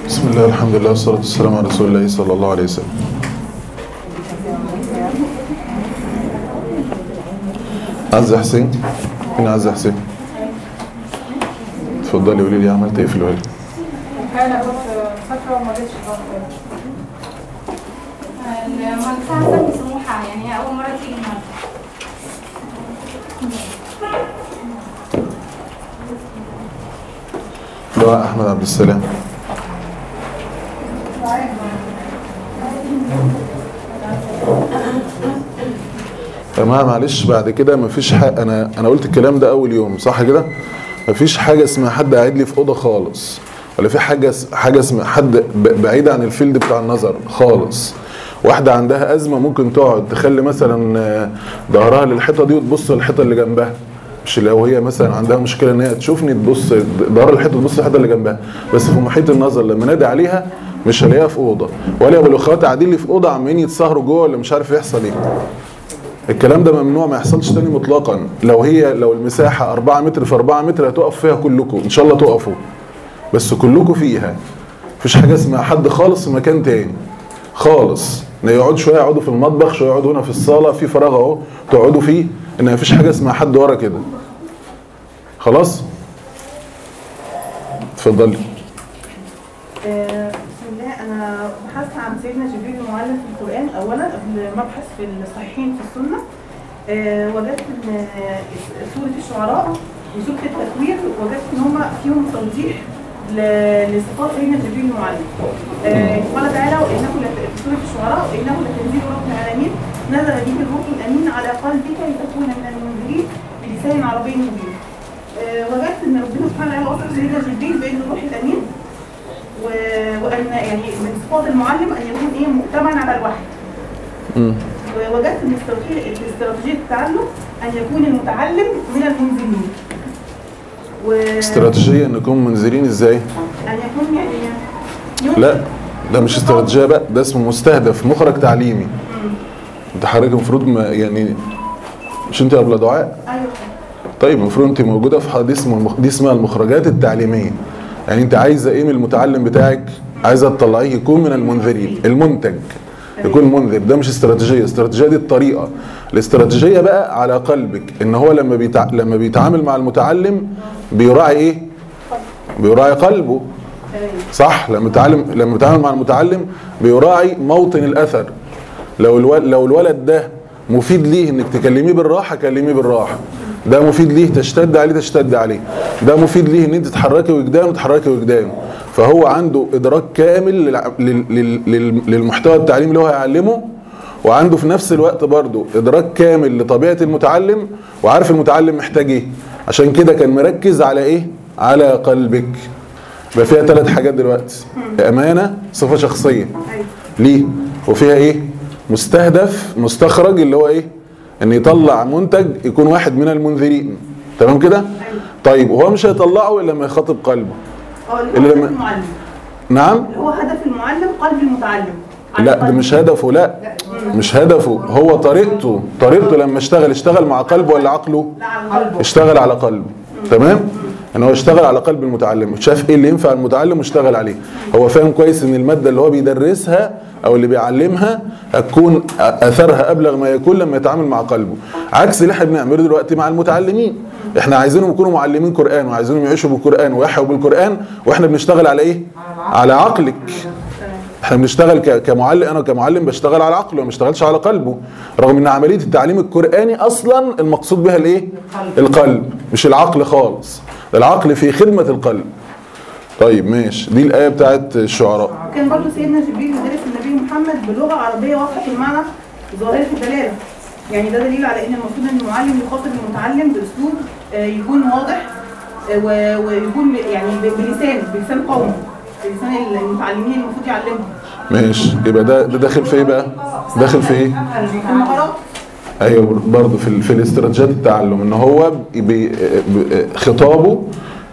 بسم الله الحمد لله والصلاة والسلام على رسول الله صلى الله عليه وسلم عزة حسين مين عزة حسين اتفضلي قولي لي عملت ايه في الوالد انا كنت فاكره وما جيتش برضه المنفعه سمي سموحه يعني هي اول مره تيجي النهارده دعاء احمد عبد السلام يا جماعه معلش بعد كده مفيش حاجه انا انا قلت الكلام ده اول يوم صح كده مفيش حاجه اسمها حد قاعد لي في اوضه خالص ولا في حاجه اس- حاجه اسمها حد ب- بعيد عن الفيلد بتاع النظر خالص واحده عندها ازمه ممكن تقعد تخلي مثلا آه، ظهرها للحيطه دي وتبص للحيطه اللي جنبها مش لو هي مثلا عندها مشكله ان هي تشوفني تبص ظهر الحيطه تبص للحيطه اللي جنبها بس في محيط النظر لما نادي عليها مش هلاقيها في اوضه ولا يبقى الاخوات قاعدين لي في اوضه عمالين يتسهروا جوه ولا مش عارف يحصل ايه الكلام ده ممنوع ما يحصلش تاني مطلقا لو هي لو المساحه 4 متر في 4 متر هتقف فيها كلكم ان شاء الله تقفوا بس كلكم فيها مفيش حاجه اسمها حد خالص في مكان تاني خالص إن يقعدوا شويه يقعدوا في المطبخ شويه يقعدوا هنا في الصاله في فراغ اهو تقعدوا فيه ان مفيش حاجه اسمها حد ورا كده خلاص اتفضلي آه، بسم الله انا بحثت عن سيدنا جبريل المعلم في القران اولا قبل ما ابحث في الصحيحين في السنه آه، وجدت ان آه، سوره الشعراء وسوره التكوير وجدت ان هم فيهم توضيح ل- لصفات سيدنا جبريل المعلم آه، قال تعالى وانه لت- في سوره الشعراء وانه لتنزيل رب العالمين نزل به الروح الامين على قلبك لتكون من المنذرين بلسان عربي مبين آه، وجدت ان ربنا سبحانه وتعالى وصف سيدنا جبريل بانه الروح الامين و- وان يعني من صفات المعلم ان يكون ايه مؤتمن على الوحي مم. ووجدت ان استراتيجيه استراتيجيه التعلم ان يكون المتعلم من المنزلين و استراتيجيه انكم منذرين ازاي ان يكون يعني يمكن- لا ده مش استراتيجيه بقى ده اسمه مستهدف مخرج تعليمي انت حضرتك المفروض ما يعني مش انت قبل دعاء ايوه طيب المفروض انت موجوده في حديث اسمه المخ... دي اسمها المخرجات التعليميه يعني انت عايزه ايه من المتعلم بتاعك عايزه تطلعيه يكون من المنذرين المنتج يكون منذر ده مش استراتيجيه الاستراتيجيه دي الطريقه الاستراتيجيه بقى على قلبك ان هو لما بيتع... لما بيتعامل مع المتعلم بيراعي ايه بيراعي قلبه تمام صح لما بيتعلم لما بيتعامل مع المتعلم بيراعي موطن الاثر لو الولد لو الولد ده مفيد ليه انك تكلميه بالراحه كلميه بالراحه ده مفيد ليه تشتد عليه تشتد عليه ده مفيد ليه ان انت تحركي وجدانه تحركي وجدانه فهو عنده ادراك كامل للع- لل- لل- لل- للمحتوى التعليمي اللي هو هيعلمه وعنده في نفس الوقت برضه ادراك كامل لطبيعه المتعلم وعارف المتعلم محتاج ايه عشان كده كان مركز على ايه على قلبك يبقى فيها ثلاث حاجات دلوقتي امانه صفه شخصيه ايوه ليه وفيها ايه مستهدف مستخرج اللي هو ايه ان يطلع منتج يكون واحد من المنذرين تمام كده طيب وهو مش هيطلعه الا لما يخاطب قلبه اه اللي اللي هو لما- هدف المعلم نعم اللي هو هدف المعلم قلب المتعلم على لا ده قلب. مش هدفه لا مش هدفه هو طريقته طريقته لما اشتغل اشتغل مع قلبه ولا عقله لا على قلبه اشتغل على قلبه تمام ان هو اشتغل على قلب المتعلم شاف ايه اللي ينفع المتعلم واشتغل عليه هو فاهم كويس ان الماده اللي هو بيدرسها او اللي بيعلمها هتكون اثرها ابلغ ما يكون لما يتعامل مع قلبه عكس اللي احنا بنعمله دلوقتي مع المتعلمين احنا عايزينهم يكونوا معلمين قران وعايزينهم يعيشوا بالقران ويحيوا بالقران واحنا بنشتغل على ايه على عقلك احنا بنشتغل ك- كمعلم انا كمعلم بشتغل على عقله ما بشتغلش على قلبه رغم ان عمليه التعليم القراني اصلا المقصود بها الايه القلب مش العقل خالص ده العقل في خدمه القلب طيب ماشي دي الايه بتاعت الشعراء كان برضه سيدنا جبريل يدرس النبي محمد بلغه عربيه واضحه المعنى ظاهره الدلاله يعني ده دليل على ان المفروض ان المعلم يخاطب المتعلم باسلوب آه، يكون واضح آه، و- ويكون ب- يعني ب- بلسان بلسان قومي بلسان المتعلمين اللي المفروض يعلمهم ماشي يبقى ده ده داخل في ايه بقى داخل في ايه المهارات ايوه برضه في ال- في الاستراتيجيات التعلم ان هو بي ب- خطابه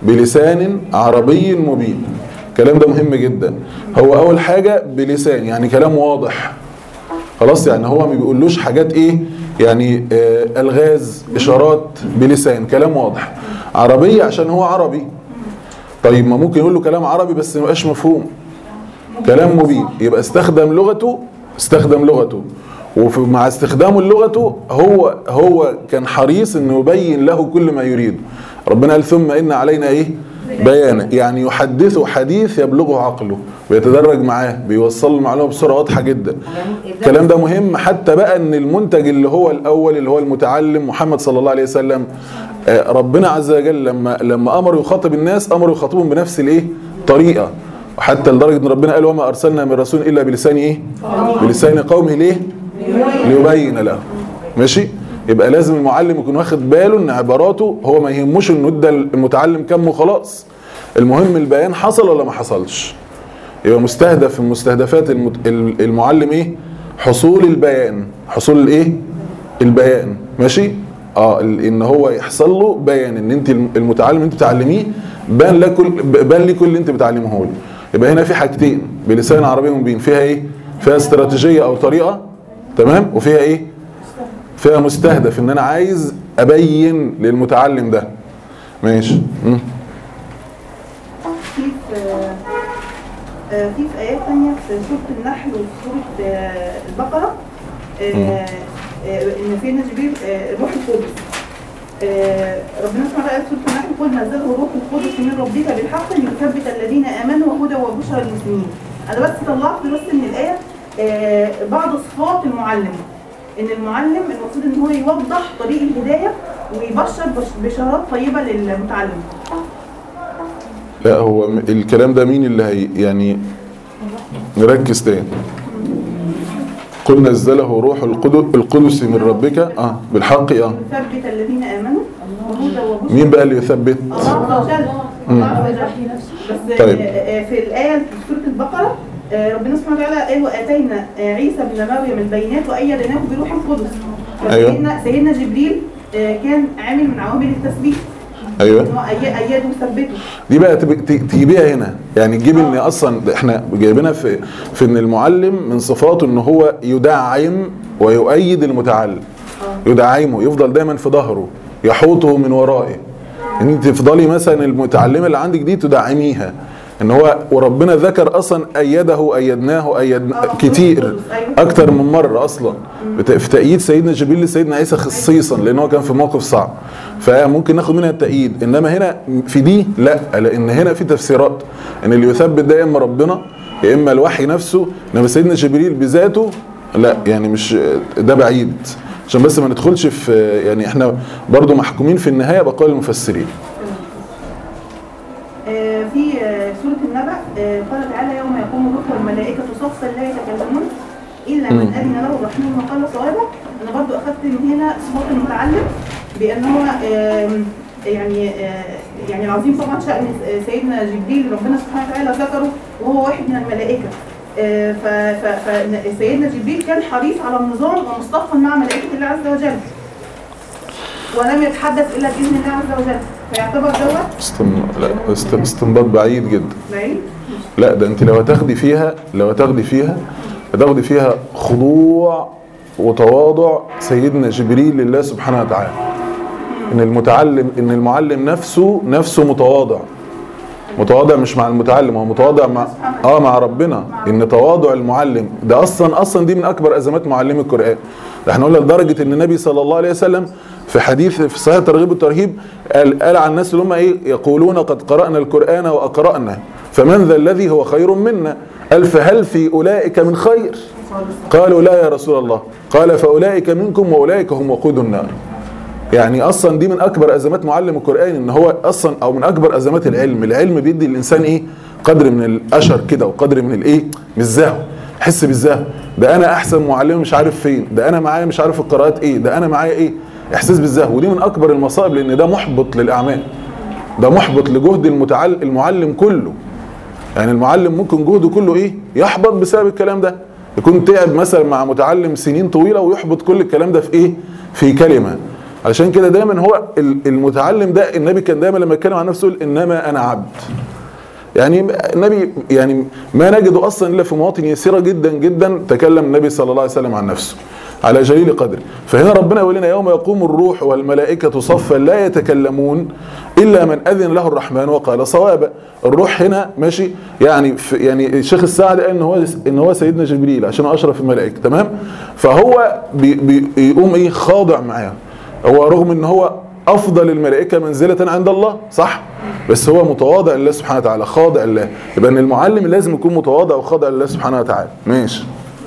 بلسان عربي مبين الكلام ده مهم جدا هو اول حاجه بلسان يعني كلام واضح خلاص يعني هو ما بيقولوش حاجات ايه يعني آه الغاز اشارات بلسان كلام واضح عربيه عشان هو عربي طيب ما ممكن يقول له كلام عربي بس ما يبقاش مفهوم كلام مبين يبقى استخدم لغته استخدم لغته ومع استخدامه لغته هو هو كان حريص انه يبين له كل ما يريد ربنا قال ثم ان علينا ايه بيانا يعني يحدثه حديث يبلغه عقله ويتدرج معاه بيوصل له المعلومه بصوره واضحه جدا الكلام ده مهم حتى بقى ان المنتج اللي هو الاول اللي هو المتعلم محمد صلى الله عليه وسلم آه، ربنا عز وجل لما لما امر يخاطب الناس امر يخاطبهم بنفس الايه طريقه وحتى لدرجه ان ربنا قال وما ارسلنا من رسول الا بلسان ايه بلسان قومه ليه ليبين له ماشي يبقى لازم المعلم يكون واخد باله ان عباراته هو ما يهموش انه ادى المتعلم كم وخلاص المهم البيان حصل ولا ما حصلش يبقى مستهدف من مستهدفات المت- المعلم ايه حصول البيان حصول الايه البيان ماشي اه ال- ان هو يحصل له بيان ان انت الم- المتعلم اللي انت بتعلميه بان لك كل بان لي كل اللي انت بتعلمه له يبقى هنا في حاجتين بلسان عربي مبين فيها ايه فيها استراتيجيه او طريقه تمام وفيها ايه فيها مستهدف ان انا عايز ابين للمتعلم ده ماشي مم. في في آه، في في آيات تانية في سورة النحل وفي سورة آه، البقرة آه، آه، إن سيدنا جبريل آه، الروح القدس آه، ربنا سبحانه وتعالى في سورة النحل قل نزله الروح القدس من ربك بالحق ليثبت الذين آمنوا وهدى وبشرى للمسلمين أنا بس طلعت بس من الآية آه، بعض صفات المعلم إن المعلم المفروض إن هو يوضح طريق الهداية ويبشر بش- بشارات طيبة للمتعلم لا هو م- الكلام ده مين اللي هي يعني نركز تاني قل نزله روح القدس القدس من ربك اه بالحق اه يثبت الذين امنوا وهدى وبشرى مين بقى اللي يثبت الله عز وجل الله عز وجل بس طيب. آه، آه، في الايه في سوره البقره آه، ربنا سبحانه وتعالى قال واتينا آه، عيسى ابن مريم البينات وايدناه بروح القدس أيوة. فسيدنا سيدنا جبريل آه، كان عامل من عوامل التثبيت ايوه ان هو أي- ايده وثبته دي بقى تب- ت- تجيبيها هنا يعني تجيب ان اصلا ده احنا جايبينها في في ان المعلم من صفاته ان هو يدعم ويؤيد المتعلم يدعمه يفضل دايما في ظهره يحوطه من ورائه ان انت تفضلي مثلا المتعلمه اللي عندك دي تدعميها ان هو وربنا ذكر اصلا ايده ايدناه ايدنا آه، كتير أيوة. اكتر من مره اصلا بت- في تأييد سيدنا جبريل لسيدنا عيسى خصيصا لان هو كان في موقف صعب فممكن ناخد منها التأييد انما هنا في دي لا لان هنا في تفسيرات ان اللي يثبت ده يا اما ربنا يا اما الوحي نفسه انما سيدنا جبريل بذاته لا يعني مش ده بعيد عشان بس ما ندخلش في يعني احنا برضو محكومين في النهايه بقول المفسرين آه، في آه، سورة النبأ آه، قال تعالى يوم يقوم الروح والملائكة صفا لا يتكلمون إلا من مم. أذن له الرحمن وقال صوابا أنا برضو أخذت من هنا صفات المتعلم بأن هو آم، يعني آه، يعني العظيم طبعا شأن سيدنا جبريل ربنا سبحانه وتعالى ذكره وهو واحد من الملائكة آه، ف- ف- فسيدنا جبريل كان حريص على النظام ومصطفى مع ملائكة الله عز وجل ولم يتحدث إلا بإذن الله عز وجل فيعتبر دوت استن... لا است... استنباط بعيد جدا بعيد لا ده انت لو هتاخدي فيها لو هتاخدي فيها هتاخدي فيها خضوع وتواضع سيدنا جبريل لله سبحانه وتعالى ان المتعلم ان المعلم نفسه نفسه متواضع متواضع مش مع المتعلم هو متواضع مع اه مع ربنا ان تواضع المعلم ده اصلا اصلا دي من اكبر ازمات معلمي القران ده احنا قلنا لدرجه ان النبي صلى الله عليه وسلم في حديث في صحيح الترغيب والترهيب قال, قال عن الناس اللي هم ايه يقولون قد قرانا القران واقرانا فمن ذا الذي هو خير منا قال فهل في اولئك من خير قالوا لا يا رسول الله قال فاولئك منكم واولئك هم وقود النار يعني اصلا دي من اكبر ازمات معلم القران ان هو اصلا او من اكبر ازمات العلم العلم بيدي الانسان ايه قدر من الاشر كده وقدر من الايه من الزهو حس بالزهو ده انا احسن معلم مش عارف فين ده انا معايا مش عارف القراءات ايه ده انا معايا ايه احساس بالزهو ودي من اكبر المصائب لان ده محبط للاعمال ده محبط لجهد المتعلم المعلم كله يعني المعلم ممكن جهده كله ايه يحبط بسبب الكلام ده يكون تعب مثلا مع متعلم سنين طويله ويحبط كل الكلام ده في ايه في كلمه علشان كده دايما هو ال- المتعلم ده النبي كان دايما لما يتكلم عن نفسه يقول انما انا عبد يعني النبي يعني ما نجده اصلا الا في مواطن يسيره جدا جدا تكلم النبي صلى الله عليه وسلم عن نفسه على جليل قدره فهنا ربنا يقول لنا يوم يقوم الروح والملائكة صفا لا يتكلمون إلا من أذن له الرحمن وقال صوابا الروح هنا ماشي يعني في يعني الشيخ السعدي قال ان هو ان هو سيدنا جبريل عشان هو اشرف الملائكه تمام فهو بي بي بيقوم ايه خاضع معاه هو رغم ان هو افضل الملائكه منزله عند الله صح بس هو متواضع لله سبحانه وتعالى خاضع لله يبقى ان المعلم لازم يكون متواضع وخاضع لله سبحانه وتعالى ماشي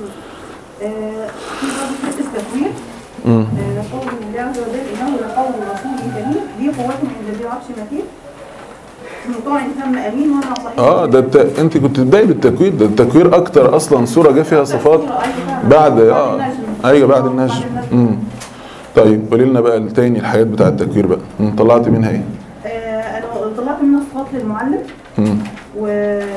آه، في برضه حته التكوير مم. آه، قول الله عز وجل انه لقول رسول كريم ذي قوة عند ذي عرش مكين مطاع ثم امين وانا صحيح اه ده الت... انت كنت تبداي بالتكوير ده التكوير اكتر اصلا سوره جه فيها صفات بعد اه ايوه بعد النجم امم طيب قولي لنا بقى التاني الحاجات بتاع التكوير بقى مم، طلعت منها ايه؟ آه، انا طلعت منها صفات للمعلم مم. و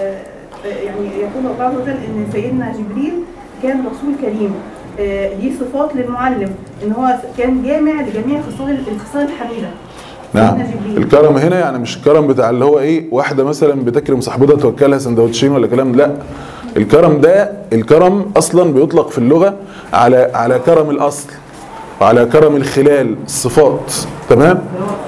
يعني يقول الله عز وجل ان سيدنا جبريل كان رسول كريم آه، دي صفات للمعلم ان هو كان جامع لجميع خصال الخصال الحميده نعم سيدنا جبريل. الكرم هنا يعني مش الكرم بتاع اللي هو ايه واحده مثلا بتكرم صاحبتها توكلها سندوتشين ولا كلام لا الكرم ده الكرم اصلا بيطلق في اللغه على على كرم الاصل وعلى كرم الخلال الصفات تمام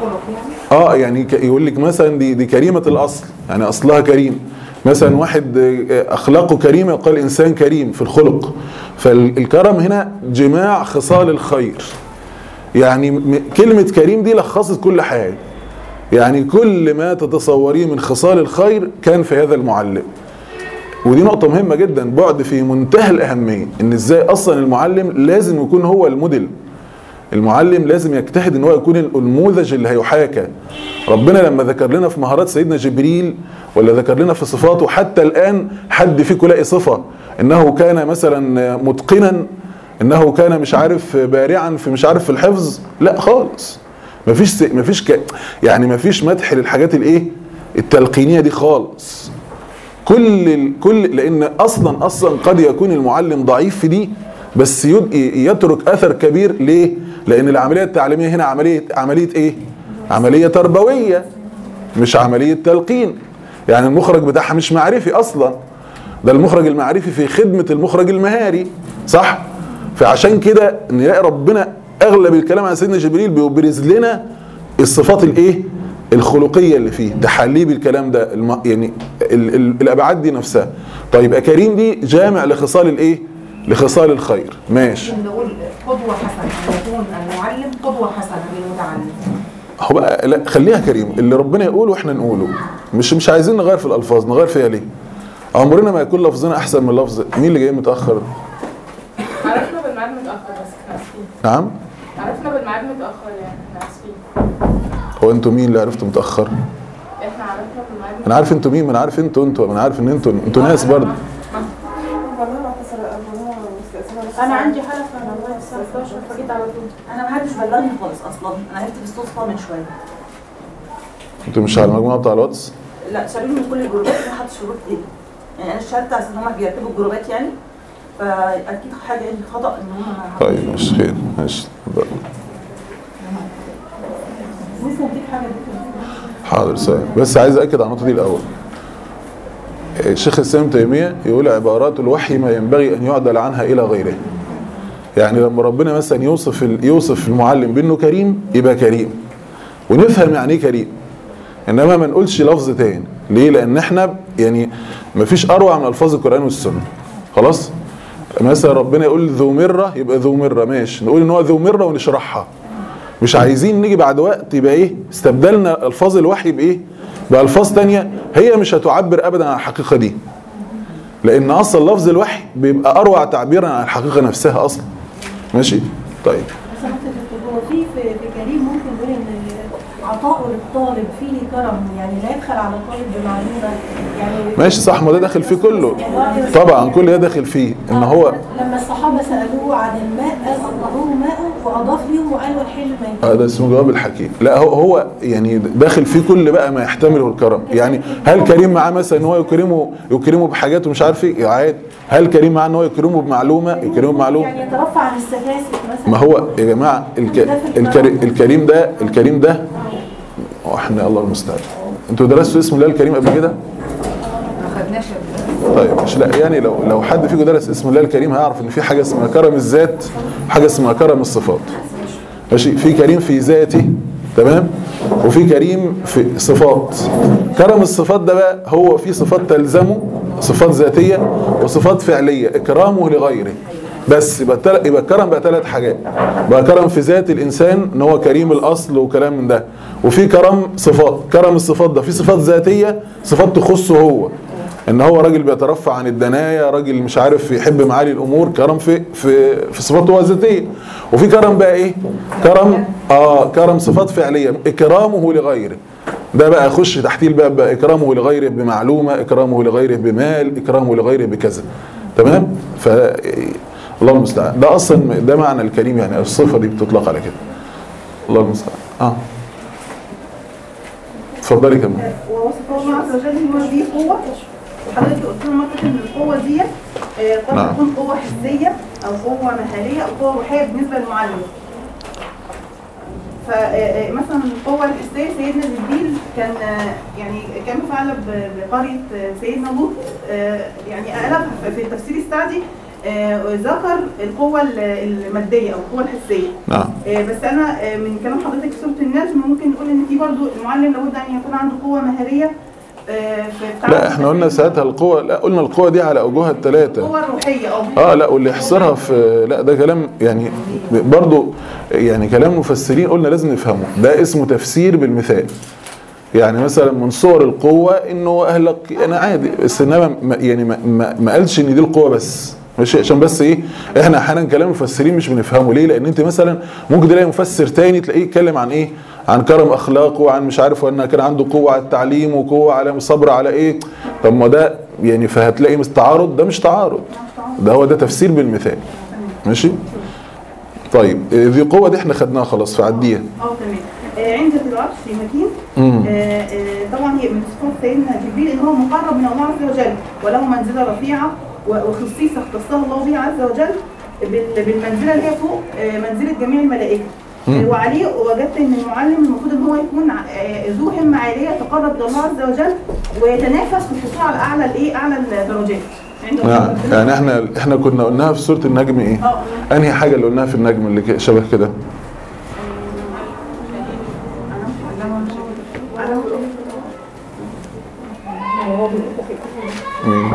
اه يعني ك- يقول لك مثلا دي دي كريمه الاصل يعني اصلها كريم مثلا واحد آه، اخلاقه كريمه يقال انسان كريم في الخلق فالكرم هنا جماع خصال الخير يعني م- كلمه كريم دي لخصت كل حاجه يعني كل ما تتصوريه من خصال الخير كان في هذا المعلم ودي نقطة مهمة جدا بعد في منتهى الأهمية إن إزاي أصلا المعلم لازم يكون هو الموديل المعلم لازم يجتهد ان هو يكون النموذج اللي هيحاكى ربنا لما ذكر لنا في مهارات سيدنا جبريل ولا ذكر لنا في صفاته حتى الان حد فيكم لاقي صفه انه كان مثلا متقنا انه كان مش عارف بارعا في مش عارف في الحفظ لا خالص مفيش س- مفيش ك يعني مفيش مدح للحاجات الايه التلقينيه دي خالص كل ال- كل لان اصلا اصلا قد يكون المعلم ضعيف في دي بس يد- يترك اثر كبير ليه؟ لان العمليه التعليميه هنا عمليه عمليه ايه؟ عمليه تربويه مش عمليه تلقين يعني المخرج بتاعها مش معرفي اصلا ده المخرج المعرفي في خدمه المخرج المهاري صح؟ فعشان كده نلاقي ربنا اغلب الكلام عن سيدنا جبريل بيبرز لنا الصفات الايه؟ الخلقيه اللي فيه تحليه بالكلام ده الم... يعني ال... ال... الابعاد دي نفسها طيب يبقى كريم دي جامع لخصال الايه؟ لخصال الخير ماشي ممكن نقول قدوة حسنة يكون المعلم قدوة حسنة للمتعلم هو بقى لا خليها كريم اللي ربنا يقوله واحنا نقوله مش مش عايزين نغير في الالفاظ نغير فيها ليه؟ عمرنا ما يكون لفظنا احسن من لفظ مين اللي جاي متاخر؟ عرفنا بالميعاد متأخر بس احنا اسفين نعم؟ عرفنا بالميعاد متأخر يعني احنا اسفين هو انتوا مين اللي عرفتوا متاخر؟ احنا عرفنا بالميعاد انا عارف انتوا مين ما انا عارف انتوا انتوا انا عارف ان انتوا انتوا ناس برضه انا عندي حلقة والله الساعة 11 فجيت على طول انا ما حدش بلغني خالص اصلا انا عرفت بالصدفة من شوية انتوا مش على المجموعه بتاع الواتس؟ لا شالوني من كل الجروبات ما حدش في جروب ايه يعني انا اشتغلت على اساس ان هم بيرتبوا الجروبات يعني فاكيد حاجة عندي خطأ ان هم ما طيب مش خير ماشي اتفضل. ممكن اديك حاجه دي حاضر سؤال بس عايز اكد على النقطه دي الاول الشيخ الاسلام تيميه يقول عبارات الوحي ما ينبغي ان يعدل عنها الى غيره يعني لما ربنا مثلا يوصف ال- يوصف المعلم بانه كريم يبقى كريم ونفهم يعني ايه كريم انما ما نقولش لفظ تاني ليه لان احنا يعني ما فيش اروع من الفاظ القران والسنه خلاص مثلا ربنا يقول ذو مره يبقى ذو مره ماشي نقول ان هو ذو مره ونشرحها مش عايزين نيجي بعد وقت يبقى ايه استبدلنا الفاظ الوحي بايه بالفاظ تانية هي مش هتعبر ابدا عن الحقيقه دي لان اصلا لفظ الوحي بيبقى اروع تعبيرا عن الحقيقه نفسها اصلا ماشي طيب بس انا كنت هو في في في كريم ممكن نقول ان عطاء للطالب فيه كرم يعني لا يبخل على الطالب بمعلومه يعني ماشي صح ما ده داخل فيه كله طبعا كل ده داخل فيه ان هو لما الصحابه سالوه عن الماء قال اطهره ماء واضاف ليهم وقال والحل ما آه ده اسمه جواب الحكيم لا هو هو يعني داخل فيه كل بقى ما يحتمله الكرم يعني هل كريم معاه مثلا ان هو يكرمه يكرمه بحاجات ومش عارف ايه عادي هل كريم معاه ان هو يكرمه بمعلومه يكرمه بمعلومه يعني يترفع عن السفاسف مثلا ما هو يا جماعه الك... الكري... الكريم ده الكريم ده واحنا الله المستعان انتوا درستوا اسم الله الكريم قبل كده ما خدناش طيب مش لا يعني لو لو حد فيكم درس اسم الله الكريم هيعرف ان في حاجه اسمها كرم الذات حاجه اسمها كرم الصفات ماشي في كريم في ذاته تمام وفي كريم في صفات كرم الصفات ده بقى هو في صفات تلزمه صفات ذاتيه وصفات فعليه اكرامه لغيره بس يبقى التل- يبقى الكرم بقى ثلاث حاجات بقى كرم في ذات الانسان ان هو كريم الاصل وكلام من ده وفي كرم صفات كرم الصفات ده في صفات ذاتيه صفات تخصه هو ان هو راجل بيترفع عن الدنايا راجل مش عارف يحب معالي الامور كرم في في في صفاته هو الذاتيه وفي كرم بقى ايه كرم اه كرم صفات فعليه اكرامه لغيره ده بقى يخش تحتيه الباب بقى اكرامه لغيره بمعلومه اكرامه لغيره بمال اكرامه لغيره بكذا تمام ف الله المستعان ده اصلا ده معنى الكريم يعني الصفه دي بتطلق على كده الله المستعان اه اتفضلي كمان ووصف الله عز وجل ان هو ليه قوه وحضرتك قلت لنا مرة ان القوه ديت آه، قد نعم. تكون قوه حسيه او قوه مهاريه او قوه روحيه بالنسبه للمعلم فمثلا القوه الحسيه سيدنا جبريل كان آه، يعني كان فعل ب- بقريه آه، سيدنا لوط آه، يعني اغلب في التفسير السعدي آه، ذكر القوه ال- الماديه او القوه الحسيه نعم آه، بس انا آه، من كلام حضرتك في سوره النجم ممكن نقول ان في برضو المعلم لابد ان يكون عنده قوه مهاريه آه، في التعامل لا احنا قلنا ساعتها القوة لا قلنا القوة دي على اوجهها الثلاثة القوه الروحيه اه اه لا واللي يحصرها في لا ده كلام يعني برضو يعني كلام مفسرين قلنا لازم نفهمه ده اسمه تفسير بالمثال يعني مثلا من صور القوة انه اهلك انا عادي بس انما ما- يعني ما, ما, ما قالش ان دي القوة بس ماشي عشان بس ايه احنا احيانا كلام المفسرين مش بنفهمه ليه لان انت مثلا ممكن تلاقي مفسر تاني تلاقيه يتكلم عن ايه عن كرم اخلاقه وعن مش عارف وان كان عنده قوه على التعليم وقوه على صبر على ايه طب ما ده يعني فهتلاقي مش تعارض ده مش تعارض ده هو ده تفسير بالمثال ماشي طيب إيه، ذي قوه دي احنا خدناها خلاص فعديها اه تمام آه، عند ذي العرش مكين مم. آه، آه، طبعا هي من صفات سيدنا جبريل ان هو مقرب من الله عز وجل وله منزله رفيعه و- وخصيصه اختصها الله بها عز وجل بال- بالمنزله اللي هي فوق آه، منزله جميع الملائكه مم. آه، وعليه وجدت ان المعلم المفروض ان هو يكون آه، ذو همه عاليه يتقرب الى الله عز وجل ويتنافس في الحصول على اعلى الايه اعلى الدرجات عند نعم ربنا. يعني احنا احنا كنا قلناها في سوره النجم ايه اه انهي حاجه اللي قلناها في النجم اللي ك- شبه كده مين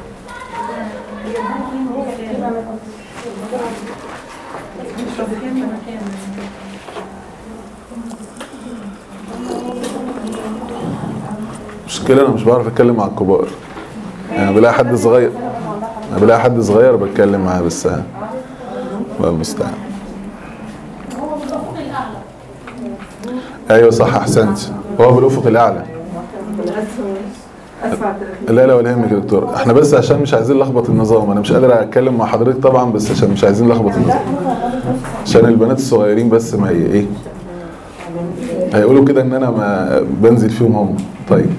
مشكلة أنا مش بعرف أتكلم مع الكبار يعني بلاقي حد صغير أنا بلاقي حد صغير بتكلم معاه بس الله المستعان أيوه صح أحسنت هو بالأفق الأعلى لا لا ولا يهمك يا دكتور احنا بس عشان مش عايزين نلخبط النظام انا مش قادر اتكلم مع حضرتك طبعا بس عشان مش عايزين نلخبط النظام عشان البنات الصغيرين بس ما ي- ايه هيقولوا كده ان انا ما بنزل فيهم هم طيب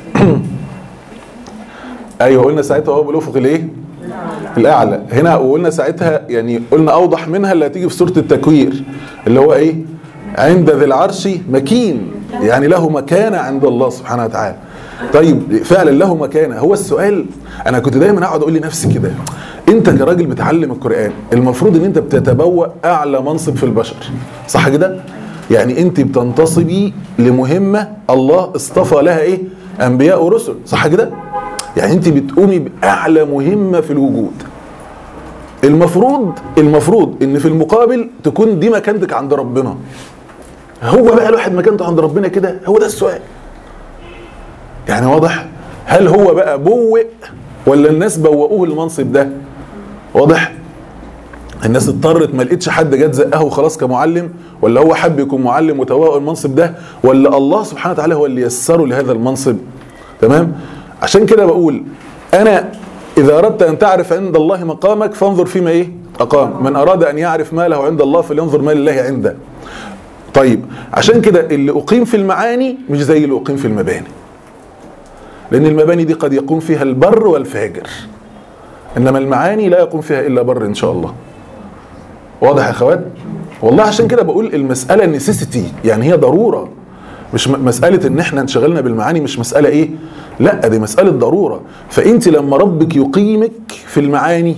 ايوه قلنا ساعتها هو بالافق الايه الاعلى هنا وقلنا ساعتها يعني قلنا اوضح منها اللي هتيجي في سوره التكوير اللي هو ايه عند ذي العرش مكين يعني له مكانه عند الله سبحانه وتعالى طيب فعلا له مكانه هو السؤال انا كنت دايما اقعد اقول لنفسي كده انت كراجل بتعلم القران المفروض ان انت بتتبوأ اعلى منصب في البشر صح كده يعني انت بتنتصبي لمهمه الله اصطفى لها ايه انبياء ورسل صح كده يعني انت بتقومي باعلى مهمه في الوجود المفروض المفروض ان في المقابل تكون دي مكانتك عند ربنا هو بقى الواحد مكانته عند ربنا كده هو ده السؤال يعني واضح هل هو بقى بوئ ولا الناس بوؤوه المنصب ده واضح الناس اضطرت ما لقيتش حد جت زقه وخلاص كمعلم ولا هو حب يكون معلم وتوقع المنصب ده ولا الله سبحانه وتعالى هو اللي يسره لهذا المنصب تمام عشان كده بقول انا اذا اردت ان تعرف عند الله مقامك فانظر فيما ايه اقام من اراد ان يعرف ما له عند الله فلينظر ما لله عنده طيب عشان كده اللي اقيم في المعاني مش زي اللي اقيم في المباني لان المباني دي قد يقوم فيها البر والفاجر انما المعاني لا يقوم فيها الا بر ان شاء الله واضح يا اخوات والله عشان كده بقول المساله نسيسيتي يعني هي ضروره مش م- مساله ان احنا انشغلنا بالمعاني مش مساله ايه لا دي مساله ضروره فانت لما ربك يقيمك في المعاني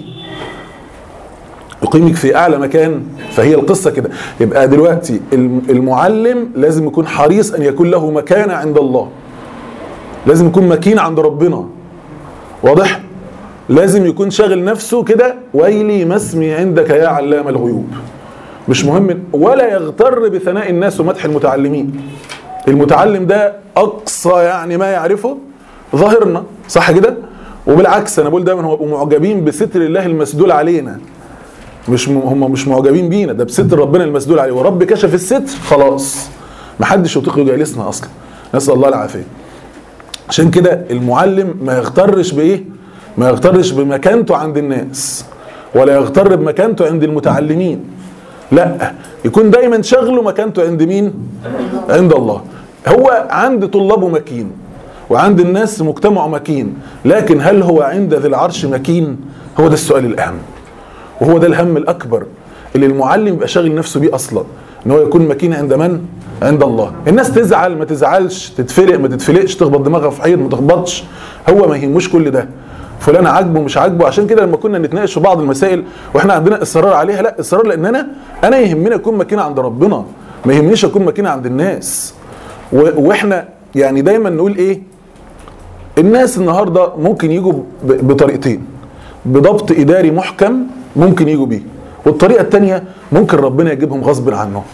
يقيمك في اعلى مكان فهي القصه كده يبقى دلوقتي الم- المعلم لازم يكون حريص ان يكون له مكانه عند الله لازم يكون مكين عند ربنا واضح لازم يكون شاغل نفسه كده ويلي ما اسمي عندك يا علام الغيوب مش مهم ولا يغتر بثناء الناس ومدح المتعلمين المتعلم ده اقصى يعني ما يعرفه ظاهرنا صح كده وبالعكس انا بقول دايما هو معجبين بستر الله المسدول علينا مش م... هم مش معجبين بينا ده بستر ربنا المسدول عليه ورب كشف الستر خلاص محدش يطيق يجالسنا اصلا نسال الله العافيه عشان كده المعلم ما يغترش بايه ما يغترش بمكانته عند الناس ولا يغتر بمكانته عند المتعلمين لا يكون دايما شغله مكانته عند مين عند الله هو عند طلابه مكين وعند الناس مجتمعه مكين لكن هل هو عند ذي العرش مكين هو ده السؤال الاهم وهو ده الهم الاكبر اللي المعلم يبقى شاغل نفسه بيه اصلا ان هو يكون مكين عند من عند الله الناس تزعل ما تزعلش تتفلق ما تتفلقش تخبط دماغها في حيط ما تخبطش هو ما يهموش كل ده فلان عاجبه مش عاجبه عشان كده لما كنا نتناقش في بعض المسائل واحنا عندنا اصرار عليها لا اصرار لان انا انا يهمني اكون مكين عند ربنا ما يهمنيش اكون مكين عند الناس و- واحنا يعني دايما نقول ايه الناس النهارده ممكن يجوا ب- بطريقتين بضبط اداري محكم ممكن يجوا بيه والطريقه الثانيه ممكن ربنا يجيبهم غصب عنهم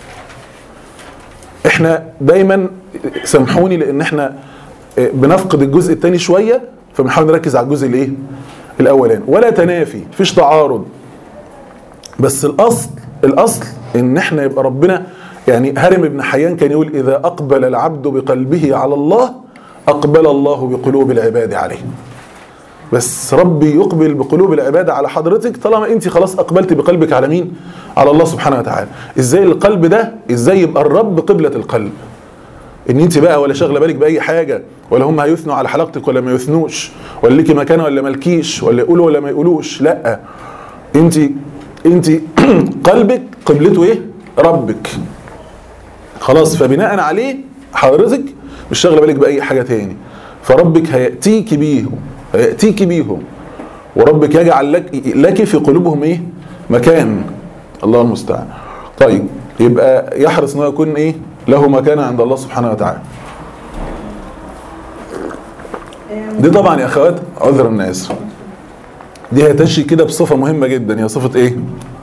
احنا دايما سامحوني لان احنا بنفقد الجزء الثاني شويه فبنحاول نركز على الجزء الايه الاولاني ولا تنافي مفيش تعارض بس الاصل الاصل ان احنا يبقى ربنا يعني هرم ابن حيان كان يقول اذا اقبل العبد بقلبه على الله اقبل الله بقلوب العباد عليه بس ربي يقبل بقلوب العباد على حضرتك طالما انت خلاص اقبلت بقلبك على مين على الله سبحانه وتعالى ازاي القلب ده ازاي يبقى الرب قبلة القلب ان انت بقى ولا شاغله بالك باي حاجه ولا هم هيثنوا على حلقتك ولا ما يثنوش ولا ليكي مكانه ولا مالكيش ولا يقولوا ولا ما يقولوش لا انت انت قلبك قبلته ايه ربك خلاص فبناء عليه حضرتك مش شاغله بالك باي حاجه تاني فربك هياتيك بيهم هياتيك بيهم وربك يجعل لك لك في قلوبهم ايه مكان الله المستعان طيب يبقى يحرص انه يكون ايه له مكانه عند الله سبحانه وتعالى دي طبعا يا اخوات عذرا انا اسف دي هتشي كده بصفه مهمه جدا هي صفه ايه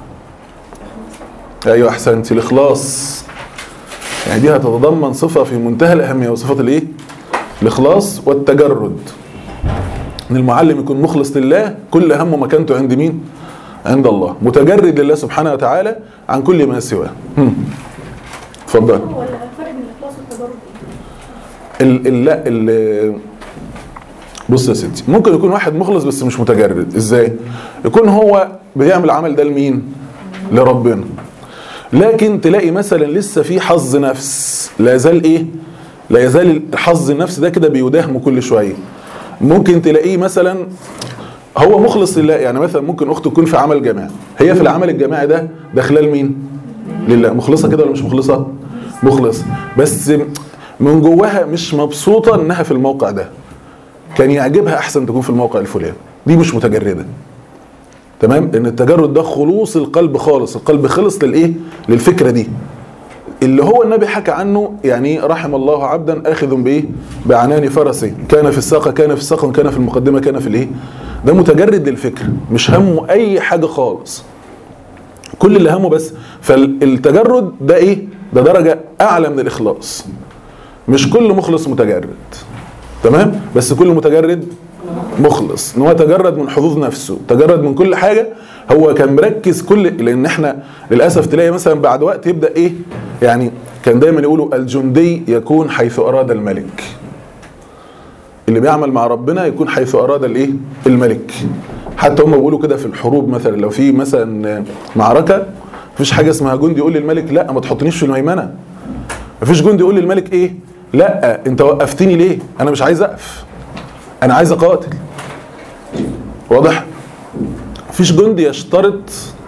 ايوه احسنتي الاخلاص يعني دي هتتضمن صفه في منتهى الاهميه وصفه الايه الاخلاص والتجرد ان المعلم يكون مخلص لله كل همه مكانته عند مين عند الله متجرد لله سبحانه وتعالى عن كل ما سواه هم. اتفضل ولا الفرق بين الاخلاص والتجرد ايه؟ ال ال لا ال بص يا ستي ممكن يكون واحد مخلص بس مش متجرد ازاي يكون هو بيعمل العمل ده لمين لربنا لكن تلاقي مثلا لسه في حظ نفس لا يزال ايه لا يزال الحظ النفس ده كده بيداهمه كل شويه ممكن تلاقيه مثلا هو مخلص لله يعني مثلا ممكن اخته تكون في عمل جماعي هي في العمل الجماعي ده داخله لمين لله مخلصه كده ولا مش مخلصه مخلص بس من جواها مش مبسوطه انها في الموقع ده كان يعجبها احسن تكون في الموقع الفلاني دي مش متجرده تمام لان التجرد ده خلوص القلب خالص القلب خلص للايه للفكره دي اللي هو النبي حكى عنه يعني رحم الله عبدا اخذ بايه بعنان فرسه كان في الساقه كان في الساقه كان في المقدمه كان في الايه ده متجرد للفكر مش همه اي حاجه خالص كل اللي همه بس فالتجرد ده ايه ده درجه اعلى من الاخلاص مش كل مخلص متجرد تمام بس كل متجرد مخلص ان هو تجرد من حظوظ نفسه تجرد من كل حاجه هو كان مركز كل لان احنا للاسف تلاقي مثلا بعد وقت يبدا ايه يعني كان دايما يقولوا الجندي يكون حيث اراد الملك اللي بيعمل مع ربنا يكون حيث اراد الايه الملك حتى هم بيقولوا كده في الحروب مثلا لو في مثلا معركه مفيش حاجه اسمها جندي يقول للملك لا ما تحطنيش في الميمنه مفيش جندي يقول للملك ايه لا انت وقفتني ليه انا مش عايز اقف انا عايز اقاتل واضح مفيش جندي يشترط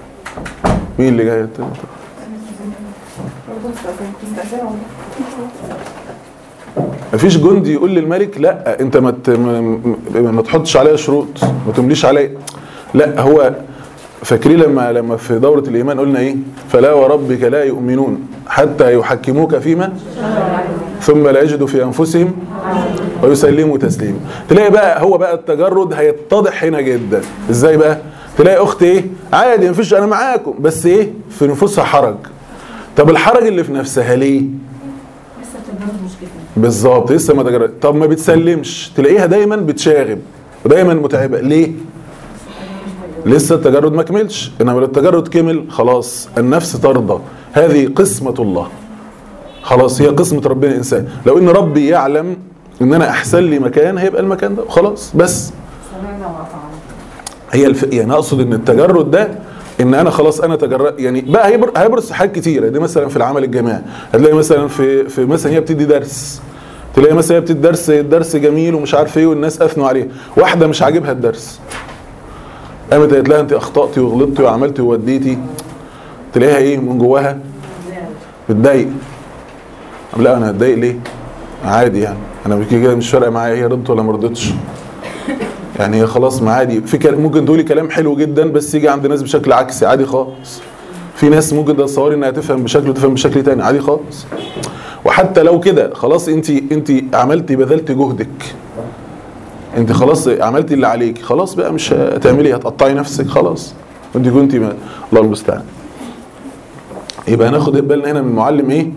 مين اللي جاي برضه استأذن- استأذنهم. مفيش جندي يقول للملك لا انت ما ت- ما- ما ما تحطش عليا شروط ما تمليش عليا لا هو فاكرين لما لما في دوره الايمان قلنا ايه فلا وربك لا يؤمنون حتى يحكموك فيما ثم لا يجدوا في انفسهم ويسلموا تسليما تلاقي بقى هو بقى التجرد هيتضح هنا جدا ازاي بقى تلاقي اخت ايه عادي مفيش انا معاكم بس ايه في نفوسها حرج طب الحرج اللي في نفسها ليه لسه التجرد مش كفايه بالظبط لسه ما تجرد طب ما بتسلمش تلاقيها دايما بتشاغب ودايما متعبه ليه لسه التجرد ما كملش انما لو التجرد كمل خلاص النفس ترضى هذه قسمه الله خلاص هي قسمه ربنا الانسان لو ان ربي يعلم ان انا احسن لي مكان هيبقى المكان ده خلاص بس هي الف... يعني اقصد ان التجرد ده ان انا خلاص انا تجرد يعني بقى هيبر... هيبرز حاجات كتيره دي مثلا في العمل الجماعي هتلاقي مثلا في في مثلا هي بتدي درس تلاقي مثلا هي بتدي درس الدرس جميل ومش عارف ايه والناس اثنوا عليه واحده مش عاجبها الدرس قامت قالت لها انت اخطاتي وغلطتي وعملتي ووديتي تلاقيها ايه من جواها بتضايق طب لا انا هتضايق ليه عادي يعني انا كده كده مش فارقه معايا هي رضت ولا ما رضتش يعني هي خلاص ما عادي في كلام ممكن تقولي كلام حلو جدا بس يجي عند ناس بشكل عكسي عادي خالص في ناس ممكن تتصوري انها تفهم بشكل وتفهم بشكل تاني عادي خالص وحتى لو كده خلاص انت انت عملتي بذلتي جهدك انت خلاص عملتي اللي عليك خلاص بقى مش هتعملي هتقطعي نفسك خلاص انت كنت ما الله المستعان يبقى هناخد بالنا هنا من المعلم ايه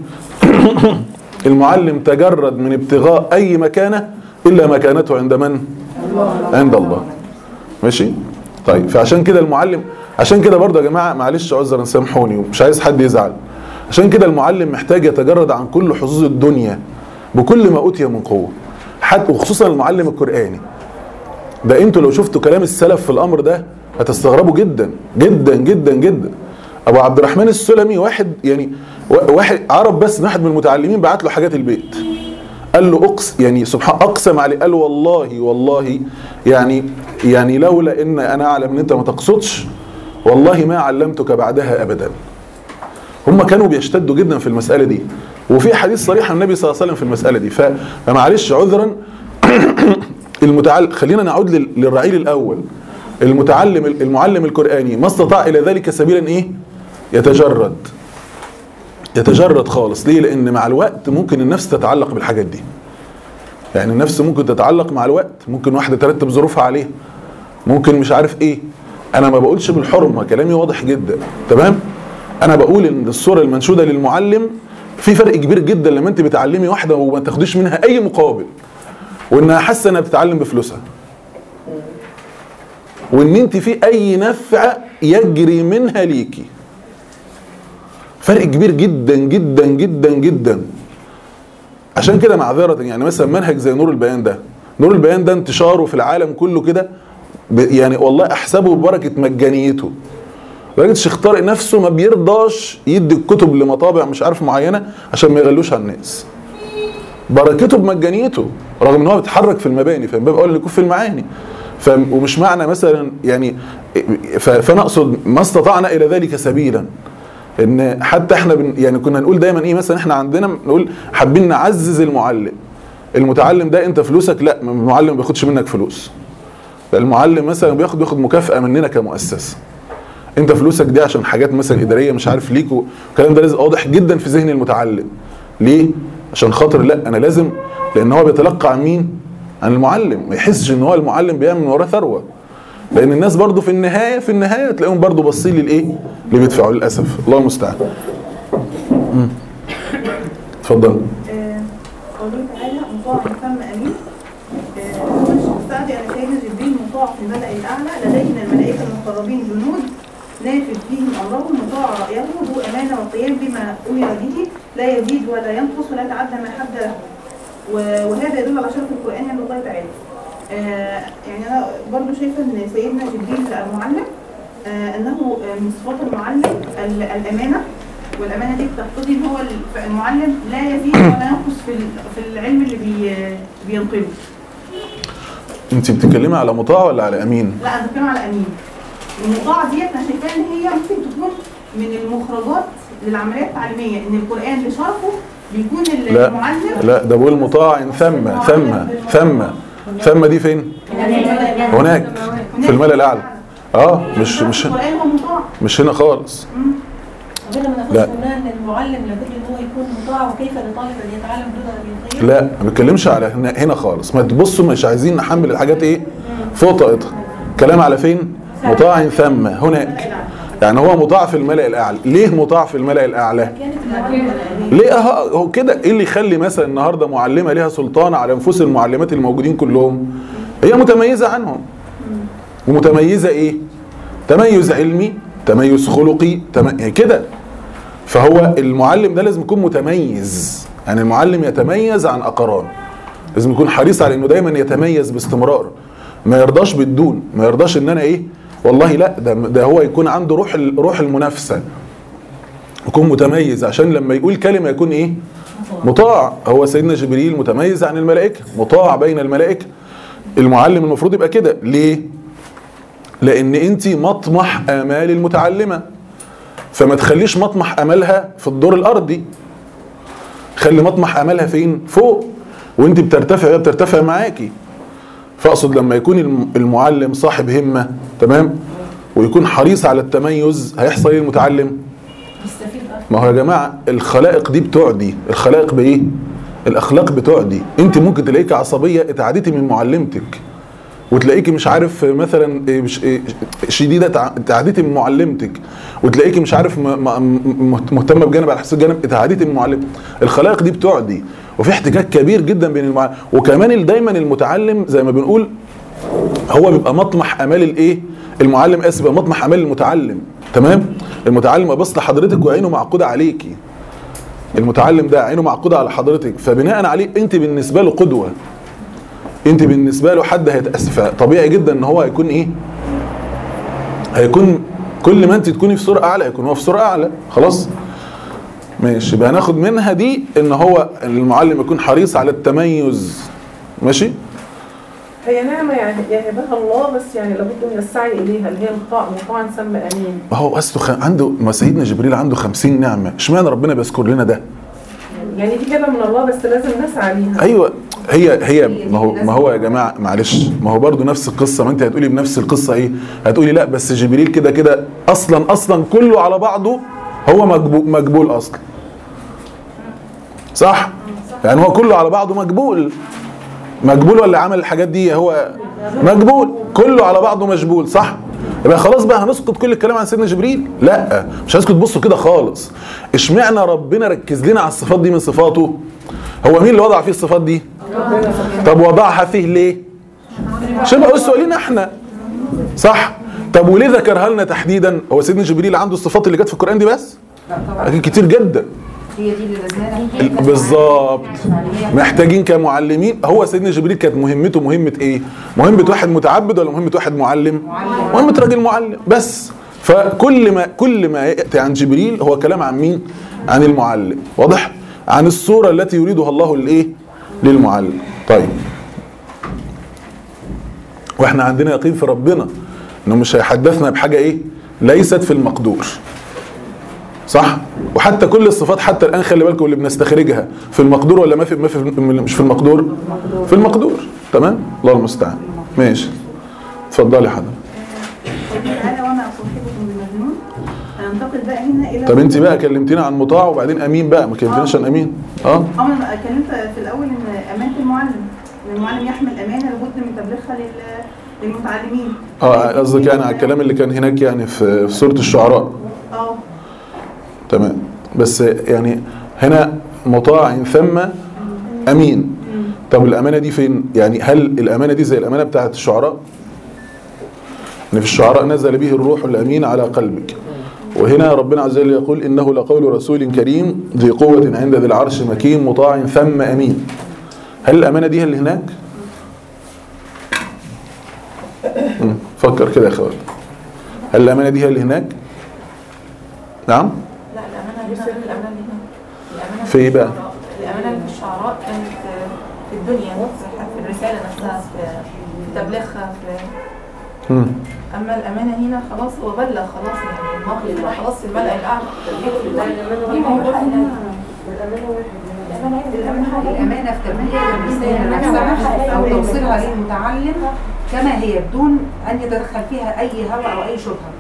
المعلم تجرد من ابتغاء اي مكانه الا مكانته عند من عند الله ماشي طيب فعشان كده المعلم عشان كده برضه يا جماعه معلش عذرا سامحوني ومش عايز حد يزعل عشان كده المعلم محتاج يتجرد عن كل حظوظ الدنيا بكل ما اوتي من قوه حتى وخصوصا المعلم القراني ده انتوا لو شفتوا كلام السلف في الامر ده هتستغربوا جدا جدا جدا جدا ابو عبد الرحمن السلمي واحد يعني واحد عرب بس واحد من المتعلمين بعت له حاجات البيت قال له اقسم يعني سبحان اقسم عليه قال والله والله يعني يعني لولا ان انا اعلم ان انت ما تقصدش والله ما علمتك بعدها ابدا هم كانوا بيشتدوا جدا في المساله دي وفي حديث صريح عن النبي صلى الله عليه وسلم في المساله دي ف- فمعلش عذرا المتعلم خلينا نعود لل- للرعيل الاول المتعلم المعلم القراني ما استطاع الى ذلك سبيلا ايه يتجرد يتجرد خالص ليه لان مع الوقت ممكن النفس تتعلق بالحاجات دي يعني النفس ممكن تتعلق مع الوقت ممكن واحده ترتب ظروفها عليها ممكن مش عارف ايه انا ما بقولش بالحرمه كلامي واضح جدا تمام انا بقول ان الصوره المنشوده للمعلم في فرق كبير جدا لما انت بتعلمي واحده وما تاخديش منها اي مقابل وانها حاسه انها بتتعلم بفلوسها وان انت في اي نفع يجري منها ليكي فرق كبير جدا جدا جدا جدا عشان كده معذرة يعني مثلا منهج زي نور البيان ده نور البيان ده انتشاره في العالم كله كده ب- يعني والله احسبه ببركة مجانيته لدرجة الشيخ طارق نفسه ما بيرضاش يدي الكتب لمطابع مش عارف معينة عشان ما يغلوش على الناس بركته بمجانيته رغم ان هو بيتحرك في المباني فمن باب اول يكون في المعاني ف ومش معنى مثلا يعني ف- فانا اقصد ما استطعنا الى ذلك سبيلا ان حتى احنا بن يعني كنا نقول دايما ايه مثلا احنا عندنا نقول حابين نعزز المعلم المتعلم ده انت فلوسك لا المعلم ما بياخدش منك فلوس المعلم مثلا بياخد بياخد مكافاه مننا كمؤسسه انت فلوسك دي عشان حاجات مثلا اداريه مش عارف ليك والكلام ده لازم واضح جدا في ذهن المتعلم ليه عشان خاطر لا انا لازم لان هو بيتلقى عن مين عن المعلم ما يحسش ان هو المعلم بيعمل من وراه ثروه لان الناس برضو في النهايه في النهايه تلاقيهم برضو باصين للايه اللي بيدفعوا للاسف الله المستعان مم. اتفضل آه، قوله تعالى مطاع ثم امين آه، الشيخ السعدي ان سيدنا جبريل مطاع في الملأ الاعلى لديه من الملائكه المقربين جنود نافذ فيهم امرهم مطاع رايه ذو امانه والقيام بما امر به لا يزيد ولا ينقص ولا يتعدى ما حد له و- وهذا يدل على شرف القران عند الله تعالى آه، يعني انا برضو شايفه ان سيدنا جبريل المعلم آه، انه آه، من صفات المعلم ال- الامانه والامانه دي بتقتضي ان هو ال- المعلم لا يزيد ولا ينقص في ال- في العلم اللي بي بينقله انت بتتكلمي على مطاع ولا على امين لا انا بتكلم على امين المطاعه ديت انا شايفاها ان هي ممكن تكون من المخرجات للعمليه التعليميه ان القران لشرفه بيكون لا المعلم لا ده بقول مطاع ثم ثم ثم ثم دي فين هناك في الملأ الاعلى اه مش مش القرآن هو مطاع مش هنا خالص ربنا ما لا. ناخدش منها ان المعلم لابد ان هو يكون مطاع وكيف لطالب ان يتعلم دون ان يغير لا ما بتكلمش على هنا, هنا خالص ما تبصوا مش عايزين نحمل الحاجات ايه فوق طاقتها كلام على فين مطاع ثم هناك يعني هو مطاع في الملأ الاعلى ليه مطاع في الملأ الاعلى كانت المعلم ليه أه هو كده ايه اللي يخلي مثلا النهارده معلمه ليها سلطان على نفوس المعلمات الموجودين كلهم هي متميزه عنهم ومتميزه ايه تميز علمي تميز خلقي تم... يعني كده فهو المعلم ده لازم يكون متميز يعني المعلم يتميز عن اقران لازم يكون حريص على انه دايما يتميز باستمرار ما يرضاش بالدون ما يرضاش ان انا ايه والله لا ده, ده هو يكون عنده روح ال- روح المنافسه يكون متميز عشان لما يقول كلمه يكون ايه مطاع هو سيدنا جبريل متميز عن الملائكه مطاع بين الملائكه المعلم المفروض يبقى كده ليه لان انت مطمح امال المتعلمه فما تخليش مطمح املها في الدور الارضي خلي مطمح املها فين فوق وانت بترتفع وهي بترتفع معاكي فاقصد لما يكون الم- المعلم صاحب همه تمام ويكون حريص على التميز هيحصل ايه المتعلم يستفيد اكتر ما هو يا جماعه الخلائق دي بتعدي الخلائق بايه الاخلاق بتعدي انت ممكن تلاقيك عصبيه اتعديتي من معلمتك وتلاقيكي مش عارف مثلا إيه مش إيه شديده تع- اتعديتي من معلمتك وتلاقيكي مش عارف م- م- م- مهتمه بجانب على حساب جانب اتعديتي من معلم الخلائق دي بتعدي وفي احتكاك كبير جدا بين المعلم وكمان ال- دايما المتعلم زي ما بنقول هو بيبقى مطمح امال الايه المعلم اسف بيبقى مطمح امال المتعلم تمام المتعلم بص لحضرتك وعينه معقوده عليكي المتعلم ده عينه معقوده على حضرتك فبناء عليه انت بالنسبه له قدوه انت بالنسبه له حد هيتاسف طبيعي جدا ان هو هيكون ايه هيكون كل ما انت تكوني في صوره اعلى هيكون هو في صوره اعلى خلاص ماشي يبقى هناخد منها دي ان هو المعلم يكون حريص على التميز ماشي هي نعمة يعني يهبها الله بس يعني لابد من السعي إليها اللي هي مطاع مطاع سمى أمين ما هو اصله خ... عنده ما سيدنا جبريل عنده خمسين نعمه اشمعنى ربنا بيذكر لنا ده يعني دي كده من الله بس لازم نسعى ليها ايوه هي هي ما هو ما هو يا جماعه معلش ما هو برضو نفس القصه ما انت هتقولي بنفس القصه ايه هتقولي لا بس جبريل كده كده اصلا اصلا كله على بعضه هو مقبول مقبول اصلا صح يعني هو كله على بعضه مقبول مقبول ولا عمل الحاجات دي هو مقبول كله على بعضه مشبول صح يبقى خلاص بقى هنسقط كل الكلام عن سيدنا جبريل لا مش هنسكت بصوا كده خالص اشمعنى ربنا ركز لنا على الصفات دي من صفاته هو مين اللي وضع فيه الصفات دي طب وضعها فيه ليه عشان بقى السؤال لنا احنا صح طب وليه ذكرها لنا تحديدا هو سيدنا جبريل عنده الصفات اللي جت في القران دي بس اكيد كتير جدا هي دي اللي لازمها بالظبط محتاجين كمعلمين هو سيدنا جبريل كانت مهمته مهمه ايه مهمه واحد متعبد ولا مهمه واحد معلم مهمه راجل معلم بس فكل ما كل ما ياتي عن جبريل هو كلام عن مين عن المعلم واضح عن الصوره التي يريدها الله للايه للمعلم طيب واحنا عندنا يقين في ربنا انه مش هيحدثنا بحاجه ايه ليست في المقدور صح وحتى كل الصفات حتى الان خلي بالكم اللي بنستخرجها في المقدور ولا ما في ما في مش في المقدور في المقدور تمام الله المستعان ماشي اتفضلي حضرتك تعالى وانا اصحبكم بمجنون هننتقل بقى هنا الى طب انت بقى كلمتينا عن مطاع وبعدين امين بقى ما كلمتناش عن امين اه اه انا اتكلمت في الاول ان امانه المعلم ان المعلم يحمل امانه لابد من تبليغها لل- للمتعلمين اه قصدك يعني على الكلام اللي كان هناك يعني في في سوره الشعراء اه تمام بس يعني هنا مطاع ثم امين طب الامانه دي فين يعني هل الامانه دي زي الامانه بتاعت الشعراء ان في الشعراء نزل به الروح الامين على قلبك وهنا ربنا عز وجل يقول انه لقول رسول كريم ذي قوه عند ذي العرش مكين مطاع ثم امين هل الامانه دي هي اللي هناك مم، فكر كده يا اخوات هل الامانه دي هي اللي هناك نعم لا الامانه هنا غير الامانه اللي هنا الامانه في ايه بقى؟ الشعراء- الامانه اللي في الشعراء كانت آه، في الدنيا في في الرساله نفسها في في تبليغها في مم. اما الامانه هنا خلاص هو بلغ خلاص يعني الموقف ده خلاص في الملأ الاعلى دي موضوع الامانه في تبليغ الرساله نفسها او توصيلها للمتعلم كما هي بدون ان يتدخل فيها اي هوى او اي شبهه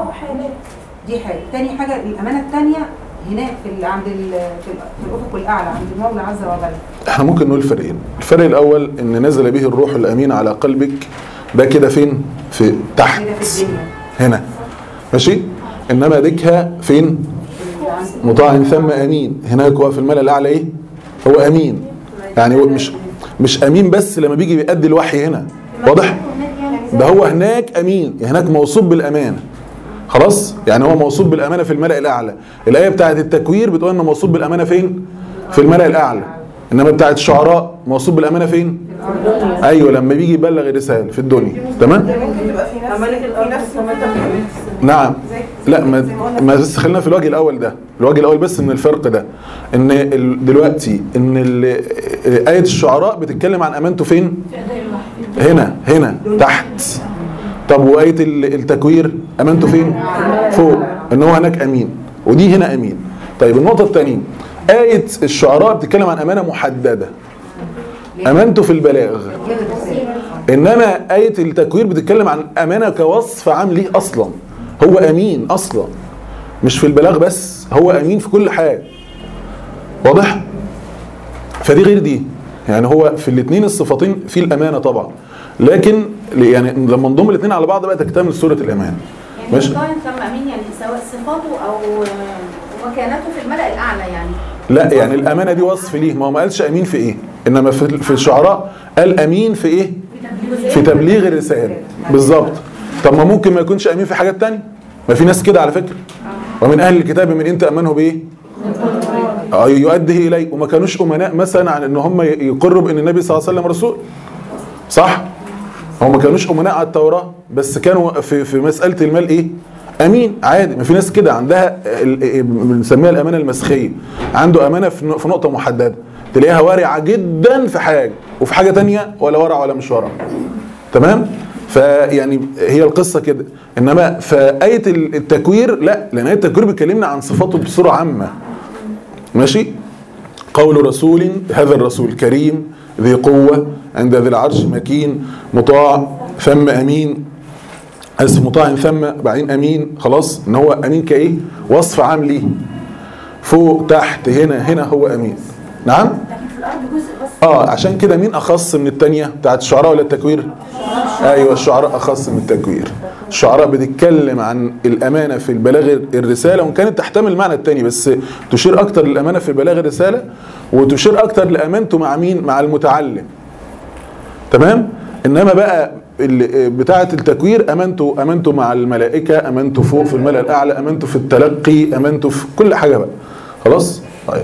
دي حاجه تاني حاجه الامانه الثانيه هناك في ال- عند ال- في ال- في الافق الاعلى عند المولى عز وجل احنا ممكن نقول فرقين الفرق الاول ان نزل به الروح الامين على قلبك ده كده فين في تحت كده في الدنيا هنا ماشي انما ديكها فين مطاع ثم امين هناك هو في الملأ الاعلى ايه هو امين يعني هو مش مش امين بس لما بيجي بيأدي الوحي هنا واضح ده هو هناك امين هناك موصوف بالامانه خلاص يعني هو موصوف بالامانه في الملأ الاعلى الايه بتاعت التكوير بتقول انه موصوف بالامانه فين في الملأ الاعلى انما بتاعت الشعراء موصوف بالامانه فين ايوه لما بيجي يبلغ الرساله في الدنيا تمام ممكن يبقى في نفس في نفس نعم لا ما ما بس خلينا في الوجه الاول ده الوجه الاول بس من الفرق ده ان ال- دلوقتي ان ال- ايه الشعراء بتتكلم عن امانته فين هنا هنا تحت طب وايه ال- التكوير امانته فين فوق ان هو هناك امين ودي هنا امين طيب النقطه الثانيه ايه الشعراء بتتكلم عن امانه محدده امانته في البلاغ تبليغ الرساله انما ايه التكوير بتتكلم عن امانه كوصف عام ليه اصلا هو امين اصلا مش في البلاغ بس هو امين في كل حاجه واضح فدي غير دي يعني هو في الاثنين الصفتين في الامانه طبعا لكن يعني لما نضم الاثنين على بعض بقى تكتمل سوره الامان يعني ماشي. مطاعن ثم امين يعني سواء صفاته او مكانته في الملأ الاعلى يعني لا يعني الامانه دي وصف ليه ما هو ما قالش امين في ايه انما في في الشعراء قال امين في ايه في تبليغ الرساله بالظبط طب ما ممكن ما يكونش امين في حاجات تانية ما في ناس كده على فكره ومن اهل الكتاب من انت امنه بايه آه، يؤديه اليه وما كانوش امناء مثلا عن ان هم يقروا بان النبي صلى الله عليه وسلم رسول صح هم ما كانوش امناء على التوراه بس كانوا في في مساله المال ايه امين عادي ما في ناس كده عندها ال- ال- بنسميها الامانه المسخيه عنده امانه في ن- في نقطه محدده تلاقيها وارعه جدا في حاجه وفي حاجه تانية ولا ورع ولا مش ورع تمام فيعني هي القصه كده انما فايه ال- التكوير لا لان ايه التكوير بيكلمنا عن صفاته بصوره عامه ماشي قول رسول هذا الرسول كريم ذي قوة عند ذي العرش مكين مطاع ثم أمين اسم مطاع ثم بعدين أمين خلاص إن هو أمين كإيه وصف عام ليه فوق تحت هنا هنا هو أمين نعم لكن في الارض جزء بس اه عشان كده مين اخص من التانية بتاعت الشعراء ولا التكوير ايوه الشعراء اخص من التكوير الشعراء بتتكلم عن الامانه في البلاغ الرساله وان كانت تحتمل المعنى التاني بس تشير اكتر للامانه في بلاغ الرساله وتشير اكتر لامانته مع مين مع المتعلم تمام انما بقى ال- بتاعه التكوير امانته امانته مع الملائكه امانته فوق في الملأ الاعلى امانته في التلقي امانته في كل حاجه بقى خلاص طيب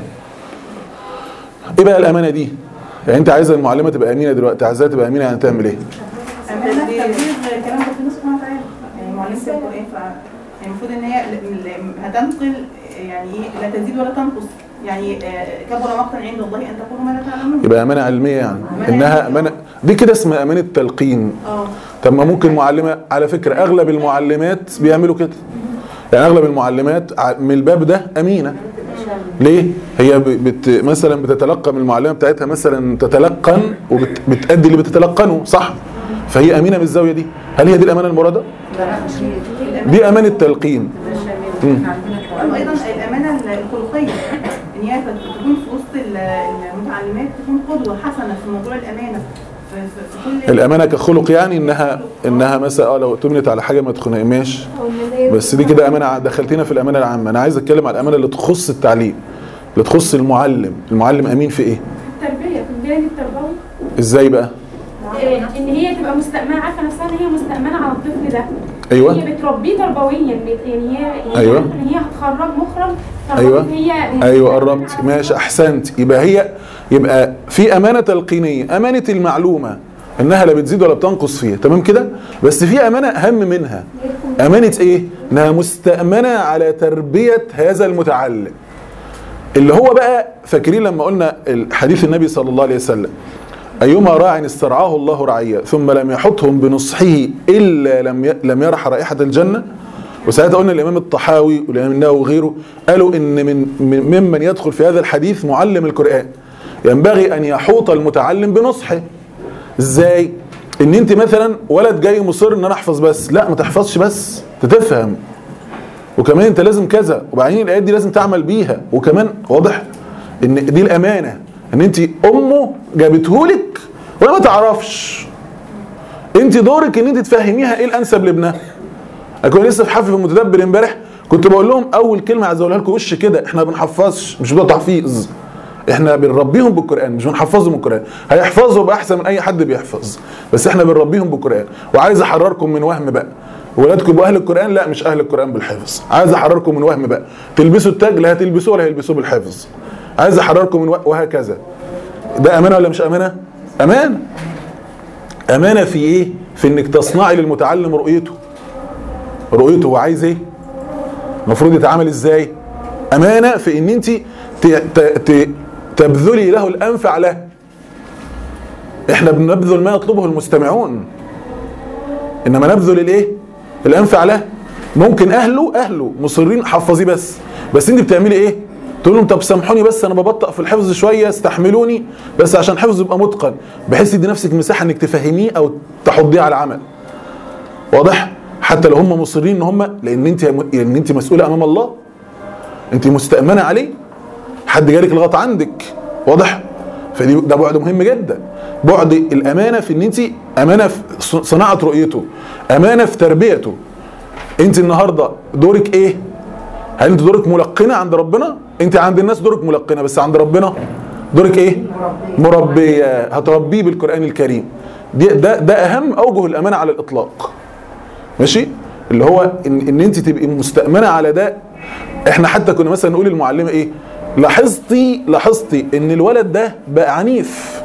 ايه بقى الامانه دي يعني انت عايزه المعلمه تبقى امينه دلوقتي عايزاها تبقى امينه يعني تعمل ايه امانه تبليغ كلام ربنا سبحانه وتعالى يعني معلمه القران ف يعني المفروض ان هي ل- ل- هتنقل يعني ايه لا تزيد ولا تنقص يعني آه، كبر مقتا عند الله ان تقولوا ما لا تعلمون يبقى امانه علميه يعني انها امانه دي كده اسمها امانه تلقين اه طب ما ممكن معلمه على فكره اغلب المعلمات بيعملوا كده يعني اغلب المعلمات ع- من الباب ده امينه ليه هي ب- بت مثلا بتتلقى من المعلمه بتاعتها مثلا تتلقن وبتأدي اللي بتتلقنه صح فهي امينه من الزاويه دي هل هي دي الامانه المراده لا لا مش هي دي دي امانه تلقين مم. احنا عندنا ايضا الامانه الخلقيه ان هي تكون في وسط ال- المتعلمات تكون قدوه حسنه في موضوع الامانه في, في, في كل الامانه كخلق يعني انها انها مثلا اه لو اؤتمنت على حاجه ما تخنقماش او المزايا بس دي كده امانه دخلتينا في الامانه العامه انا عايز اتكلم على الامانه اللي تخص التعليم اللي تخص المعلم المعلم امين في ايه التربيه في الجانب التربوي ازاي بقى إيه، ان هي تبقى مستأمنه عارفه نفسها ان هي مستأمنه على الطفل ده ايوه هي بتربيه تربويا بت- يعني هي يعني أيوة. عارفة ان هي هتخرج مخرج أيوة. فالمفروض هي ايوه قربت ماشي احسنت يبقى هي يبقى في امانه تلقينيه امانه المعلومه انها لا بتزيد ولا بتنقص فيها تمام كده بس في امانه اهم منها امانه ايه انها مستامنه على تربيه هذا المتعلم اللي هو بقى فاكرين لما قلنا حديث النبي صلى الله عليه وسلم أيما راع استرعاه الله رعية ثم لم يحطهم بنصحه إلا لم ي- لم يرح رائحة الجنة وساعتها قلنا الإمام الطحاوي والإمام النووي وغيره قالوا إن من من- ممن يدخل في هذا الحديث معلم القرآن ينبغي ان يحوط المتعلم بنصحه ازاي ان انت مثلا ولد جاي مصر ان انا احفظ بس لا ما تحفظش بس تتفهم وكمان انت لازم كذا وبعدين الايات دي لازم تعمل بيها وكمان واضح ان دي الامانه ان انت امه جابتهولك ولا ما تعرفش انت دورك ان انت تفهميها ايه الانسب لابنها انا كنت لسه في حفل في المتدبر امبارح كنت بقول لهم اول كلمه عايز اقولها لكم وش كده احنا ما بنحفظش مش بتوع تحفيظ احنا بنربيهم بالقران مش بنحفظهم القران هيحفظوا بقى احسن من اي حد بيحفظ بس احنا بنربيهم بالقران وعايز احرركم من وهم بقى ولادكم يبقوا اهل القران لا مش اهل القران بالحفظ عايز احرركم من وهم بقى تلبسوا التاج لا هتلبسوه ولا هيلبسوه بالحفظ عايز احرركم من و... وهكذا ده امانه ولا مش امانه امانه امانه في ايه في انك تصنعي للمتعلم رؤيته رؤيته هو عايز ايه المفروض يتعامل ازاي امانه في ان انت ت... ت... ت... تبذلي له الانفع له احنا بنبذل ما يطلبه المستمعون انما نبذل الايه الانفع له ممكن اهله اهله مصرين حفظيه بس بس انت بتعملي ايه تقول لهم طب سامحوني بس انا ببطأ في الحفظ شويه استحملوني بس عشان حفظ يبقى متقن بحيث تدي نفسك مساحه انك تفهميه او تحضيه على العمل واضح حتى لو هم مصرين ان هم لان انت لان انت مسؤوله امام الله انت مستأمنه عليه حد جالك لغايه عندك واضح فدي ده بعد مهم جدا بعد الامانه في ان انت امانه في صناعه رؤيته امانه في تربيته انت النهارده دورك ايه هل انت دورك ملقنه عند ربنا انت عند الناس دورك ملقنه بس عند ربنا دورك ايه مربيه هتربيه بالقران الكريم دي ده ده اهم اوجه الامانه على الاطلاق ماشي اللي هو ان, إن انت تبقي مستأمنه على ده احنا حتى كنا مثلا نقول للمعلمه ايه لاحظتي لاحظتي ان الولد ده بقى عنيف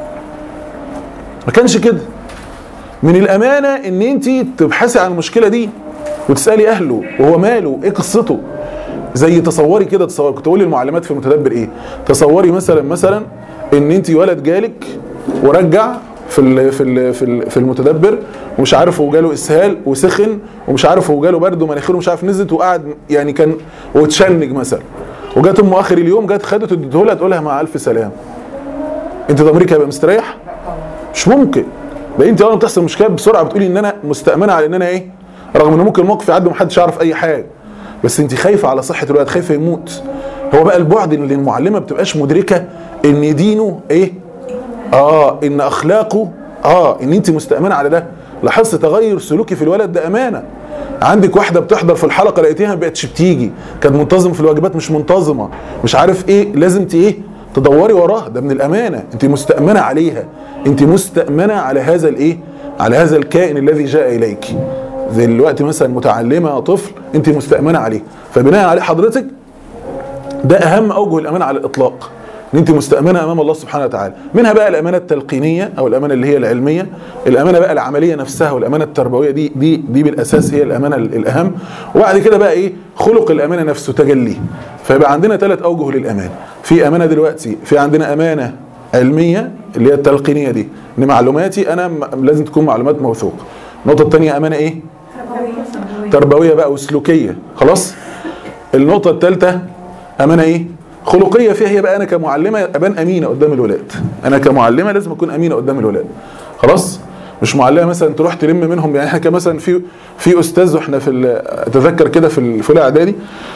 ما كانش كده من الامانه ان انت تبحثي عن المشكله دي وتسالي اهله وهو ماله ايه قصته زي تصوري كده تصور كنت اقول للمعلمات في المتدبر ايه تصوري مثلا مثلا ان انت ولد جالك ورجع في ال في ال في, ال في المتدبر ومش عارف هو جاله اسهال وسخن ومش عارف هو جاله برد ومناخيره مش عارف نزلت وقعد يعني كان وتشنج مثلا وجات امه اخر اليوم جت خدت اديته لها تقول لها مع الف سلام انت ضميرك هيبقى مستريح مش ممكن بقى انت اول ما تحصل مشكله بسرعه بتقولي ان انا مستامنه على ان انا ايه رغم ان ممكن الموقف يعدي ومحدش يعرف اي حاجه بس انت خايفه على صحه الولد خايفه يموت هو بقى البعد اللي المعلمه ما بتبقاش مدركه ان دينه ايه اه ان اخلاقه اه ان انت مستامنه على ده لاحظت تغير سلوكي في الولد ده امانه عندك واحده بتحضر في الحلقه لقيتيها ما بقتش بتيجي كانت منتظمه في الواجبات مش منتظمه مش عارف ايه لازم ت ايه تدوري وراها ده من الامانه انت مستامنه عليها انت مستامنه على هذا الايه على هذا الكائن الذي جاء اليك زي دلوقتي مثلا متعلمه طفل انت مستامنه عليه فبناء عليه حضرتك ده اهم اوجه الامانه على الاطلاق ان انت مستامنه امام الله سبحانه وتعالى منها بقى الامانه التلقينيه او الامانه اللي هي العلميه الامانه بقى العمليه نفسها والامانه التربويه دي دي دي بالاساس هي الامانه الاهم وبعد كده بقى ايه خلق الامانه نفسه تجليه فيبقى عندنا ثلاث اوجه للامانه في امانه دلوقتي في عندنا امانه علميه اللي هي التلقينيه دي ان معلوماتي انا م- لازم تكون معلومات موثوقه النقطه الثانيه امانه ايه تربويه بقى وسلوكيه خلاص النقطه الثالثه امانه ايه خلقيه فيها هي بقى انا كمعلمه ابان امينه قدام الولاد انا كمعلمه لازم اكون امينه قدام الولاد خلاص مش معلمه مثلا تروح تلم منهم يعني احنا كان مثلا في في استاذ واحنا في ال- اتذكر كده في ال- في الاعدادي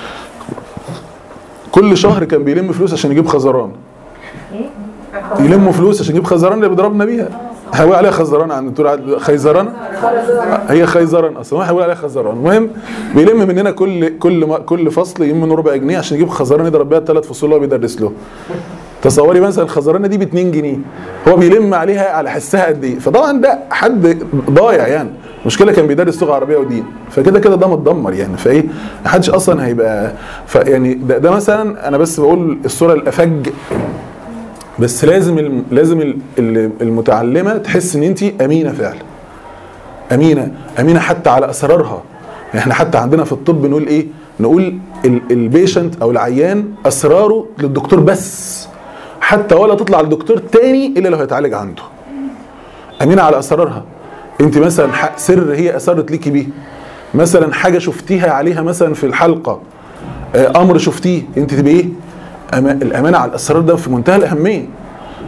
كل شهر كان بيلم فلوس عشان يجيب خزران يلموا فلوس عشان يجيب خزران اللي بيضربنا بيها احنا بنقول عليها خزران عند تقول خيزران هي خيزران اصلا احنا بنقول عليها خزران المهم بيلم مننا كل كل ما كل فصل يلم منه ربع جنيه عشان يجيب خزران يضرب بيها الثلاث فصول اللي هو بيدرس له تصوري مثلا الخزرانه دي ب 2 جنيه هو بيلم عليها على حسها قد ايه فطبعا ده حد ضايع يعني المشكله كان بيدرس لغه عربيه ودين فكده كده ده متدمر يعني فايه محدش اصلا هيبقى فيعني ده, ده مثلا انا بس بقول الصوره الافج بس لازم الم- لازم ال- ال- المتعلمه تحس ان انت امينه فعلا امينه امينه حتى على اسرارها يعني احنا حتى عندنا في الطب نقول ايه نقول ال- البيشنت او العيان اسراره للدكتور بس حتى ولا تطلع لدكتور تاني الا لو هيتعالج عنده امينه على اسرارها انت مثلا ح- سر هي اسرت ليكي بيه مثلا حاجه شفتيها عليها مثلا في الحلقه آه، امر شفتيه انت تبقى ايه أما- الامانه على الاسرار ده في منتهى الاهميه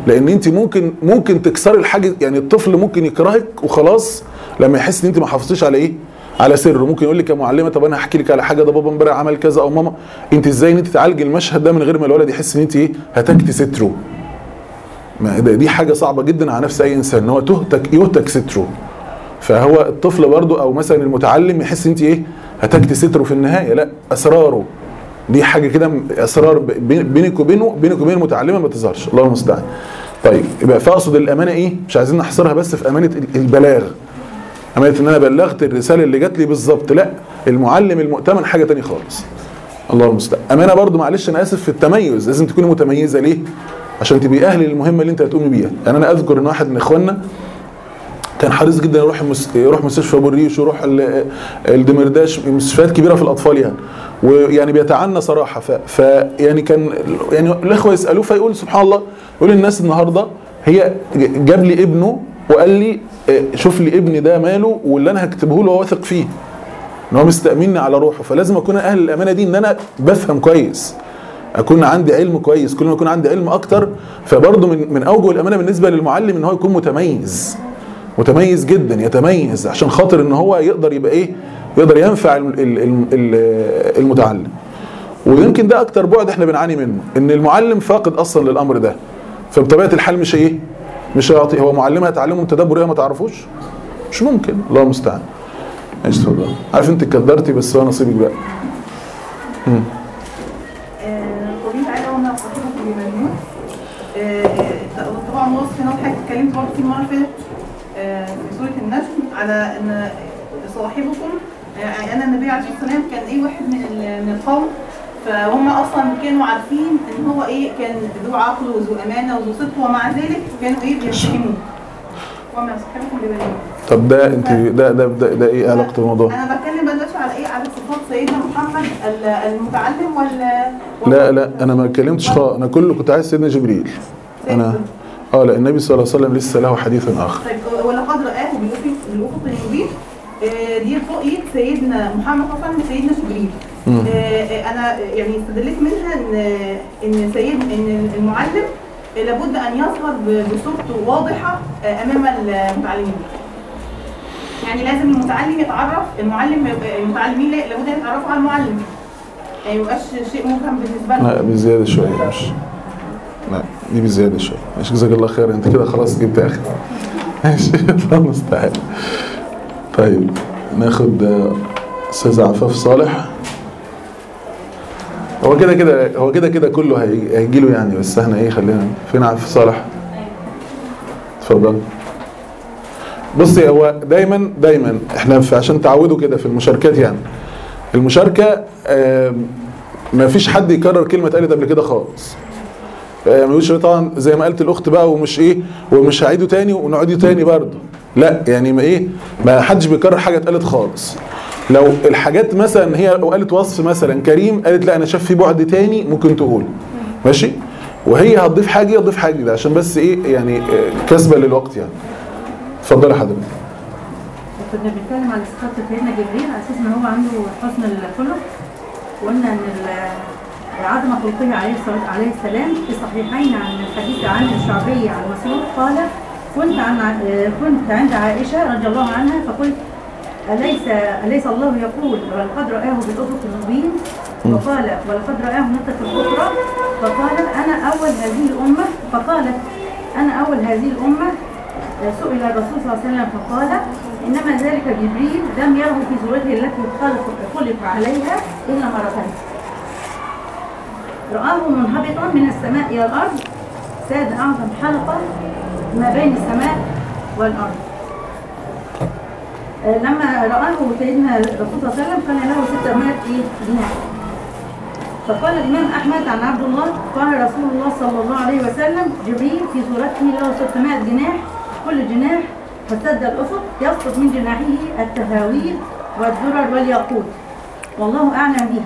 لان انت ممكن ممكن تكسري الحاجز يعني الطفل ممكن يكرهك وخلاص لما يحس ان انت ما حافظتيش على ايه على سره ممكن يقول لك يا معلمه طب انا هحكي لك على حاجه ده بابا امبارح عمل كذا او ماما انت ازاي ان انت تعالجي المشهد ده من غير ما الولد يحس ان انت ايه هتكتي ستره ما ده دي حاجه صعبه جدا على نفس اي انسان ان هو تهتك يهتك ستره فهو الطفل برضو او مثلا المتعلم يحس انت ايه هتكتي ستره في النهايه لا اسراره دي حاجه كده اسرار بين- بينك وبينه بينك وبين المتعلمه ما تظهرش الله المستعان طيب يبقى فاقصد الامانه ايه مش عايزين نحصرها بس في امانه ال- البلاغ امانه ان انا بلغت الرساله اللي جات لي بالظبط لا المعلم المؤتمن حاجه تانية خالص الله المستعان امانه برضو معلش انا اسف في التميز لازم تكوني متميزه ليه عشان تبقي اهل للمهمه اللي انت هتقومي بيها يعني انا اذكر ان واحد من اخواننا كان حريص جدا يروح مس... يروح مستشفى ابو الريش ويروح ال- الدمرداش مستشفيات كبيره في الاطفال يعني ويعني بيتعنى صراحه ف... ف يعني كان يعني الاخوه يسالوه فيقول سبحان الله يقول الناس النهارده هي جاب لي ابنه وقال لي اه، شوف لي ابني ده ماله واللي انا هكتبه له واثق فيه ان هو مستأمني على روحه فلازم اكون اهل الامانه دي ان انا بفهم كويس اكون عندي علم كويس كل ما يكون عندي علم اكتر فبرضه من من اوجه الامانه بالنسبه للمعلم ان هو يكون متميز متميز جدا يتميز عشان خاطر ان هو يقدر يبقى ايه يقدر ينفع ال- ال- ال- ال- المتعلم ويمكن ده اكتر بعد احنا بنعاني منه ان المعلم فاقد اصلا للامر ده فبطبيعه الحال مش ايه مش هيعطي هو معلمها تعلمه التدبر ايه ما تعرفوش مش ممكن الله المستعان ماشي اتفضل عارف انت كدرتي بس هو نصيبك بقى مم. قولي تعالى وانا صاحبك بمجنون طبعا وصف هنا حضرتك اتكلمت برضه في المره اللي فاتت آه، في سوره النجم على ان صاحبكم يعني انا النبي عليه الصلاه والسلام كان ايه واحد من ال- من القوم فهم اصلا كانوا عارفين ان هو ايه كان ذو عقل وذو امانه وذو صدق ومع ذلك كانوا ايه بيتهموه وما صاحبكم بمجنون طب ده انت ده ده ده, ده ايه علاقته بالموضوع انا بتكلم بقى دلوقتي على ايه على صفات سيدنا محمد ال- المتعلم ولا لا لا انا ما اتكلمتش خالص انا كله كنت عايز سيدنا جبريل انا اه لا النبي صلى الله عليه وسلم لسه له حديث اخر طيب ولقد رآه بالأفق بالأفق المبين آه، دي رؤية سيدنا محمد صلى الله عليه وسلم لسيدنا جبريل مم. آه، آه، أنا يعني استدلت منها إن إن سيد إن المعلم لابد أن يظهر ب- بصورته واضحة آه، أمام المتعلمين يعني لازم المتعلم يتعرف المعلم المتعلمين لا- لابد أن يتعرفوا على المعلم يعني ما يبقاش شيء مبهم بالنسبة لا لهم بزياده شويه مش لا دي بزياده شويه ماشي جزاك الله خير انت كده خلاص جبت اخر ماشي الله المستعان طيب ناخد آه، استاذ عفاف صالح هو كده كده هو كده كده كله هي- هيجي له يعني بس احنا ايه خلينا فين عفاف صالح اتفضل بصي هو دايما دايما احنا في عشان تعودوا كده في المشاركات يعني المشاركه آم، ما فيش حد يكرر كلمه اتقالت قبل كده خالص آه، ما يقولش طبعا زي ما قالت الاخت بقى ومش ايه ومش هعيده تاني ونعيده تاني برضه لا يعني ما ايه ما حدش بيكرر حاجه اتقالت خالص لو الحاجات مثلا هي لو قالت وصف مثلا كريم قالت لا انا شايف في بعد تاني ممكن تقول ماشي وهي هتضيف حاجه هتضيف حاجه ده عشان بس ايه يعني آه، كسبه للوقت يعني اتفضلي حضرتك كنا بنتكلم عن صفات سيدنا جبريل على اساس ان هو عنده حسن الخلق وقلنا ان ال- عظم خلقه عليه الصلاه عليه السلام في الصحيحين عن الحديث عن الشعبي عن مسعود قال كنت عن ع- كنت عند عائشه رضي الله عنها فقلت أليس أليس الله يقول ولقد رآه بالأفق المبين وقال ولقد رآه نقطة أخرى فقال أنا أول هذه الأمة فقالت أنا أول هذه الأمة سئل الرسول صلى الله عليه وسلم فقال إنما ذلك جبريل لم يره في صورته التي خلق, خلق عليها إلا مرتين رآه منهبطا من السماء إلى الأرض ساد أعظم حلقة ما بين السماء والأرض آه، لما رآه سيدنا الرسول صلى الله عليه وسلم كان له 600 إيه؟ دينار فقال الإمام أحمد عن عبد الله قال رسول الله صلى الله عليه وسلم جبريل في صورته له 600 جناح كل جناح فسد الأفق يسقط من جناحه التهاويل والذرر والياقوت والله أعلم به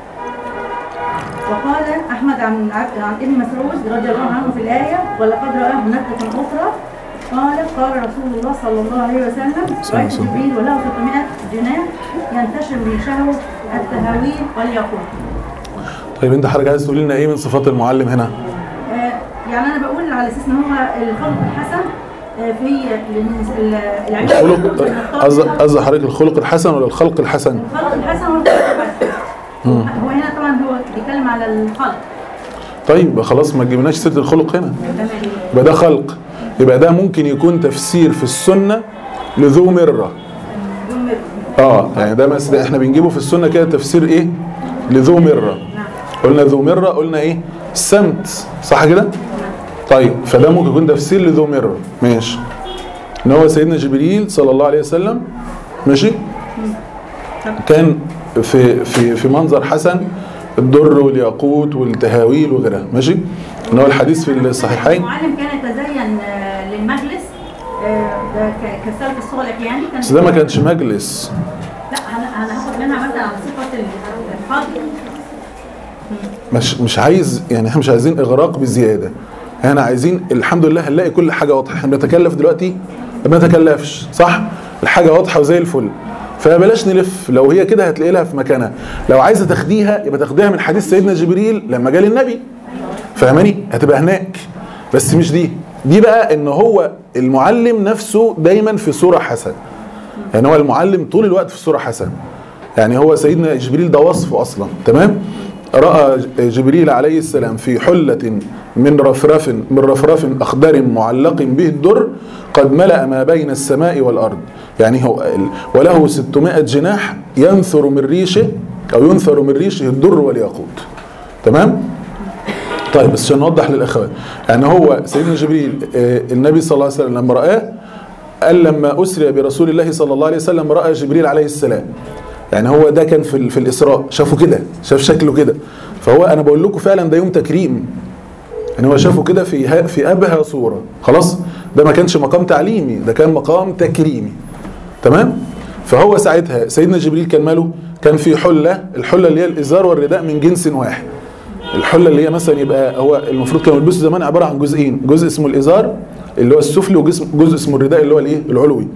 وقال أحمد عن عن ابن مسعود رضي الله عنه في الآية ولقد رآه نكتة أخرى قال قال رسول الله صلى الله عليه وسلم رأيت جبريل وله 600 جناح ينتشر ريشه التهاويل والياقوت طيب انت حضرتك عايز تقول لنا ايه من صفات المعلم هنا آه، يعني انا بقول على اساس ان هو الخلق الحسن آه، في ال- ال- العلم الخلق قصد قصد حضرتك الخلق الحسن ولا الخلق الحسن؟ الخلق الحسن والخلق الحسن هو هنا طبعا هو بيتكلم على الخلق طيب خلاص ما تجيبناش سيره الخلق هنا تمام يبقى ده خلق يبقى ده ممكن يكون تفسير في السنه لذو مره اه يعني ده مثلا احنا بنجيبه في السنه كده تفسير ايه لذو مره قلنا ذو مره قلنا ايه السمت صح كده طيب فده ممكن يكون تفسير لذو مره ماشي ان هو سيدنا جبريل صلى الله عليه وسلم ماشي كان في في في منظر حسن الدر والياقوت والتهاويل وغيرها ماشي ان هو الحديث في الصحيحين المعلم كان يتزين آه، للمجلس آه، ده ك- كالسلف الصالح يعني كان بس ده ما كانش مجلس لا هن- هناخد منها مثلا صفه ال- الخلق مش مش عايز يعني احنا مش عايزين اغراق بزياده احنا عايزين الحمد لله هنلاقي كل حاجه واضحه احنا بنتكلف دلوقتي ما نتكلفش صح الحاجه واضحه وزي الفل فبلاش نلف لو هي كده هتلاقي لها في مكانها لو عايزه تاخديها يبقى تاخديها من حديث سيدنا جبريل لما جه للنبي فاهماني هتبقى هناك بس مش دي دي بقى ان هو المعلم نفسه دايما في صوره حسنه يعني هو المعلم طول الوقت في صوره حسنه يعني هو سيدنا جبريل ده وصفه اصلا تمام راى جبريل عليه السلام في حله من رفرف من رفرف اخضر معلق به الدر قد ملا ما بين السماء والارض يعني هو ال- وله 600 جناح ينثر من ريشه او ينثر من ريشه الدر والياقوت تمام طيب بس عشان نوضح للاخوات يعني هو سيدنا جبريل آه، النبي صلى الله عليه وسلم لما رآه قال لما أسري برسول الله صلى الله عليه وسلم رأى جبريل عليه السلام يعني هو ده كان في, ال- في الإسراء شافه كده شاف شكله كده فهو أنا بقول لكم فعلا ده يوم تكريم يعني هو شافه كده في ها- في أبهى صورة خلاص ده ما كانش مقام تعليمي ده كان مقام تكريمي تمام فهو ساعتها سيدنا جبريل كان ماله كان في حلة الحلة اللي هي الإزار والرداء من جنس واحد الحله اللي هي مثلا يبقى هو المفروض كانوا يلبسوا زمان عباره عن جزئين جزء اسمه الازار اللي هو السفلي وجزء جزء اسمه الرداء اللي هو الايه العلوي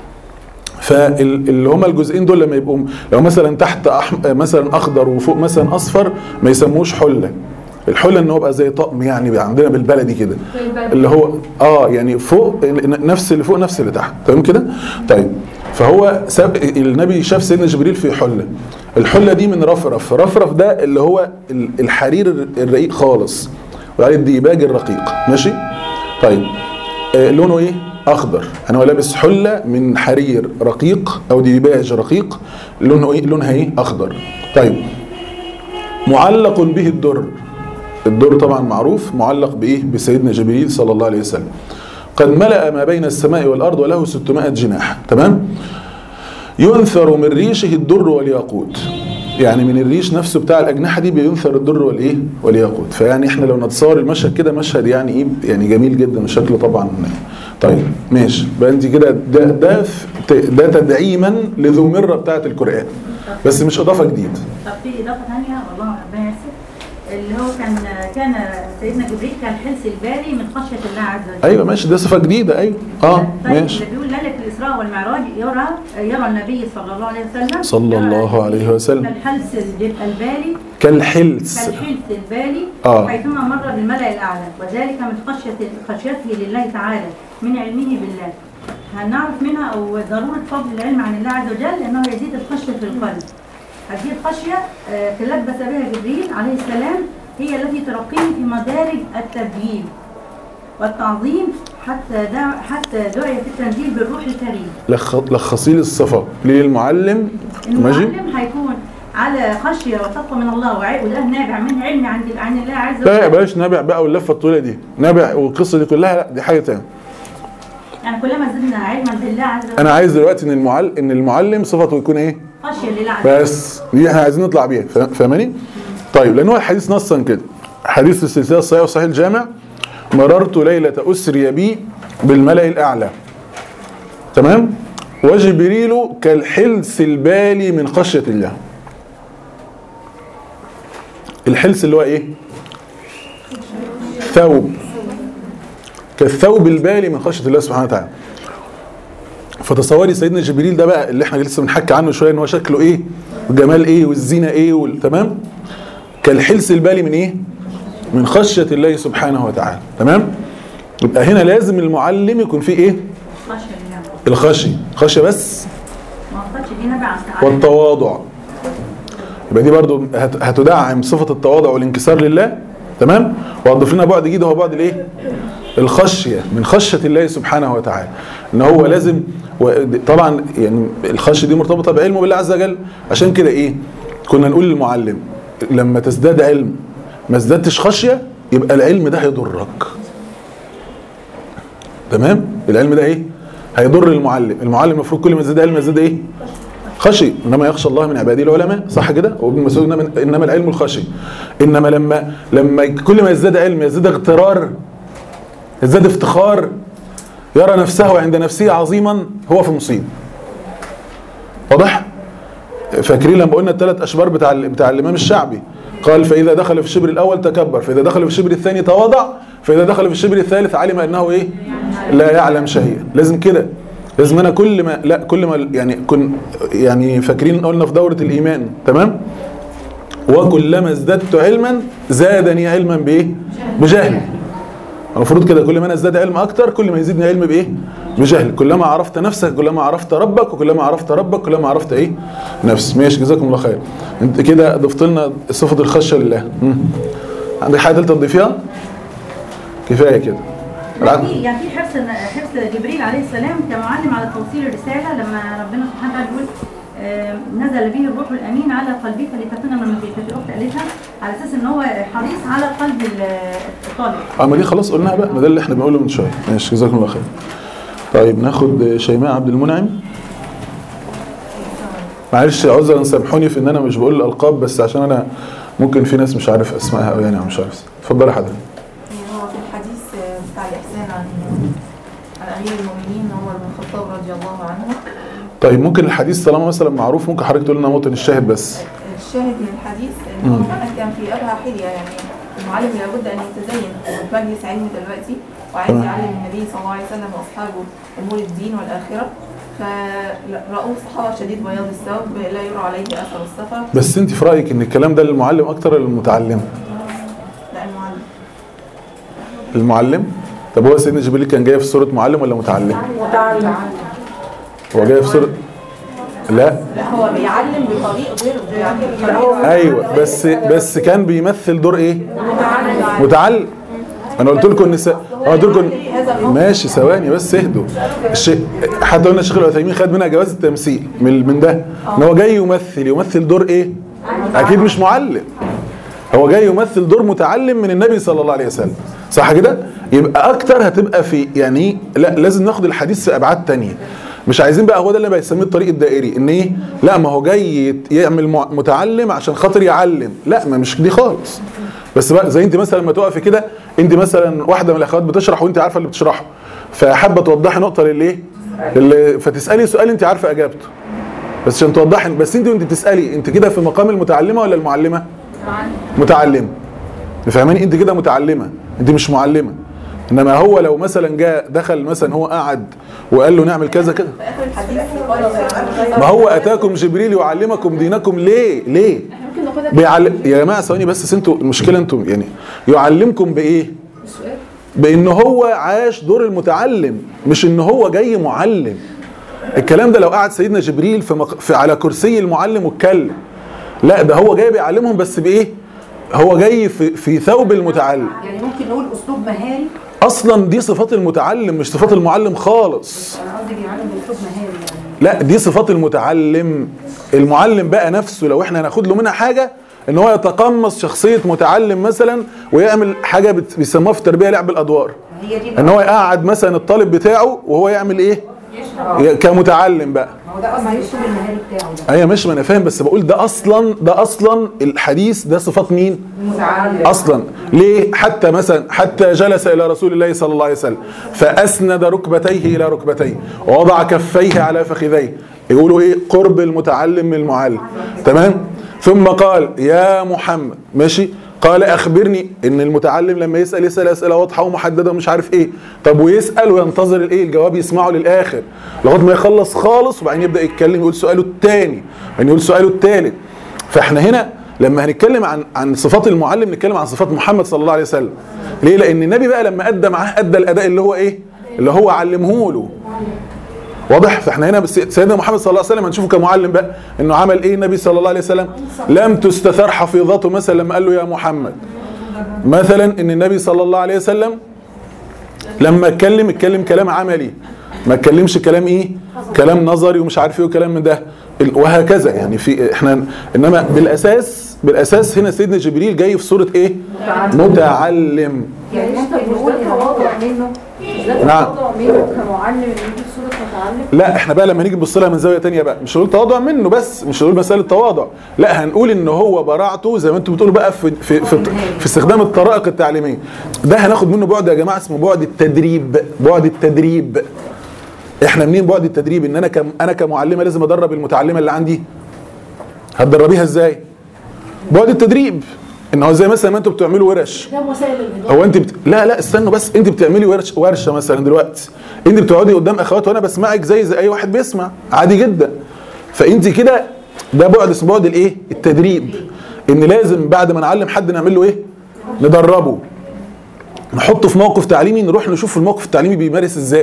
فاللي هما الجزئين دول لما يبقوا لو مثلا تحت أح... مثلا اخضر وفوق مثلا اصفر ما يسموش حله الحله ان هو يبقى زي طقم يعني بقى عندنا بالبلدي كده اللي هو اه يعني فوق نفس اللي فوق نفس اللي تحت تمام كده طيب فهو ساب النبي شاف سيدنا جبريل في حله الحله دي من رفرف رفرف ده اللي هو ال- الحرير الرقيق خالص وعليه الديباج الرقيق ماشي طيب آه لونه ايه اخضر انا هو لابس حله من حرير رقيق او ديباج رقيق لونه ايه لونها ايه اخضر طيب معلق به الدر الدر طبعا معروف معلق بايه بسيدنا جبريل صلى الله عليه وسلم قد ملأ ما بين السماء والارض وله 600 جناح تمام ينثر من ريشه الدر والياقوت يعني من الريش نفسه بتاع الاجنحه دي بينثر الدر والايه والياقوت فيعني احنا لو نتصور المشهد كده مشهد يعني ايه يعني جميل جدا وشكله طبعا طيب ماشي بقى انت كده ده ده ده تدعيما لذو مره بتاعه القران بس مش اضافه جديده طب في اضافه ثانيه والله ربنا ييسر اللي هو كان كان سيدنا جبريل كان حلس الباري من خشيه الله عز وجل ايوه ماشي ده صفه جديده ايوه اه طيب ماشي اللي بيقول ليله الاسراء والمعراج يرى يرى النبي صلى الله عليه وسلم صلى يرى الله عليه وسلم. كالحلس الج- البالي كالحلس كالحلس البالي آه. حيثما مر بالملأ الأعلى وذلك من خشية خشيته لله تعالى من علمه بالله هنعرف منها أو ضرورة فضل العلم عن الله عز وجل أنه يزيد الخشية في القلب هذه الخشية آه، تلبس بها جبريل عليه السلام هي التي ترقيه في مدارج التبجيل والتعظيم حتى دع حتى دعي في التنزيل بالروح الكريم لخ- لخصي لي الصفه للمعلم ماشي المعلم هيكون على خشية وتقوى من الله وع- وده نابع من علم عن عن الله عز لا وجل بلاش نابع بقى واللفه الطويله دي نابع والقصه دي كلها لا دي حاجه تانية يعني كلما زدنا علما بالله عز وجل انا عايز دلوقتي ان المعلم ان المعلم صفته يكون ايه خشية لله عز وجل بس دي احنا عايزين نطلع بيها فا- فاهماني طيب لان هو الحديث نصا كده حديث السلسله الصحيحه وصحيح الجامع مررت ليله اسري بي بالملا الاعلى تمام وجبريل كالحلس البالي من خشيه الله الحلس اللي هو ايه ثوب كالثوب البالي من خشيه الله سبحانه وتعالى فتصوري سيدنا جبريل ده بقى اللي احنا لسه بنحكي عنه شويه ان هو شكله ايه وجمال ايه والزينه ايه وال- تمام كالحلس البالي من ايه من خشيه الله سبحانه وتعالى تمام يبقى هنا لازم المعلم يكون فيه ايه خشية لله الخشيه خشيه بس ما اعتقدش دي نبع عن تعالى والتواضع يبقى دي برضو هت- هتدعم صفة التواضع والانكسار لله تمام وهتضيف لنا بعد جديد هو بعد الايه الخشية من خشية الله سبحانه وتعالى ان هو لازم و- طبعا يعني الخشية دي مرتبطة بعلمه بالله عز وجل عشان كده ايه كنا نقول للمعلم لما تزداد علم ما ازدادتش خشية يبقى العلم ده هيضرك تمام العلم ده ايه هيضر المعلم المعلم المفروض كل ما يزداد علم يزداد ايه خشي انما يخشى الله من عباده العلماء صح كده وابن مسعود انما انما العلم الخشي انما لما لما كل ما يزداد علم يزداد اغترار يزداد افتخار يرى نفسه عند نفسه عظيما هو في مصيبه واضح فاكرين لما قلنا الثلاث اشبار بتاع ال- بتاع الامام الشعبي قال فاذا دخل في الشبر الاول تكبر فاذا دخل في الشبر الثاني تواضع فاذا دخل في الشبر الثالث علم انه ايه لا يعلم شيئا لازم كده لازم انا كل ما لا كل ما يعني كن يعني فاكرين قلنا في دوره الايمان تمام وكلما ازددت علما زادني علما بايه بجهل المفروض كده كل ما انا ازداد علم اكتر كل ما يزيدني علم بايه بجهل كلما عرفت نفسك كلما عرفت ربك وكلما عرفت ربك كلما عرفت ايه نفس ماشي جزاكم الله خير انت كده ضفت لنا صفه الخشيه لله مم. عندك حاجه ثالثه تضيفيها كفايه كده العدل. في يعني في حرص حرص جبريل عليه السلام كمعلم على توصيل الرساله لما ربنا سبحانه وتعالى بيقول آه، نزل به الروح الامين على قلبك لتكون من المنزل ففي الاخت قالتها على اساس ان هو حريص على قلب ال- الطالب اه ما دي خلاص قلناها بقى ما ده اللي احنا بنقوله من شويه ماشي جزاكم الله خير طيب ناخد شيماء عبد المنعم معلش عذرا سامحوني في ان انا مش بقول الالقاب بس عشان انا ممكن في ناس مش عارف اسمائها او يعني أو مش عارف اتفضلي حضرتك هو في الحديث بتاع الإحسان عن عن أمير المؤمنين عمر بن الخطاب رضي الله عنه طيب ممكن الحديث طالما مثلا معروف ممكن حضرتك تقول لنا موطن الشاهد بس الشاهد من الحديث إن هو كان في أبها حلية يعني المعلم لابد أن يتزين في مجلس علمي دلوقتي وعايز تمام. يعلم النبي صلى الله عليه وسلم وأصحابه أمور الدين والآخرة فرأوه الصحابة شديد بياض الثوب لا يرى عليه أثر السفر بس انت في رايك ان الكلام ده للمعلم اكتر ولا للمتعلم لا المعلم المعلم طب هو سيدنا جبريل كان جاي في صوره معلم ولا متعلم متعلم هو جاي في صوره لا لا هو بيعلم بطريق غير يعني ايوه بس بس كان بيمثل دور ايه متعلم انا قلت لكم ان س... انا قلت لكم ماشي ثواني بس اهدوا الشيء حتى قلنا الشيخ العثيمين خد منها جواز التمثيل من من ده ان هو جاي يمثل يمثل دور ايه اكيد مش معلم هو جاي يمثل دور متعلم من النبي صلى الله عليه وسلم صح كده يبقى اكتر هتبقى في يعني إيه؟ لا لازم ناخد الحديث في ابعاد تانية مش عايزين بقى هو ده اللي بيسميه الطريق الدائري ان ايه لا ما هو جاي يت- يعمل مع- متعلم عشان خاطر يعلم لا ما مش دي خالص بس بقى زي انت مثلا لما تقفي كده انت مثلا واحده من الاخوات بتشرح وانت عارفه اللي بتشرحه فحابه توضحي نقطه للايه للي فتسالي سؤال انت عارفه اجابته بس عشان توضحي بس انت وانت بتسالي انت كده في مقام المتعلمه ولا المعلمه متعلمه فاهماني انت كده متعلمه انت مش معلمه انما هو لو مثلا جاء دخل مثلا هو قعد وقال له نعمل كذا كذا آخر الحديث قال ما هو اتاكم جبريل يعلمكم دينكم ليه ليه ممكن ناخدها بيعلم يا جماعه ثواني بس أصل انتوا المشكله انتوا يعني يعلمكم بايه بان هو عاش دور المتعلم مش ان هو جاي معلم الكلام ده لو قعد سيدنا جبريل في, مق... في على كرسي المعلم واتكلم لا ده هو جاي بيعلمهم بس بايه هو جاي في, في ثوب المتعلم يعني ممكن نقول اسلوب مهاري اصلا دي صفات المتعلم مش صفات المعلم خالص انا قصدي بيعلم باسلوب مهاري يعني لا دي صفات المتعلم المعلم بقى نفسه لو احنا هناخد له منها حاجه ان هو يتقمص شخصيه متعلم مثلا ويعمل حاجه بت- بيسموها في التربيه لعب الادوار هي دي ان بقى هو يقعد مثلا الطالب بتاعه وهو يعمل ايه ي- كمتعلم بقى ما هو ده اصلا الاسلوب المهاري بتاعه ده ايوه ماشي ما انا فاهم بس بقول ده اصلا ده اصلا الحديث ده صفات مين المتعلم اصلا ليه حتى مثلا حتى جلس الى رسول الله صلى الله عليه وسلم فاسند ركبتيه الى ركبتيه ووضع كفيه على فخذيه يقولوا ايه قرب المتعلم من المعلم تمام ثم قال يا محمد ماشي قال اخبرني ان المتعلم لما يسال يسال اسئله واضحه ومحدده ومش عارف ايه طب ويسال وينتظر الايه الجواب يسمعه للاخر لغايه ما يخلص خالص وبعدين يبدا يتكلم يقول سؤاله الثاني بعدين يقول سؤاله الثالث فاحنا هنا لما هنتكلم عن عن صفات المعلم نتكلم عن صفات محمد صلى الله عليه وسلم ليه لان النبي بقى لما ادى معاه ادى الاداء اللي هو ايه اللي هو علمه له واضح فاحنا هنا بس سيدنا محمد صلى الله عليه وسلم هنشوفه كمعلم بقى انه عمل ايه النبي صلى الله عليه وسلم لم تستثار حفيظته مثلا لما قال له يا محمد مثلا ان النبي صلى الله عليه وسلم لما اتكلم اتكلم كلام عملي ما اتكلمش كلام ايه كلام نظري ومش عارف ايه وكلام من ده ال- وهكذا يعني في احنا انما بالاساس بالاساس هنا سيدنا جبريل جاي في صوره ايه متعلم يعني ممكن نقول تواضع منه مش لازم نعم. تواضع منه كمعلم ان يجي صورة متعلم لا احنا بقى لما نيجي نبص لها من زاويه تانية بقى مش هنقول تواضع منه بس مش هنقول مساله تواضع لا هنقول ان هو براعته زي ما انتم بتقولوا بقى في في في, في استخدام الطرائق التعليميه ده هناخد منه بعد يا جماعه اسمه بعد التدريب بعد التدريب احنا منين بعد التدريب ان انا كم انا كمعلمه لازم ادرب المتعلمه اللي عندي هتدربيها ازاي بعد التدريب ان هو زي مثلا ما انتوا بتعملوا ورش ده وسائل الإدارة هو انت بت... لا لا استنوا بس انت بتعملي ورش ورشه مثلا دلوقتي انت بتقعدي قدام اخوات وانا بسمعك زي زي اي واحد بيسمع عادي جدا فانت كده ده بعد اسمه بعد الايه التدريب ان لازم بعد ما نعلم حد نعمل له ايه ندربه نحطه في موقف تعليمي نروح نشوف الموقف التعليمي بيمارس ازاي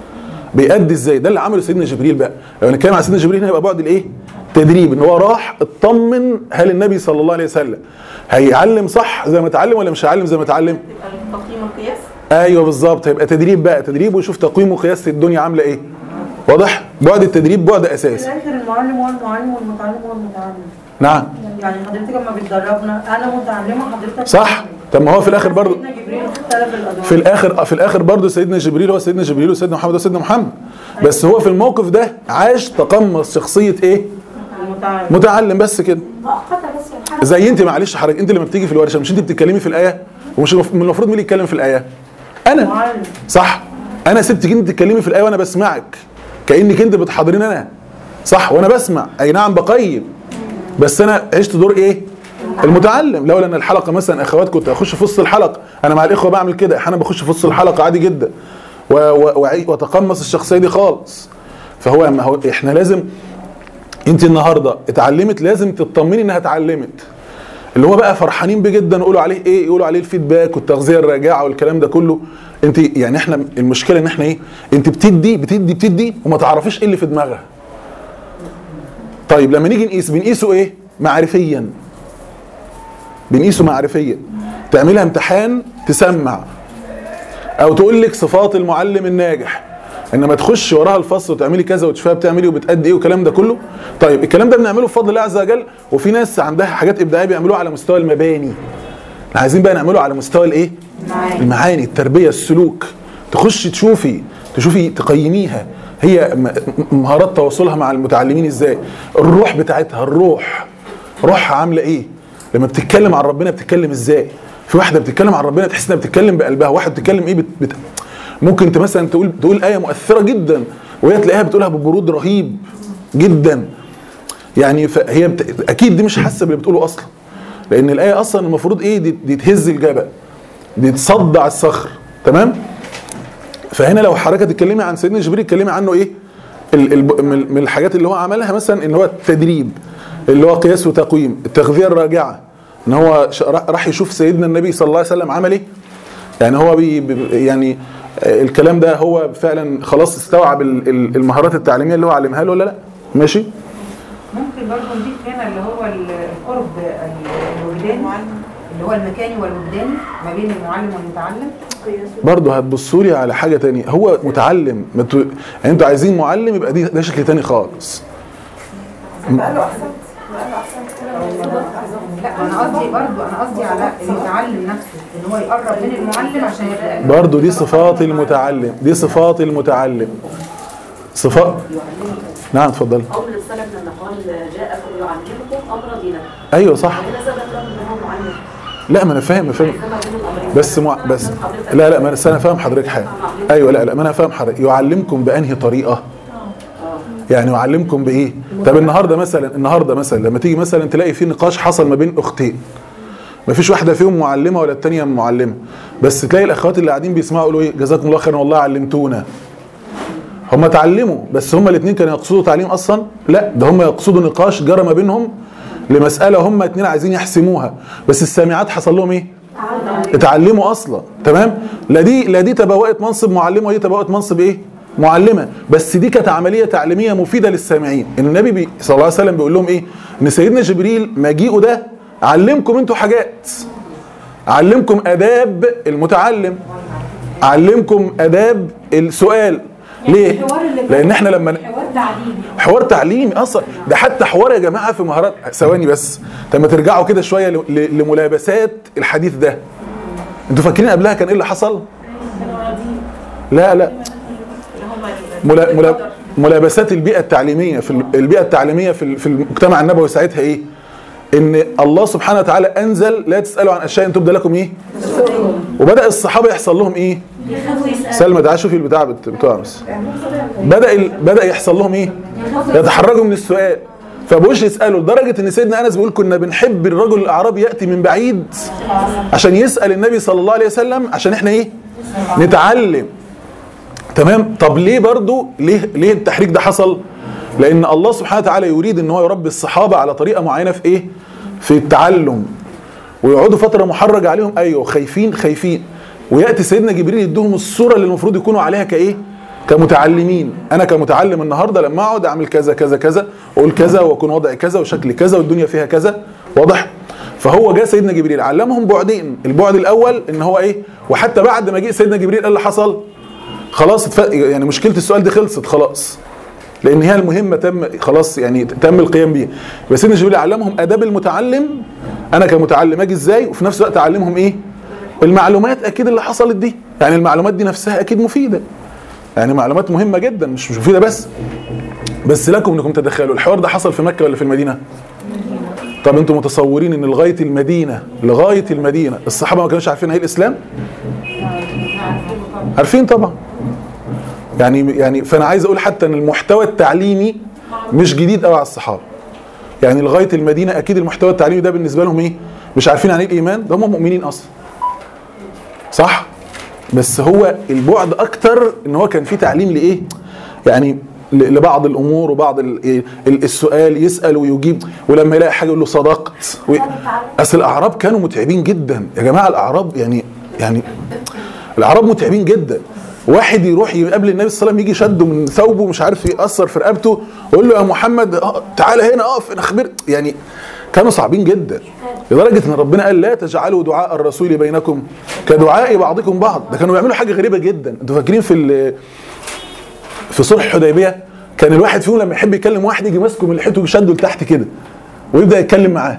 بيأدي ازاي ده اللي عمله سيدنا جبريل بقى لو هنتكلم عن سيدنا جبريل هنا يبقى بعد الايه تدريب ان هو راح اطمن هل النبي صلى الله عليه وسلم هيعلم صح زي ما اتعلم ولا مش هيعلم زي ما اتعلم تبقى التقييم والقياس ايوه بالظبط هيبقى تدريب بقى تدريب ويشوف تقييم وقياس الدنيا عامله ايه واضح بعد التدريب بعد في اساسي الاخر المعلم هو المعلم والمتعلم هو المتعلم نعم يعني حضرتك لما بتدربنا انا متعلمه حضرتك صح طب ما هو في الاخر برضه سيدنا جبريل اختلف الادوار في الاخر في الاخر برضه سيدنا جبريل هو سيدنا جبريل وسيدنا محمد هو سيدنا محمد بس هو في الموقف ده عاش تقمص شخصيه ايه المتعلم متعلم بس كده مؤقتة بس يعني حاجة زي انت معلش حضرتك انت لما بتيجي في الورشه مش انت بتتكلمي في الايه ومش المف- من المفروض مين اللي يتكلم في الايه انا معلم صح انا سبتك انت تتكلمي في الايه وانا بسمعك كانك انت بتحاضرين انا صح وانا بسمع اي نعم بقيم بس انا عشت دور ايه المتعلم لولا ان الحلقه مثلا اخوات كنت اخش في وسط الحلقه انا مع الاخوه بعمل كده احيانا بخش في وسط الحلقه عادي جدا و- و- وأعي- واتقمص الشخصيه دي خالص فهو ما هو احنا لازم انت النهارده اتعلمت لازم تطمني انها اتعلمت اللي هو بقى فرحانين بيه جدا يقولوا عليه ايه يقولوا عليه الفيدباك والتغذيه الراجعه والكلام ده كله انت يعني احنا المشكله ان احنا ايه انت بتدي بتدي بتدي وما تعرفيش ايه اللي في دماغها طيب لما نيجي نقيس بنقيسه ايه معرفيا بنقيسه معرفيا تعملها امتحان تسمع او تقول لك صفات المعلم الناجح انما تخش وراها الفصل وتعملي كذا وتشوفيها بتعملي وبتأدي ايه والكلام ده كله طيب الكلام ده بنعمله بفضل الله عز وجل وفي ناس عندها حاجات ابداعيه بيعملوها على مستوى المباني احنا عايزين بقى نعمله على مستوى الايه المعاني التربيه السلوك تخشي تشوفي تشوفي تقيميها هي م- م- مهارات تواصلها مع المتعلمين ازاي الروح بتاعتها الروح روحها عامله ايه لما بتتكلم عن ربنا بتتكلم ازاي في واحده بتتكلم عن ربنا تحس انها بتتكلم بقلبها واحد بتتكلم ايه بت... بت... ممكن انت مثلا تقول تقول ايه مؤثره جدا وهي تلاقيها بتقولها ببرود رهيب جدا يعني فهي بت... اكيد دي مش حاسه باللي بتقوله اصلا لان الايه اصلا المفروض ايه دي, دي تهز الجبل دي تصدع الصخر تمام فهنا لو حضرتك تتكلمي عن سيدنا جبريل تتكلمي عنه ايه ال- ال- من من الحاجات اللي هو عملها مثلا ان هو التدريب اللي هو قياس وتقويم التغذيه الراجعه ان هو ش- راح راح يشوف سيدنا النبي صلى الله عليه وسلم عمل ايه يعني هو بي بي- يعني آه، الكلام ده هو فعلا خلاص استوعب ال- ال- المهارات التعليميه اللي هو علمها له ولا لا ماشي ممكن برضه نضيف هنا اللي هو القرب الوجداني اللي هو المكاني والوجداني ما بين المعلم والمتعلم برضه هتبصوا لي على حاجه تانية هو متعلم ما انتوا يعني انتوا عايزين معلم يبقى دي ده شكل تاني خالص بقى له احسن بقى له احسن لا انا قصدي برضه انا قصدي على المتعلم نفسه ان هو يقرب من المعلم عشان يبقى برضه دي صفات المتعلم دي صفات المتعلم صفات نعم اتفضل قول السلف لما قال جاءكم يعلمكم امر دينكم ايوه صح هنا ثبت له ان هو معلم لا ما انا فاهم أنا فاهم جمع بين الامرين بس مع بس لا لا ما انا انا فاهم حضرتك حاجه ايوه لا لا ما انا فاهم حضرتك يعلمكم بانهي طريقه يعني يعلمكم بايه طب النهارده مثلا النهارده مثلا لما تيجي مثلا تلاقي في نقاش حصل ما بين اختين ما فيش واحده فيهم معلمه ولا الثانيه معلمه بس تلاقي الاخوات اللي قاعدين بيسمعوا يقولوا ايه جزاكم الله خيرا والله علمتونا هم اتعلموا بس هم الاثنين كانوا يقصدوا تعليم اصلا لا ده هم يقصدوا نقاش جرى ما بينهم لمساله هم اتنين عايزين يحسموها بس السامعات حصل لهم ايه اتعلموا اصلا تمام لا دي لا دي تبوأت منصب معلمه ودي تبوأت منصب ايه معلمه بس دي كانت عمليه تعليميه مفيده للسامعين النبي بي صلى الله عليه وسلم بيقول لهم ايه ان سيدنا جبريل مجيئه ده علمكم انتوا حاجات علمكم اداب المتعلم علمكم اداب السؤال ليه الحوار اللي لان احنا لما حوار تعليمي حوار تعليمي اصلا ده حتى حوار يا جماعه في مهارات ثواني بس لما ترجعوا كده شويه ل- ل- لملابسات الحديث ده انتوا فاكرين قبلها كان ايه اللي حصل؟ لا لا ملا ملا ملابسات البيئه التعليميه في ال- البيئه التعليميه في ال- في المجتمع النبوي ساعتها ايه؟ ان الله سبحانه وتعالى انزل لا تسالوا عن اشياء تبدى لكم ايه؟ وبدا الصحابه يحصل لهم ايه؟ سلمى تعالى شوفي البتاع بت- بتوع بس بدا ال... بدا يحصل لهم ايه؟ يتحرجوا من السؤال فبقوش يسالوا لدرجه ان سيدنا انس بيقول كنا بنحب الرجل الاعرابي ياتي من بعيد عشان يسال النبي صلى الله عليه وسلم عشان احنا ايه؟ نتعلم تمام طب ليه برضو ليه ليه التحريك ده حصل؟ لان الله سبحانه وتعالى يريد ان هو يربي الصحابه على طريقه معينه في ايه؟ في التعلم ويقعدوا فتره محرج عليهم ايوه خايفين خايفين وياتي سيدنا جبريل يديهم الصوره اللي المفروض يكونوا عليها كايه؟ كمتعلمين انا كمتعلم النهارده لما اقعد اعمل كذا كذا كذا اقول كذا واكون وضعي كذا وشكلي كذا والدنيا فيها كذا واضح فهو جاء سيدنا جبريل علمهم بعدين البعد الاول ان هو ايه وحتى بعد ما جه سيدنا جبريل ايه اللي حصل خلاص اتف... يعني مشكله السؤال دي خلصت خلاص لان هي المهمه تم خلاص يعني تم القيام بيها بس سيدنا جبريل علمهم اداب المتعلم انا كمتعلم اجي ازاي وفي نفس الوقت اعلمهم ايه المعلومات اكيد اللي حصلت دي يعني المعلومات دي نفسها اكيد مفيده يعني معلومات مهمه جدا مش مش مفيده بس بس لكم انكم تتخيلوا الحوار ده حصل في مكه ولا في المدينه طب انتم متصورين ان لغايه المدينه لغايه المدينه الصحابه ما كانوش عارفين ايه الاسلام عارفين طبعا يعني يعني فانا عايز اقول حتى ان المحتوى التعليمي مش جديد قوي على الصحابه يعني لغايه المدينه اكيد المحتوى التعليمي ده بالنسبه لهم ايه مش عارفين عن ايه الايمان ده هم مؤمنين اصلا صح بس هو البعد اكتر ان هو كان في تعليم لايه يعني ل- لبعض الامور وبعض ال- إيه ال- السؤال يسال ويجيب ولما يلاقي حاجه يقول له صدقت و- اصل الاعراب كانوا متعبين جدا يا جماعه الاعراب يعني يعني الاعراب متعبين جدا واحد يروح يقابل النبي صلى الله عليه وسلم يجي شده من ثوبه مش عارف يأثر في رقبته ويقول له يا محمد آه، تعالى هنا اقف انا اخبر يعني كانوا صعبين جدا لدرجه ان ربنا قال لا تجعلوا دعاء الرسول بينكم كدعاء بعضكم بعض ده كانوا بيعملوا حاجه غريبه جدا انتوا فاكرين في ال- في صلح الحديبيه كان الواحد فيهم لما يحب يكلم واحد يجي ماسكه من لحيته يشده لتحت كده ويبدا يتكلم معاه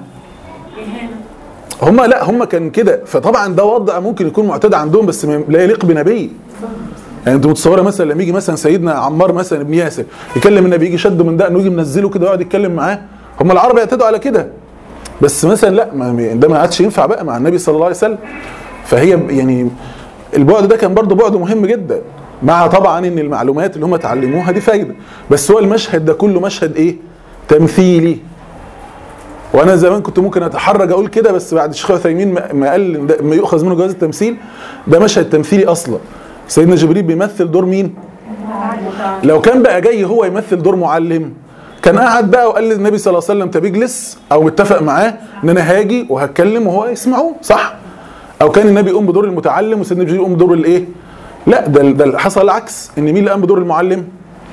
هم لا هم كان كده فطبعا ده وضع ممكن يكون معتاد عندهم بس ما- لا يليق بنبي يعني انت متصوره مثلا لما يجي مثلا سيدنا عمار مثلا ابن ياسر يكلم النبي يجي شده من دقنه يجي منزله كده ويقعد يتكلم معاه هم العرب يعتادوا على كده بس مثلا لا ما ده ما عادش ينفع بقى مع النبي صلى الله عليه وسلم فهي يعني البعد ده كان برضه بعد مهم جدا مع طبعا ان المعلومات اللي هم اتعلموها دي فايده بس هو المشهد ده كله مشهد ايه تمثيلي وانا زمان كنت ممكن اتحرج اقول كده بس بعد الشيخ عثيمين ما ما قال إن ده ما يؤخذ منه جواز التمثيل ده مشهد تمثيلي اصلا سيدنا جبريل بيمثل دور مين لو كان بقى جاي هو يمثل دور معلم كان قعد بقى وقال للنبي صلى الله عليه وسلم طب اجلس او اتفق معاه ان انا هاجي وهتكلم وهو يسمعه صح او كان النبي يقوم بدور المتعلم وسيدنا جبريل يقوم بدور الايه لا ده ده حصل العكس ان مين اللي قام بدور المعلم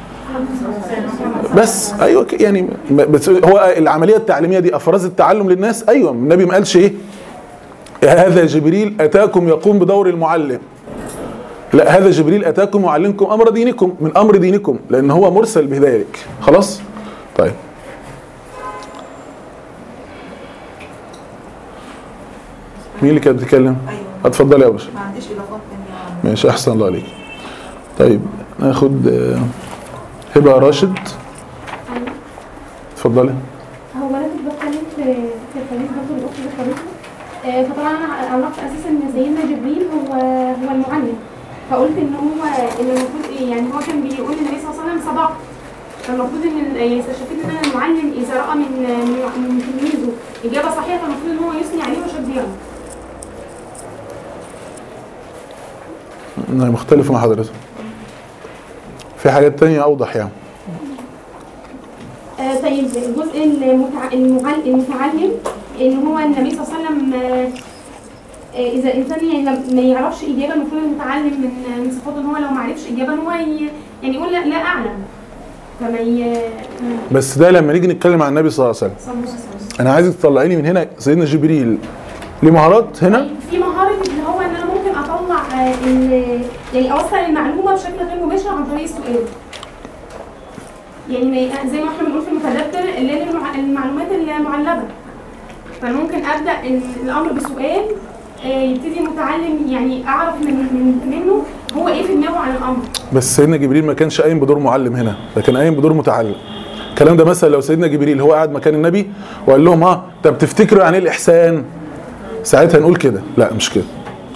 بس ايوه ك- يعني م- بس هو العمليه التعليميه دي افراز التعلم للناس ايوه النبي ما قالش ايه هذا جبريل اتاكم يقوم بدور المعلم لا هذا جبريل اتاكم يعلمكم امر دينكم من امر دينكم لان هو مرسل بذلك خلاص طيب مين اللي كانت بتتكلم ايوه اتفضلي يا باشا ما عنديش اضافات تانية ماشي احسن الله عليك طيب ناخد آه، هبه راشد اتفضلي هو انا كنت بتكلم في في الحديث برضه الاخت ذكرته آه، فطبعا انا عرفت اساسا ان سيدنا جبريل هو هو المعلم فقلت ان هو ان المفروض ايه يعني هو كان بيقول للنبي صلى الله عليه وسلم صدقت فالمفروض ان ال- يعني استشفيت ان انا المعلم اذا راى من من من تلميذه اجابه صحيحه فالمفروض ان هو يثني عليه ويشجعه انا مختلف مع حضرتك في حاجات تانية اوضح يعني آه، طيب الجزء المتع... المعل... المتعلم ان هو النبي صلى الله عليه وسلم آه، آه، اذا الانسان يعني لم- ما يعرفش اجابه المفروض المتعلم من من صفاته ان هو لو ما عرفش اجابه ان هو ي... يعني يقول لا, لا اعلم فما ي... بس ده لما نيجي نتكلم عن النبي صلى الله عليه وسلم صلى الله عليه وسلم. انا عايزك تطلعي لي من هنا سيدنا جبريل ليه مهارات هنا في مهاره اللي هو ان انا ممكن اطلع آه، ال- يعني اوصل المعلومه بشكل غير مباشر عن طريق السؤال يعني ما- زي ما احنا بنقول في المتدبر اللي هي المع- المعلومات المعلبه فانا ممكن ابدا ال- الامر بسؤال آه، يبتدي المتعلم يعني اعرف من من منه هو ايه في دماغه عن الامر بس سيدنا جبريل ما كانش قايم بدور معلم هنا ده كان قايم بدور متعلم الكلام ده مثلا لو سيدنا جبريل هو قاعد مكان النبي وقال لهم اه طب تفتكروا يعني ايه الاحسان ساعتها نقول كده لا مش كده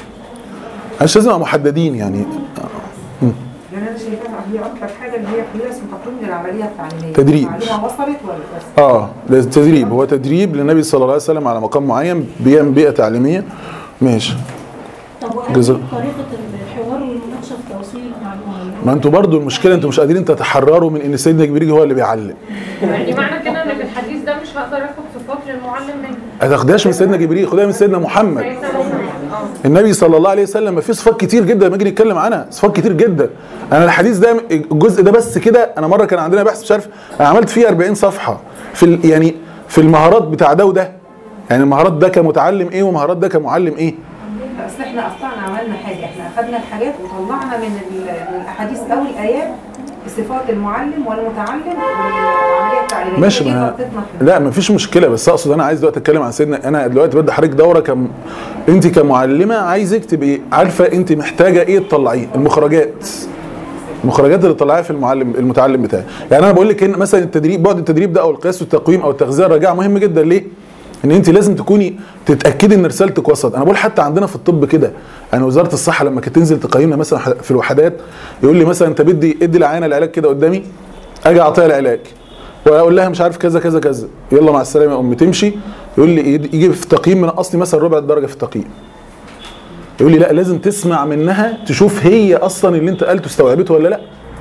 مش لازم نبقى محددين يعني يعني انا شايفاها هي اكتر حاجه اللي هي قياس وتقييم للعمليه التعليميه تدريب. المعلومه وصلت ولا بس اه ده تدريب هو تدريب للنبي صلى الله عليه وسلم على مقام معين بيعمل بيئه تعليميه ماشي طب وهل جزاك. طريقة الحوار والمناقشة في توصيل المعلومة ما انتوا برضو المشكله انتوا مش قادرين تتحرروا من ان سيدنا جبريل هو اللي بيعلم يعني معنى كده ان في الحديث ده مش هقدر اخد صفات للمعلم منه ما تاخدهاش من سيدنا جبريل خدها من سيدنا محمد النبي صلى الله عليه وسلم في صفات كتير جدا لما نيجي نتكلم عنها صفات كتير جدا انا الحديث ده الجزء ده بس كده انا مره كان عندنا بحث مش عارف انا عملت فيه 40 صفحه في ال- يعني في المهارات بتاع ده وده يعني المهارات ده كمتعلم ايه ومهارات ده كمعلم ايه اصل احنا اخطانا عملنا حاجه احنا اخذنا الحاجات وطلعنا من ال- من الاحاديث او الايات صفات المعلم والمتعلم والعمليه التعليميه ماشي دي ما غلطتنا فيها. لا مفيش مشكله بس اقصد انا عايز دلوقتي اتكلم عن سيدنا انا دلوقتي بدي حضرتك دوره كم انت كمعلمه عايزك تبقي عارفه انت محتاجه ايه تطلعيه المخرجات المخرجات اللي تطلعيها في المعلم المتعلم بتاعي يعني انا بقول لك ان مثلا التدريب بعد التدريب ده او القياس والتقويم او التغذيه الراجعه مهم جدا ليه ان انت لازم تكوني تتاكدي ان رسالتك وصلت انا بقول حتى عندنا في الطب كده انا وزاره الصحه لما كانت تنزل تقيمنا مثلا في الوحدات يقول لي مثلا انت بدي ادي العينه العلاج كده قدامي اجي اعطيها العلاج واقول لها مش عارف كذا كذا كذا يلا مع السلامه يا ام تمشي يقول لي يجي في التقييم من اصلي مثلا ربع درجه في التقييم يقول لي لا لازم تسمع منها تشوف هي اصلا اللي انت قلته استوعبته ولا لا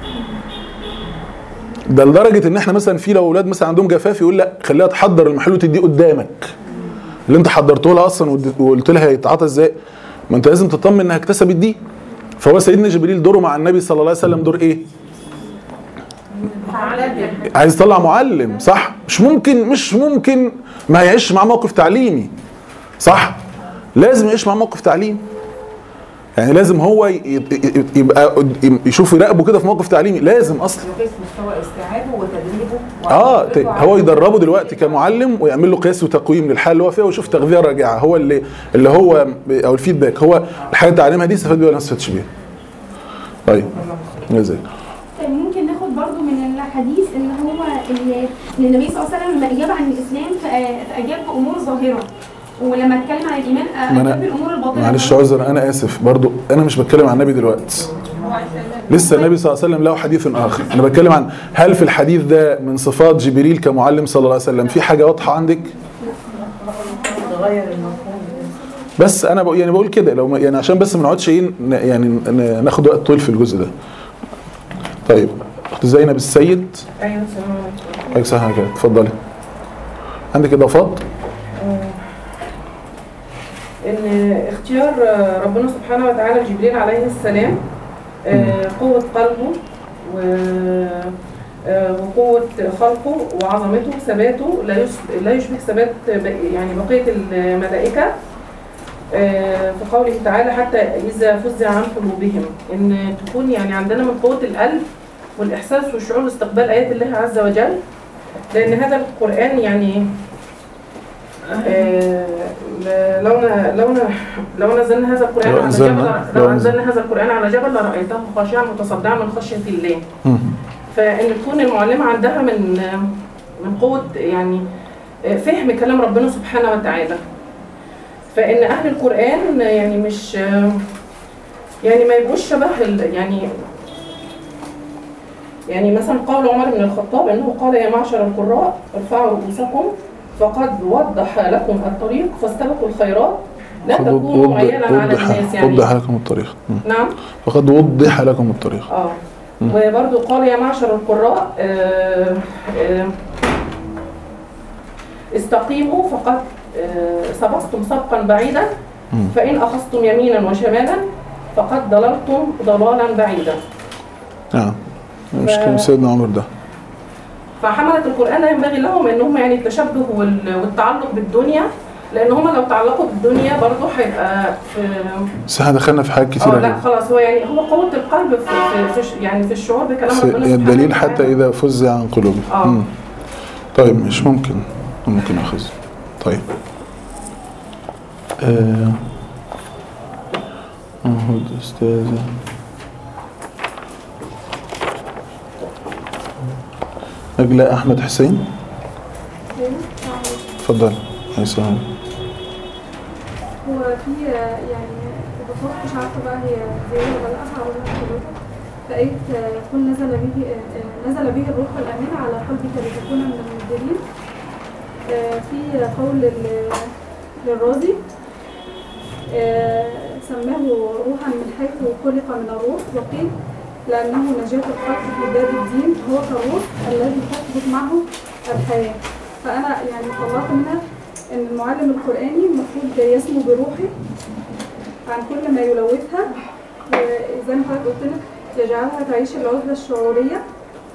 ده لدرجه ان احنا مثلا في لو اولاد مثلا عندهم جفاف يقول لا خليها تحضر المحلول وتديه قدامك اللي انت حضرته لها اصلا ودي- وقلت لها يتعاطى ازاي ما انت لازم تطمن انها اكتسبت دي فهو سيدنا جبريل دوره مع النبي صلى الله عليه وسلم دور ايه عايز يطلع معلم صح مش ممكن مش ممكن ما يعيش مع موقف تعليمي صح لازم يعيش مع موقف تعليمي يعني لازم هو ي- ي- يبقى قد- يشوف يراقبه كده في موقف تعليمي لازم اصلا يقيس مستوى استيعابه وتدريبه اه ت- وقدرته هو على- يدربه دلوقتي كمعلم ويعمل له قياس وتقويم للحاله اللي هو فيها ويشوف تغذيه راجعه هو اللي اللي هو او الفيدباك هو الحاجه اللي تعلمها دي استفاد بيها ولا ما استفادش بيها طيب ازاي ممكن ناخد برضو من الحديث ان هو ال- ان النبي صلى الله عليه وسلم لما اجاب عن الاسلام فأ- فاجاب بامور ظاهره ولما اتكلم عن الايمان ما اجاب انا بالامور الباطنه معلش عذر انا اسف برضو انا مش بتكلم عن النبي دلوقتي لسه النبي صلى الله عليه وسلم له حديث اخر انا بتكلم عن هل في الحديث ده من صفات جبريل كمعلم صلى الله عليه وسلم في حاجه واضحه عندك تغير المفهوم بس انا بقول يعني بقول كده لو ما- يعني عشان بس ما نقعدش ايه ن- يعني ن- ناخد وقت طويل في الجزء ده طيب اخت زينب السيد ايوه السلام عليكم عليك سهله كده اتفضلي عندك اضافات ان اختيار ربنا سبحانه وتعالى لجبريل عليه السلام آه، قوة قلبه و آه، وقوة خلقه وعظمته وثباته لا يش- لا يشبه ثبات بق- يعني بقية الملائكة آه، في قوله تعالى حتى إذا فزع عن قلوبهم إن تكون يعني عندنا من قوة القلب والإحساس والشعور باستقبال آيات الله عز وجل لأن هذا القرآن يعني آه، لو ن- لو ن- لو نزلنا هذا القرآن لو على أنزلنا- جبل لو لو أنزل- أنزلنا هذا القرآن على جبل لرأيته خاشعا متصدعا من خشية الله مم. فإن تكون المعلمة عندها من من قوة يعني فهم كلام ربنا سبحانه وتعالى فإن أهل القرآن يعني مش يعني ما يبقوش شبه ال- يعني يعني مثلا قول عمر بن الخطاب انه قال يا معشر القراء ارفعوا رؤوسكم فقد وضح لكم الطريق فاستبقوا الخيرات لا فقد تكونوا وضح- عيالا على وضح- الناس يعني وضح لكم الطريق مم. نعم فقد وضح لكم الطريق اه مم. وبرضو قال يا معشر القراء آه، آه، استقيموا فقد آه، سبقتم سبقا بعيدا مم. فإن أخذتم يمينا وشمالا فقد ضللتم ضلالا بعيدا نعم مش كلام سيدنا عمر ده فحملة القرآن لا ينبغي لهم ان هم يعني التشبه وال- والتعلق بالدنيا لان هم لو تعلقوا بالدنيا برضه هيبقى في بس احنا دخلنا في حاجات اه كتيرة لا جدا خلاص هو يعني هو قوة القلب في, في, في يعني في الشعور بكلام ربنا في سبحانه الدليل وتعالى. حتى إذا فزع عن قلوبهم آه. مم. طيب مش ممكن ممكن أخذ طيب آه. أهد أستاذة نجلاء أحمد حسين اتفضل يا سلام هو في آه، يعني بخصوص مش عارفه بقى هي زياده ولا لا هقول لها حضرتك فقيت آه، يكون نزل به آه، آه، نزل به الروح الامين على قلبك لتكون من المنذرين آه، في قول لل- للرازي آه، سماه روحا من حيث خلق من الروح وقيل لأنه نجاة القلب في باب الدين هو كالروح الذي تثبت معه الحياة فأنا يعني طلعت منها ان المعلم القراني المفروض يسمو بروحه عن كل ما يلوثها وزي ما حضرتك قلت لك يجعلها تعيش العزله الشعوريه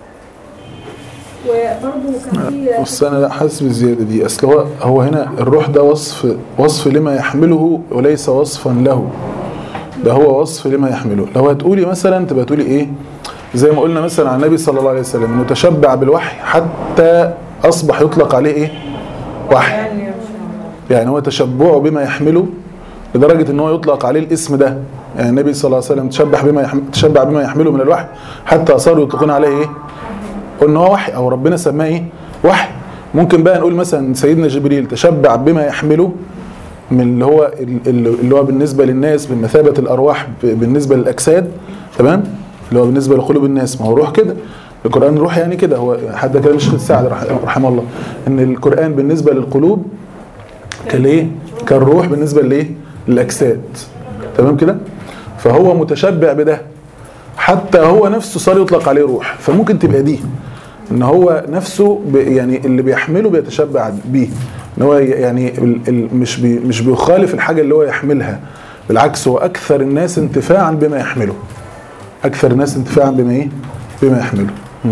وبرضه كان في بس انا لا حاسس بالزياده دي اصل هو هو هنا الروح ده وصف وصف لما يحمله وليس وصفا له ده هو وصف لما يحمله لو هتقولي مثلا تبقى تقولي ايه زي ما قلنا مثلا عن النبي صلى الله عليه وسلم انه تشبع بالوحي حتى اصبح يطلق عليه ايه وحي يعني هو تشبعه بما يحمله لدرجة ان هو يطلق عليه الاسم ده يعني النبي صلى الله عليه وسلم تشبع بما يحمل تشبع بما يحمله من الوحي حتى صاروا يطلقون عليه ايه قلنا هو وحي او ربنا سماه ايه وحي ممكن بقى نقول مثلا سيدنا جبريل تشبع بما يحمله من اللي هو اللي هو بالنسبه للناس بمثابه الارواح بالنسبه للاجساد تمام اللي هو بالنسبه لقلوب الناس ما هو روح كده القران روح يعني كده هو حتى كلام الشيخ السعد رحمه الله ان القران بالنسبه للقلوب كالايه كالروح بالنسبه لايه للاجساد تمام كده فهو متشبع بده حتى هو نفسه صار يطلق عليه روح فممكن تبقى دي ان هو نفسه يعني اللي بيحمله بيتشبع بيه ان هو يعني مش بي مش بيخالف الحاجه اللي هو يحملها بالعكس هو اكثر الناس انتفاعا بما يحمله اكثر الناس انتفاعا بما ايه بما يحمله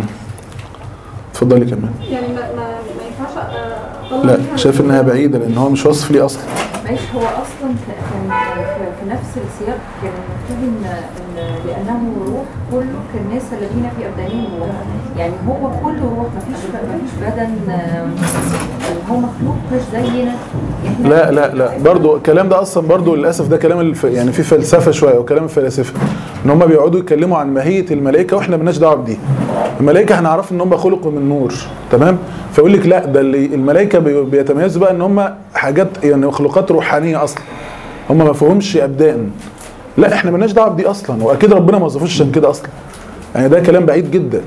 اتفضلي كمان يعني ما ما ما ينفعش اطلع لا بيها شايف انها بعيده لان هو مش وصف لي اصلا معلش هو اصلا كان في- في نفس السياق كان مكتوب ان إن لانه روح كله كالناس الذين في ابدانهم روح يعني هو كله روح مفيش مفيش بدن آه، هو مخلوق مش زينا احنا لا لا لا برضو الكلام ده اصلا برضو للاسف ده كلام الف... يعني في فلسفه شويه وكلام الفلاسفه ان هم بيقعدوا يتكلموا عن ماهيه الملائكه واحنا مالناش دعوه بدي الملائكه احنا عرفنا ان هم خلقوا من نور تمام فيقول لك لا ده اللي الملائكه بي... بيتميزوا بقى ان هم حاجات يعني مخلوقات روحانيه اصلا هم ما فيهمش ابدان لا احنا مالناش دعوه بدي اصلا واكيد ربنا ما وصفوش عشان كده اصلا يعني ده كلام بعيد جدا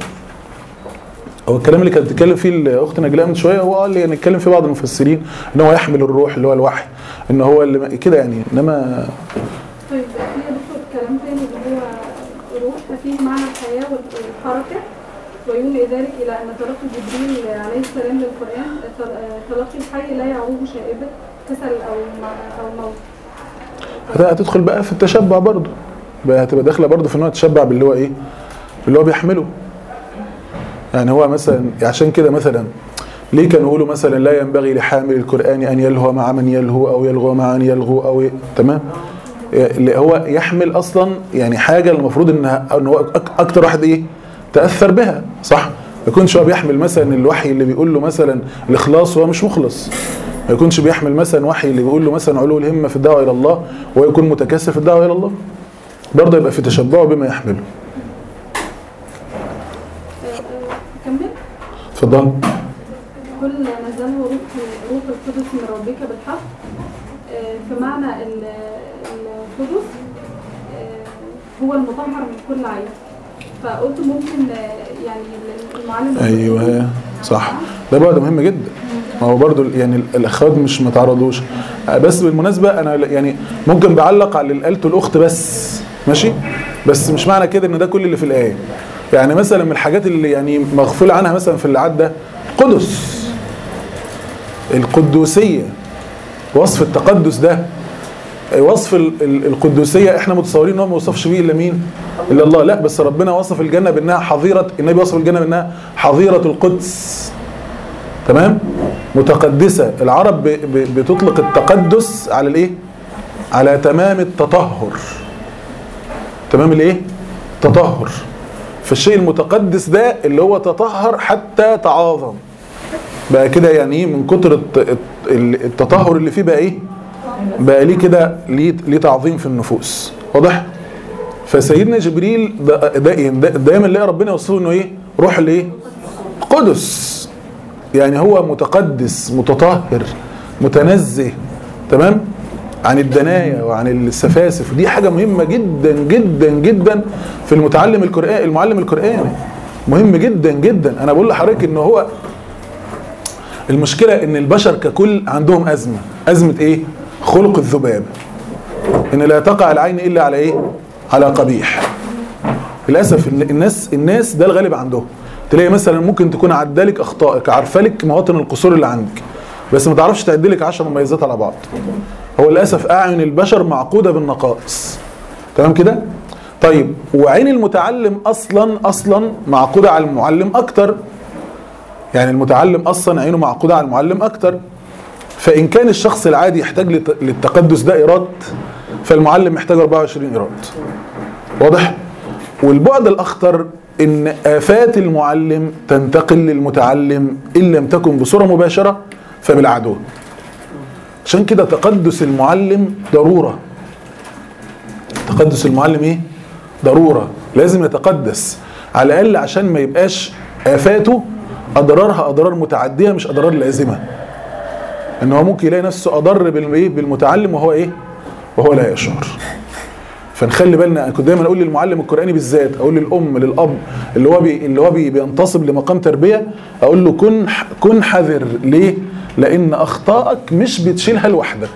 هو الكلام اللي كانت بتتكلم فيه الاخت نجلاء من شويه هو قال لي نتكلم فيه بعض المفسرين ان هو يحمل الروح اللي هو الوحي ان هو اللي كده يعني انما طيب في يا دكتور كلام تاني اللي هو روح فيه معنى الحياة والحركة ويومي ذلك إلى أن تلقي جبريل عليه السلام للقرآن تل- تلقي الحي لا يعوه شائبة كسل أو م- أو موت هت- هتدخل بقى في التشبع برضه بقى هتبقى داخله برضه في ان هو يتشبع باللي هو ايه باللي هو بيحمله يعني هو مثلا عشان كده مثلا ليه كانوا يقولوا مثلا لا ينبغي لحامل القرآن أن يلهو مع من يلهو أو يلغو مع من يلغو أو إيه؟ تمام اللي هو يحمل أصلا يعني حاجة المفروض إنها إن هو أك- أكتر واحد إيه تأثر بها صح ما يكونش هو بيحمل مثلا الوحي اللي بيقول له مثلا الإخلاص وهو مش مخلص ما يكونش بيحمل مثلا وحي اللي بيقول له مثلا علو الهمة في الدعوة إلى الله وهو يكون متكاسل في الدعوة إلى الله برضه يبقى في تشبعه بما يحمله كمل اتفضل كل نزله روح روح القدس من ربك بالحق آه، في معنى ال- القدس آه، هو المطهر من كل عيب فقلت ممكن آه، يعني المعلم ايوه صح ده بقى ده مهم جدا ما هو برضو يعني الاخوات مش ما تعرضوش بس بالمناسبه انا يعني ممكن بعلق على اللي قالته الاخت بس ماشي بس مش معنى كده ان ده كل اللي في الايه يعني مثلا من الحاجات اللي يعني مغفول عنها مثلا في اللي عدى قدس القدوسيه وصف التقدس ده وصف ال- ال- القدوسيه احنا متصورين ان هو ما وصفش بيه الا مين؟ الا الله لا بس ربنا وصف الجنه بانها حظيره النبي وصف الجنه بانها حظيره القدس تمام؟ متقدسه العرب ب- ب- بتطلق التقدس على الايه؟ على تمام التطهر تمام الايه؟ تطهر فالشيء المتقدس ده اللي هو تطهر حتى تعاظم بقى كده يعني ايه من كتر الت- الت- التطهر اللي فيه بقى ايه؟ بقى ليه كده ليه ليه تعظيم في النفوس واضح؟ فسيدنا جبريل ده ده إيه؟ ده- دايما نلاقي ربنا يوصفه انه ايه؟ روح الايه؟ قدس يعني هو متقدس متطهر متنزه تمام؟ عن الدنايا وعن السفاسف ودي حاجة مهمة جدا جدا جدا في المتعلم القرآن المعلم القرآني مهم جدا جدا انا بقول لحضرتك ان هو المشكلة ان البشر ككل عندهم ازمة ازمة ايه خلق الذباب ان لا تقع العين الا على ايه على قبيح للاسف إن الناس الناس ده الغالب عندهم تلاقي مثلا ممكن تكون عدالك اخطائك عارفه لك مواطن القصور اللي عندك بس ما تعرفش تعدلك 10 مميزات على بعض هو للاسف اعين البشر معقوده بالنقائص تمام كده طيب وعين المتعلم اصلا اصلا معقوده على المعلم اكتر يعني المتعلم اصلا عينه معقوده على المعلم اكتر فان كان الشخص العادي يحتاج لت- للتقدس ده ايراد فالمعلم محتاج 24 ايراد واضح والبعد الاخطر ان افات المعلم تنتقل للمتعلم ان لم تكن بصوره مباشره فبالعدوى عشان كده تقدس المعلم ضروره تقدس المعلم ايه ضروره لازم يتقدس على الاقل عشان ما يبقاش افاته اضرارها اضرار متعديه مش اضرار لازمه ان هو ممكن يلاقي نفسه اضر بالايه بالمتعلم وهو ايه وهو لا يشعر فنخلي بالنا أنا كنت دايما اقول للمعلم القراني بالذات اقول للام للاب اللي هو بي اللي هو بي بينتصب لمقام تربيه اقول له كن ح- كن حذر ليه؟ لان اخطائك مش بتشيلها لوحدك.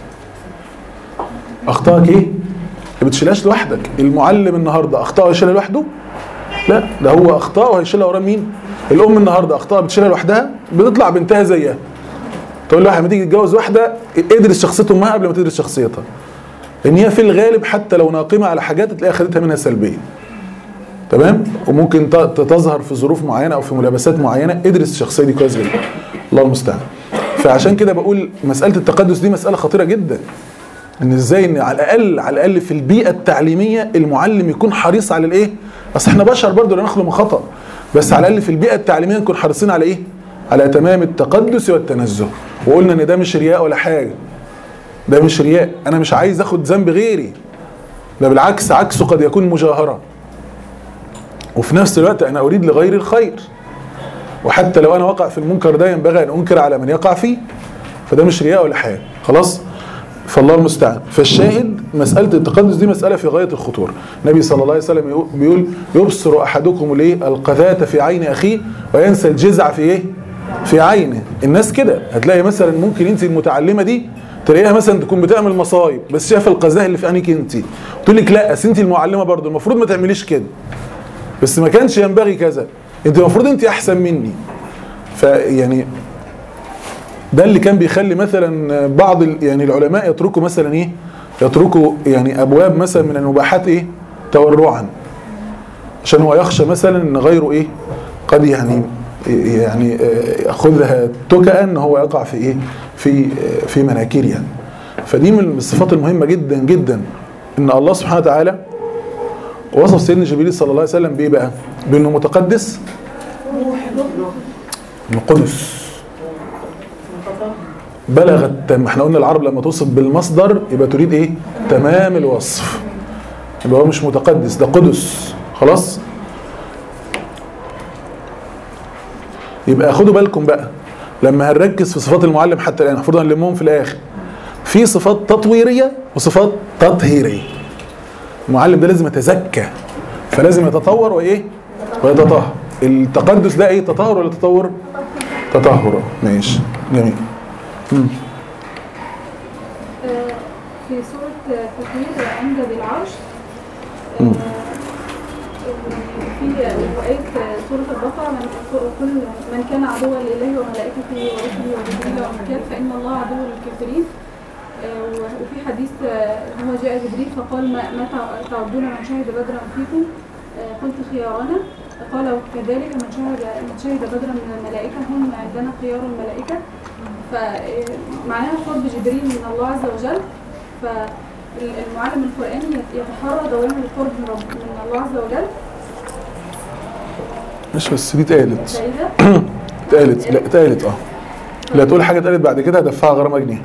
اخطائك ايه؟ ما بتشيلهاش لوحدك، المعلم النهارده اخطائه يشيلها لوحده؟ لا ده هو اخطائه هيشيلها ورا مين؟ الام النهارده اخطائها بتشيلها لوحدها بتطلع بنتها زيها. تقول لها لما تيجي تتجوز واحده ادرس شخصيه امها قبل ما تدرس شخصيتها. ان هي في الغالب حتى لو ناقمه على حاجات تلاقيها خدتها منها سلبيه تمام وممكن ت- ت- تظهر في ظروف معينه او في ملابسات معينه ادرس الشخصيه دي كويس جدا الله المستعان فعشان كده بقول مساله التقدس دي مساله خطيره جدا ان ازاي ان على الاقل على الاقل في البيئه التعليميه المعلم يكون حريص على الايه اصل احنا بشر برضه لا نخلو من خطا بس على الاقل في البيئه التعليميه نكون حريصين على ايه على تمام التقدس والتنزه وقلنا ان ده مش رياء ولا حاجه ده مش رياء انا مش عايز اخد ذنب غيري ده بالعكس عكسه قد يكون مجاهره وفي نفس الوقت انا اريد لغيري الخير وحتى لو انا وقع في المنكر ده ينبغي ان انكر على من يقع فيه فده مش رياء ولا حاجه خلاص فالله المستعان فالشاهد مساله التقدس دي مساله في غايه الخطوره النبي صلى الله عليه وسلم يقول- بيقول يبصر احدكم الايه القذاة في عين اخيه وينسى الجزع في ايه في عينه الناس كده هتلاقي مثلا ممكن انت المتعلمه دي تلاقيها مثلا تكون بتعمل مصايب بس شايفه القذاء اللي في عينيك انت تقول لك لا اصل انت المعلمه برضه المفروض ما تعمليش كده بس ما كانش ينبغي كذا انت المفروض انت احسن مني فيعني ده اللي كان بيخلي مثلا بعض ال- يعني العلماء يتركوا مثلا ايه يتركوا يعني ابواب مثلا من المباحات ايه تورعا عشان هو يخشى مثلا ان غيره ايه قد يعني يعني آه، ياخذها تكأ ان هو يقع في ايه في آه، في مناكير يعني فدي من الصفات المهمه جدا جدا ان الله سبحانه وتعالى وصف سيدنا جبريل صلى الله عليه وسلم بايه بقى؟ بانه متقدس من قدس بلغت تم احنا قلنا العرب لما توصف بالمصدر يبقى تريد ايه؟ تمام الوصف يبقى هو مش متقدس ده قدس خلاص؟ يبقى خدوا بالكم بقى لما هنركز في صفات المعلم حتى الان المفروض هنلمهم في الاخر في صفات تطويريه وصفات تطهيريه المعلم ده لازم يتزكى فلازم يتطور وايه ويتطهر التقدس ده ايه تطهر ولا تطور تطهر ماشي جميل مم. آه، في سورة تطهير عند ذي العرش مم. آه، في وآية سورة البقرة من كل من كان عدوا لله وملائكته ورسله وجبريل وميكال فإن الله عدو للكافرين آه، و- وفي حديث آه، هو جاء جبريل فقال ما, ما تع- تعدون من شهد بدرا فيكم آه، قلت خيارنا قال وكذلك من شهد من شهد بدرا من الملائكة هم عندنا خيار الملائكة فمعناها قرب جبريل من الله عز وجل فالمعلم القرآني يت- يتحرى دوام القرب من رب- من الله عز وجل مش بس دي اتقالت فإذا اتقالت لا اتقالت اه لا تقول حاجه اتقالت بعد كده هدفعها غرامه جنيه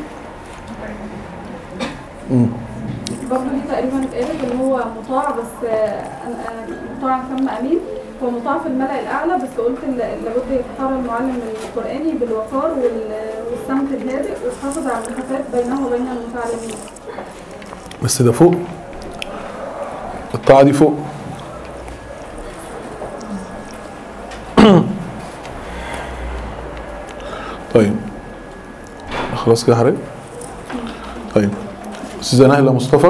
مم. برضه دي تقريبا اتقالت ان هو مطاع بس آه، أنا- أنا مطاع ثم امين هو مطاع في الملأ الاعلى بس قلت ال- لابد يتحرى المعلم القراني بالوقار وال- والصمت الهادئ والحافظ على المسافات بينه وبين المتعلمين بس ده فوق الطاعه دي فوق طيب خلاص كده حضرتك طيب استاذه نهله مصطفى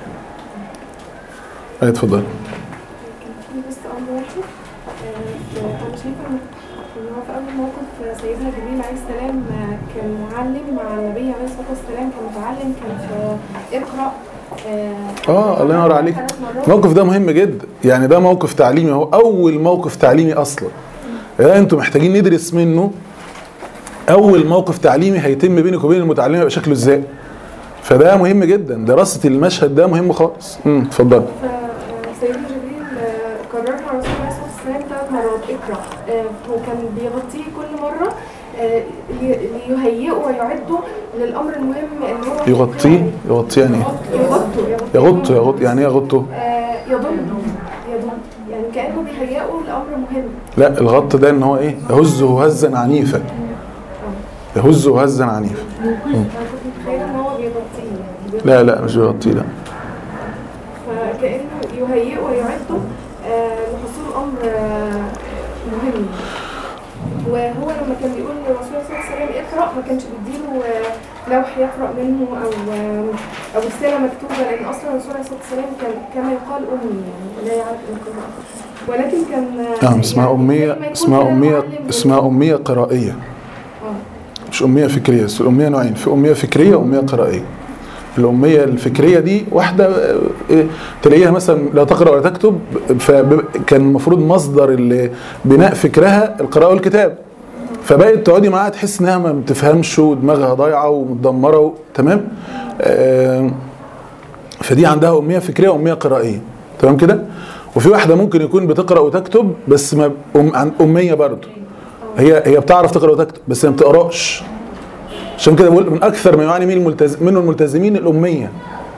ايوه اتفضل في بس امر واحد آه، انا شايفه ان إن هو في اول موقف سيدنا جبريل عليه السلام آه، كان معلم مع النبي عليه الصلاه والسلام كان متعلم كان في اقرا آه، اه الله ينور عليك ثلاث مرات. الموقف ده مهم جدا يعني ده موقف تعليمي هو اول موقف تعليمي اصلا يعني انتوا محتاجين ندرس منه اول موقف تعليمي هيتم بينك وبين المتعلم يبقى شكله ازاي فده مهم جدا دراسه المشهد ده مهم خالص امم اتفضل فسيدنا جبريل آه، كررها على رسول الله صلى الله عليه وسلم ثلاث مرات اقرا آه، وكان بيغطيه كل مره آه، لي- ليهيئه ويعده للامر المهم اللي هو يغطيه يغطيه يعني ايه يغطه يغطه يغط يعني ايه يغطه آه، يضم يضم يعني كانه بيهيئه لامر مهم لا الغط ده ان هو ايه يهزه هزا عنيفا يهزه هزا عنيفا انا كنت متخيله ان هو بيغطيه يعني لا لا مش بيغطيه لا فكانه يهيئه ويعده آه، لحصول امر آه، مهم وهو لما كان بيقول للرسول صلى الله عليه وسلم اقرا ما كانش بيديله آه، لوح يقرا منه او آه، او رساله مكتوبه لان اصلا الرسول عليه الصلاه والسلام كان كما يقال امي يعني لا يعرف القراءه ولكن كان اه اسمها أمية اسمها أمية اسمها أمية قرائية مش أمية فكرية بس الأمية نوعين في أمية فكرية وأمية قرائية الأمية الفكرية دي واحدة آه، إيه، تلاقيها مثلا لا تقرأ ولا تكتب فكان المفروض مصدر ال- بناء فكرها القراءة والكتاب فبقت تقعدي معاها تحس انها ما بتفهمش ودماغها ضايعه ومتدمره و... تمام آه فدي عندها اميه فكريه واميه قرائيه تمام كده وفي واحده ممكن يكون بتقرا وتكتب بس ما أم... عن اميه برضه هي هي بتعرف تقرا وتكتب بس ما بتقراش عشان كده بقول من اكثر ما يعاني من الملتزم منه الملتزمين الاميه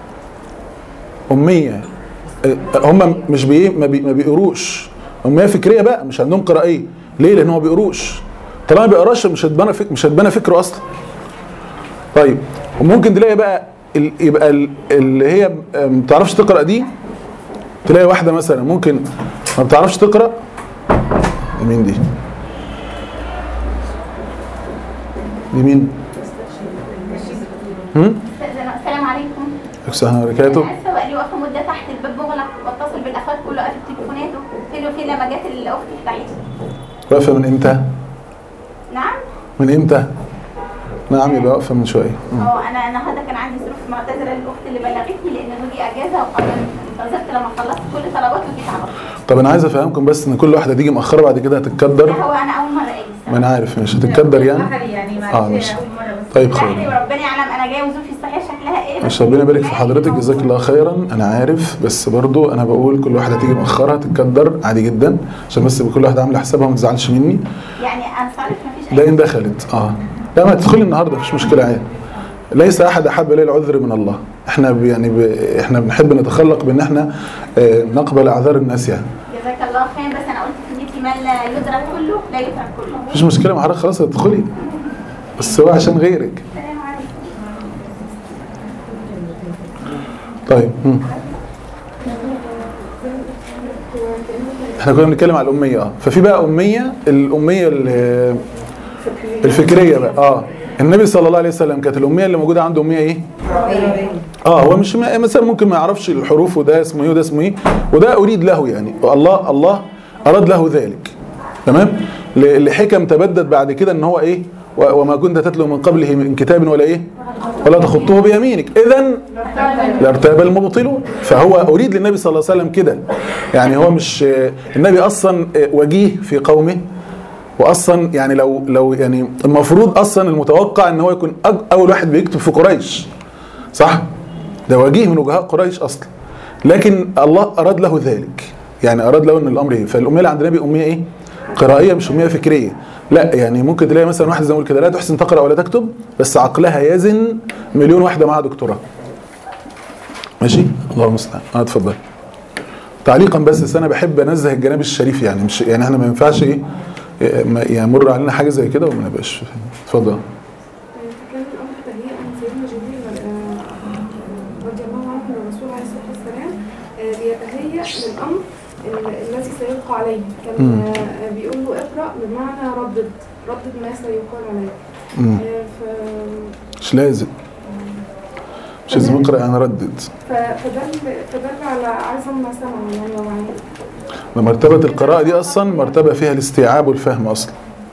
اميه آه، هم مش بي ما, بي... ما بيقروش اميه فكريه بقى مش عندهم قرائيه ليه لان هو ما بيقروش طالما ما بيقراش مش هتبنى فك... مش هتبنى فكره اصلا طيب وممكن تلاقي بقى ال... يبقى ال... اللي هي ما بتعرفش تقرا دي تلاقي واحده مثلا ممكن ما بتعرفش تقرا مين دي دي مين هم السلام عليكم السلام وبركاته انا اسفه بقالي واقفه مده تحت الباب مغلق واتصل بالاخوات كله قافل تليفوناته فين وفين لما جت الاخت بتاعتي واقفه من امتى نعم من امتى نعم يبقى واقفه من شويه مم. اه انا النهارده كان عندي ظروف معتذره للاخت اللي بلغتني لان زوجي اجازه وانتظرت لما خلصت كل طلباته وجيت على طول طب انا عايز افهمكم بس ان كل واحده تيجي مؤخره بعد كده هتتكدر لا، هو انا اول مره اجي ما انا عارف مش هتتكدر يعني يعني اه ماشي طيب خير يعني ربنا يعلم انا جايه وظروفي الصحيه شكلها ايه مش ربنا يبارك في حضرتك جزاك الله خيرا انا عارف بس برضو انا بقول كل واحده تيجي مؤخره تتكدر عادي جدا عشان بس يبقى كل واحده عامله حسابها وما تزعلش مني يعني انصرف مفيش ده ان دخلت اه لا ما تدخلي النهارده مفيش مشكله عادي ليس احد احب اليه العذر من الله احنا ب يعني ب احنا بنحب نتخلق بان احنا آه نقبل اعذار الناس يعني جزاك الله خير بس انا قلت في نيتي ما لا يدرك كله لا يترك كله مفيش مشكله مع حضرتك خلاص ادخلي بس هو عشان غيرك السلام عليكم طيب مم. احنا كنا بنتكلم على الاميه اه ففي بقى اميه الاميه ال- الفكريه بقى اه النبي صلى الله عليه وسلم كانت الاميه اللي موجوده عنده اميه ايه اه هو مش مثلا ممكن ما يعرفش الحروف وده اسمه ايه وده اسمه ايه وده اريد له يعني الله الله اراد له ذلك تمام ل- لحكم تبدد بعد كده ان هو ايه و- وما كنت تتلو من قبله من كتاب ولا ايه ولا تخطه بيمينك اذا لارتاب المبطلون فهو اريد للنبي صلى الله عليه وسلم كده يعني هو مش النبي اصلا وجيه في قومه واصلا يعني لو لو يعني المفروض اصلا المتوقع ان هو يكون أج- اول واحد بيكتب في قريش صح ده وجيه من وجهاء قريش اصلا لكن الله اراد له ذلك يعني اراد له ان الامر ايه فالاميه اللي عند النبي اميه ايه قرائيه مش اميه فكريه لا يعني ممكن تلاقي مثلا واحده زي ما بقول كده لا تحسن تقرا ولا تكتب بس عقلها يزن مليون واحده معاها دكتوراه ماشي الله المستعان اه اتفضل تعليقا بس بس انا بحب انزه الجانب الشريف يعني مش يعني احنا ما ينفعش ايه ما- يمر علينا حاجه زي كده وما نبقاش اتفضل كان الامر تهيئ من سيدنا جبريل آه، رضي الله عنه الرسول عليه الصلاه والسلام آه، بيتهيأ للامر ال- الذي سيلقى عليه كان مم. آه، بيقول له اقرا بمعنى ردد ردد ما سيقال عليك مم. آه، ف- مش لازم مش لازم اقرا انا ردد ف- فدل فدل على اعظم ما سمعوا يعني ووعيه ده مرتبه القراءه دي اصلا مرتبه فيها الاستيعاب والفهم اصلا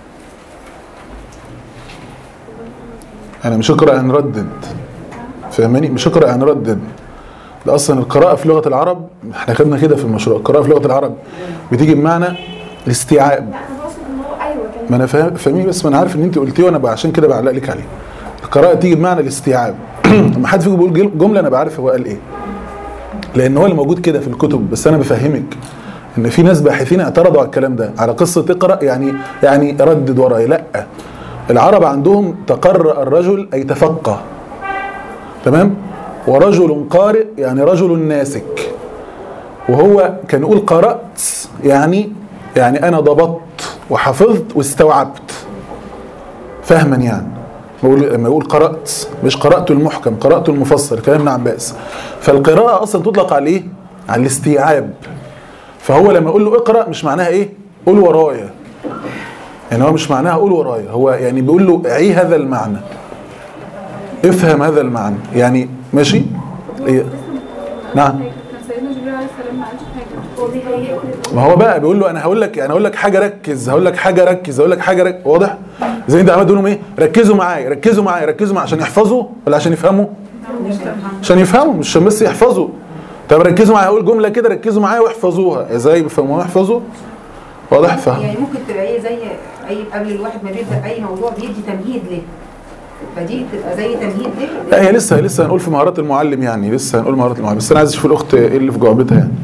انا مش اقرا ان ردد فاهماني مش اقرا ان ردد ده اصلا القراءه في لغه العرب احنا خدنا كده في المشروع القراءه في لغه العرب بتيجي بمعنى الاستيعاب لا انا بقصد ان هو ايوه كان ما انا فاهم فاهمين بس ما انا عارف ان انت قلتيه وانا بقى عشان كده بعلق لك عليه القراءه تيجي بمعنى الاستيعاب لما حد فيكم بيقول جل- جمله انا بعرف هو قال ايه لان هو اللي موجود كده في الكتب بس انا بفهمك ان في ناس باحثين اعترضوا على الكلام ده على قصه اقرا يعني يعني ردد ورايا لا العرب عندهم تقرأ الرجل اي تفقه تمام ورجل قارئ يعني رجل ناسك وهو كان يقول قرأت يعني يعني أنا ضبطت وحفظت واستوعبت فهما يعني بقول لما يقول قرأت مش قرأت المحكم قرأت المفصل كلام ابن عباس فالقراءة أصلا تطلق على إيه؟ على الاستيعاب فهو لما يقول له اقرأ مش معناها إيه؟ قول ورايا يعني هو مش معناها قول ورايا هو يعني بيقول له عي هذا المعنى افهم هذا المعنى يعني ماشي إيه؟ نعم كان سيدنا جبريل عليه السلام ما قالش حاجه هو بيهيئه ما هو بقى بيقول له انا هقول لك يعني هقول لك حاجه ركز هقول لك حاجه ركز هقول لك حاجه ركز واضح زي انت عمال تقول لهم ايه ركزوا معايا ركزوا معايا ركزوا معايا عشان يحفظوا ولا عشان يفهموا عشان يفهموا مش عشان بس يحفظوا طب ركزوا معايا هقول جمله كده ركزوا معايا واحفظوها ازاي بيفهموها يحفظوا واضح فاهم يعني ممكن تبقى ايه زي اي قبل الواحد ما بيبدا اي موضوع بيدي تمهيد ليه فدي تبقى زي تمهيد ليه لا هي لسه لسه هنقول في مهارات المعلم يعني لسه هنقول مهارات المعلم بس انا عايز اشوف الاخت ايه اللي في جعبتها يعني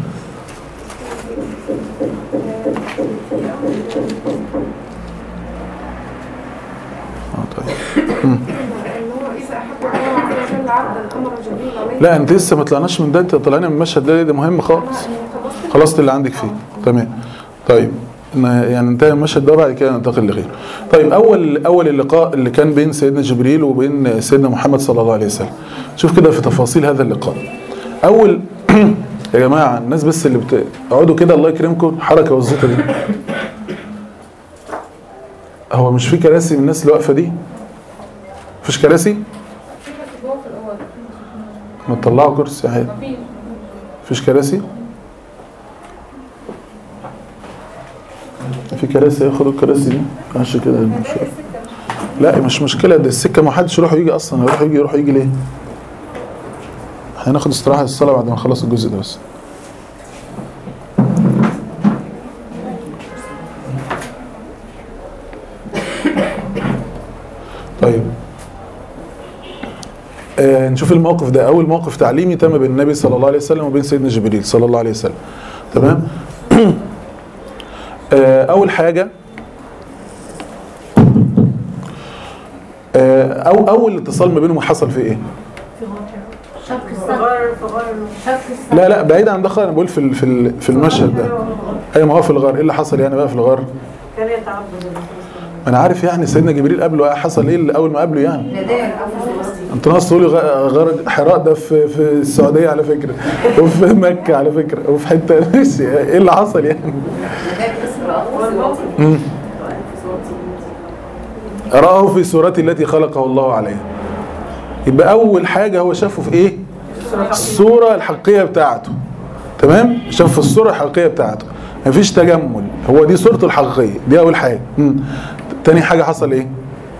اه طيب ان هو اذا احب الله عز وجل عبدا امر جبريل عليه لا انت لسه ما طلعناش من ده انت طلعنا من المشهد ده ده مهم خالص خلصت اللي عندك فيه تمام طيب إن- يعني انتهى المشهد ده بعد كده ننتقل لغيره طيب اول اول اللقاء اللي كان بين سيدنا جبريل وبين سيدنا محمد صلى الله عليه وسلم شوف كده في تفاصيل هذا اللقاء اول يا جماعه الناس بس اللي بتقعدوا كده الله يكرمكم حركه والزيطه دي هو مش في كراسي من الناس اللي واقفه دي مفيش كراسي جوه في الاوضه ما تطلعوا كرسي عادي مفيش مفيش كراسي في كراسي ياخدوا الكراسي دي ماشي كده مش لا مش مشكله ده السكه ما حدش يروح ويجي اصلا يروح يجي يروح يجي ليه هناخد استراحه الصلاه بعد ما نخلص الجزء ده بس طيب آه نشوف الموقف ده اول موقف تعليمي تم بين النبي صلى الله عليه وسلم وبين سيدنا جبريل صلى الله عليه وسلم تمام آه اول حاجه آه او اول اتصال ما بينهم حصل في ايه شق الصدر شق الصدر لا لا بعيد عن ده خالص انا بقول في ال- في ال- في المشهد ده ايوه ما هو في الغار ايه اللي حصل يعني بقى في الغار كان يتعبد الرسول انا عارف يعني سيدنا جبريل قبله حصل ايه اللي اول ما قابله يعني نداء الاول انت ناقص تقولي غ- غار حراء ده في في السعوديه على فكره وفي مكه على فكره وفي حته ماشي ايه اللي حصل يعني نداء اسم مم. رآه في صورته التي خلقه الله عليها يبقى أول حاجة هو شافه في إيه؟ الصورة الحقيقية بتاعته تمام؟ شاف في الصورة الحقيقية بتاعته مفيش تجمل هو دي صورته الحقيقيه دي اول حاجه مم. تاني حاجه حصل ايه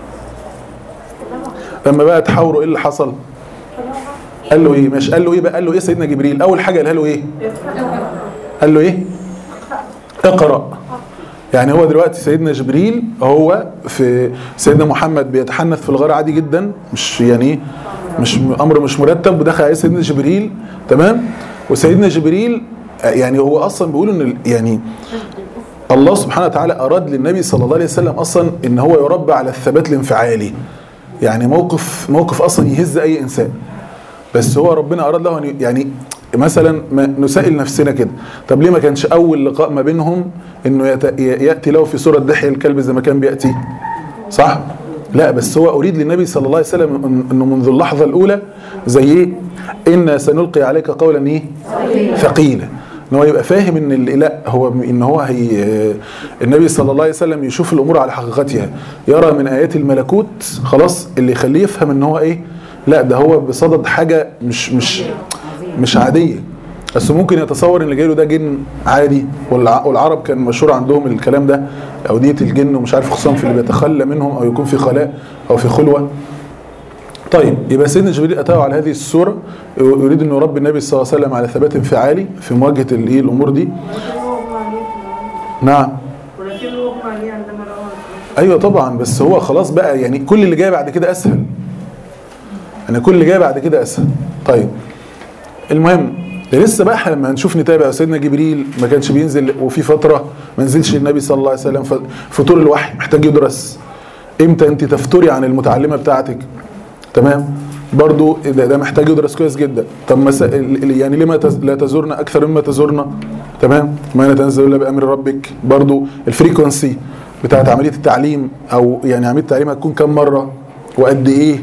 لما بقى تحاوروا ايه اللي حصل قال له ايه مش قال له ايه بقى قال له ايه سيدنا جبريل اول حاجه قالها له ايه قال له ايه اقرا يعني هو دلوقتي سيدنا جبريل هو في سيدنا محمد بيتحنث في الغار عادي جدا مش يعني إيه؟ مش امر مش مرتب ودخل عليه سيدنا جبريل تمام وسيدنا جبريل آه، يعني هو اصلا بيقول ان ال- يعني الله سبحانه وتعالى اراد للنبي صلى الله عليه وسلم اصلا ان هو يربى على الثبات الانفعالي يعني موقف موقف اصلا يهز اي انسان بس هو ربنا اراد له ان يعني مثلا ما نسائل نفسنا كده طب ليه ما كانش اول لقاء ما بينهم انه يت- ياتي له في صوره دحية الكلب زي ما كان بياتي صح لا بس هو اريد للنبي صلى الله عليه وسلم إن- انه منذ اللحظه الاولى زي ايه ان سنلقي عليك قولا ايه ثقيلا ان هو يبقى فاهم ان ال- لا هو ان هو هي النبي صلى الله عليه وسلم يشوف الامور على حقيقتها يرى من ايات الملكوت خلاص اللي يخليه يفهم ان هو ايه لا ده هو بصدد حاجه مش مش مش عاديه بس ممكن يتصور ان اللي جاي له ده جن عادي والع- والعرب كان مشهور عندهم الكلام ده اوديه الجن ومش عارف خصوصا في اللي بيتخلى منهم او يكون في خلاء او في خلوه طيب يبقى سيدنا جبريل اتاه على هذه الصوره يريد انه يربي النبي صلى الله عليه وسلم على ثبات انفعالي في مواجهه الايه الامور دي نعم ولكن اغمى عليه عندما رأى ايوه طبعا بس هو خلاص بقى يعني كل اللي جاي بعد كده اسهل يعني كل اللي جاي بعد كده اسهل طيب المهم لسه بقى احنا لما هنشوف نتابع سيدنا جبريل ما كانش بينزل وفي فتره ما نزلش النبي صلى الله عليه وسلم ف- فطور الوحي محتاج يدرس امتى انت تفتري عن المتعلمه بتاعتك تمام برضو ده, ده محتاج يدرس كويس جدا طب مسا... ال- ال- يعني لما تز... لا تزورنا اكثر مما تزورنا تمام ما نتنزل الا بامر ربك برضو الفريكونسي بتاعت عمليه التعليم او يعني عمليه التعليم هتكون كم مره وقد ايه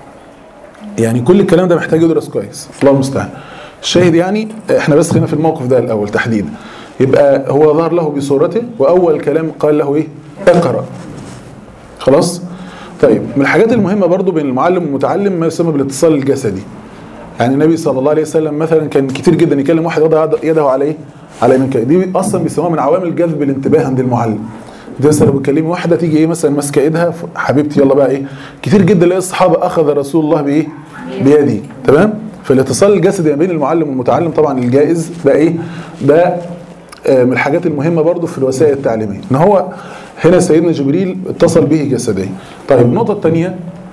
يعني كل الكلام ده محتاج يدرس كويس الله المستعان الشاهد يعني احنا بس خلينا في الموقف ده الاول تحديدا يبقى هو ظهر له بصورته واول كلام قال له ايه اقرا خلاص طيب من الحاجات المهمه برضو بين المعلم والمتعلم ما يسمى بالاتصال الجسدي يعني النبي صلى الله عليه وسلم مثلا كان كتير جدا يكلم واحد يضع يده على ايه على منكبه دي اصلا بيسموها من عوامل جذب الانتباه عند المعلم انت مثلا لو بتكلمي واحده تيجي ايه مثلا ماسكه ايدها ف- حبيبتي يلا بقى ايه كتير جدا الاقي الصحابه اخذ رسول الله بايه بيدي تمام فالاتصال الجسدي ما بين المعلم والمتعلم طبعا الجائز ده ايه ده آه، من الحاجات المهمه برضو في الوسائل التعليميه ان هو هنا سيدنا جبريل اتصل به جسديا طيب النقطه الثانيه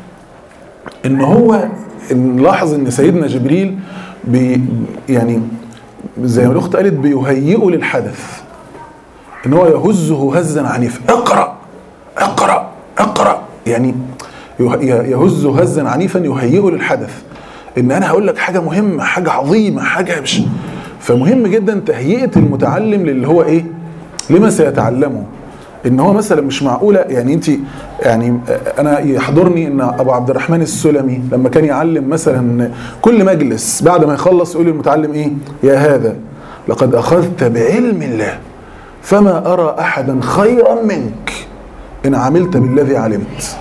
ان هو نلاحظ ان سيدنا جبريل بي يعني زي ما الاخت قالت بيهيئه للحدث ان هو يهزه هزا عنيفا اقرا اقرا اقرا يعني يه- يهزه هزا عنيفا يهيئه للحدث ان انا هقول لك حاجه مهمه حاجه عظيمه حاجه مش فمهم جدا تهيئه المتعلم للي هو ايه لما سيتعلمه ان هو مثلا مش معقوله يعني انت يعني انا يحضرني ان ابو عبد الرحمن السلمي لما كان يعلم مثلا كل مجلس بعد ما يخلص يقول للمتعلم ايه يا هذا لقد اخذت بعلم الله فما ارى احدا خيرا منك ان عملت بالذي علمت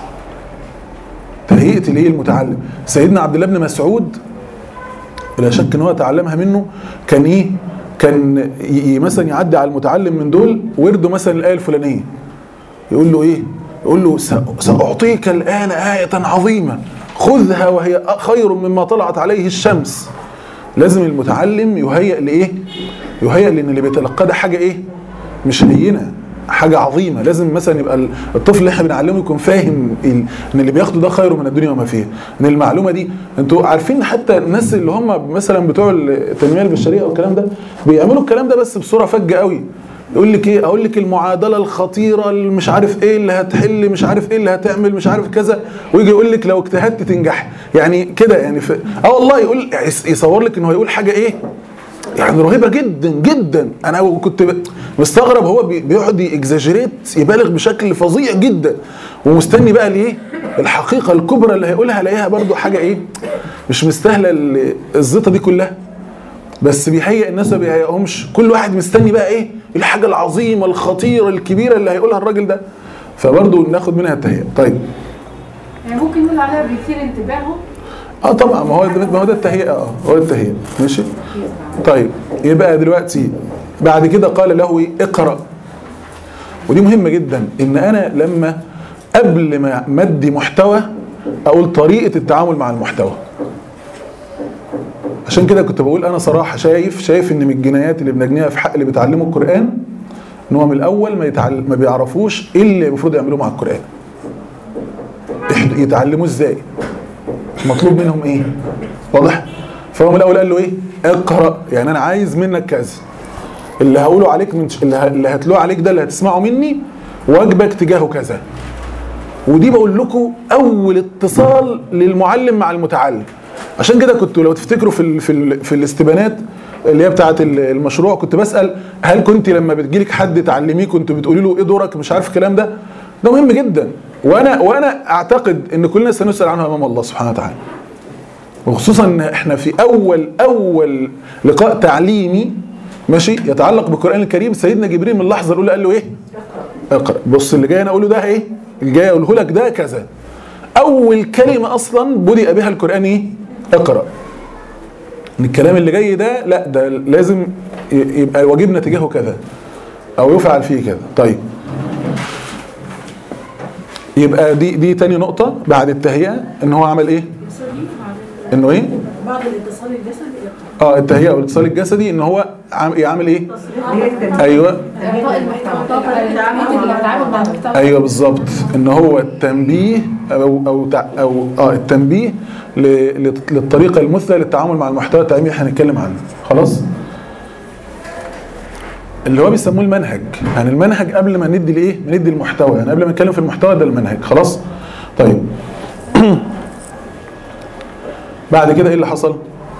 تهيئه الايه المتعلم سيدنا عبد الله بن مسعود ولا شك ان هو تعلمها منه كان ايه كان ي- ي- مثلا يعدي على المتعلم من دول ورده مثلا الايه الفلانيه يقول له ايه يقول له "سأ- ساعطيك الان ايه عظيمه خذها وهي خير مما طلعت عليه الشمس لازم المتعلم يهيئ لايه يهيئ لان اللي بيتلقاه ده حاجه ايه مش هينه حاجه عظيمه لازم مثلا يبقى ال- الطفل اللي احنا بنعلمه يكون فاهم ال- ان اللي بياخده ده خير من الدنيا وما فيها ان المعلومه دي انتوا عارفين حتى الناس اللي هم مثلا بتوع التنميه البشريه او الكلام ده بيعملوا الكلام ده بس بصوره فجه قوي يقول لك ايه اقول لك المعادله الخطيره اللي مش عارف ايه اللي هتحل مش عارف ايه اللي هتعمل مش عارف كذا ويجي يقول لك لو اجتهدت تنجح يعني كده يعني ف... اه والله يقول يصور لك ان هو يقول حاجه ايه يعني رهيبه جدا جدا انا كنت ب- مستغرب هو بي- بيقعد اكزاجريت يبالغ بشكل فظيع جدا ومستني بقى الايه الحقيقه الكبرى اللي هيقولها الاقيها برضو حاجه ايه مش مستاهله ال- الزيطه دي كلها بس بيهيئ الناس ما بيهيئهمش كل واحد مستني بقى ايه الحاجه العظيمه الخطيره الكبيره اللي هيقولها الراجل ده فبرضو ناخد منها التهيئه طيب يعني ممكن نقول عليها بيثير انتباهه اه طبعا ما هو ده ما هو ده التهيئه اه هو ده التهيئه ماشي طيب يبقى دلوقتي بعد كده قال له إيه؟ اقرأ ودي مهمة جدا ان انا لما قبل ما مدي محتوى اقول طريقة التعامل مع المحتوى عشان كده كنت بقول انا صراحة شايف شايف ان من الجنايات اللي بنجنيها في حق اللي بيتعلموا القرآن ان هو من الاول ما, يتعل... ما بيعرفوش ايه اللي المفروض يعملوه مع القرآن يح- يتعلموه ازاي مطلوب منهم ايه واضح فهو من الاول قال له ايه اقرا يعني انا عايز منك كذا اللي هقوله عليك من اللي, ه... اللي هتلوه عليك ده اللي هتسمعه مني واجبك تجاهه كذا ودي بقول لكم اول اتصال للمعلم مع المتعلم عشان كده كنت لو تفتكروا في ال... في ال... في الاستبانات اللي هي بتاعه ال- المشروع كنت بسال هل كنت لما بتجيلك حد تعلميه كنت بتقولي له ايه دورك مش عارف الكلام ده ده مهم جدا وانا وانا اعتقد ان كلنا سنسال عنه امام الله سبحانه وتعالى وخصوصا ان احنا في اول اول لقاء تعليمي ماشي يتعلق بالقران الكريم سيدنا جبريل من اللحظه الاولى قال له ايه اقرا بص اللي جاي انا اقوله ده ايه اللي جاي اقوله لك ده كذا اول كلمه اصلا بدأ بها القران ايه اقرا ان الكلام اللي جاي ده لا ده لازم ي- يبقى واجبنا تجاهه كذا او يفعل فيه كذا طيب يبقى دي دي تاني نقطة بعد التهيئة ان هو عمل ايه؟ انه ايه؟ بعض الاتصال الجسدي اه التهيئة والاتصال الجسدي ان هو عم- يعمل ايه؟ ايوه اعطاء المحتوى التعامل اللي هتعامل مع المحتوى ايوه بالظبط ان هو التنبيه او او تع- او اه التنبيه ل- لت- للطريقه المثلى للتعامل مع المحتوى التعليمي اللي هنتكلم عنه خلاص اللي هو بيسموه المنهج يعني المنهج قبل ما ندي الايه ندي المحتوى يعني قبل ما نتكلم في المحتوى ده المنهج خلاص طيب بعد كده ايه اللي حصل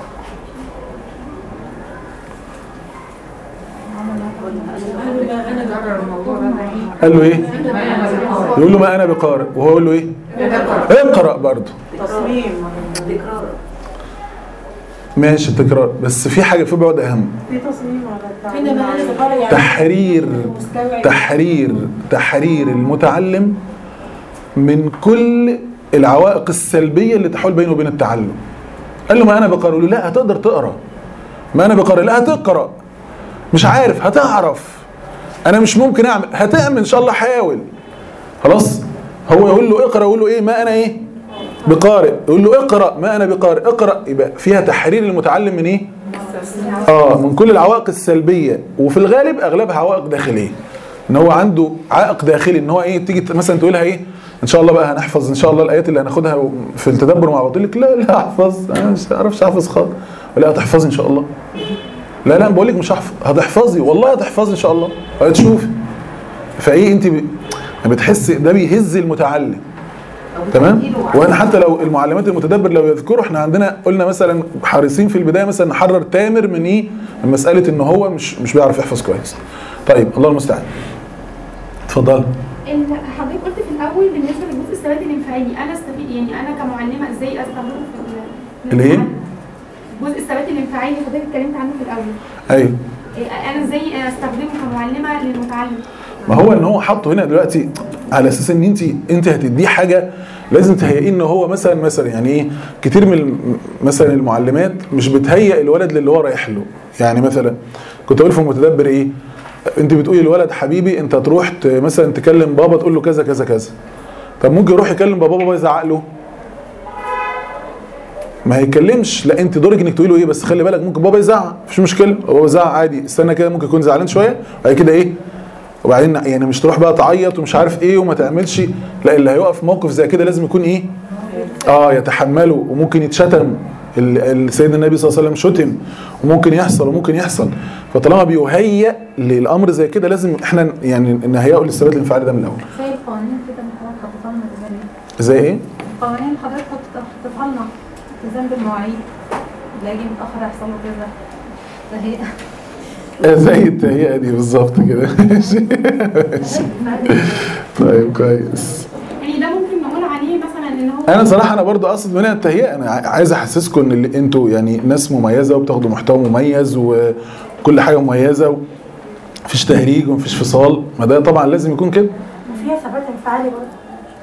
قال له ايه يقول له ما انا بقارئ وهو يقول له ايه اقرا برضه تصميم تكرار ماشي تكرار بس في حاجه في بعد اهم في تصميم على فين التعليم بقى الصغار يعني تحرير مستوعب تحرير تحرير المتعلم من كل العوائق السلبيه اللي تحول بينه وبين التعلم قال له ما انا بقرا له لا هتقدر تقرا ما انا بقرا لا هتقرا مش عارف هتعرف انا مش ممكن اعمل هتعمل ان شاء الله حاول خلاص هو يقول له اقرا يقول له ايه ما انا ايه بقارئ يقول له اقرا ما انا بقارئ اقرا يبقى فيها تحرير المتعلم من ايه اه من كل العوائق السلبيه وفي الغالب اغلبها عوائق داخليه ان هو عنده عائق داخلي ان هو ايه تيجي مثلا تقولها ايه ان شاء الله بقى هنحفظ ان شاء الله الايات اللي هناخدها في التدبر مع بعض لك لا لا احفظ انا مش هعرفش احفظ خالص لا هتحفظي ان شاء الله لا لا بقول لك مش هحفظ هتحفظي والله هتحفظي ان شاء الله هتشوفي فايه انت ب... بتحس ده بيهز المتعلم تمام وانا حتى لو المعلمات المتدبر لو يذكروا احنا عندنا قلنا مثلا حريصين في البدايه مثلا نحرر تامر من ايه من مساله ان هو مش مش بيعرف يحفظ كويس طيب الله المستعان اتفضل ال- حضرتك قلت في الاول بالنسبه للجزء الثبات الانفعالي انا استفيد يعني انا كمعلمه ازاي استخدمه في ال- اللي هي جزء الثبات الانفعالي اللي حضرتك اتكلمت عنه في الاول ايوه إيه، انا ازاي استخدمه كمعلمه للمتعلم ما هو ان هو حاطه هنا دلوقتي على اساس ان انت انت هتديه حاجه لازم تهيئيه ان هو مثلا مثلا يعني ايه كتير من الم- مثلا المعلمات مش بتهيئ الولد للي هو رايح له يعني مثلا كنت اقول في المتدبر ايه انت بتقولي الولد حبيبي انت تروح ت- مثلا تكلم بابا تقول له كذا كذا كذا طب ممكن يروح يكلم بابا بابا يزعق له ما هيتكلمش لا انت دورك انك تقول له ايه بس خلي بالك ممكن بابا يزعق مفيش مشكله بابا يزعق عادي استنى كده ممكن يكون زعلان شويه بعد كده ايه وبعدين يعني مش تروح بقى تعيط ومش عارف ايه وما تعملش لا اللي هيقف في موقف زي كده لازم يكون ايه اه يتحمله وممكن يتشتم ال- ال- سيدنا النبي صلى الله عليه وسلم شتم وممكن يحصل وممكن يحصل فطالما بيهيئ للامر زي كده لازم احنا يعني نهيئه للثبات الانفعالي ده من الاول زي القوانين كده اللي حضرتك حطيتها لنا زمان زي ايه؟ القوانين اللي حضرتك حط- حطيتها لنا التزام بالمواعيد اللي هيجي متاخر هيحصل له كذا فهي آه، زي التهيئه دي بالظبط كده ماشي ماشي. طيب كويس يعني ده ممكن نقول عليه مثلا ان هو انا صراحه انا برضو اقصد من هنا التهيئه انا ع- عايز احسسكم ان اللي انتوا يعني ناس مميزه وبتاخدوا محتوى مميز وكل حاجه مميزه ومفيش تهريج ومفيش فصال ما ده طبعا لازم يكون كده وفيها ثبات انفعالي برضه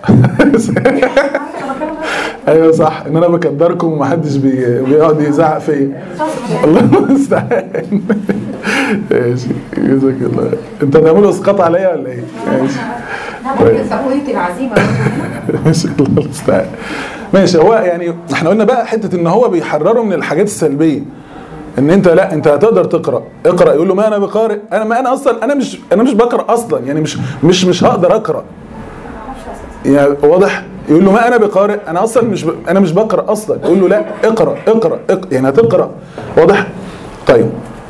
ايوه صح ان انا بقدركم ومحدش بي... بيقعد يزعق فيا الله المستعان ماشي جزاك الله انت هتعملوا اسقاط عليا ولا ايه؟ ماشي نعمل تقوية العزيمة ماشي الله المستعان ماشي هو يعني احنا قلنا بقى حته ان هو بيحرره من الحاجات السلبيه ان انت لا انت هتقدر تقرا اقرا يقول له ما انا بقارئ انا ما انا اصلا انا مش انا مش بقرا اصلا يعني مش مش مش هقدر اقرا يعني واضح يقول له ما انا بقارئ انا اصلا مش ب... انا مش بقرا اصلا يقول له لا اقرا اقرا, اقرأ. يعني هتقرا واضح طيب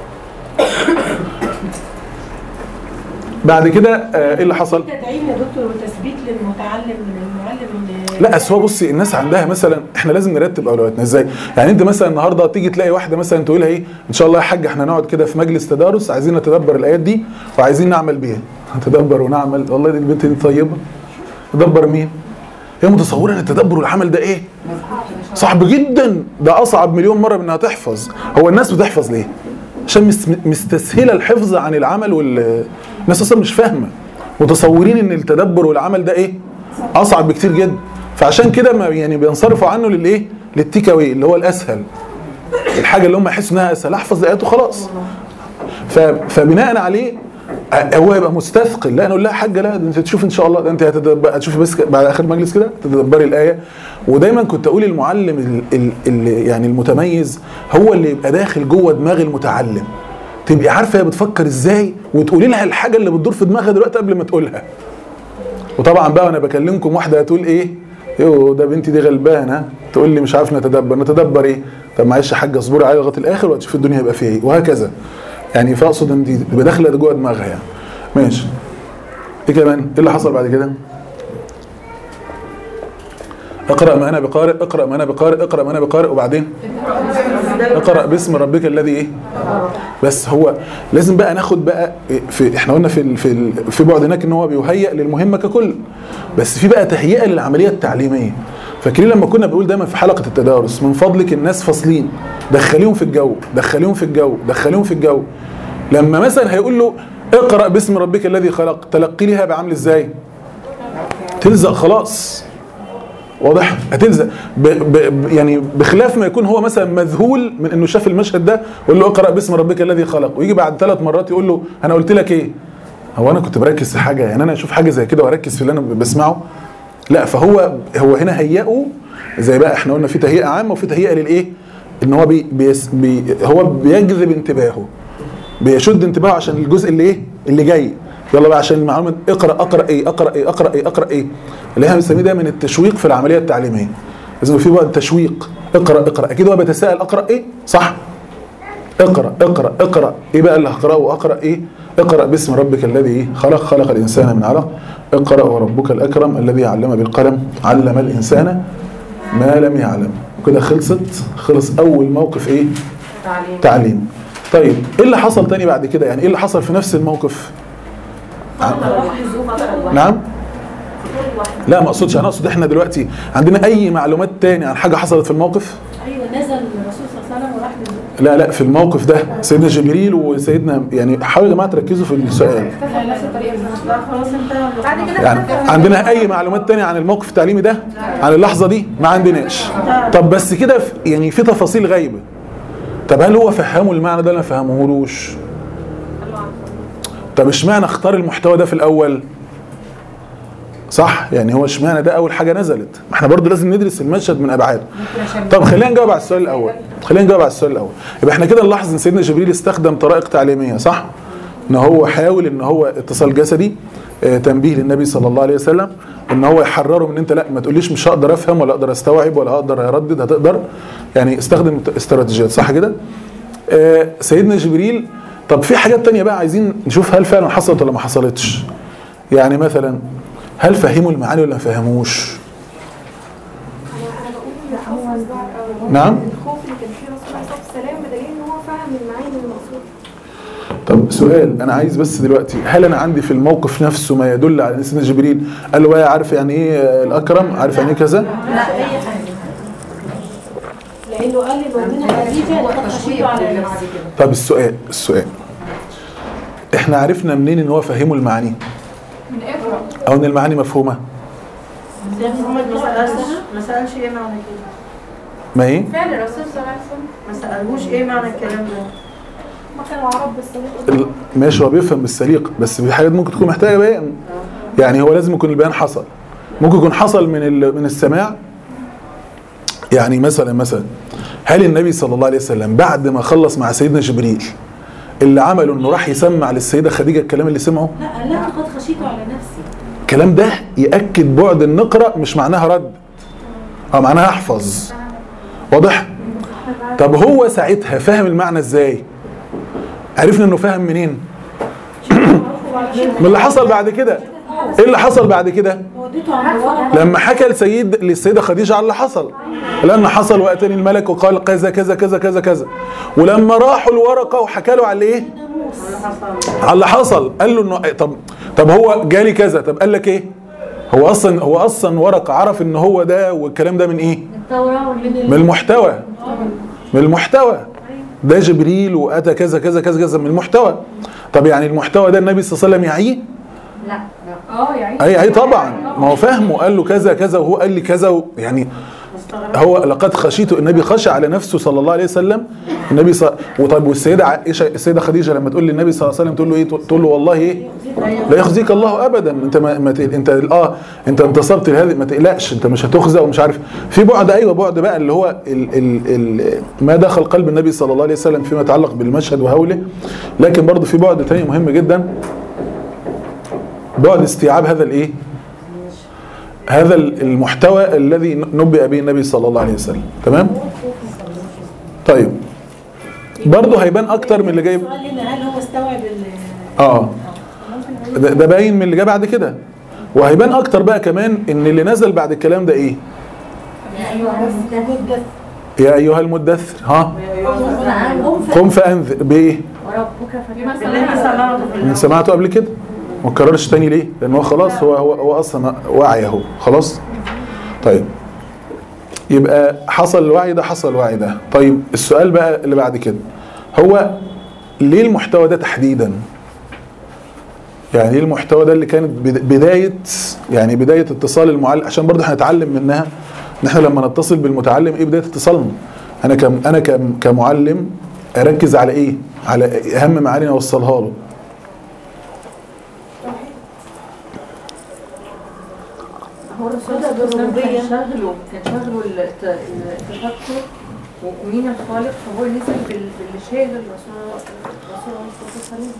بعد كده آه، ايه اللي حصل تدعيم يا دكتور وتثبيت للمتعلم من المعلم ان لا اصل هو بصي الناس عندها مثلا احنا لازم نرتب اولوياتنا ازاي؟ يعني انت مثلا النهارده تيجي تلاقي واحده مثلا تقول لها ايه ان شاء الله يا حاج احنا نقعد كده في مجلس تدارس عايزين نتدبر الايات دي وعايزين نعمل بيها نتدبر ونعمل والله دي البنت دي طيبه تدبر مين؟ هي متصوره ان التدبر والعمل ده ايه؟ صعب جدا ده اصعب مليون مره من انها تحفظ هو الناس بتحفظ ليه؟ عشان مس- مستسهله الحفظ عن العمل وال الناس اصلا مش فاهمه متصورين ان التدبر والعمل ده ايه؟ اصعب بكتير جدا فعشان كده ما يعني بينصرفوا عنه للايه؟ للتيك أواي اللي هو الاسهل الحاجه اللي هم يحسوا انها اسهل احفظ الايات وخلاص ف... فبناء عليه ه- هو يبقى مستثقل لا نقول لها حاجه لا ده انت تشوف ان شاء الله ده انت هتدبر هتشوفي بس ك- بعد اخر مجلس كده تتدبري الايه ودايما كنت اقول المعلم ال... ال... ال... يعني المتميز هو اللي يبقى داخل جوه دماغ المتعلم تبقي عارفه هي بتفكر ازاي وتقولي لها الحاجه اللي بتدور في دماغها دلوقتي قبل ما تقولها وطبعا بقى وانا بكلمكم واحده هتقول ايه يو ده بنتي دي غلبانه تقول لي مش عارف نتدبر نتدبر ايه طب معلش يا حاجه اصبري عليا لغايه الاخر وهتشوفي الدنيا هيبقى فيها ايه وهكذا يعني فاقصد ان دي تبقى داخله جوه دماغها يعني ماشي ايه كمان ايه اللي حصل بعد كده اقرا ما انا بقارئ اقرا ما انا بقارئ اقرا ما انا بقارئ وبعدين اقرا باسم ربك الذي ايه بس هو لازم بقى ناخد بقى في احنا قلنا في ال- في ال- في بعد هناك ان هو بيهيئ للمهمه ككل بس في بقى تهيئه للعمليه التعليميه فاكرين لما كنا بنقول دايما في حلقه التدارس من فضلك الناس فاصلين دخليهم في الجو دخليهم في الجو دخليهم في الجو لما مثلا هيقول له اقرا باسم ربك الذي خلق تلقي ليها بعمل ازاي تلزق خلاص واضح هتلزق ب ب يعني بخلاف ما يكون هو مثلا مذهول من انه شاف المشهد ده ويقول له اقرا باسم ربك الذي خلق ويجي بعد ثلاث مرات يقول له انا قلت لك ايه هو انا كنت بركز في حاجه يعني انا اشوف حاجه زي كده واركز في اللي انا بسمعه لا فهو هو هنا هيئه زي بقى احنا قلنا في تهيئه عامه وفي تهيئه للايه ان هو بي بيس بي هو بيجذب انتباهه بيشد انتباهه عشان الجزء اللي ايه اللي جاي يلا بقى عشان المعلومه اقرا اقرا ايه اقرا ايه اقرا ايه اقرا ايه اللي احنا بنسميه دايما التشويق في العمليه التعليميه لازم يبقى في بقى تشويق اقرا اقرا اكيد هو بيتساءل اقرا ايه صح اقرا اقرا اقرا ايه بقى اللي هقراه اقرا ايه اقرا باسم ربك الذي إيه؟ خلق خلق الانسان من علق اقرا وربك الاكرم الذي علم بالقلم علم الانسان ما لم يعلم وكده خلصت خلص اول موقف ايه تعليم تعليم طيب ايه اللي حصل تاني بعد كده يعني ايه اللي حصل في نفس الموقف نعم لا ما اقصدش انا اقصد احنا دلوقتي عندنا اي معلومات تاني عن حاجه حصلت في الموقف ايوه نزل الرسول صلى الله عليه وسلم وراح للزوج لا لا في الموقف ده سيدنا جبريل وسيدنا يعني حاولوا يا جماعه تركزوا في السؤال نفس الطريقه لا خلاص انت بعد كده يعني عندنا اي معلومات تانية عن الموقف التعليمي ده عن اللحظه دي ما عندناش طب بس كده في- يعني في تفاصيل غايبه طب هل هو فهمه المعنى ده ولا ما فهمهولوش طب اشمعنى اختار المحتوى ده في الاول صح يعني هو اشمعنى ده اول حاجه نزلت ما احنا برضو لازم ندرس المشهد من ابعاده طب خلينا نجاوب على السؤال الاول خلينا نجاوب على السؤال الاول يبقى احنا كده نلاحظ ان سيدنا جبريل استخدم طرائق تعليميه صح ان هو حاول ان هو اتصال جسدي آه، تنبيه للنبي صلى الله عليه وسلم ان هو يحرره من انت لا ما تقوليش مش هقدر افهم ولا اقدر استوعب ولا هقدر اردد هتقدر يعني استخدم استراتيجيات صح كده آه، سيدنا جبريل طب في حاجات تانية بقى عايزين نشوف هل فعلا حصلت ولا ما حصلتش يعني مثلا هل فهموا المعاني ولا ما فهموش نعم الخوف اللي كان فيه الرسول عليه الصلاه والسلام بدليل ان هو فهم المعاني المقصود طب سؤال انا عايز بس دلوقتي هل انا عندي في الموقف نفسه ما يدل على ان سيدنا جبريل قال له يا عارف يعني ايه الاكرم عارف يعني ايه كذا لا اي حاجه لانه قال لمؤمنه خديجه لقد خشيت على نفسي طب السؤال السؤال احنا عرفنا منين ان هو فهمه المعاني من اقرا او ان المعاني مفهومه سيدنا محمد ما سالش ما سالش ايه معنى كده ما ايه فعلا الرسول صلى الله عليه وسلم ما سالهوش ايه معنى الكلام ده ما كانوا عرب بس ال- ماشي هو بيفهم بالسليقه بس في حاجات ممكن تكون محتاجه بيان يعني هو لازم يكون البيان حصل ممكن يكون حصل من ال- من السماع يعني مثلا مثلا هل النبي صلى الله عليه وسلم بعد ما خلص مع سيدنا جبريل اللي عمله انه راح يسمع للسيده خديجه الكلام اللي سمعه لا لا قد خشيت على نفسي الكلام ده ياكد بعد النقرة مش معناها رد اه معناها احفظ واضح طب هو ساعتها فهم المعنى ازاي عرفنا انه فهم منين من اللي حصل بعد كده ايه اللي حصل بعد كده وديته على الورق لما حكى السيد للسيده خديجه على اللي حصل لما حصل واتاني الملك وقال كذا كذا كذا كذا كذا ولما راحوا الورقه وحكى له على ايه على اللي حصل قال له انه طب طب هو جالي كذا طب قال لك ايه هو اصلا هو اصلا ورقه عرف ان هو ده والكلام ده من ايه التوراة من المحتوى من المحتوى ده جبريل واتى كذا كذا كذا كذا من المحتوى طب يعني المحتوى ده النبي صلى الله عليه وسلم يعيه لا اه يعني اي اي طبعا ما هو فاهمه قال له كذا كذا وهو قال لي كذا و- يعني هو لقد خشيت النبي خشى على نفسه صلى الله عليه وسلم النبي صلى وطيب والسيده عائشه السيده خديجه لما تقول للنبي صلى الله عليه وسلم تقول له ايه تقول له والله ايه لا يخزيك الله ابدا انت ما, ما ت- انت اه انت انتصرت لهذه ما تقلقش انت مش هتخزى ومش عارف في بعد ايوه بعد بقى اللي هو ال ال ال ما دخل قلب النبي صلى الله عليه وسلم فيما يتعلق بالمشهد وهوله لكن برضه في بعد تاني مهم جدا بعد استيعاب هذا الايه هذا المحتوى الذي نبئ به النبي صلى الله عليه وسلم تمام طيب برضه هيبان اكتر من اللي جاي السؤال هنا هل هو استوعب ال اه ده, ده باين من اللي جاي بعد كده وهيبان اكتر بقى كمان ان اللي نزل بعد الكلام ده ايه يا ايها المدثر ها قم فانذر بايه وربك بالله صلاه من سمعته قبل كده ما اتكررش تاني ليه لان هو خلاص هو هو, هو اصلا واعي اهو خلاص طيب يبقى حصل الوعي ده حصل الوعي ده طيب السؤال بقى اللي بعد كده هو ليه المحتوى ده تحديدا يعني ليه المحتوى ده اللي كانت بد- بداية يعني بداية اتصال المعلم عشان برضه هنتعلم منها ان احنا لما نتصل بالمتعلم ايه بداية اتصالنا انا كم انا كم كمعلم اركز على ايه على اهم معاني اوصلها له هو الرسول صلى الله عليه وسلم كان شغله كان شغله الت- التفكر ومين الخالق فهو نزل بال- باللي شاغل الرسول الرسول عليه الصلاه والسلام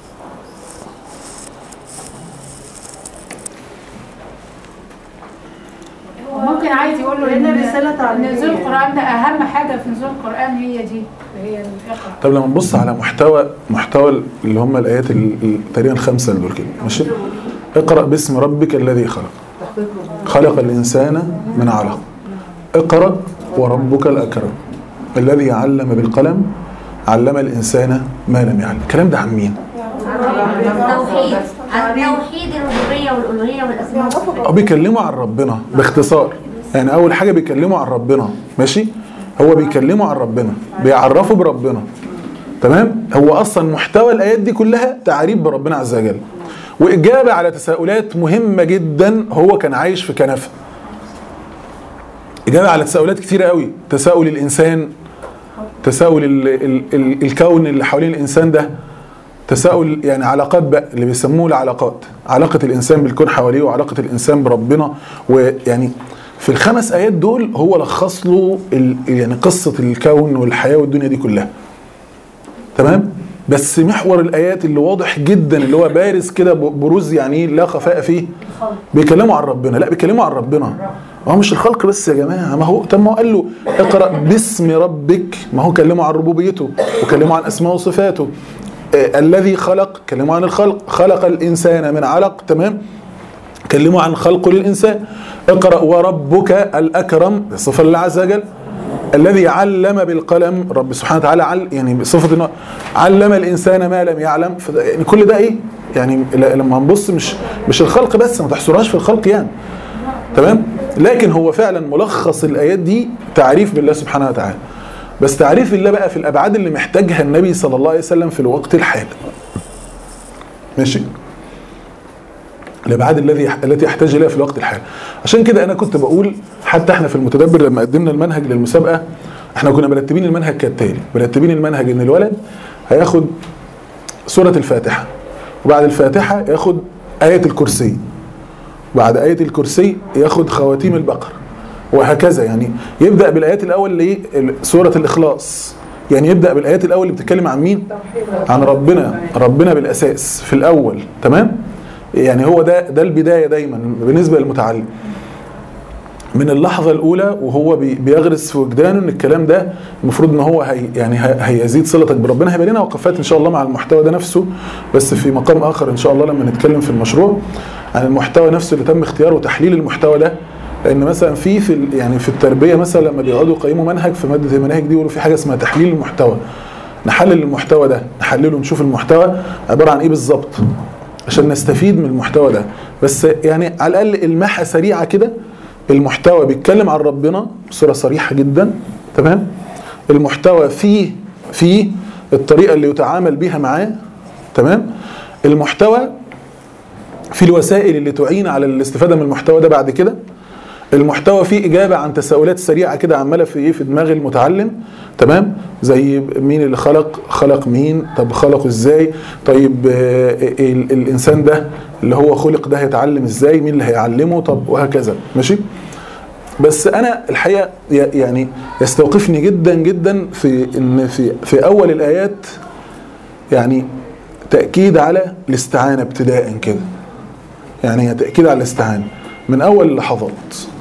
ممكن عايز يقول له لأن ان الرسالة تعليمية. نزول القران ده اهم حاجه في نزول القران هي دي هي الاقرا طب لما نبص على محتوى محتوى اللي هم الايات ال- ال- تقريبا خمسه دول كده ماشي اقرا باسم ربك الذي خلق خلق الانسان من علق اقرا وربك الاكرم الذي علم بالقلم علم الانسان ما لم يعلم الكلام ده عن مين التوحيد عن توحيد الربوبيه والالوهيه والاسماء هو بيكلموا عن ربنا باختصار يعني اول حاجه بيكلموا عن ربنا ماشي هو بيكلموا عن ربنا بيعرفوا بربنا تمام هو اصلا محتوى الايات دي كلها تعريف بربنا عز وجل واجابه على تساؤلات مهمه جدا هو كان عايش في كنفه اجابه على تساؤلات كتيره قوي تساؤل الانسان تساؤل ال ال ال الكون اللي حوالين الانسان ده تساؤل يعني علاقات بقى اللي بيسموه العلاقات علاقة الإنسان بالكون حواليه وعلاقة الإنسان بربنا ويعني في الخمس آيات دول هو لخص له ال- يعني قصة الكون والحياة والدنيا دي كلها تمام بس محور الآيات اللي واضح جدا اللي هو بارز كده ب- بروز يعني لا خفاء فيه بيكلموا عن ربنا لا بيكلموا عن ربنا ما هو مش الخلق بس يا جماعه ما هو طب ما هو قال له اقرا باسم ربك ما هو كلموا عن ربوبيته وكلموا عن اسماء وصفاته آه الذي خلق كلموا عن الخلق خلق الانسان من علق تمام كلموا عن خلقه للانسان اقرا وربك الاكرم صفه لله عز وجل الذي علم بالقلم رب سبحانه وتعالى عل يعني بصفه انه علم الانسان ما لم يعلم فده- يعني كل ده ايه؟ يعني ل- لما نبص مش مش الخلق بس ما تحصرهاش في الخلق يعني تمام؟ لكن هو فعلا ملخص الايات دي تعريف بالله سبحانه وتعالى بس تعريف الله بقى في الابعاد اللي محتاجها النبي صلى الله عليه وسلم في الوقت الحالي ماشي الابعاد الذي التي يحتاج اليها في الوقت الحالي عشان كده انا كنت بقول حتى احنا في المتدبر لما قدمنا المنهج للمسابقه احنا كنا مرتبين المنهج كالتالي مرتبين المنهج ان الولد هياخد سورة الفاتحة وبعد الفاتحة ياخد آية الكرسي بعد آية الكرسي ياخد خواتيم البقرة وهكذا يعني يبدأ بالآيات الأول اللي هي سورة الإخلاص يعني يبدأ بالآيات الأول اللي بتتكلم عن مين؟ عن ربنا ربنا بالأساس في الأول تمام؟ يعني هو ده ده البداية دايما بالنسبة للمتعلم من اللحظة الأولى وهو بي- بيغرس في وجدانه إن الكلام ده المفروض إن هو هي يعني هي- هيزيد صلتك بربنا هيبقى لنا وقفات إن شاء الله مع المحتوى ده نفسه بس في مقام آخر إن شاء الله لما نتكلم في المشروع عن المحتوى نفسه اللي تم اختياره وتحليل المحتوى ده لأن مثلا في في ال- يعني في التربية مثلا لما بيقعدوا يقيموا منهج في مادة المناهج دي يقولوا في حاجة اسمها تحليل المحتوى نحلل المحتوى ده نحلله نشوف المحتوى عبارة عن إيه بالظبط عشان نستفيد من المحتوى ده بس يعني على الاقل المحة سريعه كده المحتوى بيتكلم عن ربنا بصوره صريحه جدا تمام المحتوى فيه فيه الطريقه اللي يتعامل بيها معاه تمام المحتوى في الوسائل اللي تعين على الاستفاده من المحتوى ده بعد كده المحتوى فيه اجابه عن تساؤلات سريعه كده عماله في ايه في دماغ المتعلم تمام زي مين اللي خلق خلق مين طب خلقه ازاي طيب آه، ال- الانسان ده اللي هو خلق ده هيتعلم ازاي مين اللي هيعلمه طب وهكذا ماشي بس انا الحقيقه ي- يعني يستوقفني جدا جدا في ان في في اول الايات يعني تاكيد على الاستعانه ابتداء كده يعني هي تاكيد على الاستعانه من اول اللحظات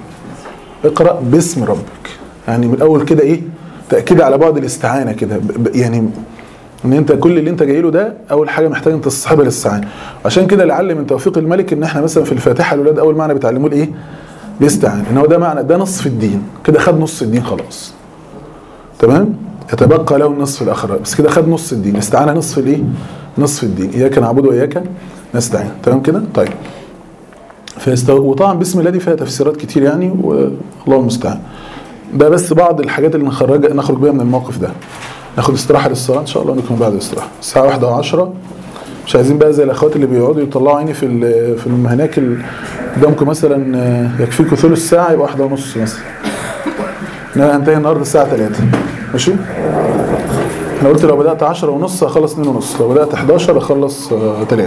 اقرا باسم ربك يعني من الاول كده ايه تاكيد على بعد الاستعانه كده ب- ب- يعني ان انت كل اللي انت جاي له ده اول حاجه محتاج انت تصحبها للاستعانه عشان كده لعل من توفيق الملك ان احنا مثلا في الفاتحه الاولاد اول معنى بيتعلموه الايه الاستعانه ان هو ده معنى ده نصف الدين كده خد نص الدين خلاص تمام يتبقى له النصف الاخر بس كده خد نص الدين الاستعانه نصف الايه نصف الدين اياك نعبد واياك نستعين تمام كده طيب فيستو... وطبعا بسم الله دي فيها تفسيرات كتير يعني والله المستعان ده بس بعض الحاجات اللي نخرج نخرج بيها من الموقف ده ناخد استراحه للصلاه ان شاء الله ونكمل بعد الاستراحه الساعه واحدة وعشرة مش عايزين بقى زي الاخوات اللي بيقعدوا يطلعوا عيني في ال- في الم- هناك ال- قدامكم مثلا آه، يكفيكم ثلث ساعه يبقى واحدة ونص مثلا انا هنتهي النهارده الساعه 3 ماشي انا قلت لو بدات 10 ونص هخلص 2 ونص لو بدات 11 هخلص 3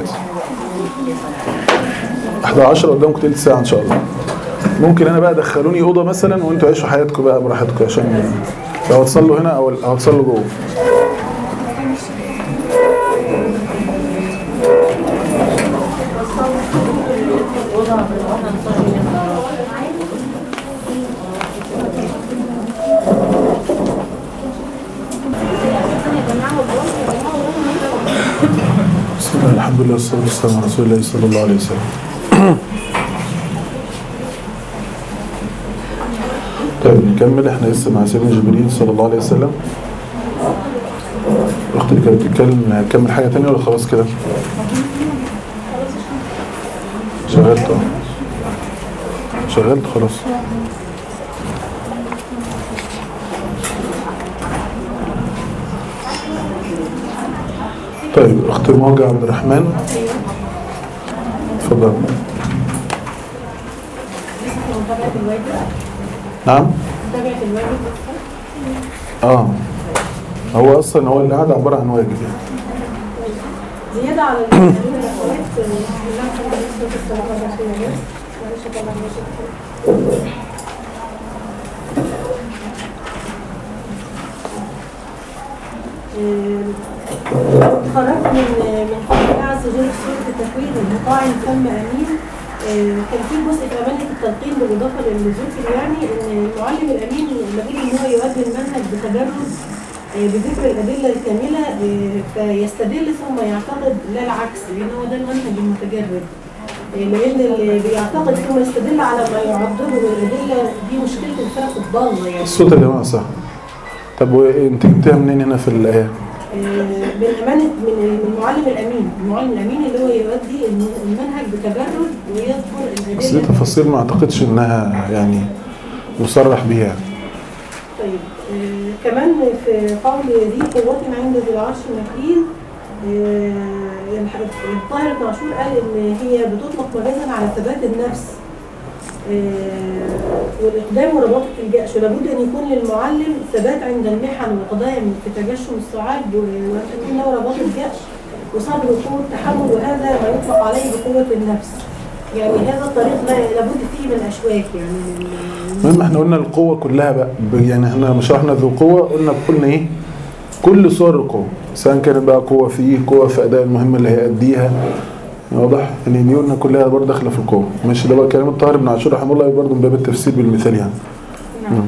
11 قدامكم تلت ساعه ان شاء الله ممكن انا بقى دخلوني اوضه مثلا وانتوا عيشوا حياتكم بقى براحتكم عشان لو هتصلوا هنا او او هتصلوا جوه بسم الله الحمد لله والصلاه والسلام على رسول الله صلى الله عليه وسلم طيب نكمل احنا لسه مع سيدنا جبريل صلى الله عليه وسلم الاخت اللي كانت بتتكلم نكمل حاجه تانية ولا خلاص كده شغلت اه شغلت خلاص طيب اخت موجة عبد الرحمن اتفضل متابعة الواجب نعم متابعة الواجب اه هو اصلا هو اللي قاعد عباره عن واجب يعني زيادة على الأخوات بسم الله الحمد لله والصلاة والسلام على رسول الله معلش طبعا ماشي خرجت من من قول الله عز وجل في سورة التكوين مطاع ثم أمين آه، كان في جزء في أمانة التلقين بالإضافة للذكر يعني إن المعلم الأمين لابد إن هو يؤدي المنهج بتجرد آه، بذكر الأدلة الكاملة آه، فيستدل ثم يعتقد لا العكس لأن هو ده المنهج المتجرد آه، لأن اللي بيعتقد ثم يستدل على ما يعضده من الأدلة دي مشكلة الفرق الضالة يعني الصوت يا جماعه صح طب وانت جبتها منين هنا في الايه آه، من أمانة من من المعلم الأمين المعلم الأمين اللي هو يؤدي المنهج بتجرد ويذكر بس دي الأدلة تفاصيل ما اعتقدش انها يعني مصرح بيها يعني. طيب آه، كمان في قول ذي قوة عند ذي العرش مكين آه، الح- الطاهر بن عاشور قال ان هي بتطلق مجازا على ثبات النفس آه، والإقدام ورباطة الجأش ولابد أن يكون للمعلم ثبات عند المحن وقدام في تجشم الصعاب و- وأن تكون له رباطة جأش وصبر وقوة تحمل وهذا ما يطلق عليه بقوة النفس يعني هذا الطريق لا لابد فيه من أشواك يعني المهم احنا قلنا القوة كلها بقى ب- يعني احنا مش احنا ذو قوة قلنا قلنا ايه كل صور القوة سواء كانت بقى قوة فيه قوة في أداء المهمة اللي هيأديها واضح ان دي قلنا كلها برضه داخلة في القوة ماشي ده بقى كلام الطاهر بن عاشور رحمه الله برضه من باب التفسير بالمثال يعني نعم.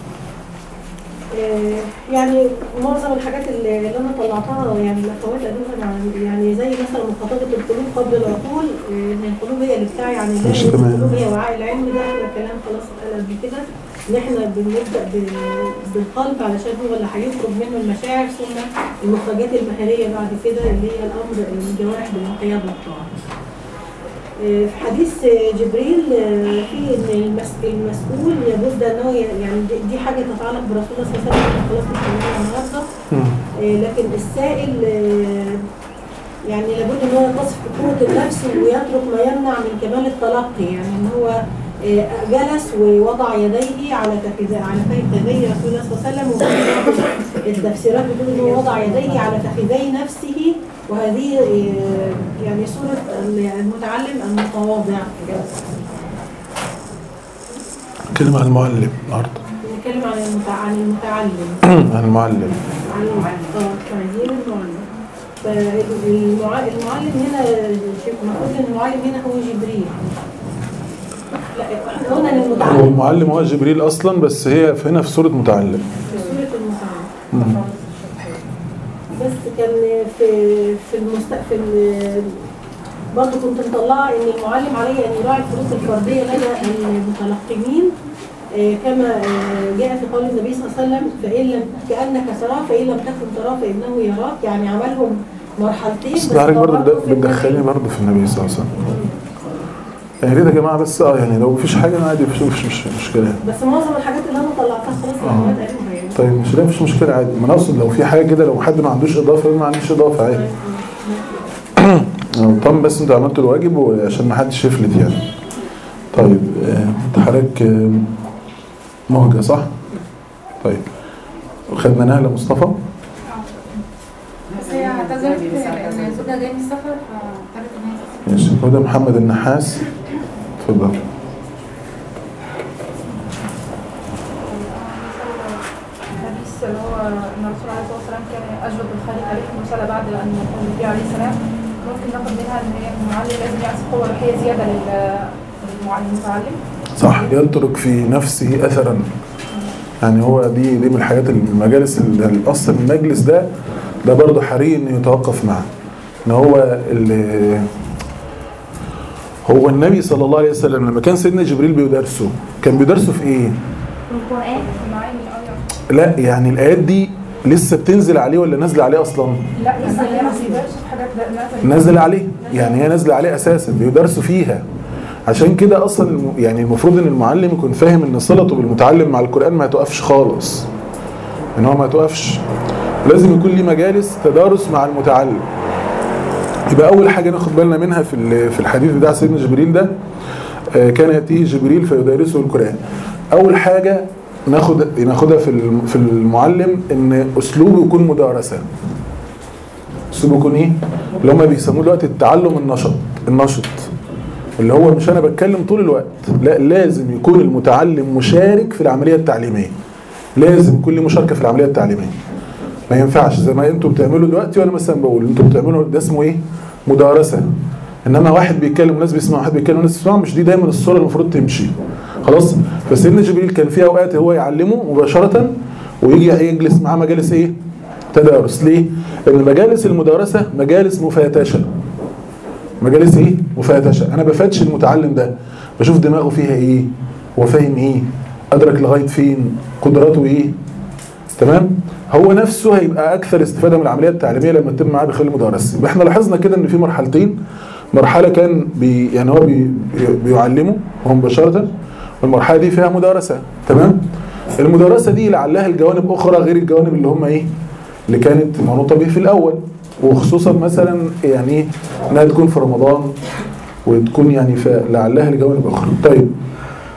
آه، يعني معظم الحاجات اللي اللي انا طلعتها يعني الاخوات قالوها عن- يعني زي مثلا مخاطبه القلوب قبل العقول آه، ان القلوب هي اللي بتاعي عن الله مش وإن تمام. القلوب هي وعاء العلم ده احنا كلام خلاص اتقال قبل كده ان احنا بنبدا ب- بالقلب علشان هو اللي هيخرج منه المشاعر ثم المخرجات المهاريه بعد كده اللي هي الامر الجوارح بالانقياد والطاعه. في حديث جبريل في ان المس- المسؤول لابد ان هو يعني دي- دي حاجه تتعلق برسول الله صلى الله عليه وسلم خلاص مش هنقولها النهارده لكن السائل يعني لابد ان هو يتصف بقوه النفس ويترك ما يمنع من كمال التلقي يعني ان هو جلس ووضع يديه على تفيذ على فخذي رسول الله صلى الله عليه وسلم وفي التفسيرات بتقول ان هو وضع يديه على فخذي نفسه وهذه آه، يعني صورة المتعلم المتواضع نتكلم عن المعلم النهارده نتكلم عن المتع- عن المتعلم عن المعلم عن اه تعزيم المعلم فالمعلم هنا شوف، المفروض ان المعلم هنا هو جبريل لا احنا قلنا ان هو المتعلم المعلم هو جبريل اصلا بس هي في هنا في سورة متعلم في سورة المتعلم مم. بس كان في في المستقبل برضه كنت مطلعه ان المعلم عليه ان يراعي الفروق الفرديه لدى المتلقمين آه، كما آه، جاء في قول النبي صلى الله عليه وسلم فان لم كانك تراه فان لم تكن تراه فانه يراك يعني عملهم مرحلتين بس ده حضرتك برضه برضه بت- بتدخلني برضه في النبي صلى الله عليه وسلم يعني ريت يا جماعه بس اه يعني لو مفيش حاجه انا عادي مفيش مش مش مشكله بس معظم الحاجات اللي انا طلعتها خلاص الاخوات قالوها يعني طيب مش لا مفيش مشكله عادي ما انا اقصد لو في حاجه كده لو حد ما عندوش اضافه ما عنديش اضافه عادي أنا طبعا بس انتوا عملتوا الواجب وعشان ما حدش يفلت يعني طيب آه، انت حضرتك آه، مهجة صح؟ طيب خدنا نهلة مصطفى بس هي اعتذرت ان زوجها جاي من السفر فاضطرت ان هي ماشي هدى محمد النحاس اتفضل الحديث اللي هو ان الرسول عليه الصلاه والسلام كان اجود بالخالق عليه المرسله بعد ان النبي عليه السلام ممكن ناخد منها ان هي المعلم لازم يعطي قوه روحيه زياده لل- للمعلم المتعلم صح يترك في نفسه اثرا يعني هو دي دي من الحاجات المجالس ال- الاصل المجلس ده ده برضه حري انه يتوقف معه ان هو ال- هو النبي صلى الله عليه وسلم لما كان سيدنا جبريل بيدرسه كان بيدرسه في ايه؟ القران معاني الآية. لا يعني الايات دي لسه بتنزل عليه ولا نازله عليه اصلا؟ لا بس هي ما بيبقاش في حاجات نازله نازله عليه يعني هي نازله عليه اساسا بيدرسوا فيها عشان كده اصلا الم- يعني المفروض ان المعلم يكون فاهم ان صلته بالمتعلم مع القران ما توقفش خالص ان هو ما توقفش لازم يكون ليه مجالس تدارس مع المتعلم يبقى اول حاجه ناخد بالنا منها في ال- في الحديث بتاع سيدنا جبريل ده آه، كان ياتيه جبريل فيدارسه القران اول حاجه ناخد ناخدها في الم- في المعلم ان اسلوبه يكون مدارسه اسلوبه يكون ايه اللي هم بيسموه دلوقتي التعلم النشط النشط اللي هو مش انا بتكلم طول الوقت لا لازم يكون المتعلم مشارك في العمليه التعليميه لازم يكون له مشاركه في العمليه التعليميه ما ينفعش زي ما انتوا بتعملوا دلوقتي وانا مثلا بقول انتوا بتعملوا ده اسمه ايه مدارسه انما واحد بيتكلم وناس بيسمعوا واحد بيتكلم وناس بيسمعوا مش دي دايما الصوره المفروض تمشي خلاص فسيدنا جبريل كان في اوقات هو يعلمه مباشره ويجي يجلس معاه مجالس ايه تدارس ليه لان مجالس المدارسه مجالس مفاتشه مجالس ايه مفاتشه انا بفتش المتعلم ده بشوف دماغه فيها ايه هو فاهم ايه ادرك لغايه فين قدراته ايه تمام هو نفسه هيبقى اكثر استفاده من العمليه التعليميه لما تتم معاه بخلال المدرس يبقى احنا لاحظنا كده ان في مرحلتين مرحله كان بي يعني هو بي بيعلمه وهو مباشره والمرحله دي فيها مدارسه تمام المدارسه دي لعلها الجوانب اخرى غير الجوانب اللي هم ايه اللي كانت منوطه به في الاول وخصوصا مثلا يعني انها تكون في رمضان وتكون يعني في لعلها لجوانب اخرى طيب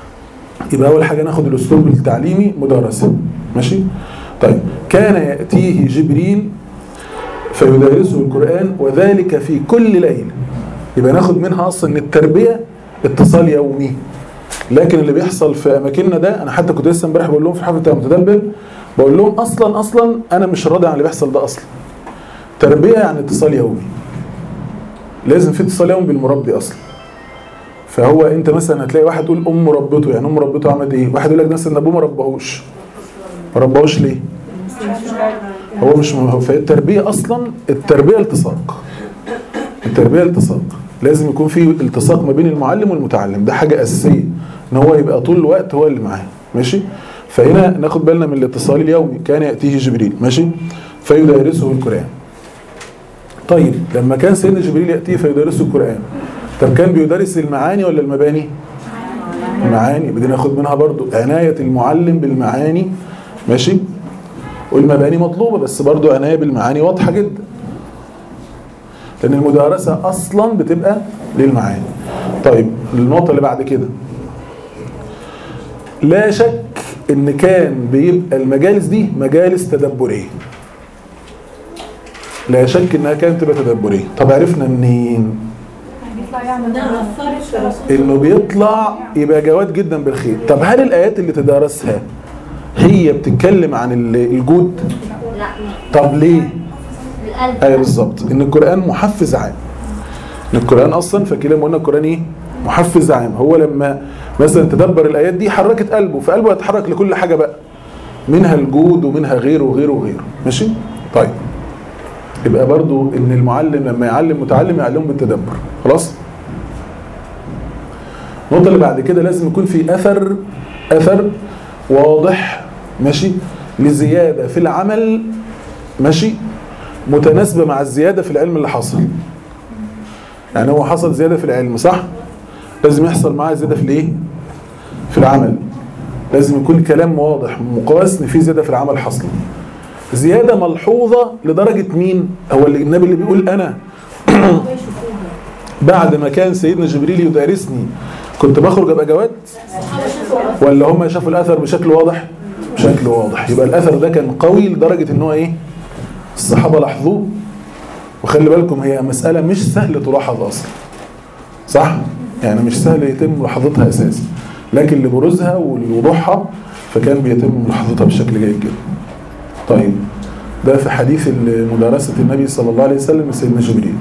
يبقى اول حاجه ناخد الاسلوب التعليمي مدرسه ماشي طيب كان ياتيه جبريل فيدرسه القران وذلك في كل ليله يبقى ناخد منها اصلا ان التربيه اتصال يومي لكن اللي بيحصل في اماكننا ده انا حتى كنت لسه امبارح بقول لهم في حفله المتدبر بقول لهم اصلا اصلا انا مش راضي عن اللي بيحصل ده اصلا تربيه يعني اتصال يومي لازم في اتصال يومي بالمربي اصلا فهو انت مثلا هتلاقي واحد يقول ام ربته يعني ام ربته عملت ايه واحد يقول لك مثلا ابوه ما ربهوش ما ربهوش ليه هو مش هو فهي التربيه اصلا التربيه التصاق التربيه التصاق لازم يكون في التصاق ما بين المعلم والمتعلم ده حاجه اساسيه ان هو يبقى طول الوقت هو اللي معاه ماشي فهنا ناخد بالنا من الاتصال اليومي كان ياتيه جبريل ماشي فيدرسه القران طيب لما كان سيدنا جبريل ياتيه فيدرسه القران طب كان بيدرس المعاني ولا المباني المعاني بدنا ناخد منها برضو عنايه المعلم بالمعاني ماشي والمباني مطلوبه بس برضو عنايه بالمعاني واضحه جدا لان المدارسه اصلا بتبقى للمعاني طيب النقطه اللي بعد كده لا شك ان كان بيبقى المجالس دي مجالس تدبريه لا شك انها كانت تبقى تدبريه طب عرفنا منين بيطلع يعمل ده أثرت في الرسول انه بيطلع يبقى جواد جدا بالخير طب هل الايات اللي تدارسها هي بتتكلم عن ال- الجود لا طب ليه القلب ايوه بالظبط ان القران محفز عام ان القران اصلا فاكر لما قلنا القران ايه محفز عام هو لما مثلا تدبر الايات دي حركت قلبه فقلبه يتحرك لكل حاجه بقى منها الجود ومنها غيره وغيره وغيره ماشي طيب يبقى برضو ان المعلم لما يعلم متعلم يعلمه بالتدبر خلاص النقطه اللي بعد كده لازم يكون في اثر اثر واضح ماشي لزياده في العمل ماشي متناسبه مع الزياده في العلم اللي حصل يعني هو حصل زياده في العلم صح لازم يحصل معاه زياده في الايه في العمل لازم يكون كلام واضح مقاس ان في زياده في العمل حصل زياده ملحوظه لدرجه مين هو اللي النبي اللي بيقول انا بعد ما كان سيدنا جبريل يدارسني كنت بخرج ابقى جواد ولا هم شافوا الاثر بشكل واضح بشكل واضح يبقى الاثر ده كان قوي لدرجه ان هو ايه الصحابه لاحظوه وخلي بالكم هي مساله مش سهل تلاحظ اصلا صح يعني مش سهل يتم ملاحظتها اساسا لكن لبروزها ولوضوحها فكان بيتم ملاحظتها بشكل جيد جدا طيب ده في حديث مدارسة النبي صلى الله عليه وسلم لسيدنا جبريل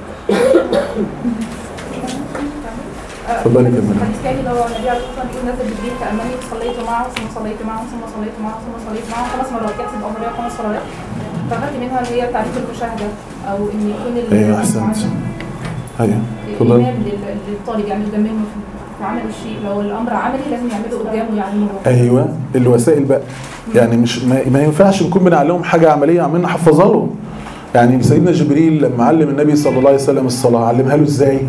اتفضلي كملي حديث تاني اللي هو النبي عليه الصلاه والسلام بيقول نزل بالليل تأمني صليت معه ثم صليت معه ثم صليت معه ثم صليت معه خمس مرات يحسب الأمرية خمس صلوات فأخدت منها اللي هي تعريف المشاهدة أو إن يكون ال- ايوه احسنت ايوه اتفضلي الإمام لل- للطالب يعني قدام منه في- في عمل الشيء لو الأمر عملي لازم يعمله قدامه يعلمه ايوه الوسائل بقى يعني مش ما, ما ينفعش نكون بنعلمهم حاجه عمليه عمالين نحفظها لهم يعني سيدنا جبريل لما علم النبي صلى الله عليه وسلم الصلاه علمها له ازاي؟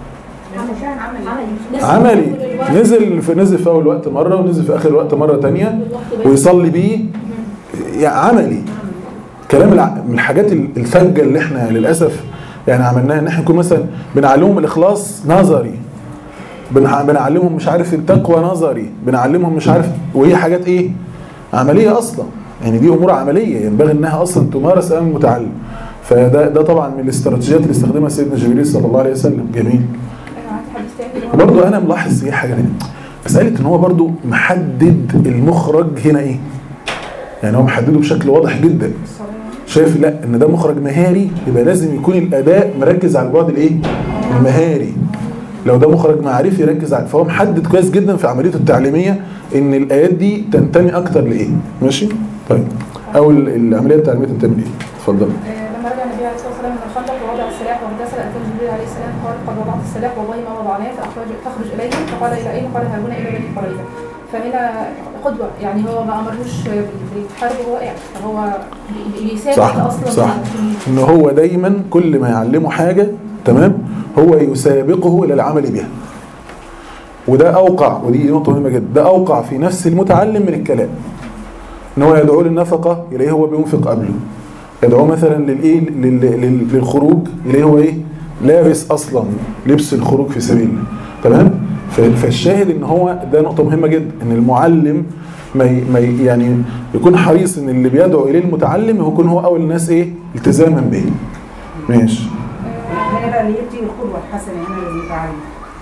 عملي نزل في نزل في اول وقت مره ونزل في اخر الوقت مره تانية ويصلي بيه يعني عملي كلام الع... من الحاجات الفجه اللي احنا للاسف يعني عملناها ان احنا نكون مثلا بنعلمهم الاخلاص نظري بنع- بنعلمهم مش عارف التقوى نظري بنعلمهم مش عارف وهي حاجات ايه عمليه اصلا يعني دي امور عمليه ينبغي انها اصلا تمارس امام المتعلم فده ده طبعا من الاستراتيجيات اللي استخدمها سيدنا جبريل صلى الله عليه وسلم جميل أنا عندي حديث تاني اللي هو- وبرضه انا ملاحظ ايه حاجه هنا مساله ان هو برضه محدد المخرج هنا ايه يعني هو محدده بشكل واضح جدا شايف لا ان ده مخرج مهاري يبقى لازم يكون الاداء مركز على البعد الايه المهاري لو ده مخرج معرفي يركز على فهو محدد كويس جدا في عمليته التعليميه ان الايات دي تنتمي اكتر لايه ماشي طيب او ال- العمليه التعليميه تنتمي لايه اتفضل آه، لما رجع النبي عليه الصلاه والسلام من الخندق ووضع السلاح واغتسل اتى جبريل عليه السلام قال قد وضعت السلاح والله ما وضعناه فاخرج تخرج اليهم فقال الى اين؟ قال ها هنا الى بني قريظه فهنا قدوه يعني هو ما امرهوش بالحرب وهو قاعد فهو بي- بيسابق صح اصلا صح ان هو دايما كل ما يعلمه حاجه تمام هو يسابقه الى العمل بها وده اوقع ودي نقطه مهمه جدا ده اوقع في نفس المتعلم من الكلام ان هو يدعو للنفقه اليه هو بينفق قبله يدعو مثلا للايه لل- لل- للخروج اليه هو ايه لابس اصلا لبس الخروج في سبيل الله تمام ف- فالشاهد ان هو ده نقطه مهمه جدا ان المعلم ما ي- ما ي- يعني يكون حريص ان اللي بيدعو اليه المتعلم يكون هو اول الناس ايه التزاما به ماشي هنا بقى اللي يدي القدوه الحسنه هنا للمتعلم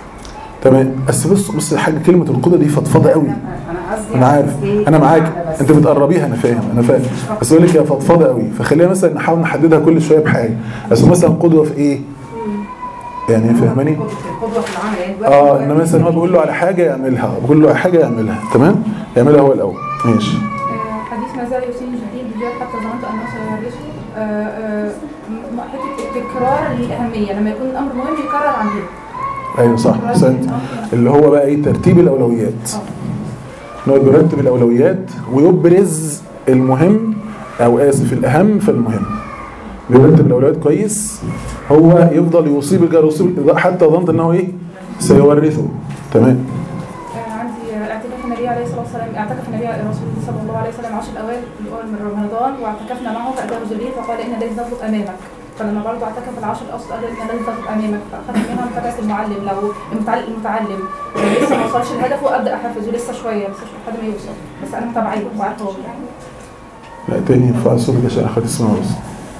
تمام بس بص بص حاجه كلمه القدوه دي فضفاضه قوي انا قصدي انا عارف بس إيه؟ انا معاك المعنى بس. انت بتقربيها انا فاهم انا فاهم بس بقول لك هي فضفاضه قوي فخلينا مثلا نحاول نحددها كل شويه بحاجه بس مثلا قدوه في ايه يعني فاهماني القدوه في العمل يعني دلوقتي اه ان مثلا هو بيقول له على حاجه يعملها بيقول له على حاجه يعملها تمام يعملها هو الاول ماشي آه، حديث ما زال يوصيني جبريل بجد حتى ظننت انه سيورثه آه، آه، م- م- حته التكرار للاهميه لما يكون الامر مهم يكرر عن غيره ايوه صح احسنت اللي هو بقى ايه ترتيب الاولويات ان هو بيرتب الاولويات ويبرز المهم او اسف الاهم فالمهم بيرتب الاولويات كويس هو يفضل يوصي بالجار يوصي حتى ظننت ان هو ايه سيورثه تمام آه، عندي آه، اعتكاف النبي عليه الصلاه والسلام اعتكف النبي رسول الله صلى الله عليه وسلم عشر الاوائل الاول من رمضان واعتكفنا معه فاتاه جبريل فقال ان الذي تطلب امامك فلما برضه اعتكف العشر الاوسط قال ان الذي تطلب امامك فاخذت منها متابعه المعلم لو المتعلم المتعلم لو لسه ما وصلش لهدفه ابدا احفزه لسه شويه بس لحد ما يوصل بس انا متابعيه وعارفه هو بيعمل إيه. لا تاني ينفع صوتك عشان اخد اسمها بس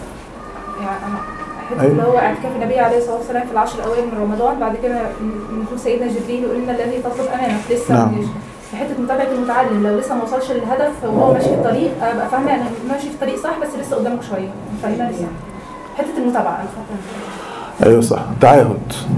يعني انا حته أيوة. اللي هو اعتكاف النبي عليه الصلاه والسلام في العشر الاوائل من رمضان بعد كده نقول سيدنا جبريل يقول لنا الذي تطلب امامك لسه نعم. مش في حته متابعه المتعلم لو لسه ما وصلش للهدف وهو ماشي في الطريق ابقى فاهمه انا ماشي في الطريق صح بس لسه قدامك شويه فاهمه لسه حته المتابعه انا فاهمه ايوه صح تعاهد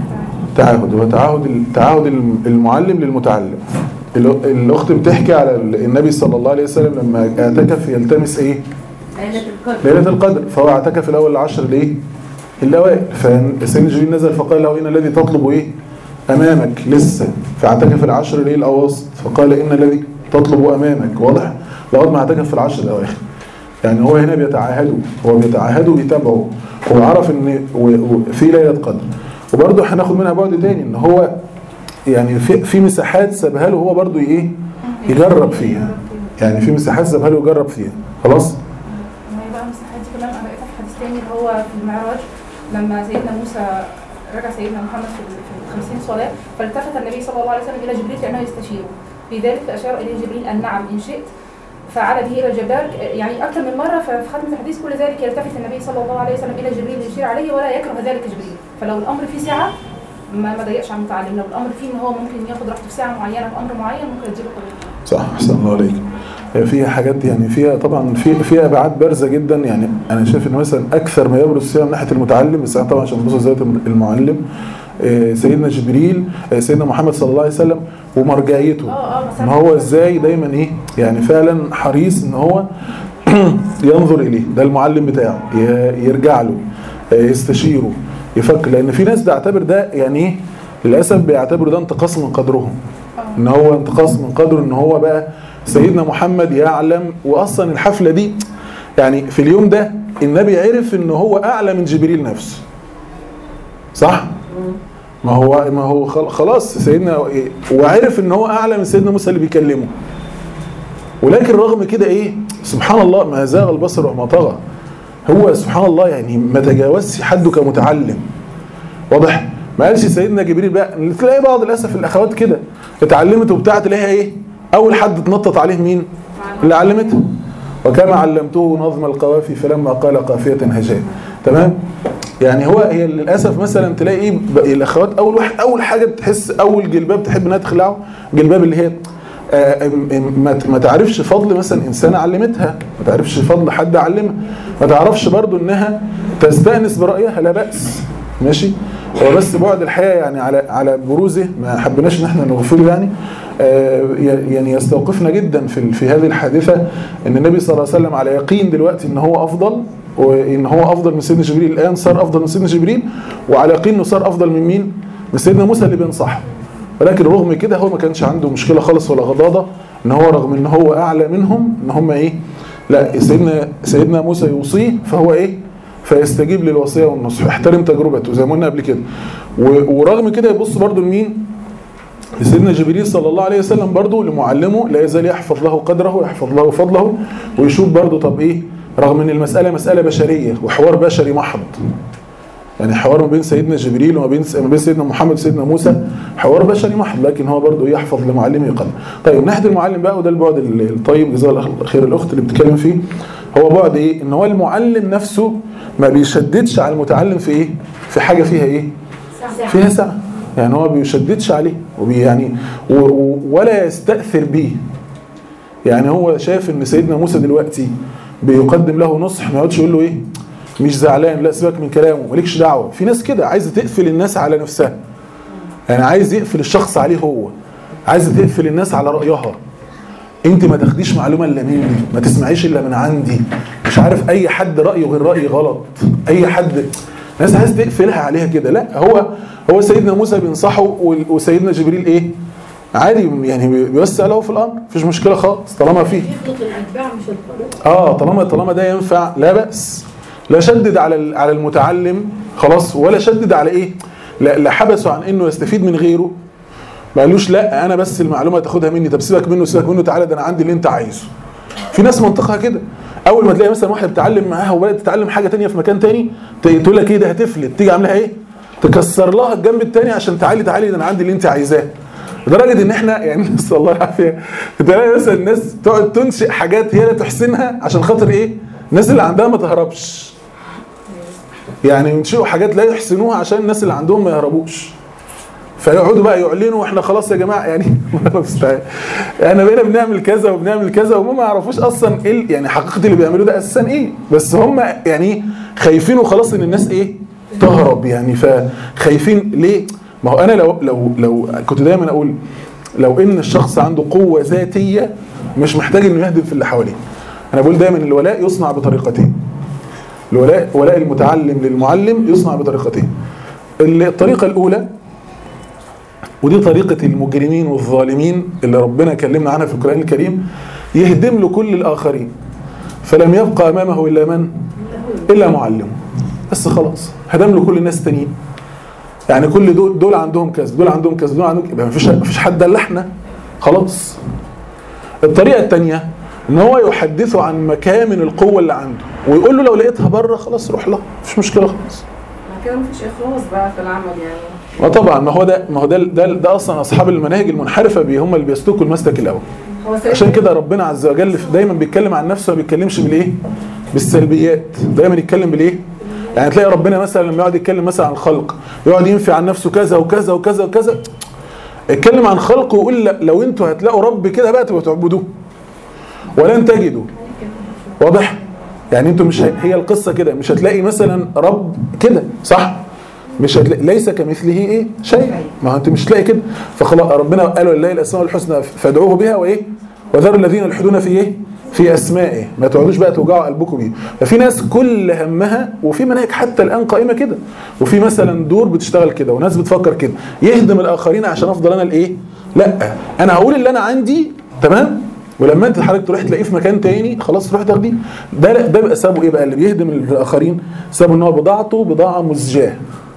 تعاهد هو تعاهد تعاهد المعلم للمتعلم الأ- الاخت بتحكي على النبي صلى الله عليه وسلم لما اعتكف يلتمس ايه ليلة القدر ليله القدر فهو اعتكف الاول العشر ليه الاوائل فسيدنا جبريل نزل فقال له ان الذي تطلب ايه امامك لسه فاعتكف العشر ليه الاواسط فقال ان الذي تطلب امامك واضح لغايه ما اعتكف في العشر الاواخر يعني هو هنا بيتعاهدوا هو بيتعاهدوا بيتابعوا هو عرف ان و- و- في ليله قدر وبرضه هناخد منها بعد تاني ان هو يعني في في مساحات سابها له هو برضه ايه يجرب فيها يعني في مساحات سابها له يجرب فيها خلاص ما هي بقى المساحات دي كمان انا لقيتها في حديث تاني اللي هو في المعراج لما سيدنا موسى رجع سيدنا محمد في ال- في الخمسين صلاة فالتفت النبي صلى الله عليه وسلم إلى جبريل كأنه يستشيره في ذلك فأشار إليه جبريل أن نعم إن شئت فعلى به إلى الجبار يعني أكثر من مرة ففي ختمة الحديث كل ذلك يلتفت النبي صلى الله عليه وسلم إلى جبريل يشير عليه ولا يكره ذلك جبريل فلو الأمر فيه سعة ما ما ضيقش على المتعلم لو الأمر فيه إن هو ممكن ياخد راحته في ساعة معينة في أمر معين ممكن يديله كل صح احسن الله عليك هي فيها حاجات يعني فيها طبعا في فيها ابعاد بارزه جدا يعني انا شايف ان مثلا اكثر ما يبرز فيها من ناحيه المتعلم بس أنا طبعا عشان نبص ذات المعلم آه، سيدنا جبريل آه، سيدنا محمد صلى الله عليه وسلم ومرجعيته اه اه بس ان هو ازاي دايما ايه يعني فعلا حريص ان هو ينظر اليه ده المعلم بتاعه ي- يرجع له آه، يستشيره يفكر لان في ناس بتعتبر ده يعني ايه للاسف بيعتبروا ده انتقاص من قدرهم ان هو انتقاص من قدره ان هو بقى سيدنا محمد يعلم واصلا الحفله دي يعني في اليوم ده النبي عرف ان هو اعلى من جبريل نفسه صح ما هو ما هو خل- خلاص سيدنا وعرف ان هو اعلى من سيدنا موسى اللي بيكلمه ولكن رغم كده ايه سبحان الله ما زاغ البصر وما طغى هو سبحان الله يعني ما تجاوزش حده كمتعلم واضح ما قالش سيدنا جبريل بقى تلاقي بعض للاسف الاخوات كده اتعلمت وبتاع تلاقيها ايه اول حد اتنطط عليه مين اللي علمتها وكما علمته نظم القوافي فلما قال قافيه هجاء تمام يعني هو هي للاسف مثلا تلاقي ايه ب- الاخوات اول واحد اول حاجه بتحس اول جلباب تحب انها تخلعه جلباب اللي هي آه، م- م- ما ت- ما تعرفش فضل مثلا انسانه علمتها ما تعرفش فضل حد علمها ما تعرفش برضو انها تستانس برايها لا باس ماشي هو بس بعد الحقيقه يعني على على بروزه ما حبيناش ان احنا نغفله يعني آه، ي- يعني يستوقفنا جدا في ال- في هذه الحادثه ان النبي صلى الله عليه وسلم على يقين دلوقتي ان هو افضل وان هو افضل من سيدنا جبريل الان صار افضل من سيدنا جبريل وعلى يقين انه صار افضل من مين؟ من سيدنا موسى اللي بينصحه ولكن رغم كده هو ما كانش عنده مشكله خالص ولا غضاضه ان هو رغم ان هو اعلى منهم ان هم ايه؟ لا سيدنا سيدنا موسى يوصيه فهو ايه؟ فيستجيب للوصيه والنصح احترم تجربته زي ما قلنا قبل كده و- ورغم كده يبص برضو لمين؟ لسيدنا جبريل صلى الله عليه وسلم برضو لمعلمه لا يزال يحفظ له قدره ويحفظ له فضله ويشوف برضو طب ايه رغم ان المسألة مسألة بشرية وحوار بشري محض يعني حوار ما بين سيدنا جبريل وما بين ما بين سيدنا محمد وسيدنا موسى حوار بشري محض لكن هو برضه يحفظ لمعلمه قدر. طيب من ناحيه المعلم بقى وده البعد الطيب جزاه الله خير الاخت اللي بتتكلم فيه هو بعد ايه؟ ان هو المعلم نفسه ما بيشددش على المتعلم في ايه؟ في حاجه فيها ايه؟ فيها سعه يعني هو بيشددش عليه وبي يعني و و ولا يستأثر بيه يعني هو شايف ان سيدنا موسى دلوقتي بيقدم له نصح ما يقعدش يقول له ايه مش زعلان لا سيبك من كلامه مالكش دعوه في ناس كده عايزه تقفل الناس على نفسها يعني عايز يقفل الشخص عليه هو عايزه تقفل الناس على رايها انت ما تاخديش معلومه الا مني ما تسمعيش الا من عندي مش عارف اي حد رايه غير رايي غلط اي حد ناس عايز تقفلها عليها كده لا هو هو سيدنا موسى بينصحه وسيدنا جبريل ايه عادي يعني بيوسع له في الامر مفيش مشكله خالص طالما فيه يخلق الاتباع مش الطريق اه طالما طالما ده ينفع لا باس لا شدد على على المتعلم خلاص ولا شدد على ايه لا, لا حبسه عن انه يستفيد من غيره ما قالوش لا انا بس المعلومه تاخدها مني طب سيبك منه سيبك منه تعالى ده انا عندي اللي انت عايزه في ناس منطقها كده اول ما تلاقي مثلا واحده بتتعلم معاها وبدات تتعلم حاجه تانية في مكان تاني تقول لك ايه ده هتفلت تيجي عاملاها ايه تكسر لها الجنب التاني عشان تعالي تعالي ده انا عندي اللي انت عايزاه لدرجه ان احنا يعني نسال الله العافيه تلاقي مثلا الناس تقعد تنشئ حاجات هي لا تحسنها عشان خاطر ايه الناس اللي عندها ما تهربش يعني ينشئوا حاجات لا يحسنوها عشان الناس اللي عندهم ما يهربوش فيقعدوا بقى يعلنوا احنا خلاص يا جماعه يعني احنا بقينا بنعمل كذا وبنعمل كذا وهم ما يعرفوش اصلا ايه يعني حقيقه اللي بيعملوه ده اساسا ايه بس هم يعني خايفين وخلاص ان الناس ايه تهرب يعني فخايفين ليه ما هو انا لو لو لو كنت دايما اقول لو ان الشخص عنده قوه ذاتيه مش محتاج انه يهدم في اللي حواليه انا بقول دايما الولاء يصنع بطريقتين الولاء ولاء المتعلم للمعلم يصنع بطريقتين الطريقه الاولى ودي طريقة المجرمين والظالمين اللي ربنا كلمنا عنها في القرآن الكريم يهدم له كل الآخرين فلم يبقى أمامه إلا من؟ إلا معلم بس خلاص هدم له كل الناس التانيين يعني كل دول دول عندهم كذا دول عندهم كذا دول عندهم يبقى مفيش مفيش حد الا احنا خلاص الطريقه الثانيه ان هو يحدثه عن مكامن القوه اللي عنده ويقول له لو لقيتها بره خلاص روح لها مفيش مشكله خالص كده مفيش اخلاص بقى في العمل يعني ما طبعا ما هو ده ما هو ده ده, ده اصلا اصحاب المناهج المنحرفه بي هم اللي بيسلكوا المسلك الاول عشان كده ربنا عز وجل دايما بيتكلم عن نفسه ما بيتكلمش بالايه بالسلبيات دايما يتكلم بالايه يعني تلاقي ربنا مثلا لما يقعد يتكلم مثلا عن الخلق يقعد ينفي عن نفسه كذا وكذا وكذا وكذا اتكلم عن خلقه ويقول لو انتوا هتلاقوا رب كده بقى تبقوا تعبدوه ولن تجدوا واضح يعني انتوا مش هي القصه كده مش هتلاقي مثلا رب كده صح مش هتلاقي ليس كمثله ايه شيء ما هو انت مش هتلاقي كده فخلاص ربنا قال لله الاسماء الحسنى فادعوه بها وايه وذروا الذين يلحدون في ايه في اسمائه ما تقعدوش بقى توجعوا قلبكم بيه ففي ناس كل همها وفي مناهج حتى الان قائمه كده وفي مثلا دور بتشتغل كده وناس بتفكر كده يهدم الاخرين عشان افضل انا الايه لا انا هقول اللي انا عندي تمام ولما انت حضرتك تروح تلاقيه في مكان تاني خلاص تروح تاخديه ده ده بيبقى سببه ايه بقى اللي بيهدم الاخرين سببه ان هو بضاعته بضاعه مزجاه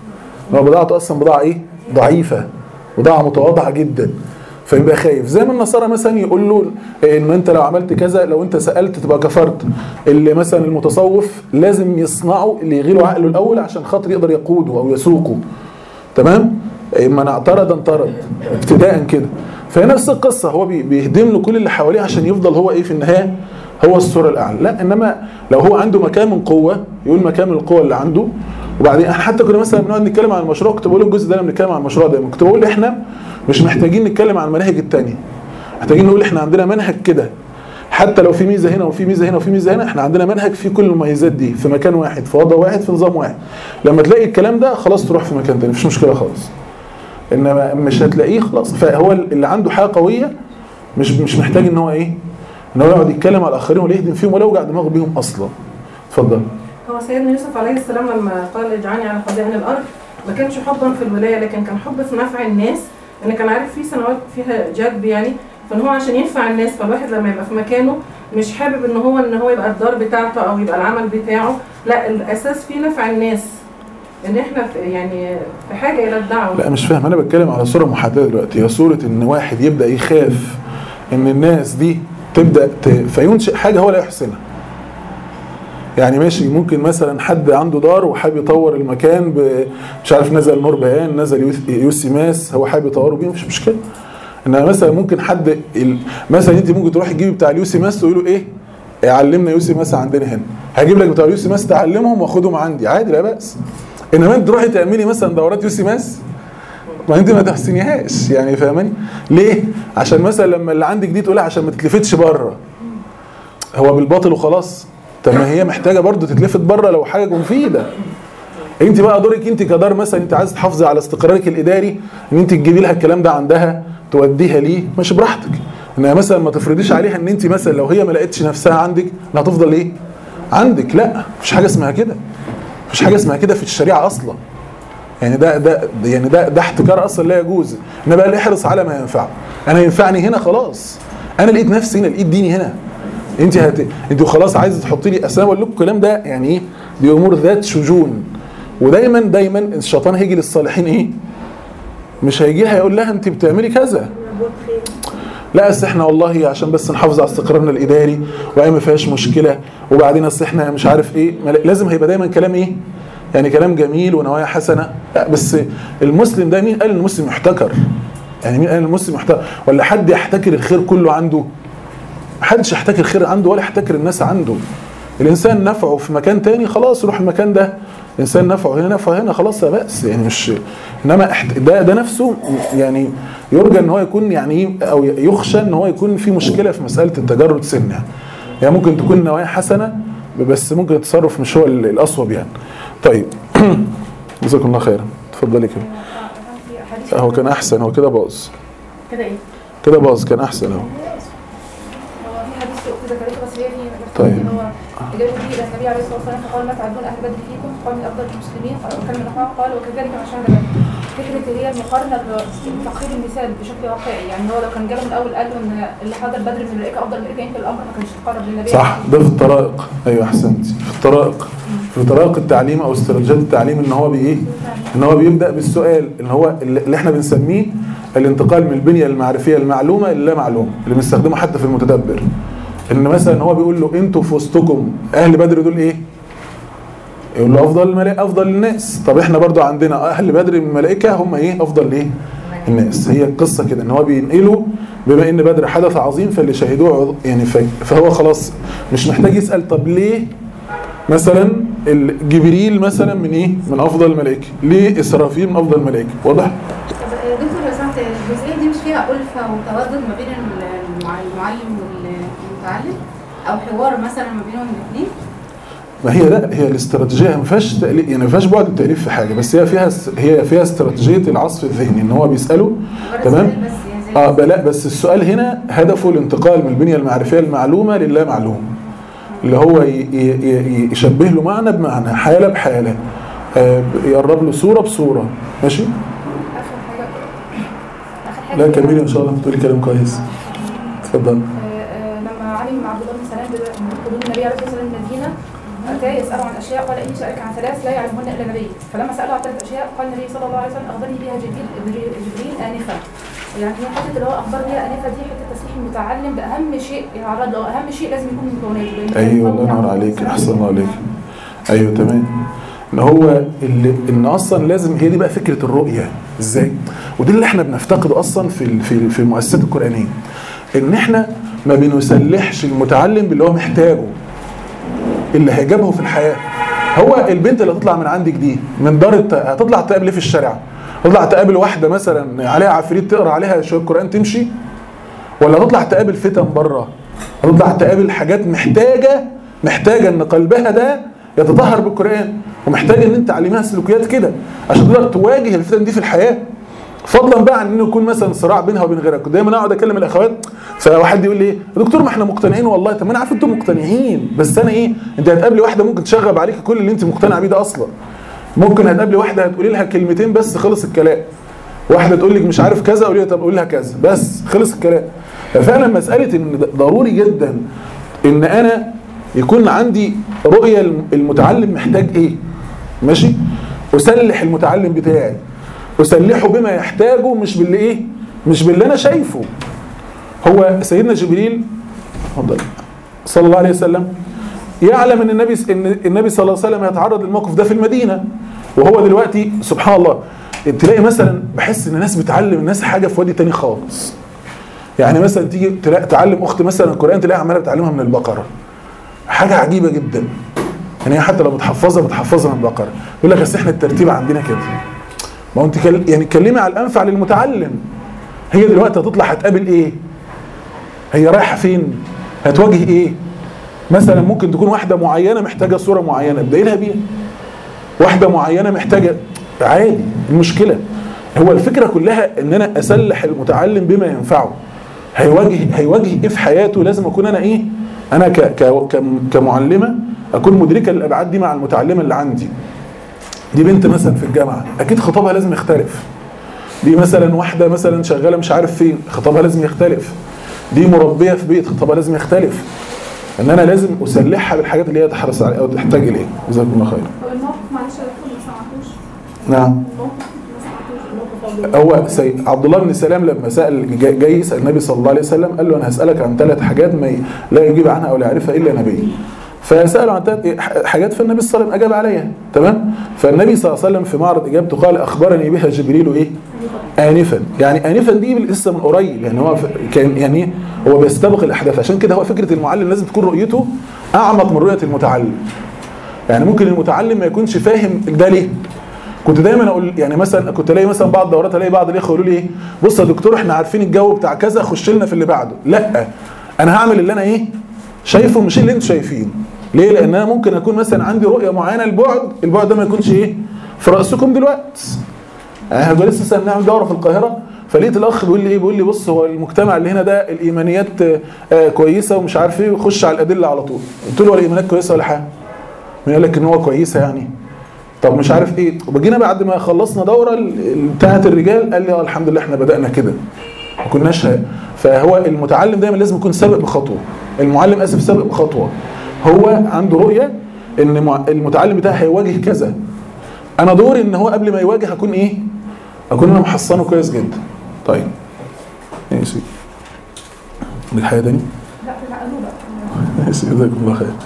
هو بضاعته اصلا بضاعه ايه ضعيفه بضاعه متواضعه جدا فيبقى خايف زي ما النصارى مثلا يقول له ان انت لو عملت كذا لو انت سالت تبقى كفرت اللي مثلا المتصوف لازم يصنعه اللي يغيله عقله الاول عشان خاطر يقدر يقوده او يسوقه تمام من اعترض انطرد ابتداء كده فهي نفس القصه هو بيهدم له كل اللي حواليه عشان يفضل هو ايه في النهايه هو الصوره الاعلى لا انما لو هو عنده مكان من قوه يقول مكان من القوه اللي عنده وبعدين احنا حتى كنا مثلا بنقعد نتكلم عن المشروع كنت بقول الجزء ده لما بنتكلم عن المشروع دايما كنت بقول احنا مش محتاجين نتكلم عن المناهج الثانيه محتاجين نقول احنا عندنا منهج كده حتى لو في ميزه هنا وفي ميزه هنا وفي ميزه هنا احنا عندنا منهج فيه كل المميزات دي في مكان واحد في وضع واحد في نظام واحد لما تلاقي الكلام ده خلاص تروح في مكان تاني مفيش مشكله خالص انما مش هتلاقيه خلاص فهو اللي عنده حاجه قويه مش مش محتاج ان هو ايه ان هو يقعد يتكلم على الاخرين ولا يهدم فيهم ولا يوجع دماغه بيهم اصلا اتفضل هو سيدنا يوسف عليه السلام لما قال اجعلني على خزائن الارض ما كانش حبا في الولايه لكن كان حب في نفع الناس لان كان عارف في سنوات فيها جدب يعني فان هو عشان ينفع الناس فالواحد لما يبقى في مكانه مش حابب ان هو ان هو يبقى الدار بتاعته او يبقى العمل بتاعه لا الاساس فيه نفع الناس ان احنا في يعني في حاجه الى الدعوه لا مش فاهم انا بتكلم على صوره محدده دلوقتي هي صوره ان واحد يبدا يخاف ان الناس دي تبدا ت... فينشئ حاجه هو لا يحسنها يعني ماشي ممكن مثلا حد عنده دار وحابب يطور المكان ب... مش عارف نزل نور بيان نزل يوس- يوسي ماس هو حابب يطوره بيه مفيش مشكله انما مثلا ممكن حد ال... مثلا انت ممكن تروحي تجيبي بتاع اليوسي ماس تقولي له ايه علمنا يوسي ماس عندنا هنا هجيب لك بتاع اليوسي ماس تعلمهم واخدهم عندي عادي لا باس انما انت تروحي تعملي مثلا دورات يوسي ماس ما انت ما تحسنيهاش يعني فاهماني ليه عشان مثلا لما اللي عندك دي تقولها عشان ما تتلفتش بره هو بالباطل وخلاص طب ما هي محتاجه برضه تتلفت بره لو حاجه مفيده انت بقى دورك انت كدار مثلا انت عايز تحافظي على استقرارك الاداري ان انت تجيبي لها الكلام ده عندها توديها ليه ماشي براحتك انها مثلا ما تفرضيش عليها ان انت مثلا لو هي ما لقتش نفسها عندك انها تفضل ايه عندك لا مفيش حاجه اسمها كده مفيش حاجه اسمها كده في الشريعه اصلا يعني ده ده يعني ده ده احتكار اصلا لا يجوز انا بقى احرص على ما ينفع انا ينفعني هنا خلاص انا لقيت نفسي هنا لقيت ديني هنا انت هت... انت خلاص عايزه تحطي لي اصل انا بقول لكم الكلام ده يعني ايه دي امور ذات شجون ودايما دايما الشيطان هيجي للصالحين ايه مش هيجي لها يقول لها انت بتعملي كذا لا اصل احنا والله عشان بس نحافظ على استقرارنا الاداري وهي ما فيهاش مشكله وبعدين اصل احنا مش عارف ايه ما لازم هيبقى دايما كلام ايه يعني كلام جميل ونوايا حسنه لا بس المسلم ده مين قال ان المسلم يحتكر يعني مين قال ان المسلم يحتكر ولا حد يحتكر الخير كله عنده محدش يحتكر الخير عنده ولا يحتكر الناس عنده الانسان نفعه في مكان تاني خلاص يروح المكان ده الانسان نفعه هنا نفعه هنا خلاص لا باس يعني مش انما احت- ده ده نفسه يعني يرجى ان هو يكون يعني او يخشى ان هو يكون في مشكله في مساله التجرد سنه يعني ممكن تكون نوايا حسنه بس ممكن التصرف مش هو ال- الاصوب يعني طيب جزاكم الله خيرا اتفضلي كده هو كان احسن هو كده باظ كده ايه؟ كده باظ كان احسن اهو هو في حديث اخت ذكرته بس هي في طيب. اللي هو اجابه دي الى النبي عليه الصلاه والسلام فقال ما تعدون اهل بدر فيكم قال من افضل المسلمين قال وكان من أخوان قال وكذلك ما شهد بدر فكره هي المقارنه ب- تقريب المثال بشكل واقعي يعني هو لو كان جاله من الاول قال له ان اللي حضر بدر من الملائكه افضل الملائكه يمكن الامر ما كانش يتقرب للنبي صح ده في الطرائق ايوه احسنتي في الطرائق في طرائق التعليم او استراتيجيات التعليم ان هو بايه ان هو بيبدا بالسؤال ان هو اللي احنا بنسميه الانتقال من البنيه المعرفيه المعلومه الى لا معلومه اللي بنستخدمه حتى في المتدبر ان مثلا هو بيقول له انتوا في وسطكم اهل بدر دول ايه يقول له افضل الملائكه افضل الناس طب احنا برضو عندنا اهل بدر من الملائكه هم ايه افضل ايه الناس هي القصه كده ان هو بينقله بما ان بدر حدث عظيم فاللي شهدوه عظ- يعني ف- فهو خلاص مش محتاج يسال طب ليه مثلا ال- جبريل مثلا من ايه من افضل الملائكه ليه اسرافيل من افضل الملائكه واضح طب دكتور لو سمحت الجزئيه دي مش فيها ألفة وتردد ما بين المع- المعلم والمتعلم او حوار مثلا ما بينهم الاثنين ما هي لا هي الاستراتيجيه ما فيهاش تأليف يعني ما فيهاش بعد التاليف في حاجه بس هي فيها هي فيها استراتيجيه العصف الذهني ان هو بيساله تمام بس يعني زي اه بقى لا بس السؤال هنا هدفه الانتقال من البنيه المعرفيه المعلومه للا معلوم اللي هو ي- ي- ي- يشبه له معنى بمعنى حاله بحاله آه يقرب له صوره بصوره ماشي اخر حاجه اخر حاجه لا كملي ان شاء الله بتقولي كلام كويس اتفضل آه، آه، لما علم عبد الله بن سلام بحضور النبي عليه الصلاه والسلام المدينه اتاه يساله عن اشياء قال اني سالك عن ثلاث لا يعلمهن الا النبي فلما ساله عن ثلاث اشياء قال النبي صلى الله عليه وسلم اخبرني بها جبريل جبريل جبريل انفا يعني هي حته اللي هو اخبار بها انفا دي حته تسليح المتعلم باهم شيء يعرض له اهم شيء لازم يكون من مكوناته لأن ايوه الله ينور عليك احسن الله عليك ايوه تمام ان هو اللي ان اصلا لازم هي دي بقى فكره الرؤيه ازاي ودي اللي احنا بنفتقده اصلا في ال- في في المؤسسات القرانيه ان احنا ما بنسلحش المتعلم باللي هو محتاجه اللي هيجابه في الحياه هو البنت اللي هتطلع من عندك دي من دار الت... هتطلع تقابل ايه في الشارع تطلع تقابل واحده مثلا عليها عفريت تقرا عليها شويه قران تمشي ولا تطلع تقابل فتن بره تطلع تقابل حاجات محتاجه محتاجه ان قلبها ده يتطهر بالقران ومحتاجه ان انت تعلمها سلوكيات كده عشان تقدر تواجه الفتن دي في الحياه فضلا بقى عن انه يكون مثلا صراع بينها وبين غيرها كنت دايما اقعد اكلم الاخوات فواحد يقول لي ايه يا دكتور ما احنا مقتنعين والله طب ما انا عارف انتم مقتنعين بس انا ايه انت هتقابلي واحده ممكن تشغب عليك كل اللي انت مقتنع بيه ده اصلا ممكن هتقابلي واحده هتقولي لها كلمتين بس خلص الكلام واحده تقول لك مش عارف كذا قولي لها طب قولي لها كذا بس خلص الكلام ففعلا مساله ان ده ضروري جدا ان انا يكون عندي رؤيه المتعلم محتاج ايه ماشي اسلح المتعلم بتاعي اسلحه بما يحتاجه مش باللي ايه مش باللي انا شايفه هو سيدنا جبريل اتفضل صلى الله عليه وسلم يعلم ان النبي ان النبي صلى الله عليه وسلم يتعرض للموقف ده في المدينه وهو دلوقتي سبحان الله تلاقي مثلا بحس ان الناس بتعلم الناس حاجه في وادي تاني خالص يعني مثلا تيجي تلاقي تعلم اخت مثلا القران تلاقيها عماله بتعلمها من البقره حاجه عجيبه جدا يعني هي حتى لو بتحفظها بتحفظها من البقره يقول لك اصل احنا الترتيب عندنا كده ما هو انت كل- يعني اتكلمي على الانفع للمتعلم هي دلوقتي هتطلع هتقابل ايه هي رايحه فين هتواجه ايه مثلا ممكن تكون واحده معينه محتاجه صوره معينه ابدأي لها بيها واحده معينه محتاجه عادي المشكله هو الفكره كلها ان انا اسلح المتعلم بما ينفعه هيواجه هيواجه ايه في حياته لازم اكون انا ايه انا ك ك كم- كمعلمه اكون مدركه للابعاد دي مع المتعلمه اللي عندي دي بنت مثلا في الجامعه اكيد خطابها لازم يختلف دي مثلا واحده مثلا شغاله مش عارف فين خطابها لازم يختلف دي مربيه في بيت خطابها لازم يختلف ان انا لازم اسلحها بالحاجات اللي هي تحرص عليها او تحتاج اليها جزاكم الله خير هو الموقف معلش يا دكتور ما سمعتوش نعم هو سي... عبد الله بن سلام لما سال جاي جاي يسال النبي صلى الله عليه وسلم قال له انا هسالك عن ثلاث حاجات ما ي... لا يجيب عنها او لا يعرفها الا نبي فساله عن ثلاث حاجات فالنبي صلى الله عليه وسلم اجاب عليها تمام فالنبي صلى الله عليه وسلم في معرض اجابته قال اخبرني بها جبريل ايه انفا يعني انفا دي لسه من قريب يعني هو ف- كان يعني إيه؟ هو بيستبق الاحداث عشان كده هو فكره المعلم لازم تكون رؤيته اعمق من رؤيه المتعلم يعني ممكن المتعلم ما يكونش فاهم ده ليه كنت دايما اقول يعني مثلا كنت الاقي مثلا بعض الدورات الاقي بعض الاخوه يقولوا لي ايه بص يا دكتور احنا عارفين الجو بتاع كذا خش لنا في اللي بعده لا انا هعمل اللي انا ايه شايفه مش اللي انتوا شايفينه ليه لان انا ممكن اكون مثلا عندي رؤيه معينه للبعد البعد ده ما يكونش ايه في راسكم دلوقتي يعني احنا لسه مثلا بنعمل دوره في القاهره فلقيت الاخ بيقول لي ايه بيقول لي بص هو المجتمع اللي هنا ده الايمانيات آه، آه، كويسه ومش عارف ايه ويخش على الادله على طول قلت له هو الايمانيات كويسه ولا حاجه مين قال لك ان هو كويسه يعني طب مش عارف ايه وجينا بعد ما خلصنا دوره ال- بتاعه الرجال قال لي اه الحمد لله احنا بدانا كده ما كناش ه- فهو المتعلم دايما لازم يكون سابق بخطوه المعلم اسف سابق بخطوه هو عنده رؤيه ان مع- المتعلم بتاعي هيواجه كذا انا دوري ان هو قبل ما يواجه اكون ايه اكون انا محصنه كويس جدا طيب ماشي من حاجه تاني لا لا قالوا لا ماشي جزاكم الله خير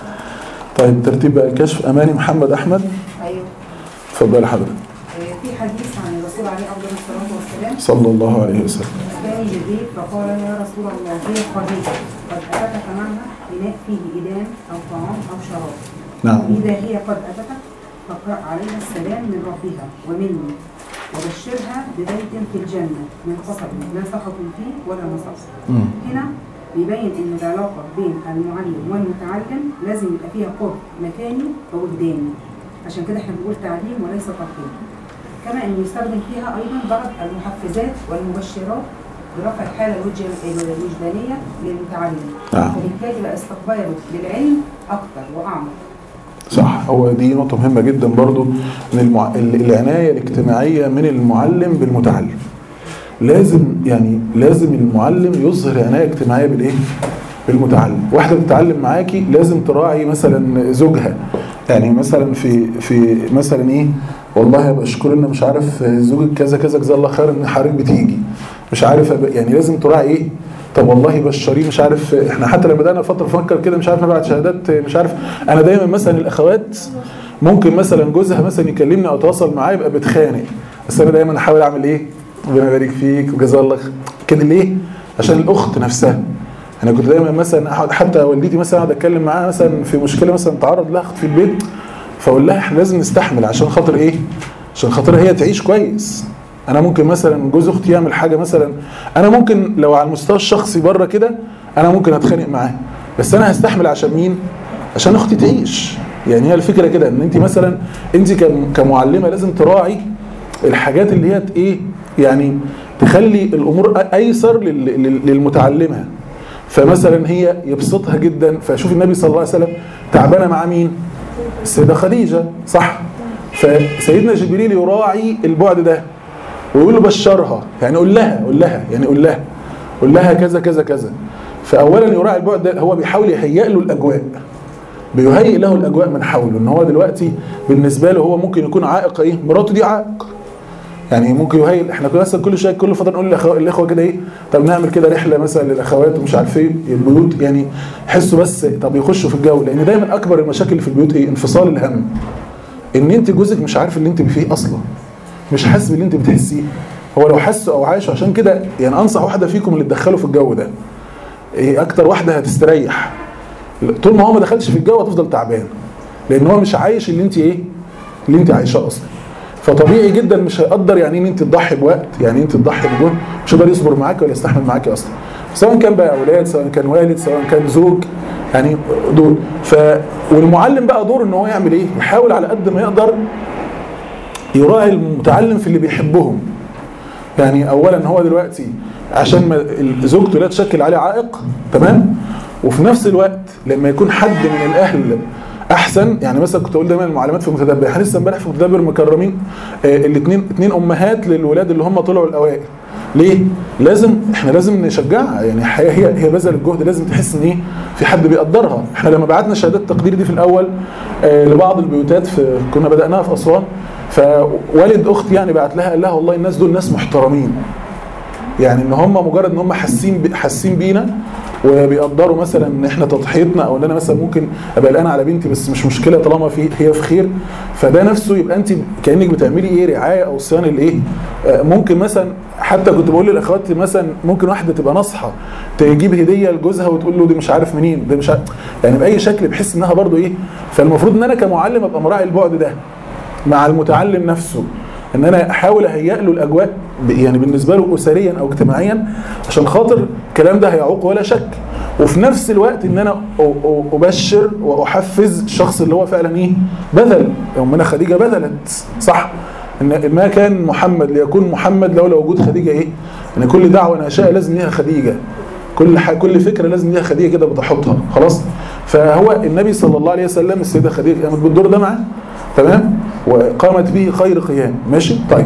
طيب ترتيب بقى الكشف اماني محمد احمد ايوه اتفضل حضرتك آه، في حديث عن الرسول عليه افضل الصلاه والسلام صلى الله عليه وسلم كان جبريل فقال يا رسول الله هي خديجه قد اتتك معها اناء فيه إدام او طعام او شراب نعم اذا هي قد اتتك فاقرا عليها السلام من ربها ومني وبشرها ببيت في الجنه من قصب لا سخط فيه ولا نصب مم. هنا بيبين ان العلاقه بين المعلم والمتعلم لازم يبقى فيها قرب مكاني ووجداني عشان كده احنا بنقول تعليم وليس تقييم كما انه يستخدم فيها ايضا بعض المحفزات والمبشرات برفع الحاله الوجه- الوجدانيه للمتعلم نعم. فبالتالي بقى استقباله للعلم اكثر واعمق صح هو دي نقطة مهمة جدا برضو ان المع... ال- العناية الاجتماعية من المعلم بالمتعلم لازم يعني لازم المعلم يظهر عناية اجتماعية بالايه؟ بالمتعلم واحدة بتتعلم معاكي لازم تراعي مثلا زوجها يعني مثلا في في مثلا ايه والله يا بشكر لنا مش عارف زوجك كذا كذا جزاه الله خير ان حضرتك بتيجي مش عارف أب- يعني لازم تراعي ايه طب والله بشريه مش عارف احنا حتى لما بدانا فتره نفكر كده مش عارف نبعت شهادات مش عارف انا دايما مثلا الاخوات ممكن مثلا جوزها مثلا يكلمني او يتواصل معايا يبقى بتخانق بس انا دايما احاول اعمل ايه ربنا يبارك فيك وجزاه الله خير كده ليه عشان الاخت نفسها انا كنت دايما مثلا اقعد حتى والدتي مثلا اقعد اتكلم معاها مثلا في مشكله مثلا تعرض لها في البيت فاقول لها احنا لازم نستحمل عشان خاطر ايه عشان خاطر هي تعيش كويس انا ممكن مثلا جوز اختي يعمل حاجه مثلا انا ممكن لو على المستوى الشخصي بره كده انا ممكن اتخانق معاه بس انا هستحمل عشان مين عشان اختي تعيش يعني هي الفكره كده ان انت مثلا انت كم- كمعلمه لازم تراعي الحاجات اللي هي ت- ايه يعني تخلي الامور أ- ايسر لل- لل- للمتعلمه فمثلا هي يبسطها جدا فشوف النبي صلى الله عليه وسلم تعبانه مع مين السيده خديجه صح فسيدنا جبريل يراعي البعد ده ويقول له بشرها يعني قول لها قول لها يعني قول لها قول لها كذا كذا كذا فاولا يراعي البعد ده هو بيحاول يهيئ له الاجواء بيهيئ له الاجواء من حوله ان هو دلوقتي بالنسبه له هو ممكن يكون عائق ايه مراته دي عائق يعني ممكن يهيل احنا كنا مثلا كل شويه كل فتره نقول للأخو- الاخوه كده ايه طب نعمل كده رحله مثلا للاخوات ومش عارف ايه البيوت يعني يحسوا بس طب يخشوا في الجو لان دايما اكبر المشاكل اللي في البيوت ايه انفصال الهم ان انت جوزك مش عارف اللي انت فيه اصلا مش حاسس باللي انت بتحسيه هو لو حسه او عايشه عشان كده يعني انصح واحده فيكم اللي تدخله في الجو ده ايه اكتر واحده هتستريح طول ما هو ما دخلش في الجو هتفضل تعبان لان هو مش عايش اللي انت ايه اللي انت عايشاه اصلا فطبيعي جدا مش هيقدر يعني ايه ان انت تضحي بوقت يعني إيه انت تضحي بجهد مش هيقدر يصبر معاك ولا يستحمل معاك اصلا سواء كان بقى اولاد سواء كان والد سواء كان زوج يعني دول ف والمعلم بقى دور ان هو يعمل ايه يحاول على قد ما يقدر يراعي المتعلم في اللي بيحبهم يعني اولا هو دلوقتي عشان ما زوجته لا تشكل عليه عائق تمام وفي نفس الوقت لما يكون حد من الاهل احسن يعني مثلا كنت اقول دايما المعلمات في متدبر احنا لسه امبارح في متدبر مكرمين الاثنين اثنين امهات للولاد اللي هم طلعوا الاوائل ليه؟ لازم احنا لازم نشجعها يعني هي هي هي بذل الجهد لازم تحس ان ايه في حد بيقدرها احنا لما بعتنا شهادات التقدير دي في الاول آه لبعض البيوتات في كنا بداناها في اسوان فوالد اختي يعني بعت لها قال لها والله الناس دول ناس محترمين يعني ان هم مجرد ان هم حاسين بي- حاسين بينا وبيقدروا مثلا ان احنا تضحيتنا او ان انا مثلا ممكن ابقى قلقان على بنتي بس مش مشكله طالما في هي في خير فده نفسه يبقى انت كانك بتعملي ايه رعايه او صيانه لايه آه، ممكن مثلا حتى كنت بقول للاخوات مثلا ممكن واحده تبقى ناصحه تجيب هديه لجوزها وتقول له دي مش عارف منين ده مش عارف يعني باي شكل بحس انها برضو ايه فالمفروض ان انا كمعلم ابقى مراعي البعد ده مع المتعلم نفسه ان انا احاول اهيئ له الاجواء ب- يعني بالنسبه له اسريا او اجتماعيا عشان خاطر الكلام ده هيعوق ولا شك وفي نفس الوقت ان انا أ- أ- ابشر واحفز الشخص اللي هو فعلا ايه بذل امنا خديجه بذلت صح ان ما كان محمد ليكون محمد لولا وجود خديجه ايه ان كل دعوه ناشئه لازم ليها خديجه كل ح... كل فكره لازم ليها خديجه كده بتحطها خلاص فهو النبي صلى الله عليه وسلم السيده خديجه قامت بالدور ده معاه تمام وقامت به خير قيام ماشي طيب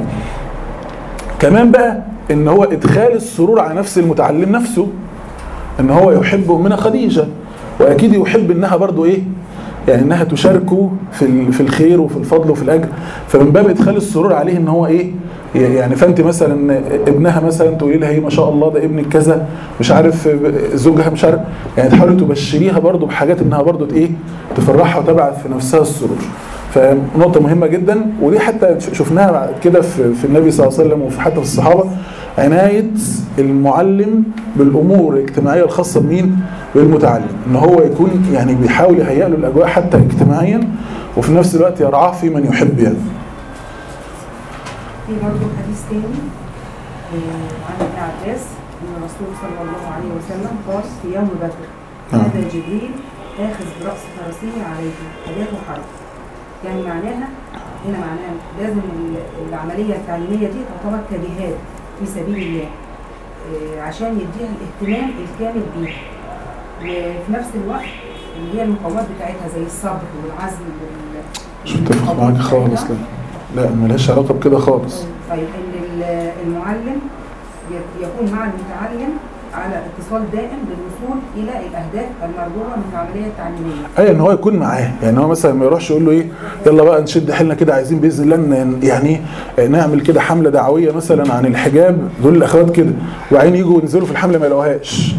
كمان بقى ان هو ادخال السرور على نفس المتعلم نفسه ان هو يحب امنا خديجه واكيد يحب انها برضو ايه يعني انها تشاركه في ال- في الخير وفي الفضل وفي الاجر فمن باب ادخال السرور عليه ان هو ايه يعني فانت مثلا ابنها مثلا تقولي لها ايه ما شاء الله ده ابنك كذا مش عارف زوجها مش عارف يعني تحاولي تبشريها برضو بحاجات انها برضو ايه تفرحها وتبعث في نفسها السرور فنقطة مهمة جدا ودي حتى شفناها بعد كده في, في النبي صلى الله عليه وسلم وفي حتى في الصحابة عناية المعلم بالأمور الاجتماعية الخاصة بمين؟ بالمتعلم إن هو يكون يعني بيحاول يهيئ له الأجواء حتى اجتماعيا وفي نفس الوقت يرعاه في من يحب يعني. في برضه حديث تاني آه، عن ابن عباس ان الرسول صلى الله عليه وسلم قال في يوم بدر نعم. هذا جبريل اخذ براس فرسه عليه حياته حرب يعني معناها هنا معناها لازم ال- العمليه التعليميه دي تعتبر كجهاد في سبيل الله آه، عشان يديها الاهتمام الكامل بيها وفي نفس الوقت اللي هي المقومات بتاعتها زي الصبر والعزم وال مش متفق معاك خالص لا لا ملهاش علاقة بكده خالص طيب ان ال- المعلم ي- يكون مع المتعلم على اتصال دائم للوصول الى الاهداف المرجوه من العمليه التعليميه. ايوه ان هو يكون معاه يعني هو مثلا ما يروحش يقول له ايه يلا بقى نشد حيلنا كده عايزين باذن الله ن- يعني إيه نعمل كده حمله دعويه مثلا عن الحجاب دول الاخوات كده وبعدين يجوا ينزلوا في الحمله ما يلاقوهاش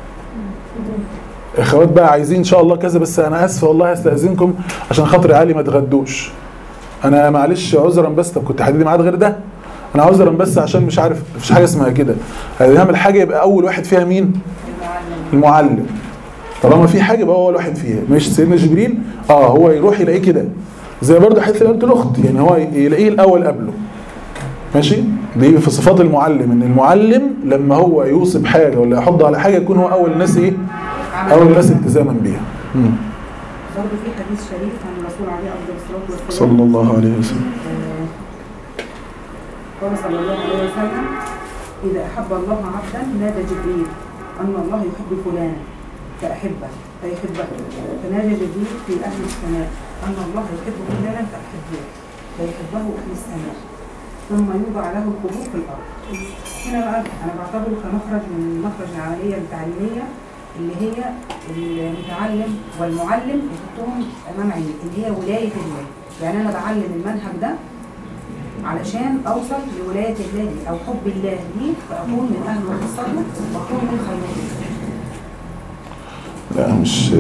اخوات بقى عايزين ان شاء الله كذا بس انا اسفه والله هستاذنكم عشان خاطر عيالي ما تغدوش انا معلش عذرا بس طب كنت حددي ميعاد غير ده انا عذرا بس عشان مش عارف مفيش حاجه اسمها كده هنعمل حاجه يبقى اول واحد فيها مين المعلم طالما في حاجه يبقى هو اول واحد فيها مش سيدنا جبريل اه هو يروح يلاقيه كده زي برضه حديث اللي قلت الاخت يعني هو يلاقيه الاول قبله ماشي دي في صفات المعلم ان المعلم لما هو يوصي بحاجه ولا يحض على حاجه يكون هو اول الناس ايه اول الناس التزاما بيها مم. برضه في حديث شريف عن الرسول عليه افضل الصلاه والسلام صلى الله عليه وسلم آه، قال صلى الله عليه وسلم اذا احب الله عبدا نادى جبريل ان الله يحب فلانا فاحبه فيحبه فنادى جبريل في اهل السماء ان الله يحب فلانا فاحبه فيحبه اهل السماء ثم يوضع له القبور في الارض هنا بقى انا بعتبره كمخرج من مخرج العمليه التعليميه اللي هي المتعلم والمعلم يحطهم امام عيني اللي هي ولايه الله يعني انا بعلم المنهج ده علشان اوصل لولايه الله دي او حب الله دي فاكون من اهل الصلاه واكون من خيرهم لا مش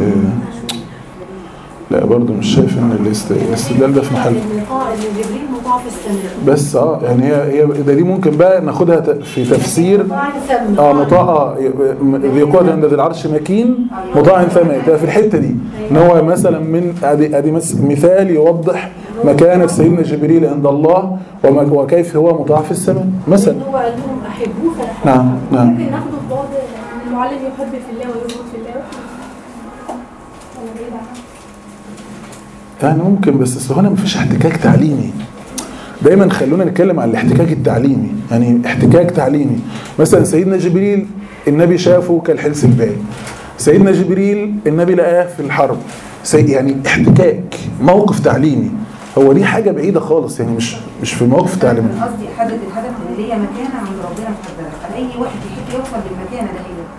لا برضو مش شايف ان الاست- الاستدلال ده في محل اللقاء اللي جبريل مطاع في السماء بس اه يعني هي هي ده دي ممكن بقى ناخدها ت- في تفسير مطاع ثم اه مطاع اه ذي قوة عند ذي العرش مكين مطاع ثم ده في الحته دي ان هو مثلا من ادي ادي مس- مثال يوضح مكانة سيدنا جبريل عند الله وما- وكيف هو مطاع في السماء مثلا هو قال لهم احبوه فاحبوه نعم نعم ممكن ناخده في بعض ان المعلم يحب في الله ويبغض في الله ولا بعيد عنه يعني ممكن بس أصل هنا مفيش احتكاك تعليمي دايما خلونا نتكلم عن الاحتكاك التعليمي يعني احتكاك تعليمي مثلا سيدنا جبريل النبي شافه كالحلس الباقي سيدنا جبريل النبي لقاه في الحرب سي يعني احتكاك موقف تعليمي هو دي حاجه بعيده خالص يعني مش مش في موقف تعليمي من قصدي حدد الهدف ان ليا مكانه عند ربنا محدده أنا اي واحد يحب يوصل للمكانه ده هي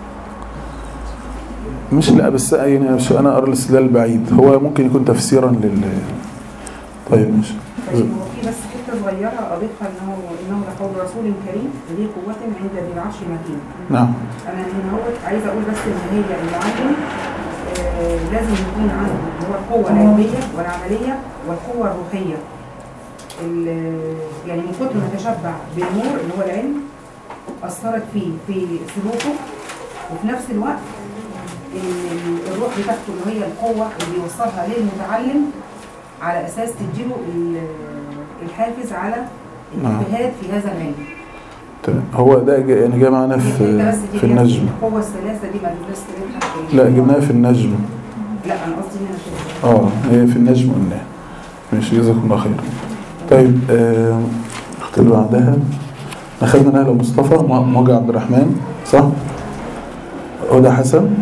مش لا بس يعني مش انا ارى الاستدلال بعيد هو ممكن يكون تفسيرا لل طيب ماشي طيب هو في بس حته صغيره اضيفها ان هو انه لقول رسول كريم ذي قوه عند ذي العرش مكين نعم انا هنا هو عايزه اقول بس ان هي المعلم آه لازم يكون عنده اللي هو القوه العلميه والعمليه والقوه الروحيه ال- يعني من كتر ما تشبع بالنور اللي هو العلم اثرت فيه في سلوكه وفي نفس الوقت ان الروح بتاعته اللي هي القوه اللي بيوصلها للمتعلم على اساس تديله ال- الحافز على نعم. الاجتهاد في هذا العلم تمام. هو ده جا- يعني جاء معانا الحتة في بس دي في هي النجم القوة الثلاثة دي ما بس لا جبناها في النجم لا أنا قصدي هنا كده اه هي في النجم قلناها ماشي جزاكم الله خير طيب آه، الاخت اللي بعدها اخذنا نهله مصطفى مو- موجة عبد الرحمن صح هدى حسن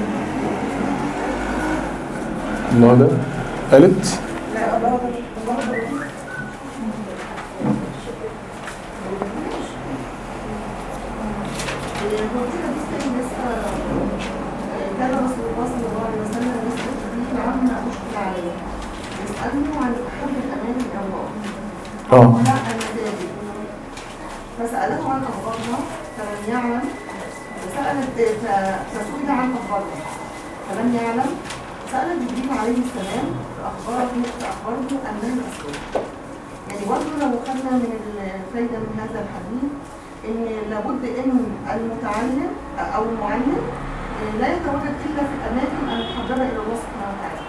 الله ده قالت كان رسول الله صلى الله عليه وسلم يسأل جبريل عما أشكل عليه يسأله عن أحب الأمان من الله اه ولا المساجد فسأله عن أخبارها فلم يعلم فسأل ف- فسئل عن أخبارها فلم يعلم سأل جبريل عليه السلام فأخبره فأخبره أنه مسؤول يعني برضه لو خدنا من الفايدة من هذا الحديث إن لابد إن المتعلم أو المعلم لا يتواجد إلا في الأماكن المحببة إلى الله سبحانه وتعالى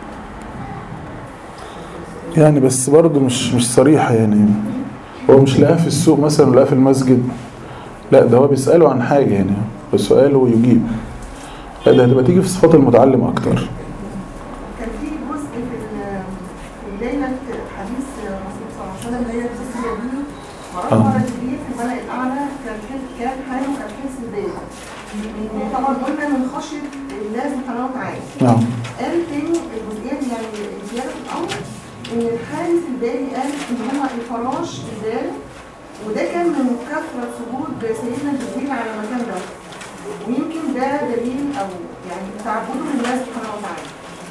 يعني بس برضه مش مش صريحة يعني هو مش لقاها في السوق مثلا ولا في المسجد لا ده هو بيسأله عن حاجة يعني السؤال ويجيب لا ده هتبقى تيجي في صفات المتعلم أكتر كان في جزء في ال- في ليلة حديث الرسول صلى الله عليه وسلم اللي هي تسمى به آه. مرة مرة جبريل في الملأ الأعلى كان حل- كان حاله كالحرص البارد من طبعا قلنا من خشية الله سبحانه وتعالى نعم قال تاني الجزئية دي يعني زيادة في الأمر إن الحارس الباري قال إن هو الفراش البارد وده كان من كثرة سجود سيدنا جبريل على المكان ده ويمكن ده دليل أو يعني تعبده لله سبحانه وتعالى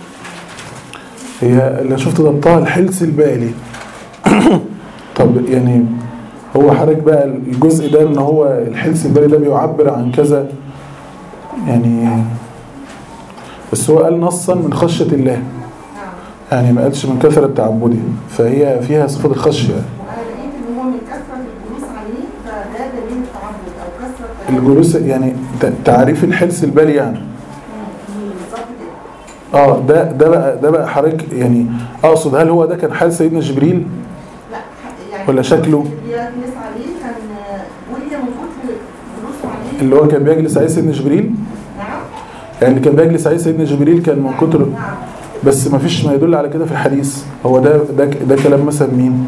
هي اللي شفت ضبطها الحلس البالي طب يعني هو حضرتك بقى الجزء ده ان هو الحلس البالي ده بيعبر عن كذا يعني بس هو قال نصا من خشية الله يعني ما قالش من كثرة تعبده فهي فيها صفة الخشية وانا لقيت ان هو من كثره الجلوس عليه فده دليل التعبد او كثره الجلوس يعني ت- تعريف الحلس البالي يعني بالظبط كده اه ده ده بقى ده بقى حضرتك يعني اقصد هل هو ده كان حال سيدنا جبريل لا يعني ولا شكله اللي بيجلس عليه كان ولي من كتر جلوسه عليه اللي هو كان بيجلس عليه سيدنا جبريل نعم يعني اللي كان بيجلس عليه سيدنا جبريل كان من كتر بس ما فيش ما يدل على كده في الحديث هو ده ده ده كلام مثلا مين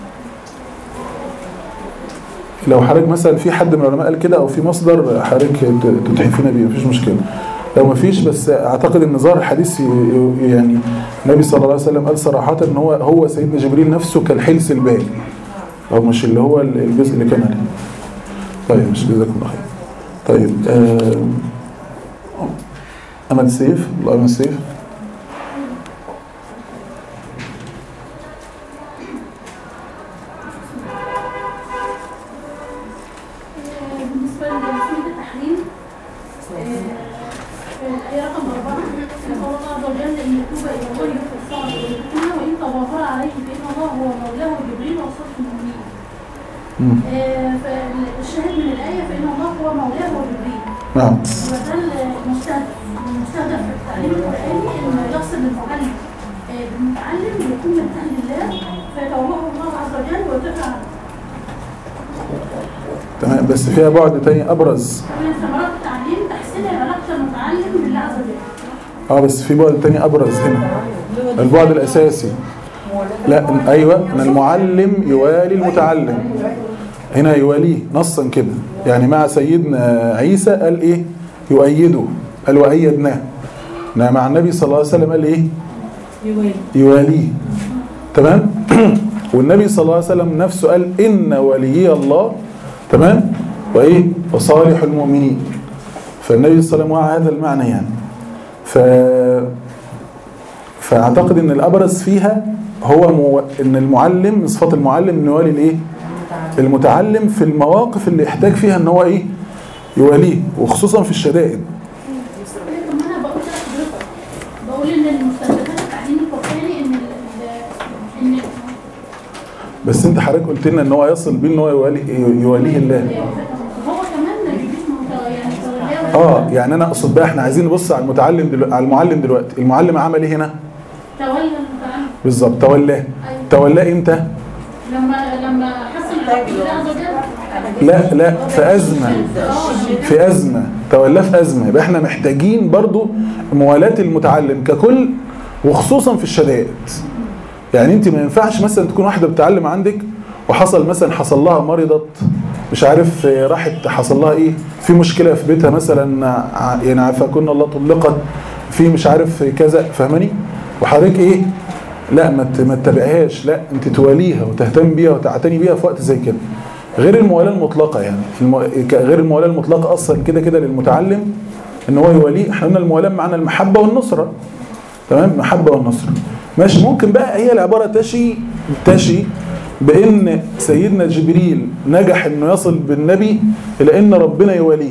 لو حضرتك مثلا في حد من العلماء قال كده او في مصدر حضرتك ت- تتحفينا بيه مفيش مشكله لو مفيش بس اعتقد ان ظاهر الحديث ي- ي- يعني النبي صلى الله عليه وسلم قال صراحه ان هو هو سيدنا جبريل نفسه كالحلس البالي او مش اللي هو الجزء اللي كان عليه طيب مش جزاكم الله خير طيب آه امل سيف الله امل سيف صالح المؤمنين مم. آه، فالشاهد من الآية فإن الله هو مولاه وجبريل نعم وده المستهدف المستهدف في التعليم القرآني إن يقصد المعلم آه، بالمتعلم يكون من أهل الله فيتولاه الله عز وجل ويتبع تمام بس فيها بعد تاني ابرز من ثمرات التعليم تحسين علاقة المتعلم بالله عز وجل اه بس في بعد تاني ابرز هنا البعد الاساسي لا ايوه ان المعلم يوالي المتعلم هنا يواليه نصا كده يعني مع سيدنا عيسى قال ايه يؤيده قال وايدناه إنما مع النبي صلى الله عليه وسلم قال ايه يوالي يواليه تمام والنبي صلى الله عليه وسلم نفسه قال ان وليي الله تمام وايه وصالح المؤمنين فالنبي صلى الله عليه وسلم وعى هذا المعنى يعني ف فاعتقد ان الابرز فيها هو مو... ان المعلم من صفات المعلم انه يوالي الايه المتعلم في المواقف اللي يحتاج فيها ان هو ايه يواليه وخصوصا في الشدائد طب ما انا بقول لحضرتك بقول ان المستهدفات التعليم القرآني ان ال- ان بس انت حضرتك قلت لنا ان هو يصل بيه ان هو يوالي يواليه الله هو كمان جديد مت- يعني تولاه اه يعني انا اقصد بقى احنا عايزين نبص على المتعلم دلو... على المعلم دلوقتي المعلم عمل ايه هنا تولى المتعلم بالظبط تولاه تولاه امتى لما لما حسن علاقته بالله عز وجل لا لا في ازمه في ازمه تولاه في ازمه يبقى احنا محتاجين برضو موالاه المتعلم ككل وخصوصا في الشدائد يعني انت ما ينفعش مثلا تكون واحده بتتعلم عندك وحصل مثلا حصل لها مرضت مش عارف اه، راحت حصل لها ايه في مشكله في بيتها مثلا ع- يعني عافاكن الله طلقت في مش عارف كذا فاهماني وحضرتك ايه لا ما ت- ما تتابعهاش لا انت تواليها وتهتم بيها وتعتني بيها في وقت زي كده غير الموالاه المطلقه يعني الم... ك- غير الموالاه المطلقه اصلا كده كده للمتعلم ان هو يواليه احنا قلنا الموالاه معنى المحبه والنصره تمام المحبه والنصره ماشي ممكن بقى هي العباره تشي تشي بان سيدنا جبريل نجح انه يصل بالنبي الى ان ربنا يواليه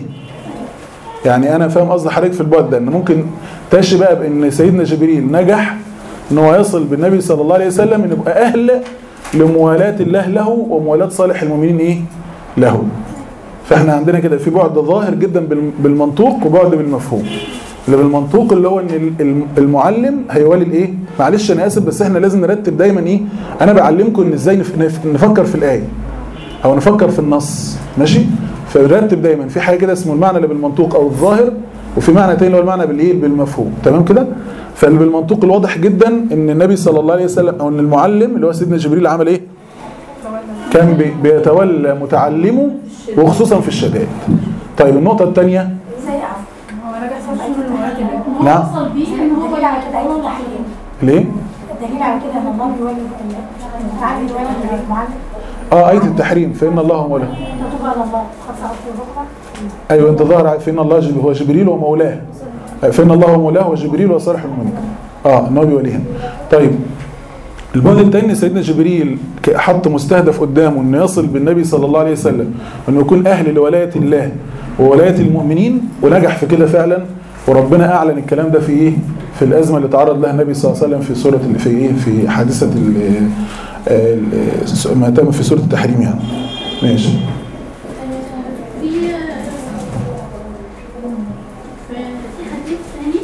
يعني انا فاهم قصد حضرتك في البعد ده ان ممكن تشي بقى بان سيدنا جبريل نجح ان هو يصل بالنبي صلى الله عليه وسلم ان يبقى اهل لموالاه الله له وموالاه صالح المؤمنين ايه له فاحنا عندنا كده في بعد ظاهر جدا بال- بالمنطوق وبعد بالمفهوم اللي بالمنطوق اللي هو ان ال- الم- المعلم هيوالي الايه معلش انا اسف بس احنا لازم نرتب دايما ايه انا بعلمكم ان ازاي نف- نف- نفكر في الايه او نفكر في النص ماشي فنرتب دايما في حاجه كده اسمه المعنى اللي بالمنطوق او الظاهر وفي معنى تاني اللي هو المعنى بالايه بالمفهوم تمام كده فاللي بالمنطوق الواضح جدا ان النبي صلى الله عليه وسلم او ان المعلم اللي هو سيدنا جبريل عمل ايه كان بي- بيتولى متعلمه وخصوصا في الشدائد طيب النقطه الثانيه ازاي عفوا هو راجع صوت من المراتب نعم. وصل بيه ان هو الدليل على كده ايه التحليل ليه الدليل على كده ان الله بيولي المتعلم يولي المعلم اه ايه التحريم فان الله مولاه تتوب على الله خاصة في بكرة ايوه انت ظاهر فان الله جب- هو جبريل ومولاه فان الله هو مولاه وجبريل وصالح المؤمنين اه ان هو بيوليهم طيب البعد الثاني سيدنا جبريل ك- حط مستهدف قدامه انه يصل بالنبي صلى الله عليه وسلم انه يكون اهل لولايه الله وولايه المؤمنين ونجح في كده فعلا وربنا اعلن الكلام ده في ايه في الازمه اللي تعرض لها النبي صلى الله عليه وسلم في سوره ال- في ايه في حادثه ال- ال- ما تم في سوره التحريم يعني ماشي في في في حديث ثاني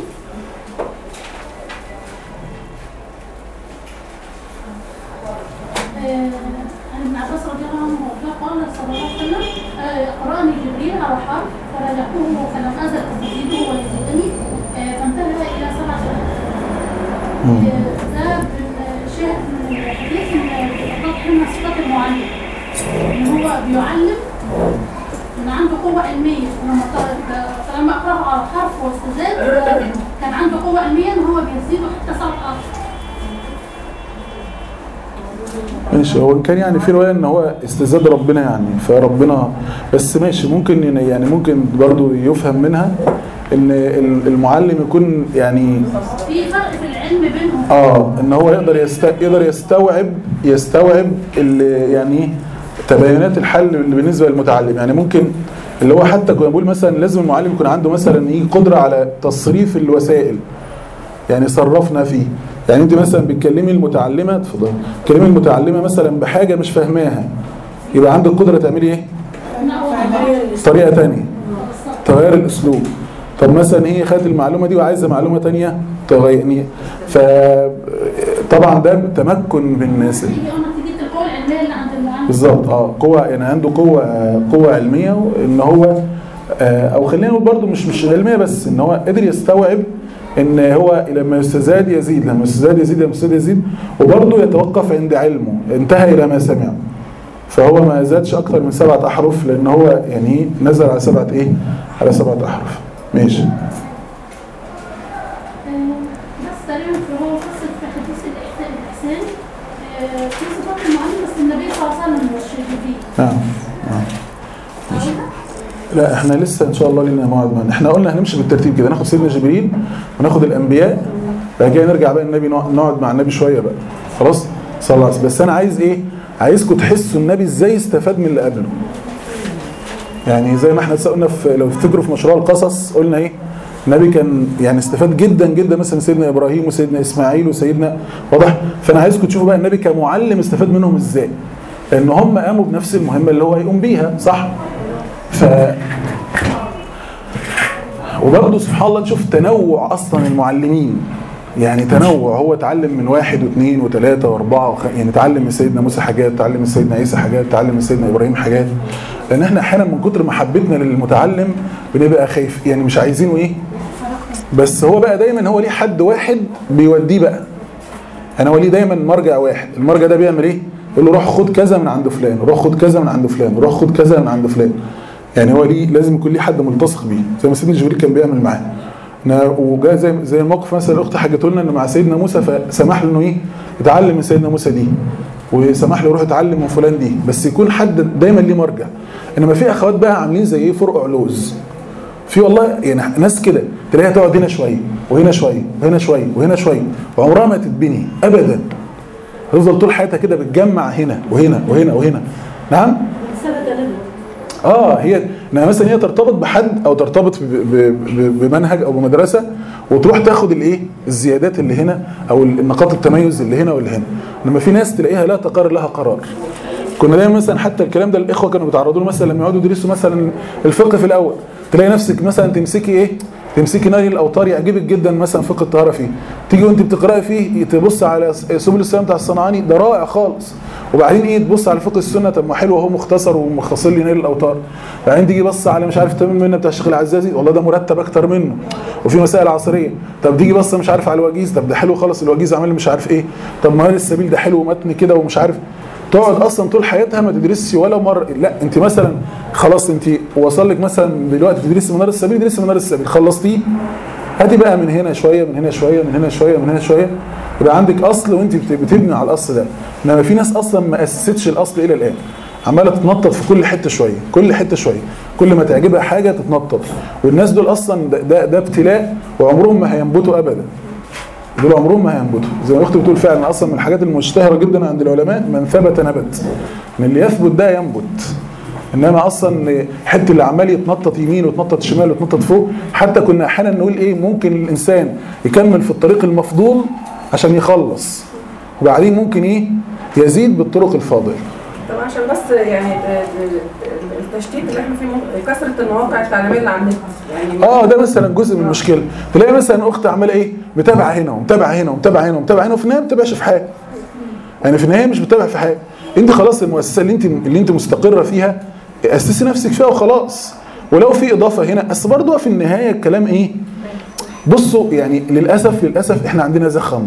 آه، عن ابن عباس رضي الله عنه وارضاه قال صلى الله عليه وسلم آه، قرأني جبريل على حرف فرجعته فلم أزل أزيده ويزيدني آه، فانتهى إلى سبعة آلاف مم. ده بالشاهد من الحديث ان قد حمى صفات المعلم ان هو بيعلم ان عنده قوة علمية فلما ط- فلما اقرأه على حرف واستزاد كان عنده قوة علمية ان هو بيزيده حتى سبع أرض ماشي هو إن كان يعني في روايه ان هو استزاد ربنا يعني فربنا بس ماشي ممكن ين- يعني ممكن برضو يفهم منها ان ال- المعلم يكون يعني في فرق في العلم بينهم اه ان هو يقدر يست... يقدر يستوعب يستوعب ال- يعني إيه تباينات الحل اللي بالنسبه للمتعلم يعني ممكن اللي هو حتى كنا بقول مثلا لازم المعلم يكون عنده مثلا ايه قدره على تصريف الوسائل يعني صرفنا فيه يعني انت مثلا بتكلمي المتعلمه اتفضلي بتكلمي المتعلمه مثلا بحاجه مش فاهماها يبقى عندك قدره تعملي ايه طريقه تانية تغير الاسلوب طب مثلا هي خدت المعلومه دي وعايزه معلومه تانية تغيرني ف طبعا ده تمكن من الناس نتيجه القوه العلميه اللي عند اللي عنده بالظبط اه قوه يعني عنده قوه قوه علميه ان هو آه، او خلينا نقول برضه مش مش علميه بس ان هو قدر يستوعب ان هو لما يستزاد يزيد لما يستزاد يزيد لما يستزاد يزيد وبرضه يتوقف عند علمه انتهى الى ما سمع فهو ما زادش اكتر من سبعه احرف لان هو يعني نزل على سبعه ايه؟ على سبعه احرف ماشي بس تقريبا في هو قصه في حديث الاحسان الاحسان آه، في صفات المعلم بس النبي صلى الله عليه وسلم مش جديد نعم نعم لا احنا لسه ان شاء الله لنا موعد معنا احنا قلنا هنمشي بالترتيب كده ناخد سيدنا جبريل وناخد الانبياء بعد كده نرجع بقى النبي نقعد نقعد مع النبي شويه بقى خلاص صلى الله عليه وسلم بس انا عايز ايه عايزكم تحسوا النبي ازاي استفاد من اللي قبله يعني زي ما احنا لسه قلنا في لو تفتكروا في مشروع القصص قلنا ايه النبي كان يعني استفاد جدا جدا مثلا سيدنا ابراهيم وسيدنا اسماعيل وسيدنا واضح فانا عايزكم تشوفوا بقى النبي كمعلم استفاد منهم ازاي لان هم قاموا بنفس المهمه اللي هو هيقوم بيها صح ف وبرضه سبحان الله نشوف تنوع اصلا المعلمين يعني تنوع هو اتعلم من واحد واثنين وثلاثه واربعه وخ... يعني اتعلم من سيدنا موسى حاجات اتعلم من سيدنا عيسى حاجات اتعلم من سيدنا ابراهيم حاجات لان احنا احيانا من كتر محبتنا للمتعلم بنبقى خايف يعني مش عايزينه ايه بس هو بقى دايما هو ليه حد واحد بيوديه بقى انا هو ليه دايما مرجع واحد المرجع ده بيعمل ايه يقول له روح خد كذا من عند فلان روح خد كذا من عند فلان روح خد كذا من عند فلان يعني هو ليه لازم يكون ليه حد ملتصق بيه زي ما سيدنا جبريل كان بيعمل معاه إن- وجاء زي زي الموقف مثلا الاخت حكت لنا ان مع سيدنا موسى فسمح له انه ايه يتعلم من سيدنا موسى دي وسمح له يروح يتعلم من فلان دي بس يكون حد دايما ليه مرجع انما في اخوات بقى عاملين زي ايه فرق علوز في والله يعني ناس كده تلاقيها تقعد هنا شويه وهنا شويه وهنا شويه وهنا شويه وعمرها ما تتبني ابدا هتفضل طول حياتها كده بتجمع هنا وهنا وهنا وهنا نعم ثبت له اه هي انها مثلا هي ترتبط بحد او ترتبط ب- ب- ب- بمنهج او بمدرسه وتروح تاخد الايه الزيادات اللي هنا او النقاط التميز اللي هنا واللي هنا انما في ناس تلاقيها لا تقر لها قرار كنا دايما مثلا حتى الكلام ده الاخوه كانوا بيتعرضوا له مثلا لما يقعدوا يدرسوا مثلا الفقه في الاول تلاقي نفسك مثلا تمسكي ايه تمسكي نهي الاوطار يعجبك جدا مثلا فقه الطهاره فيه تيجي وانت بتقراي فيه تبص على سبل السلام بتاع الصنعاني ده رائع خالص وبعدين ايه تبص على فقه السنه طب ما حلو اهو مختصر ومختصر لي نيل الاوطار بعدين تيجي بص على مش عارف تمام منه بتاع الشيخ العزازي والله ده مرتب اكتر منه وفي مسائل عصريه طب تيجي بص مش عارف على الوجيز طب ده حلو خالص الوجيز عامل لي مش عارف ايه طب ما السبيل ده حلو ومتن كده ومش عارف تقعد اصلا طول حياتها ما تدرسش ولا مره لا انت مثلا خلاص انت وصل لك مثلا دلوقتي تدرسي منار السبيل تدرسي منار السبيل خلصتيه هاتي بقى من هنا شويه من هنا شويه من هنا شويه من هنا شويه يبقى عندك اصل وانت بت- بتبني على الاصل ده انما في ناس اصلا ما اسستش الاصل الى الان عماله تتنطط في كل حته شويه كل حته شويه كل ما تعجبها حاجه تتنطط والناس دول اصلا ده, ده, ده ابتلاء وعمرهم ما هينبتوا ابدا دول عمرهم ما هينبتوا زي ما اختي بتقول فعلا اصلا من الحاجات المشتهره جدا عند العلماء من ثبت نبت ان اللي يثبت ده ينبت انما اصلا حته اللي عمال يتنطط يمين ويتنطط شمال ويتنطط فوق حتى كنا احيانا نقول ايه ممكن الانسان يكمل في الطريق المفضول عشان يخلص وبعدين ممكن ايه يزيد بالطرق الفاضله طب عشان بس يعني ال- ال- التشتيت اللي احنا فيه ممكن- كثره المواقع التعليميه اللي عندنا يعني اه ده مثلا جزء من المشكله تلاقي مثلا اخت عماله ايه متابعه هنا ومتابعه هنا ومتابعه هنا ومتابعه هنا وفي النهايه ما بتتابعش في حاجه يعني في النهايه مش بتتابع في حاجه انت خلاص المؤسسه اللي انت اللي انت مستقره فيها اسسي نفسك فيها وخلاص ولو في اضافه هنا بس برضه في النهايه الكلام ايه بصوا يعني للاسف للاسف احنا عندنا زخم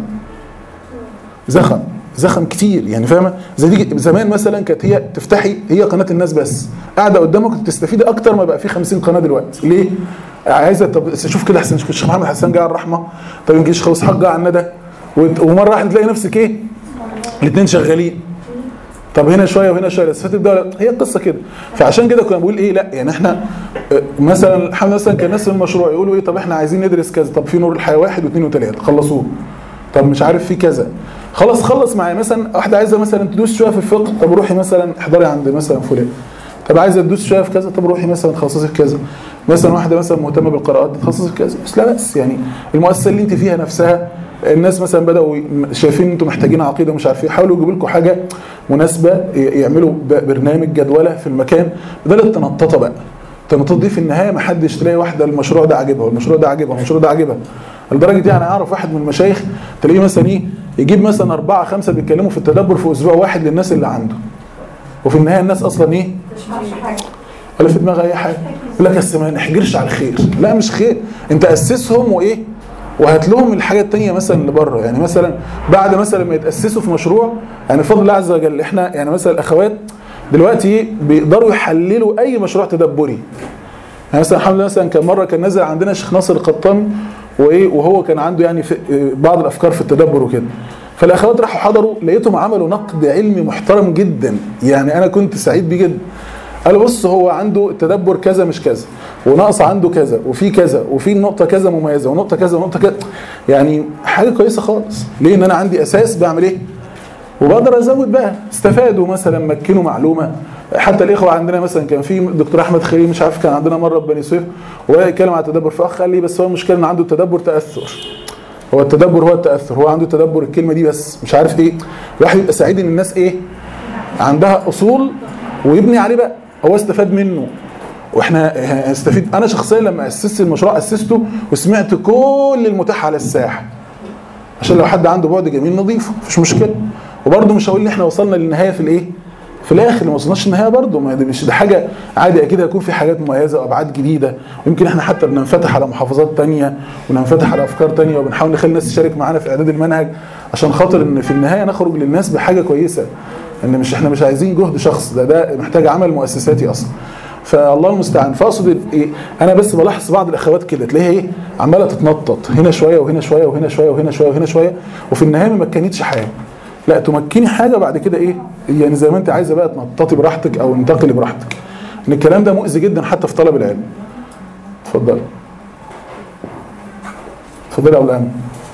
زخم زخم كتير يعني فاهمه زي دي زمان مثلا كانت هي تفتحي هي قناه الناس بس قاعده قدامك تستفيدي اكتر ما بقى في 50 قناه دلوقتي ليه عايزه طب شوف كده احسن الشيخ محمد حسان جاي على الرحمه طب يجي الشيخ اسحاق جاي على الندى وت- ومره واحده تلاقي نفسك ايه الاثنين شغالين طب هنا شويه وهنا شويه استفدت بده ولا- هي القصه كده فعشان كده كنا بنقول ايه لا يعني احنا آه، مثلا الحمد لله مثلا كان الناس في المشروع يقولوا ايه طب احنا عايزين ندرس كذا طب في نور الحياه واحد واثنين وثلاثه خلصوه طب مش عارف في كذا خلاص خلص معايا مثلا واحده عايزه مثلا تدوس شويه في الفقه طب روحي مثلا احضري عند مثلا فلان طب عايزه تدوس شويه في كذا طب روحي مثلا تخصصي في كذا مثلا واحده مثلا مهتمه بالقراءات تخصصي في كذا بس لا بس يعني المؤسسه اللي انت فيها نفسها الناس مثلا بداوا ي- شايفين انتم محتاجين عقيده مش عارف ايه حاولوا يجيبوا لكم حاجه مناسبه ي- يعملوا ب- برنامج جدوله في المكان بدل التنططه بقى التنطيط دي في النهايه ما حدش تلاقي واحده المشروع ده عاجبها والمشروع ده عاجبها والمشروع ده عاجبها لدرجه يعني اعرف واحد من المشايخ تلاقيه مثلا ايه يجيب مثلا اربعه خمسه بيتكلموا في التدبر في اسبوع واحد للناس اللي عنده وفي النهايه الناس اصلا ايه ولا في دماغها اي حاجه يقول لك بس ما نحجرش على الخير لا مش خير انت اسسهم وايه وهات لهم الحاجه التانية مثلا اللي بره يعني مثلا بعد مثلا ما يتاسسوا في مشروع يعني بفضل الله عز وجل احنا يعني مثلا الاخوات دلوقتي إيه؟ بيقدروا يحللوا اي مشروع تدبري يعني مثلا الحمد لله مثلا كان مره كان نازل عندنا الشيخ ناصر القطان وايه وهو كان عنده يعني في بعض الافكار في التدبر وكده فالاخوات راحوا حضروا لقيتهم عملوا نقد علمي محترم جدا يعني انا كنت سعيد بيه جدا قالوا بص هو عنده التدبر كذا مش كذا وناقص عنده كذا وفي كذا وفي نقطه كذا مميزه ونقطه كذا ونقطه كذا يعني حاجه كويسه خالص ليه ان انا عندي اساس بعمل ايه وبقدر ازود بقى استفادوا مثلا مكنوا معلومه حتى الاخوه عندنا مثلا كان في دكتور احمد خليل مش عارف كان عندنا مره في بني سويف وهو يتكلم عن التدبر فاخ قال لي بس هو المشكله ان عنده التدبر تاثر هو التدبر هو التاثر هو عنده تدبر الكلمه دي بس مش عارف ايه الواحد يبقى سعيد ان الناس ايه عندها اصول ويبني عليه بقى هو استفاد منه واحنا هنستفيد انا شخصيا لما اسست المشروع اسسته وسمعت كل المتاح على الساحه عشان لو حد عنده بعد جميل نضيفه مفيش مشكله وبرده مش هقول ان احنا وصلنا للنهايه في الايه في الاخر ما وصلناش النهايه برده ما دي مش ده حاجه عادي اكيد هيكون في حاجات مميزه وابعاد جديده ويمكن احنا حتى بننفتح على محافظات تانية وننفتح على افكار تانية وبنحاول نخلي الناس تشارك معانا في اعداد المنهج عشان خاطر ان في النهايه نخرج للناس بحاجه كويسه ان مش احنا مش عايزين جهد شخص ده ده محتاج عمل مؤسساتي اصلا فالله المستعان فاقصد ايه انا بس بلاحظ بعض الاخوات كده تلاقيها ايه عماله تتنطط هنا شويه وهنا شويه وهنا شويه وهنا شويه وهنا شويه وفي النهايه ما مكنتش حاجه لا تمكني حاجه بعد كده ايه يعني زي ما انت عايزه بقى تنططي براحتك او انتقلي براحتك ان الكلام ده مؤذي جدا حتى في طلب العلم اتفضلي اتفضلي يا ابو الامن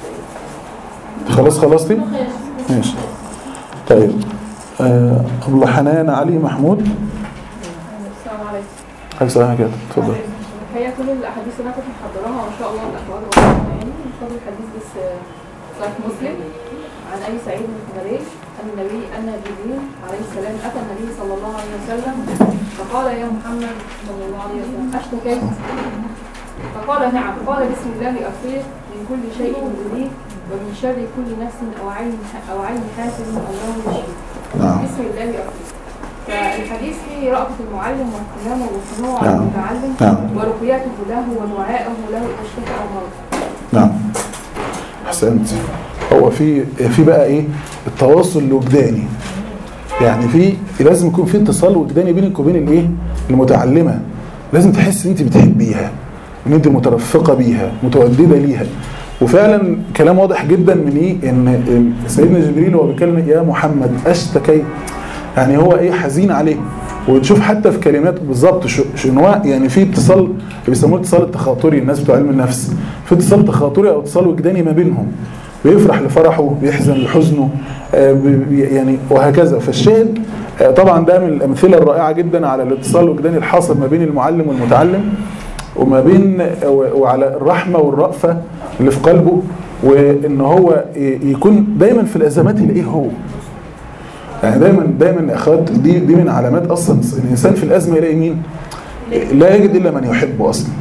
خلاص خلصتي ماشي طيب آه، ابو حنان علي محمود السلام عليكم عايز السلام كده اتفضل هي كل الاحاديث اللي انا كنت محضراها ما شاء الله الاخوات وصلنا يعني فاضل الحديث بس صحيح مسلم عن ابي سعيد الخدري ان النبي ان جبريل عليه السلام اتى النبي صلى الله عليه وسلم فقال يا محمد صلى الله عليه وسلم اشتكيت فقال نعم قال بسم الله افيق من كل شيء يؤذيك ومن شر كل نفس او عين او عين حاسد الله يشفيك نعم. بسم الله افيق فالحديث فيه رأفة المعلم واهتمامه وخنوعه نعم. المتعلم نعم. ورقيته له ودعائه له إذا اشتكى أو مرض نعم احسنت هو في في بقى ايه التواصل الوجداني يعني في لازم يكون في اتصال وجداني بينك وبين الايه المتعلمه لازم تحس ان انت بتحبيها ان انت مترفقه بيها متودده ليها وفعلا كلام واضح جدا من ايه ان إن سيدنا جبريل وهو بيكلم يا محمد اشتكيت يعني هو ايه حزين عليه وتشوف حتى في كلمات بالظبط شو شو ان هو يعني في اتصال بيسموه الاتصال التخاطري الناس بتوع علم النفس في اتصال تخاطري او اتصال وجداني ما بينهم بيفرح لفرحه بيحزن لحزنه آه، بي- بي- يعني وهكذا فالشاهد آه، طبعا ده من الامثله الرائعه جدا على الاتصال الوجداني الحاصل ما بين المعلم والمتعلم وما بين و- وعلى الرحمه والرأفه اللي في قلبه وان هو ي- يكون دايما في الازمات يلاقيه هو يعني دايما دايما يا اخوات دي دي من علامات اصلا الانسان في الازمه يلاقي مين؟ لا يجد الا من يحبه اصلا.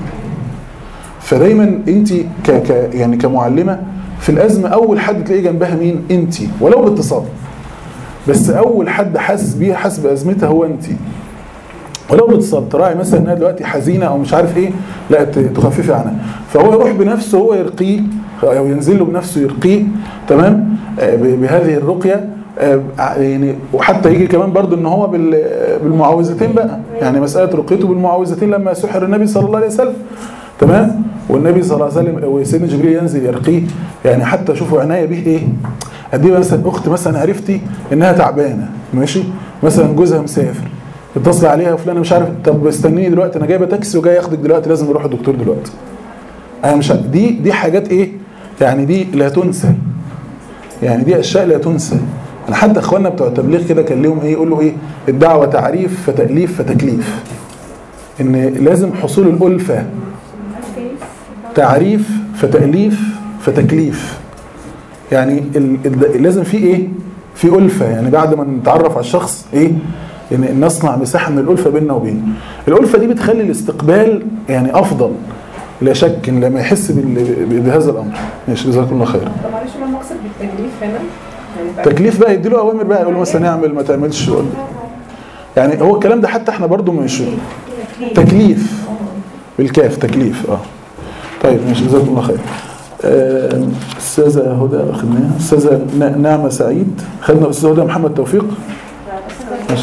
فدايما انت ك ك يعني كمعلمه في الازمه اول حد تلاقيه جنبها مين؟ انت ولو باتصال. بس اول حد حاسس بيها حاسس بازمتها هو انت. ولو باتصال تراعي مثلا انها دلوقتي حزينه او مش عارف ايه لا ت- تخففي عنها فهو يروح بنفسه هو يرقيه او ينزل له بنفسه يرقيه تمام آه، ب- بهذه الرقيه آه، يعني وحتى يجي كمان برضو ان هو بال- بالمعوذتين بقى يعني مساله رقيته بالمعوذتين لما سحر النبي صلى الله عليه وسلم تمام والنبي صلى الله عليه وسلم وسيدنا جبريل ينزل يرقيه يعني حتى شوفوا عنايه به ايه قد ايه مثلا اخت مثلا عرفتي انها تعبانه ماشي مثلا جوزها مسافر اتصل عليها فلانه مش عارف طب استنيني دلوقتي انا جايبه تاكسي وجاي اخدك دلوقتي لازم نروح الدكتور دلوقتي انا مش عارف. دي دي حاجات ايه يعني دي لا تنسى يعني دي اشياء لا تنسى انا حتى اخواننا بتوع التبليغ كده كان لهم ايه يقولوا ايه الدعوه تعريف فتاليف فتكليف ان لازم حصول الالفه تعريف فتاليف فتكليف يعني ال... ال... لازم في ايه في ألفة يعني بعد ما نتعرف على الشخص ايه ان نصنع مساحة من الألفة بيننا وبينه الألفة دي بتخلي الاستقبال يعني أفضل لا شك إن لما يحس بال... بهذا الأمر ماشي جزاكم الله خير طب معلش ما المقصد بالتكليف هنا يعني تكليف بقى يديله اوامر بقى يقول له مثلا اعمل ما تعملش يعني هو الكلام ده حتى احنا برضو مش تكليف بالكاف تكليف اه طيب ماشي جزاكم الله خير آه، استاذه هدى خدناها استاذه ن- نعمه سعيد خدنا استاذه هدى محمد توفيق ماشي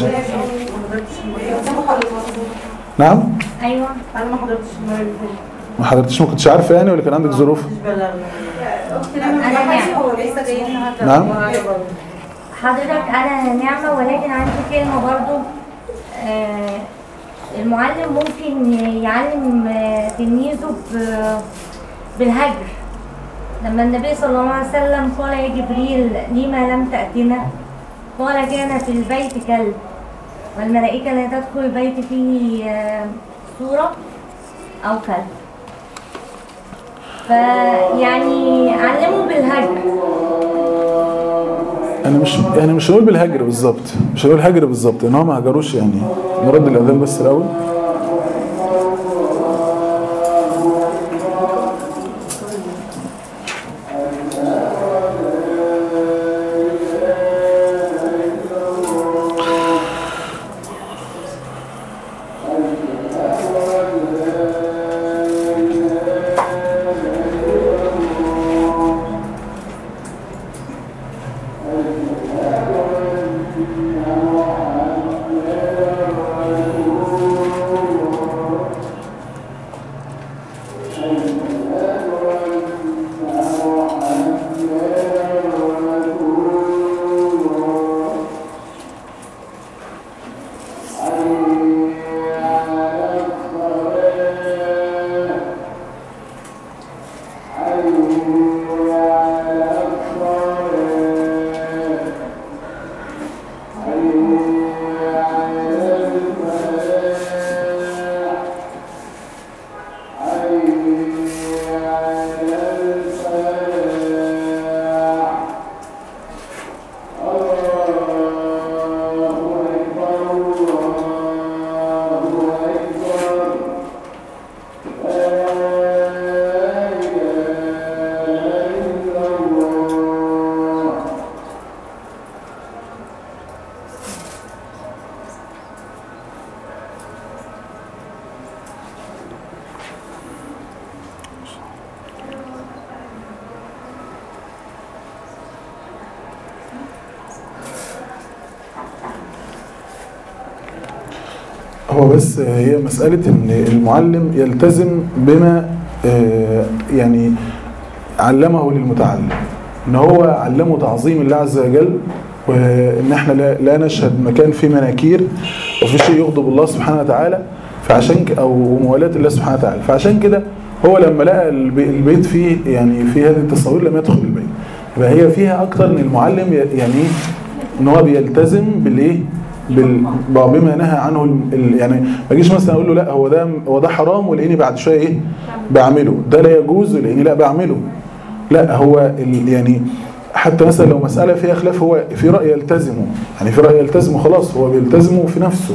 نعم ايوه انا ما حضرتش المره اللي فاتت ما حضرتش ما كنتش عارفه يعني ولا كان عندك ظروف هو لسه جاي النهارده نعم. حضرتك انا نعمه ولكن عندي كلمه برضو آه، المعلم ممكن يعلم آه، تلميذه ب- بالهجر لما النبي صلى الله عليه وسلم قال يا جبريل لما لم تأتنا قال كان في البيت كلب والملائكة لا تدخل البيت فيه آه، صورة أو كلب فيعني علموا بالهجر انا مش يعني مش هنقول بالهجر بالظبط مش هنقول هجر بالظبط ان هو ما هجروش يعني نرد الاذان بس الاول هو بس هي مسألة إن المعلم يلتزم بما آه، يعني علمه للمتعلم إن هو علمه تعظيم الله عز وجل وإن إحنا لا, لا نشهد مكان فيه مناكير وفي شيء يغضب الله سبحانه وتعالى فعشان ك- أو موالاة الله سبحانه وتعالى فعشان كده هو لما لقى البي- البيت فيه يعني في هذه التصاوير لم يدخل البيت يبقى هي فيها أكتر إن المعلم ي- يعني إيه؟ إن هو بيلتزم بالإيه؟ بال... بما نهى عنه ال... ال- يعني ما اجيش مثلا اقول له لا هو ده هو ده حرام ولاقيني بعد شويه ايه بعمله ده لا يجوز ولاقيني لا بعمله لا هو ال... يعني حتى مثلا لو مساله فيها خلاف هو في راي يلتزمه يعني في راي يلتزمه خلاص هو بيلتزمه في نفسه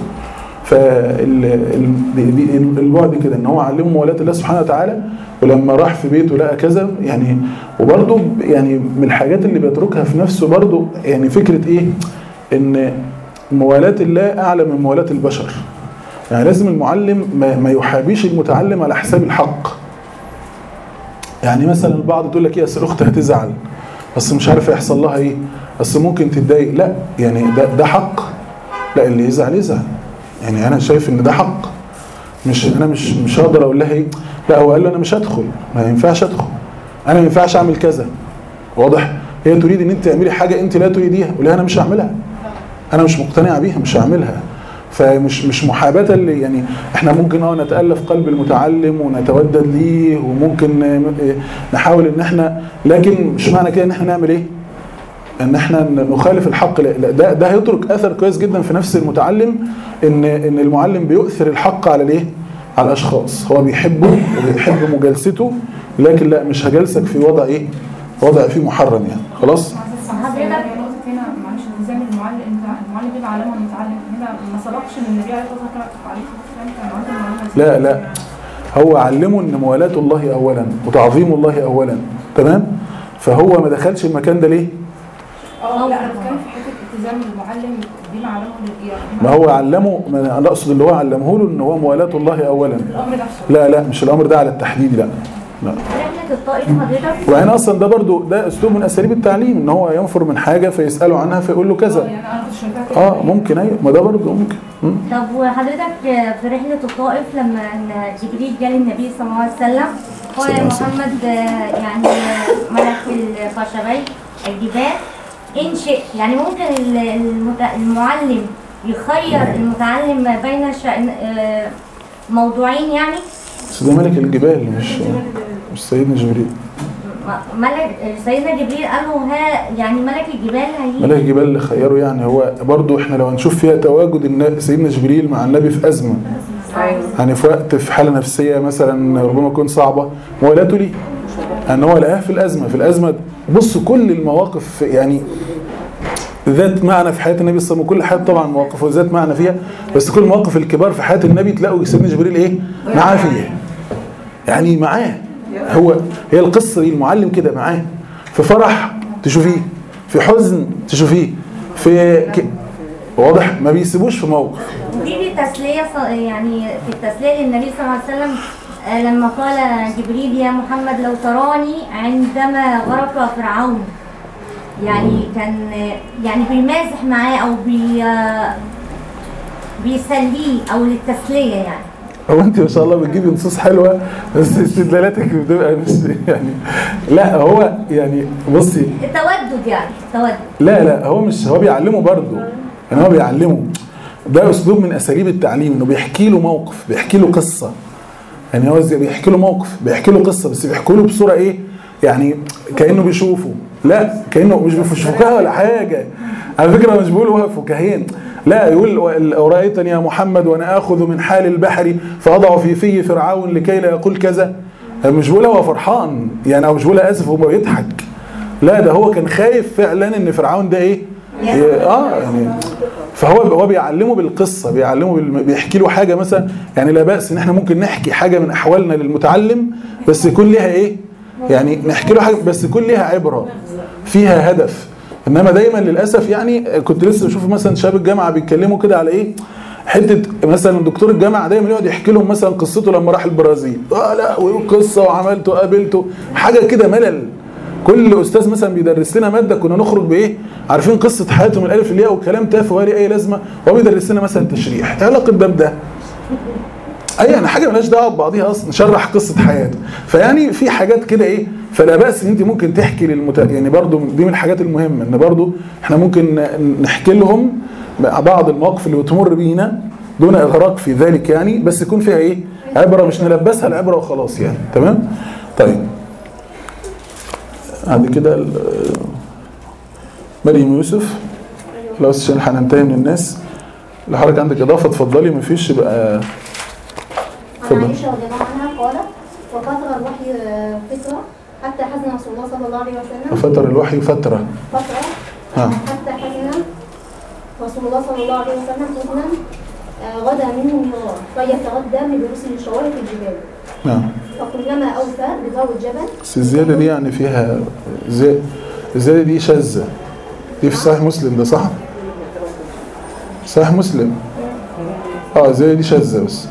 فالبعد كده ان هو علمه موالاة الله سبحانه وتعالى ولما راح في بيته لقى كذا يعني وبرده يعني من الحاجات اللي بيتركها في نفسه برده يعني فكره ايه ان موالاة الله أعلى من موالاة البشر يعني لازم المعلم ما, ما يحابيش المتعلم على حساب الحق يعني مثلا البعض تقول لك ايه اصل الاخت هتزعل بس مش عارف هيحصل لها ايه بس ممكن تتضايق لا يعني ده ده حق لا اللي يزعل يزعل يعني انا شايف ان ده حق مش انا مش مش هقدر اقول لها ايه لا هو قال له انا مش هدخل ما ينفعش ادخل انا ما ينفعش اعمل كذا واضح هي تريد ان انت تعملي حاجه انت لا تريديها قول لها انا مش هعملها انا مش مقتنع بيها مش هعملها فمش مش محاباه اللي يعني احنا ممكن اه نتالف قلب المتعلم ونتودد ليه وممكن آه، نحاول ان احنا لكن مش معنى كده ان احنا نعمل ايه؟ ان احنا نخالف الحق لا لا، ده ده هيترك اثر كويس جدا في نفس المتعلم ان ان المعلم بيؤثر الحق على الايه؟ على الاشخاص هو بيحبه وبيحب مجالسته لكن لا مش هجالسك في وضع ايه؟ وضع فيه محرم يعني خلاص حضرتك نقطة هنا معلش التزام المعلم المعلم بيبقى علامة المتعلم هنا ما سبقش ان النبي عليه الصلاة والسلام كان عليه الصلاة والسلام كان عنده المعلومة لا لا هو علمه ان موالاه الله اولا وتعظيم الله اولا تمام فهو ما دخلش المكان ده ليه اه لا انا بتكلم في حتة التزام المعلم بما علمه للقيام ما هو علمه ما انا اقصد اللي هو علمه له ان هو موالاه الله اولا الامر نفسه لا لا مش الامر ده على التحديد لا لا رحلة الطائف حضرتك وبعدين اصلا ده برضو ده اسلوب من اساليب التعليم ان هو ينفر من حاجه فيساله عنها فيقول له كذا يعني انا كنت شايفاها كده اه ممكن ايوه ما ده برضو ممكن مم. طب وحضرتك في رحلة الطائف لما جبريل جه للنبي صلى الله عليه وسلم قال يا محمد آه، يعني آه، ملك الخشبين الجبال إن شئت يعني ممكن ال- المت- المعلم يخير المتعلم ما بين شأن- آه، موضوعين يعني بس ده ملك الجبال مش مش سيدنا جبريل م- ملك سيدنا جبريل قال له ها يعني ملك الجبال هيجي ملك الجبال اللي خيره يعني هو برضو احنا لو هنشوف فيها تواجد النا- سيدنا جبريل مع النبي في ازمه يعني في وقت في حاله نفسيه مثلا ربما تكون صعبه موالاته ليه ان هو لقاه في الازمه في الازمه بص كل المواقف يعني ذات معنى في حياه النبي صلى الله عليه وسلم كل حياه طبعا مواقفه ذات معنى فيها بس كل المواقف الكبار في حياه النبي تلاقوا سيدنا جبريل ايه معاه فيها يعني معاه هو هي القصه دي المعلم كده معاه في فرح تشوفيه في حزن تشوفيه في ك... واضح ما بيسيبوش في موقف ودي بتسلية ص- يعني في التسلية للنبي صلى الله عليه وسلم آه، لما قال جبريل يا محمد لو تراني عندما غرق فرعون يعني كان آه، يعني بيمازح معاه او بي آه، بيسليه او للتسلية يعني هو انت ما شاء الله بتجيبي نصوص حلوه بس استدلالاتك بتبقى مش يعني لا هو يعني بصي التودد يعني التودد لا لا هو مش هو بيعلمه برضه يعني هو بيعلمه ده اسلوب من اساليب التعليم انه بيحكي له موقف بيحكي له قصه يعني هو زي بيحكي له موقف بيحكي له قصه بس بيحكي له بصوره ايه يعني كانه بيشوفه لا كانه مش مش فكاهه ولا حاجه على فكره مش بيقول هو فكاهين لا يقول ورأيتني يا محمد وانا اخذ من حال البحر فاضع في في فرعون لكي لا يقول كذا مش بيقول هو فرحان يعني او مش بيقول اسف هو بيضحك لا ده هو كان خايف فعلا ان فرعون ده ايه اه يعني فهو هو بيعلمه بالقصه بيعلمه بال- بيحكي له حاجه مثلا يعني لا باس ان احنا ممكن نحكي حاجه من احوالنا للمتعلم بس يكون ليها ايه يعني نحكي له حاجه بس يكون ليها عبره فيها هدف انما دايما للاسف يعني كنت لسه بشوف مثلا شباب الجامعه بيتكلموا كده على ايه حته مثلا دكتور الجامعه دايما يقعد يحكي لهم مثلا قصته لما راح البرازيل اه لا وقصه وعملته قابلته حاجه كده ملل كل استاذ مثلا بيدرس لنا ماده كنا نخرج بايه عارفين قصه حياته من الالف للياء وكلام تافه ولا اي لازمه وهو بيدرس لنا مثلا تشريح ايه علاقه ده بده اي يعني حاجه مالهاش دعوه ببعضيها اصلا نشرح قصه حياته فيعني في حاجات كده ايه فلا باس ان انت ممكن تحكي للمت... يعني برضو دي من الحاجات المهمه ان برضو احنا ممكن ن- نحكي لهم بعض المواقف اللي بتمر بينا دون اغراق في ذلك يعني بس يكون فيها ايه عبره مش نلبسها العبره وخلاص يعني تمام طيب بعد كده ال- مريم يوسف خلاص عشان هننتهي من الناس لو حضرتك عندك اضافه اتفضلي مفيش يبقى عن اتفضل عائشة رضي الله عنها قالت وفترة الوحي آه، فترة حتى حزن رسول الله صلى الله عليه وسلم فتر الوحي فتره فترة ها حتى حزن رسول الله صلى الله عليه وسلم حزنا آه، غدا منه مرار فيتغدى من رؤوس شوارق الجبال نعم فكلما أوفى بضوء الجبل بس الزياده دي يعني فيها زي الزياده دي شاذه دي في صحيح مسلم ده صح صحيح مسلم اه الزياده دي شاذه بس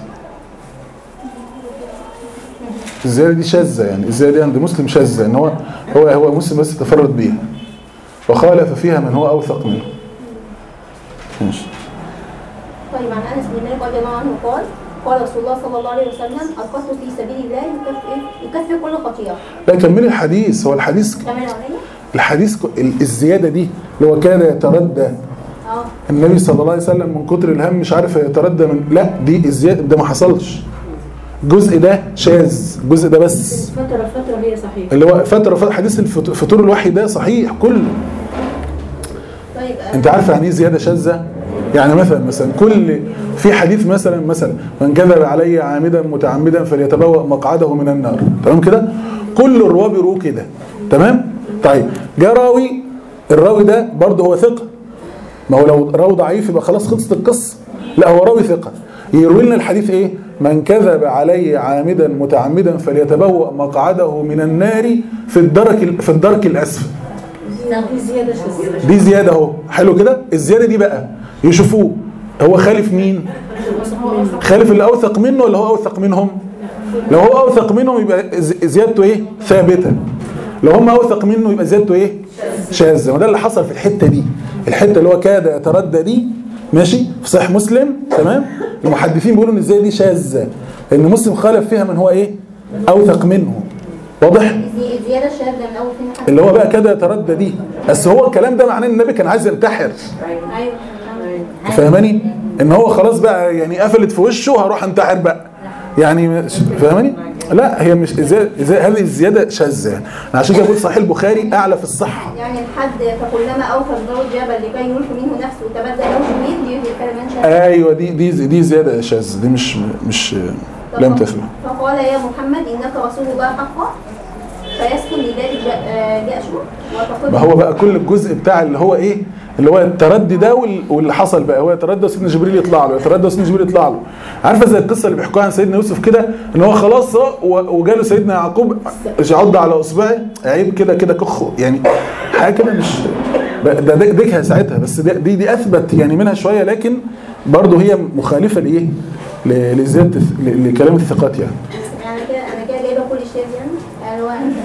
الزياده دي شاذه يعني الزياده دي عند مسلم شاذه ان هو هو هو مسلم بس تفرد بيها وخالف فيها من هو اوثق منه ماشي طيب عن أنس بن مالك رضي الله عنه قال قال رسول الله صلى الله عليه وسلم القتل في سبيل الله يكفي يكفي كل خطيئة لا كملي الحديث هو الحديث كمان عليا الحديث ك- ال- الزياده دي اللي هو كان يتردى اه النبي صلى الله عليه وسلم من كتر الهم مش عارف يتردى من لا دي الزياده ده ما حصلش الجزء ده شاذ الجزء ده بس فترة فترة هي صحيحة اللي هو فتره فترة حديث الفت- فطور الوحي ده صحيح كله طيب آه، انت عارف يعني ايه زياده شاذه يعني مثلا مثلا كل في حديث مثلا مثلا من كذب علي عامدا متعمدا فليتبوأ مقعده من النار تمام كده كل الرواه بيروه كده تمام طيب جاء راوي الراوي ده برضه هو ثقه ما هو لو راوي ضعيف يبقى خلاص خلصت القصه لا هو راوي ثقه يروي لنا الحديث ايه من كذب علي عامدا متعمدا فليتبوأ مقعده من النار في الدرك في الدرك الاسفل في زياده شاذة دي زياده اهو حلو كده الزياده دي بقى يشوفوه هو خالف مين خالف اللي اوثق منه ولا هو اوثق منهم لو هو اوثق منهم يبقى ز- زيادته ايه ثابته لو هم اوثق منه يبقى زيادته ايه شاذه وده اللي حصل في الحته دي الحته اللي هو كاد يتردى دي ماشي في صحيح مسلم تمام المحدثين بيقولوا ان ازاي دي شاذه ان مسلم خالف فيها من هو ايه اوثق منه واضح زي- زياده شاذه من اول فين لحد اللي هو بقى كاد يتردى دي بس هو الكلام ده معناه ان النبي كان عايز ينتحر ايوه فاهماني ان هو خلاص بقى يعني قفلت في وشه هروح انتحر بقى يعني مش- فاهماني لا هي مش إزاي إزاي هذه الزياده شاذه يعني أنا عشان كده بقول صحيح البخاري اعلى في الصحه يعني الحد فكلما اوفى الضوء الجبل لكي يلقي منه نفسه وتبدل له جميل دي كلمان شاذ ايوه دي دي دي زياده شاذه دي مش مش لم تخلو فقال يا محمد انك رسول الله حقا فيسكن لذلك جأ- آه، جأشه وتقول ما هو بقى كل الجزء بتاع اللي هو ايه اللي هو التردي ده وال- واللي حصل بقى هو يتردى وسيدنا جبريل يطلع له يتردى وسيدنا جبريل يطلع له عارفه زي القصه اللي بيحكوها عن سيدنا يوسف كده ان هو خلاص أهو و- وجاله سيدنا يعقوب عض على اصبعه عيب كده كده كخ يعني حاجه كده مش ده ده ديكها ساعتها بس ده- دي دي اثبت يعني منها شويه لكن برضه هي مخالفه لايه؟ ل- لزياده الث- ل- لكلام الثقات يعني يعني كده انا كده جايبه كل شيء يعني يعني هو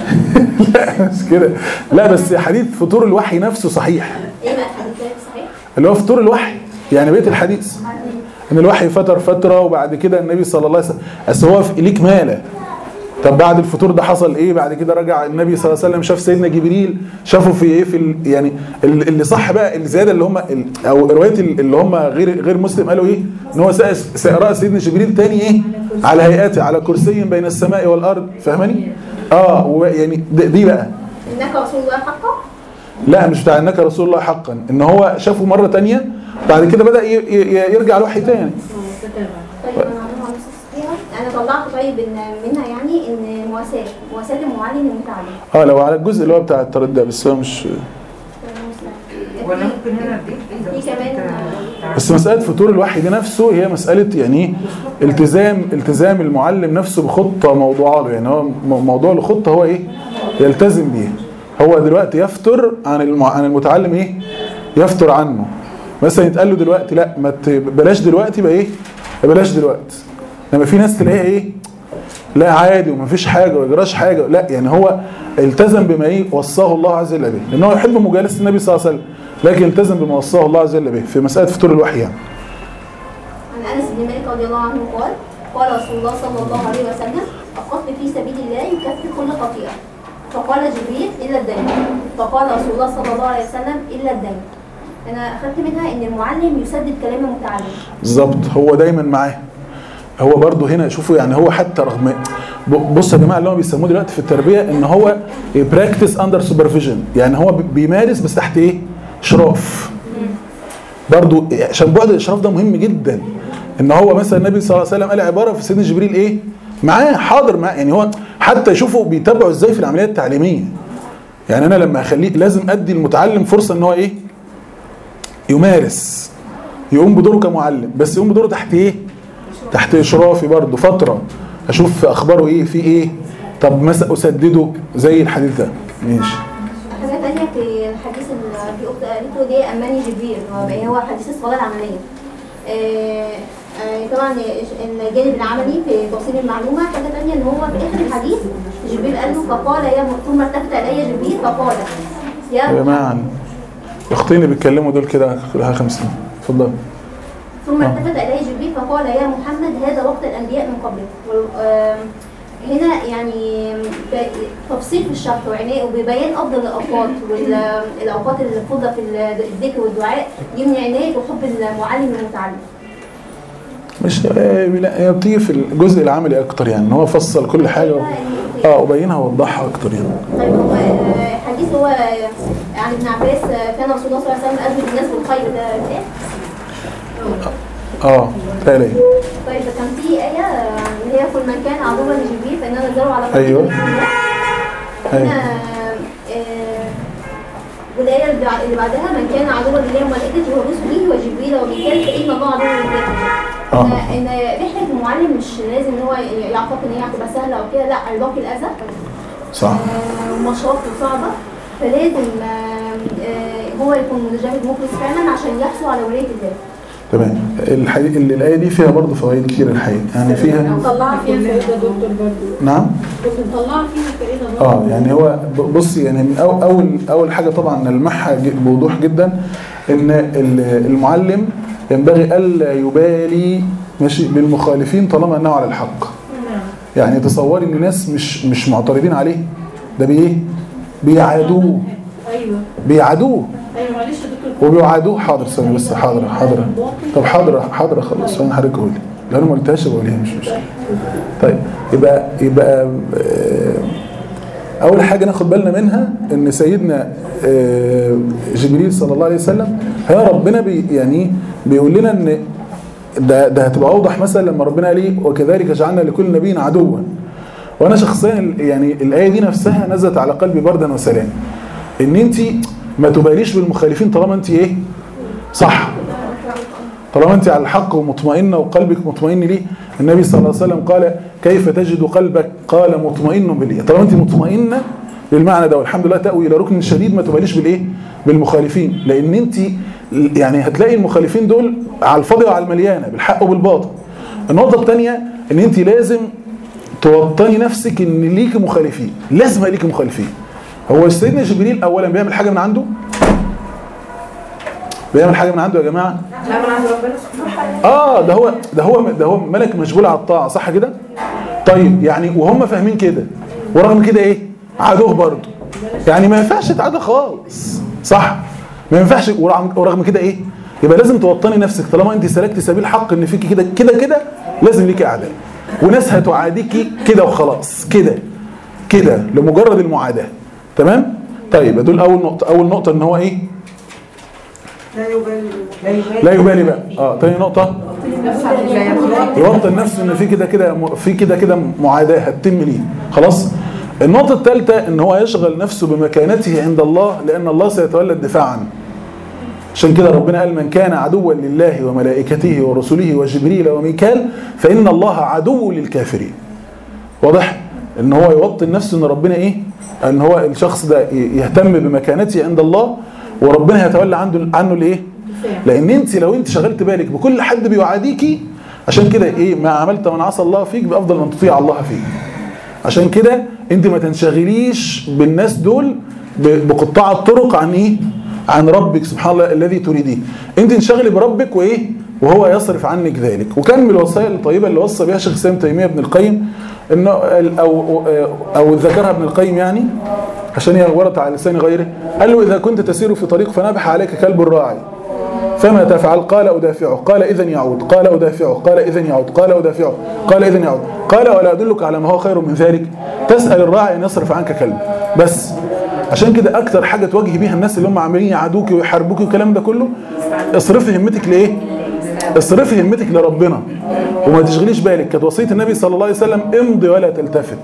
لا مش كده لا بس حديث فطور الوحي نفسه صحيح ايه بقى الحديث ده صحيح؟ اللي هو فطور الوحي يعني بيت الحديث ان الوحي فتر فتره وبعد كده النبي صلى الله عليه وسلم اصل هو في- ليه كماله طب بعد الفطور ده حصل ايه بعد كده رجع النبي صلى الله عليه وسلم شاف سيدنا جبريل شافه في ايه في ال يعني ال- اللي صح بقى الزياده اللي هم ال- او روايه ال- اللي هم غير غير مسلم قالوا ايه ان هو سأل- سأل- راى سيدنا جبريل تاني ايه على هيئاته على كرسي بين السماء والارض فاهماني اه و- يعني دي دي بقى انك رسول الله حقا لا مش بتاع انك رسول الله حقا ان هو شافه مره تانية بعد كده بدا ي- ي- يرجع الوحي تاني طيب انا هعملها نص فيها انا طلعت طيب ان منها يعني ان مواساة مواساة المعلم المتعلم اه لو على الجزء اللي هو بتاع التردد بس هو مش ولا ممكن هنا في كمان بس مساله فطور الوحي دي نفسه هي مساله يعني إيه؟ التزام التزام المعلم نفسه بخطه موضوعه له يعني هو م- موضوع الخطه هو ايه يلتزم بيه هو دلوقتي يفتر عن المع... عن المتعلم ايه يفتر عنه مثلا يتقال له دلوقتي لا ما ت... بلاش دلوقتي بقى ايه بلاش دلوقتي لما في ناس تلاقيها ايه لا عادي وما فيش حاجه وما يجراش حاجه لا يعني هو التزم بما ايه وصاه الله عز وجل به لان هو يحب مجالسه النبي صلى الله عليه وسلم لكن التزم بما وصاه الله عز وجل به في مساله فطور الوحي يعني عن انس بن مالك رضي الله عنه قال قال رسول الله صلى الله عليه وسلم القتل في سبيل الله يكفر كل خطيئه فقال جبريل الا الدين فقال رسول الله صلى الله عليه وسلم الا الدين انا اخذت منها ان المعلم يسدد كلام المتعلم بالظبط هو دايما معاه هو برضه هنا شوفوا يعني هو حتى رغم ب- بصوا يا جماعه اللي هم بيسموه دلوقتي في التربيه ان هو براكتس اندر سوبرفيجن يعني هو بي- بيمارس بس تحت ايه؟ اشراف برضه عشان بعد الاشراف ده مهم جدا ان هو مثلا النبي صلى الله عليه وسلم قال عباره في سيدنا جبريل ايه؟ معاه حاضر معاه يعني هو حتى يشوفوا بيتابعوا ازاي في العمليه التعليميه يعني انا لما اخليه لازم ادي المتعلم فرصه ان هو ايه؟ يمارس يقوم بدوره كمعلم بس يقوم بدوره تحت ايه؟ تحت اشرافي برضه فتره اشوف اخباره ايه في ايه طب مثلا اسدده زي الحديث ده ماشي حاجه تانية في الحديث اللي في اخت قالته دي اماني جبريل هو هو حديث الصلاه العمليه آه، آه، طبعا الجانب العملي في توصيل المعلومه حاجه تانية ان هو في اخر الحديث جبريل قال له فقال يا م- ثم التفت الي جبريل فقال يا يا جماعه الاختين اللي بيتكلموا دول كده كلها 50 اتفضل ثم التفت اليه جبريل فقال يا محمد هذا وقت الانبياء من قبلك وال- آم، هنا يعني ب- تفصيل في الشرح وعناء وببيان افضل الاوقات والاوقات اللي المفروضه في الذكر والدعاء دي من عنايه وحب المعلم المتعلم مش آه، لا هي بتيجي في الجزء العملي اكتر يعني ان هو فصل كل حاجه و- اه وبينها ووضحها اكتر يعني طيب هو آه، حديث هو آه، عن ابن عباس آه، كان رسول الله صلى الله عليه وسلم اجود الناس بالخير ده إيه؟ اه تالي طيب كان في آية آه، اللي هي كل من كان عدوا لجبريل فإننا نزلوا على قلبك أيوة. بإذن الله. أيوة. هنا آه، والايه اللي بع- اللي بعدها من كان عدوا لله وملائكته ورسله وجبريل وميكال فان الله عدو للكافرين آه. ان إن رحله المعلم مش لازم ان هو يعتقد ان هي هتبقى سهله او كده لا الباقي الاذى صح آه، ومشاق وصعبه فلازم آه، آه، هو يكون مجاهد مخلص فعلا عشان يحصل على ولايه الله تمام الحقيقة اللي الآية دي فيها برضه فوائد كتير الحقيقة يعني فيها مطلعه فيها فائده دكتور برضه نعم كنت مطلعه فيها فائده برضه اه يعني هو ب- بص يعني من أو اول اول حاجه طبعا نلمحها ج- بوضوح جدا ان ال- المعلم ينبغي الا يبالي ماشي بالمخالفين طالما انه على الحق يعني تصوري ان ناس مش مش معترضين عليه ده بايه بيعادوه ايوه بيعادوه ايوه معلش يا دكتور وبيعادوه حاضر ثانيه بس حاضر حاضر طب حاضر حاضر خلاص انا حضرتك قولي لو انا ما قلتهاش بقولها مش مشكله طيب يبقى يبقى آه، اول حاجه ناخد بالنا منها ان سيدنا آه، جبريل صلى الله عليه وسلم هي ربنا بي يعني بيقول لنا ان ده ده هتبقى اوضح مثلا لما ربنا قال ايه وكذلك جعلنا لكل نبي عدوا وانا شخصيا يعني الايه دي نفسها نزلت على قلبي بردا وسلام ان انت ما تباليش بالمخالفين طالما انت ايه صح طالما انت على الحق ومطمئنه وقلبك مطمئن ليه النبي صلى الله عليه وسلم قال كيف تجد قلبك قال مطمئن بالله طالما انت مطمئنه بالمعنى ده والحمد لله تأوي الى ركن شديد ما تباليش بالايه بالمخالفين لان انت يعني هتلاقي المخالفين دول على الفاضي وعلى المليانه بالحق وبالباطل النقطه الثانيه ان انت لازم توطني نفسك ان ليك مخالفين لازم ليك مخالفين هو سيدنا جبريل اولا بيعمل حاجه من عنده بيعمل حاجه من عنده يا جماعه لا من عند ربنا سبحانه اه ده هو ده هو ده هو ملك مشغول على الطاعه صح كده طيب يعني وهم فاهمين كده ورغم كده ايه عادوه برضه يعني ما ينفعش تعادى خالص صح ما ينفعش ورغم ورغم كده ايه يبقى لازم توطني نفسك طالما انت سلكت سبيل حق ان فيكي كده كده كده لازم ليكي اعداء وناس هتعاديكي كده وخلاص كده كده لمجرد المعاداه تمام طيب دول اول نقطه اول نقطه ان هو ايه لا يبالي لا يبالي بقى اه تاني نقطه يوطن نفسه ان في كده كده في كده كده معاداه هتتم ليه خلاص النقطة الثالثة ان هو يشغل نفسه بمكانته عند الله لان الله سيتولى الدفاع عنه. عشان كده ربنا قال من كان عدوا لله وملائكته ورسله وجبريل وميكال فان الله عدو للكافرين. واضح؟ ان هو يوطن نفسه ان ربنا ايه؟ ان هو الشخص ده يهتم بمكانته عند الله وربنا هيتولى عنه عنه الايه؟ لان انت لو انت شغلت بالك بكل حد بيعاديكي عشان كده ايه ما عملت من عصى الله فيك بافضل من تطيع الله فيك عشان كده انت ما تنشغليش بالناس دول ب- بقطاع الطرق عن ايه عن ربك سبحان الله الذي تريديه انت انشغلي بربك وايه وهو يصرف عنك ذلك وكان من الوصايا الطيبه اللي وصى بها شيخ الاسلام تيميه ابن القيم انه او او ذكرها ابن القيم يعني عشان هي ورد على لسان غيره قال له اذا كنت تسير في طريق فنبح عليك كلب الراعي فما تفعل قال أدافعه قال إذا يعود قال أدافعه قال إذا يعود قال أدافعه قال إذا يعود قال ولا أدلك على ما هو خير من ذلك تسأل الراعي أن يصرف عنك كلب بس عشان كده أكتر حاجة تواجه بيها الناس اللي هم عمالين يعادوك ويحاربوك والكلام ده كله اصرفي همتك لإيه؟ اصرفي همتك لربنا وما تشغليش بالك كانت وصية النبي صلى الله عليه وسلم امضي ولا تلتفت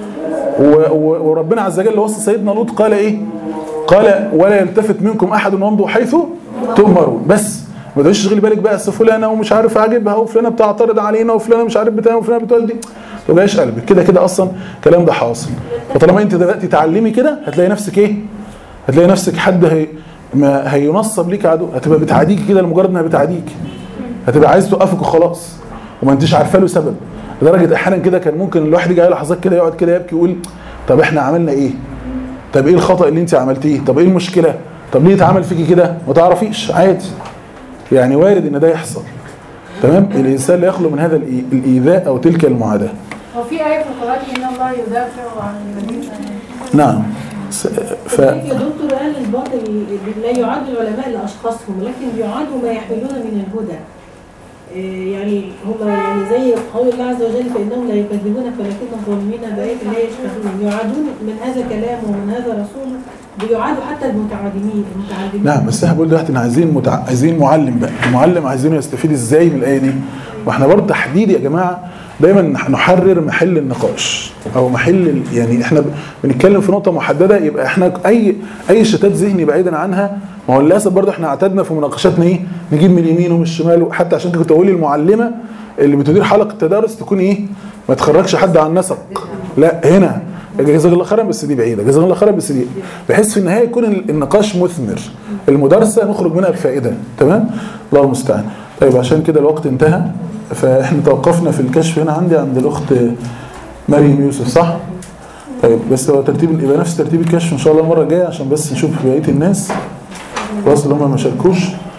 و- و- وربنا عز وجل وصى سيدنا لوط قال ايه قال ولا يلتفت منكم احد وامضوا حيث تؤمرون بس ما تقوليش تشغلي بالك بقى أصل فلانه ومش عارف عاجبها وفلانه بتعترض علينا وفلانه مش عارف بتاع وفلانه بتولدي ما توجعيش قلبك كده كده اصلا الكلام ده حاصل فطالما انت بدات تعلمي كده هتلاقي نفسك ايه هتلاقي نفسك حد هي ما هينصب ليك عدو هتبقى بتعاديكي كده لمجرد انها بتعاديكي هتبقى عايز توقفك وخلاص وما انتش عارفه له سبب لدرجه احيانا كده كان ممكن الواحد يجي عليه لحظات كده يقعد كده يبكي يقول طب احنا عملنا ايه طب ايه الخطا اللي انت عملتيه طب ايه المشكله طب ليه اتعمل فيكي كده ما تعرفيش عادي يعني وارد ان ده يحصل تمام الانسان لا يخلو من هذا الإي- الايذاء او تلك المعاداه هو في آية في القرآن إن الله يدافع عن الذين نعم س- ف يا دكتور قال الباطل لا يعاد العلماء لاشخاصهم ولكن يعاد ما يحملون من الهدى إيه يعني هم يعني زي قول الله عز وجل فانهم لا يكذبونك ولكن الظالمين بايات الله يجحدون يعادون من هذا كلام ومن هذا رسول بيعادوا حتى المتعادمين المتعادمين نعم بس احنا بقول دلوقتي احنا عايزين متع... عايزين معلم بقى المعلم عايزينه يستفيد ازاي من الايه دي واحنا برضه تحديد يا جماعه دايما نحرر محل النقاش او محل ال- يعني احنا ب- بنتكلم في نقطه محدده يبقى احنا اي اي شتات ذهني بعيدا عنها ما هو للاسف برضه احنا اعتدنا في مناقشاتنا ايه نجيب من اليمين ومن الشمال حتى عشان كده كنت اقول المعلمه اللي بتدير حلقه التدارس تكون ايه ما تخرجش حد عن نسق لا هنا جزاك الله خيرا بس دي بعيده جزاك الله خيرا بس دي بحيث في النهايه يكون ال- النقاش مثمر المدرسه نخرج منها بفائده تمام الله المستعان طيب عشان كده الوقت انتهى فاحنا توقفنا في الكشف هنا عندي عند الاخت مريم يوسف صح طيب بس هو ترتيب يبقى نفس ترتيب الكشف ان شاء الله المره الجايه عشان بس نشوف بقيه الناس خلاص اللي هم ما شاركوش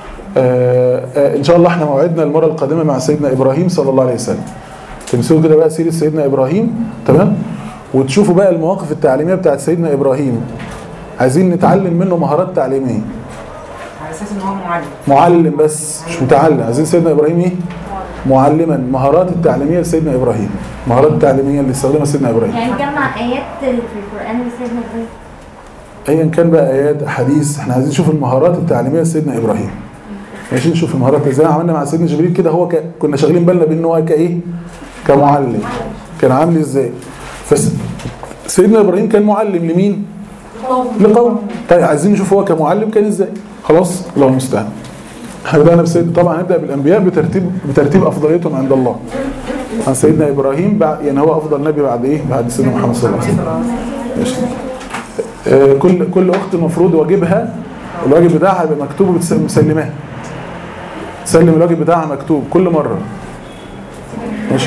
آه آه ان شاء الله احنا موعدنا المره القادمه مع سيدنا ابراهيم صلى الله عليه وسلم تمسكوا كده بقى سيره سيدنا ابراهيم تمام وتشوفوا بقى المواقف التعليميه بتاعت سيدنا ابراهيم عايزين نتعلم منه مهارات تعليميه على اساس ان هو معلم معلم بس مش متعلم عايزين سيدنا ابراهيم ايه معلما مهارات التعليميه لسيدنا ابراهيم مهارات التعليميه اللي استخدمها سيدنا ابراهيم يعني جمع آيات في القرآن لسيدنا إبراهيم ايا كان بقى ايات احاديث احنا عايزين نشوف المهارات التعليميه لسيدنا ابراهيم ماشي نشوف المهارات زي ما عملنا مع سيدنا جبريل كده هو ك... كنا شاغلين بالنا بان هو كايه كمعلم كان عامل ازاي فس... سيدنا ابراهيم كان معلم لمين لقوم طيب عايزين نشوف هو كمعلم كان ازاي خلاص الله المستعان احنا بدانا بسيد طبعا هنبدا بالانبياء بترتيب بترتيب افضليتهم عند الله عن سيدنا ابراهيم بعد يعني هو افضل نبي بعد ايه بعد سيدنا محمد صلى الله عليه وسلم ماشي آه، كل كل اخت المفروض واجبها الواجب بتاعها يبقى مكتوب ومسلماه تسلم الواجب بتاعها مكتوب كل مره ماشي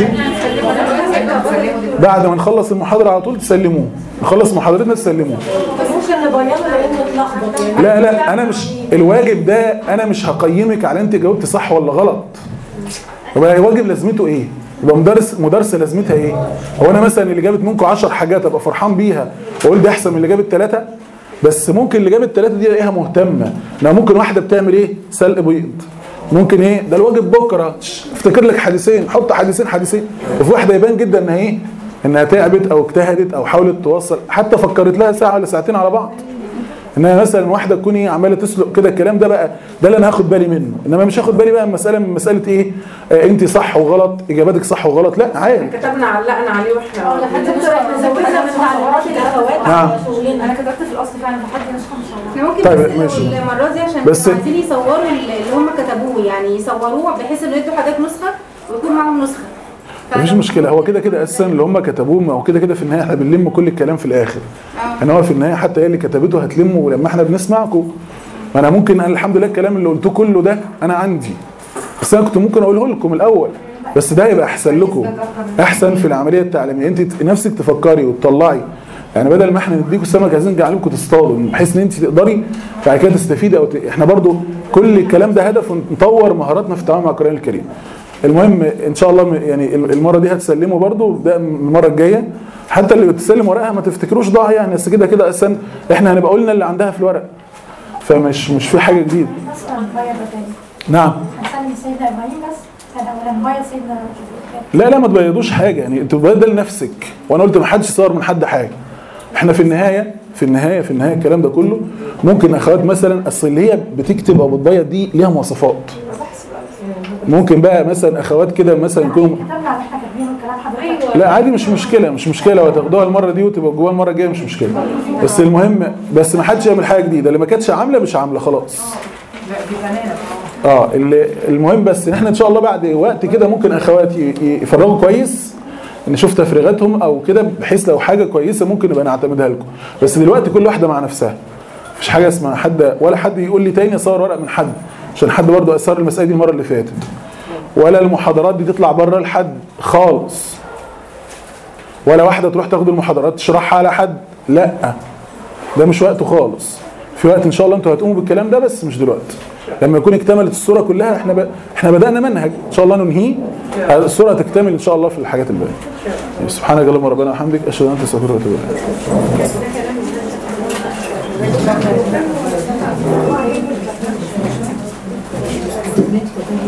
بعد ما نخلص المحاضره على طول تسلموه نخلص محاضرتنا تسلموه بس ممكن نبينه لان اتلخبط يعني لا لا انا مش الواجب ده انا مش هقيمك على انت جاوبت صح ولا غلط يبقى الواجب لازمته ايه يبقى مدرس مدرسه لازمتها ايه هو انا مثلا اللي جابت منكم 10 حاجات ابقى فرحان بيها واقول دي احسن من اللي جابت ثلاثه بس ممكن اللي جابت ثلاثه دي الاقيها مهتمه انها ممكن واحده بتعمل ايه سلق بيض ممكن ايه ده الواجب بكره شش، افتكر لك حديثين حط حديثين حديثين وفي واحده يبان جدا انها ايه انها تعبت او اجتهدت او حاولت توصل حتى فكرت لها ساعه ولا ساعتين على بعض انها مثلا واحده تكون ايه عماله تسلق كده الكلام ده بقى ده اللي انا هاخد بالي منه انما مش هاخد بالي بقى من مساله من مساله ايه آه انت صح وغلط اجاباتك صح وغلط لا عادي كتبنا علقنا عليه واحنا لحد دكتور احنا زودنا من تعليمات الاخوات نعم. على شغلنا انا كتبت في الاصل فعلا لحد نسخه مصوره احنا ممكن طيب، بس ماشي. لو المره دي عشان بس- كانوا عايزين يصوروا اللي هم كتبوه يعني يصوروه بحيث انه يدوا حضرتك نسخه ويكون معاهم نسخه مفيش مشكله هو كده كده اساسا اللي هم كتبوه ما هو كده كده في النهايه احنا بنلم كل الكلام في الاخر ان هو في النهايه حتى هي اللي كتبته هتلمه ولما احنا بنسمعكم ما انا ممكن أنا الحمد لله الكلام اللي قلته كله ده انا عندي بس انا كنت ممكن اقوله لكم الاول بس ده يبقى احسن لكم احسن في العمليه التعليميه انت نفسك تفكري وتطلعي يعني بدل ما احنا نديكم السمك عايزين نجعلكم تصطادوا بحيث ان انت تقدري بعد كده تستفيدي او ت... احنا برضو كل الكلام ده هدف نطور مهاراتنا في التعامل مع القران الكريم المهم ان شاء الله يعني المره دي هتسلموا برضو ده المره الجايه حتى اللي بتسلم ورقها ما تفتكروش ضاع يعني بس كده كده اصلا احنا هنبقى قلنا اللي عندها في الورق فمش مش في حاجه جديده بس هنغير ده تاني نعم هنسلم سيدنا ابراهيم بس كان اولا نغير سيدنا جبريل لا لا ما تبيضوش حاجه يعني انت تبيض ده لنفسك وانا قلت ما حدش يصور من حد حاجه احنا في النهايه في النهايه في النهايه الكلام ده كله ممكن اخوات مثلا اصل اللي هي بتكتب او بتبيض دي ليها مواصفات ممكن بقى مثلا اخوات كده مثلا يكونوا كتبنا على احنا كاتبينه الكلام حضرتك لا عادي مش مشكله مش مشكله لو هتاخدوها المره دي وتبقى جواها المره الجايه مش مشكله بس المهم بس ما حدش يعمل حاجه جديده اللي ما كانتش عامله مش عامله خلاص لا دي زمان اه اللي المهم بس ان احنا ان شاء الله بعد وقت كده ممكن اخوات ي- ي- يفرغوا كويس نشوف تفريغاتهم او كده بحيث لو حاجه كويسه ممكن نبقى نعتمدها لكم بس دلوقتي كل واحده مع نفسها مفيش حاجه اسمها حد ولا حد يقول لي تاني اصور ورق من حد عشان حد برضه اثار المساله دي المره اللي فاتت ولا المحاضرات دي تطلع بره لحد خالص ولا واحده تروح تاخد المحاضرات تشرحها على حد لا ده مش وقته خالص في وقت ان شاء الله انتوا هتقوموا بالكلام ده بس مش دلوقتي لما يكون اكتملت الصوره كلها احنا ب... احنا بدانا منهج ان شاء الله ننهيه الصوره تكتمل ان شاء الله في الحاجات الباقيه سبحانك اللهم ربنا وبحمدك اشهد ان لا اله الا انت استغفرك واتوب اليك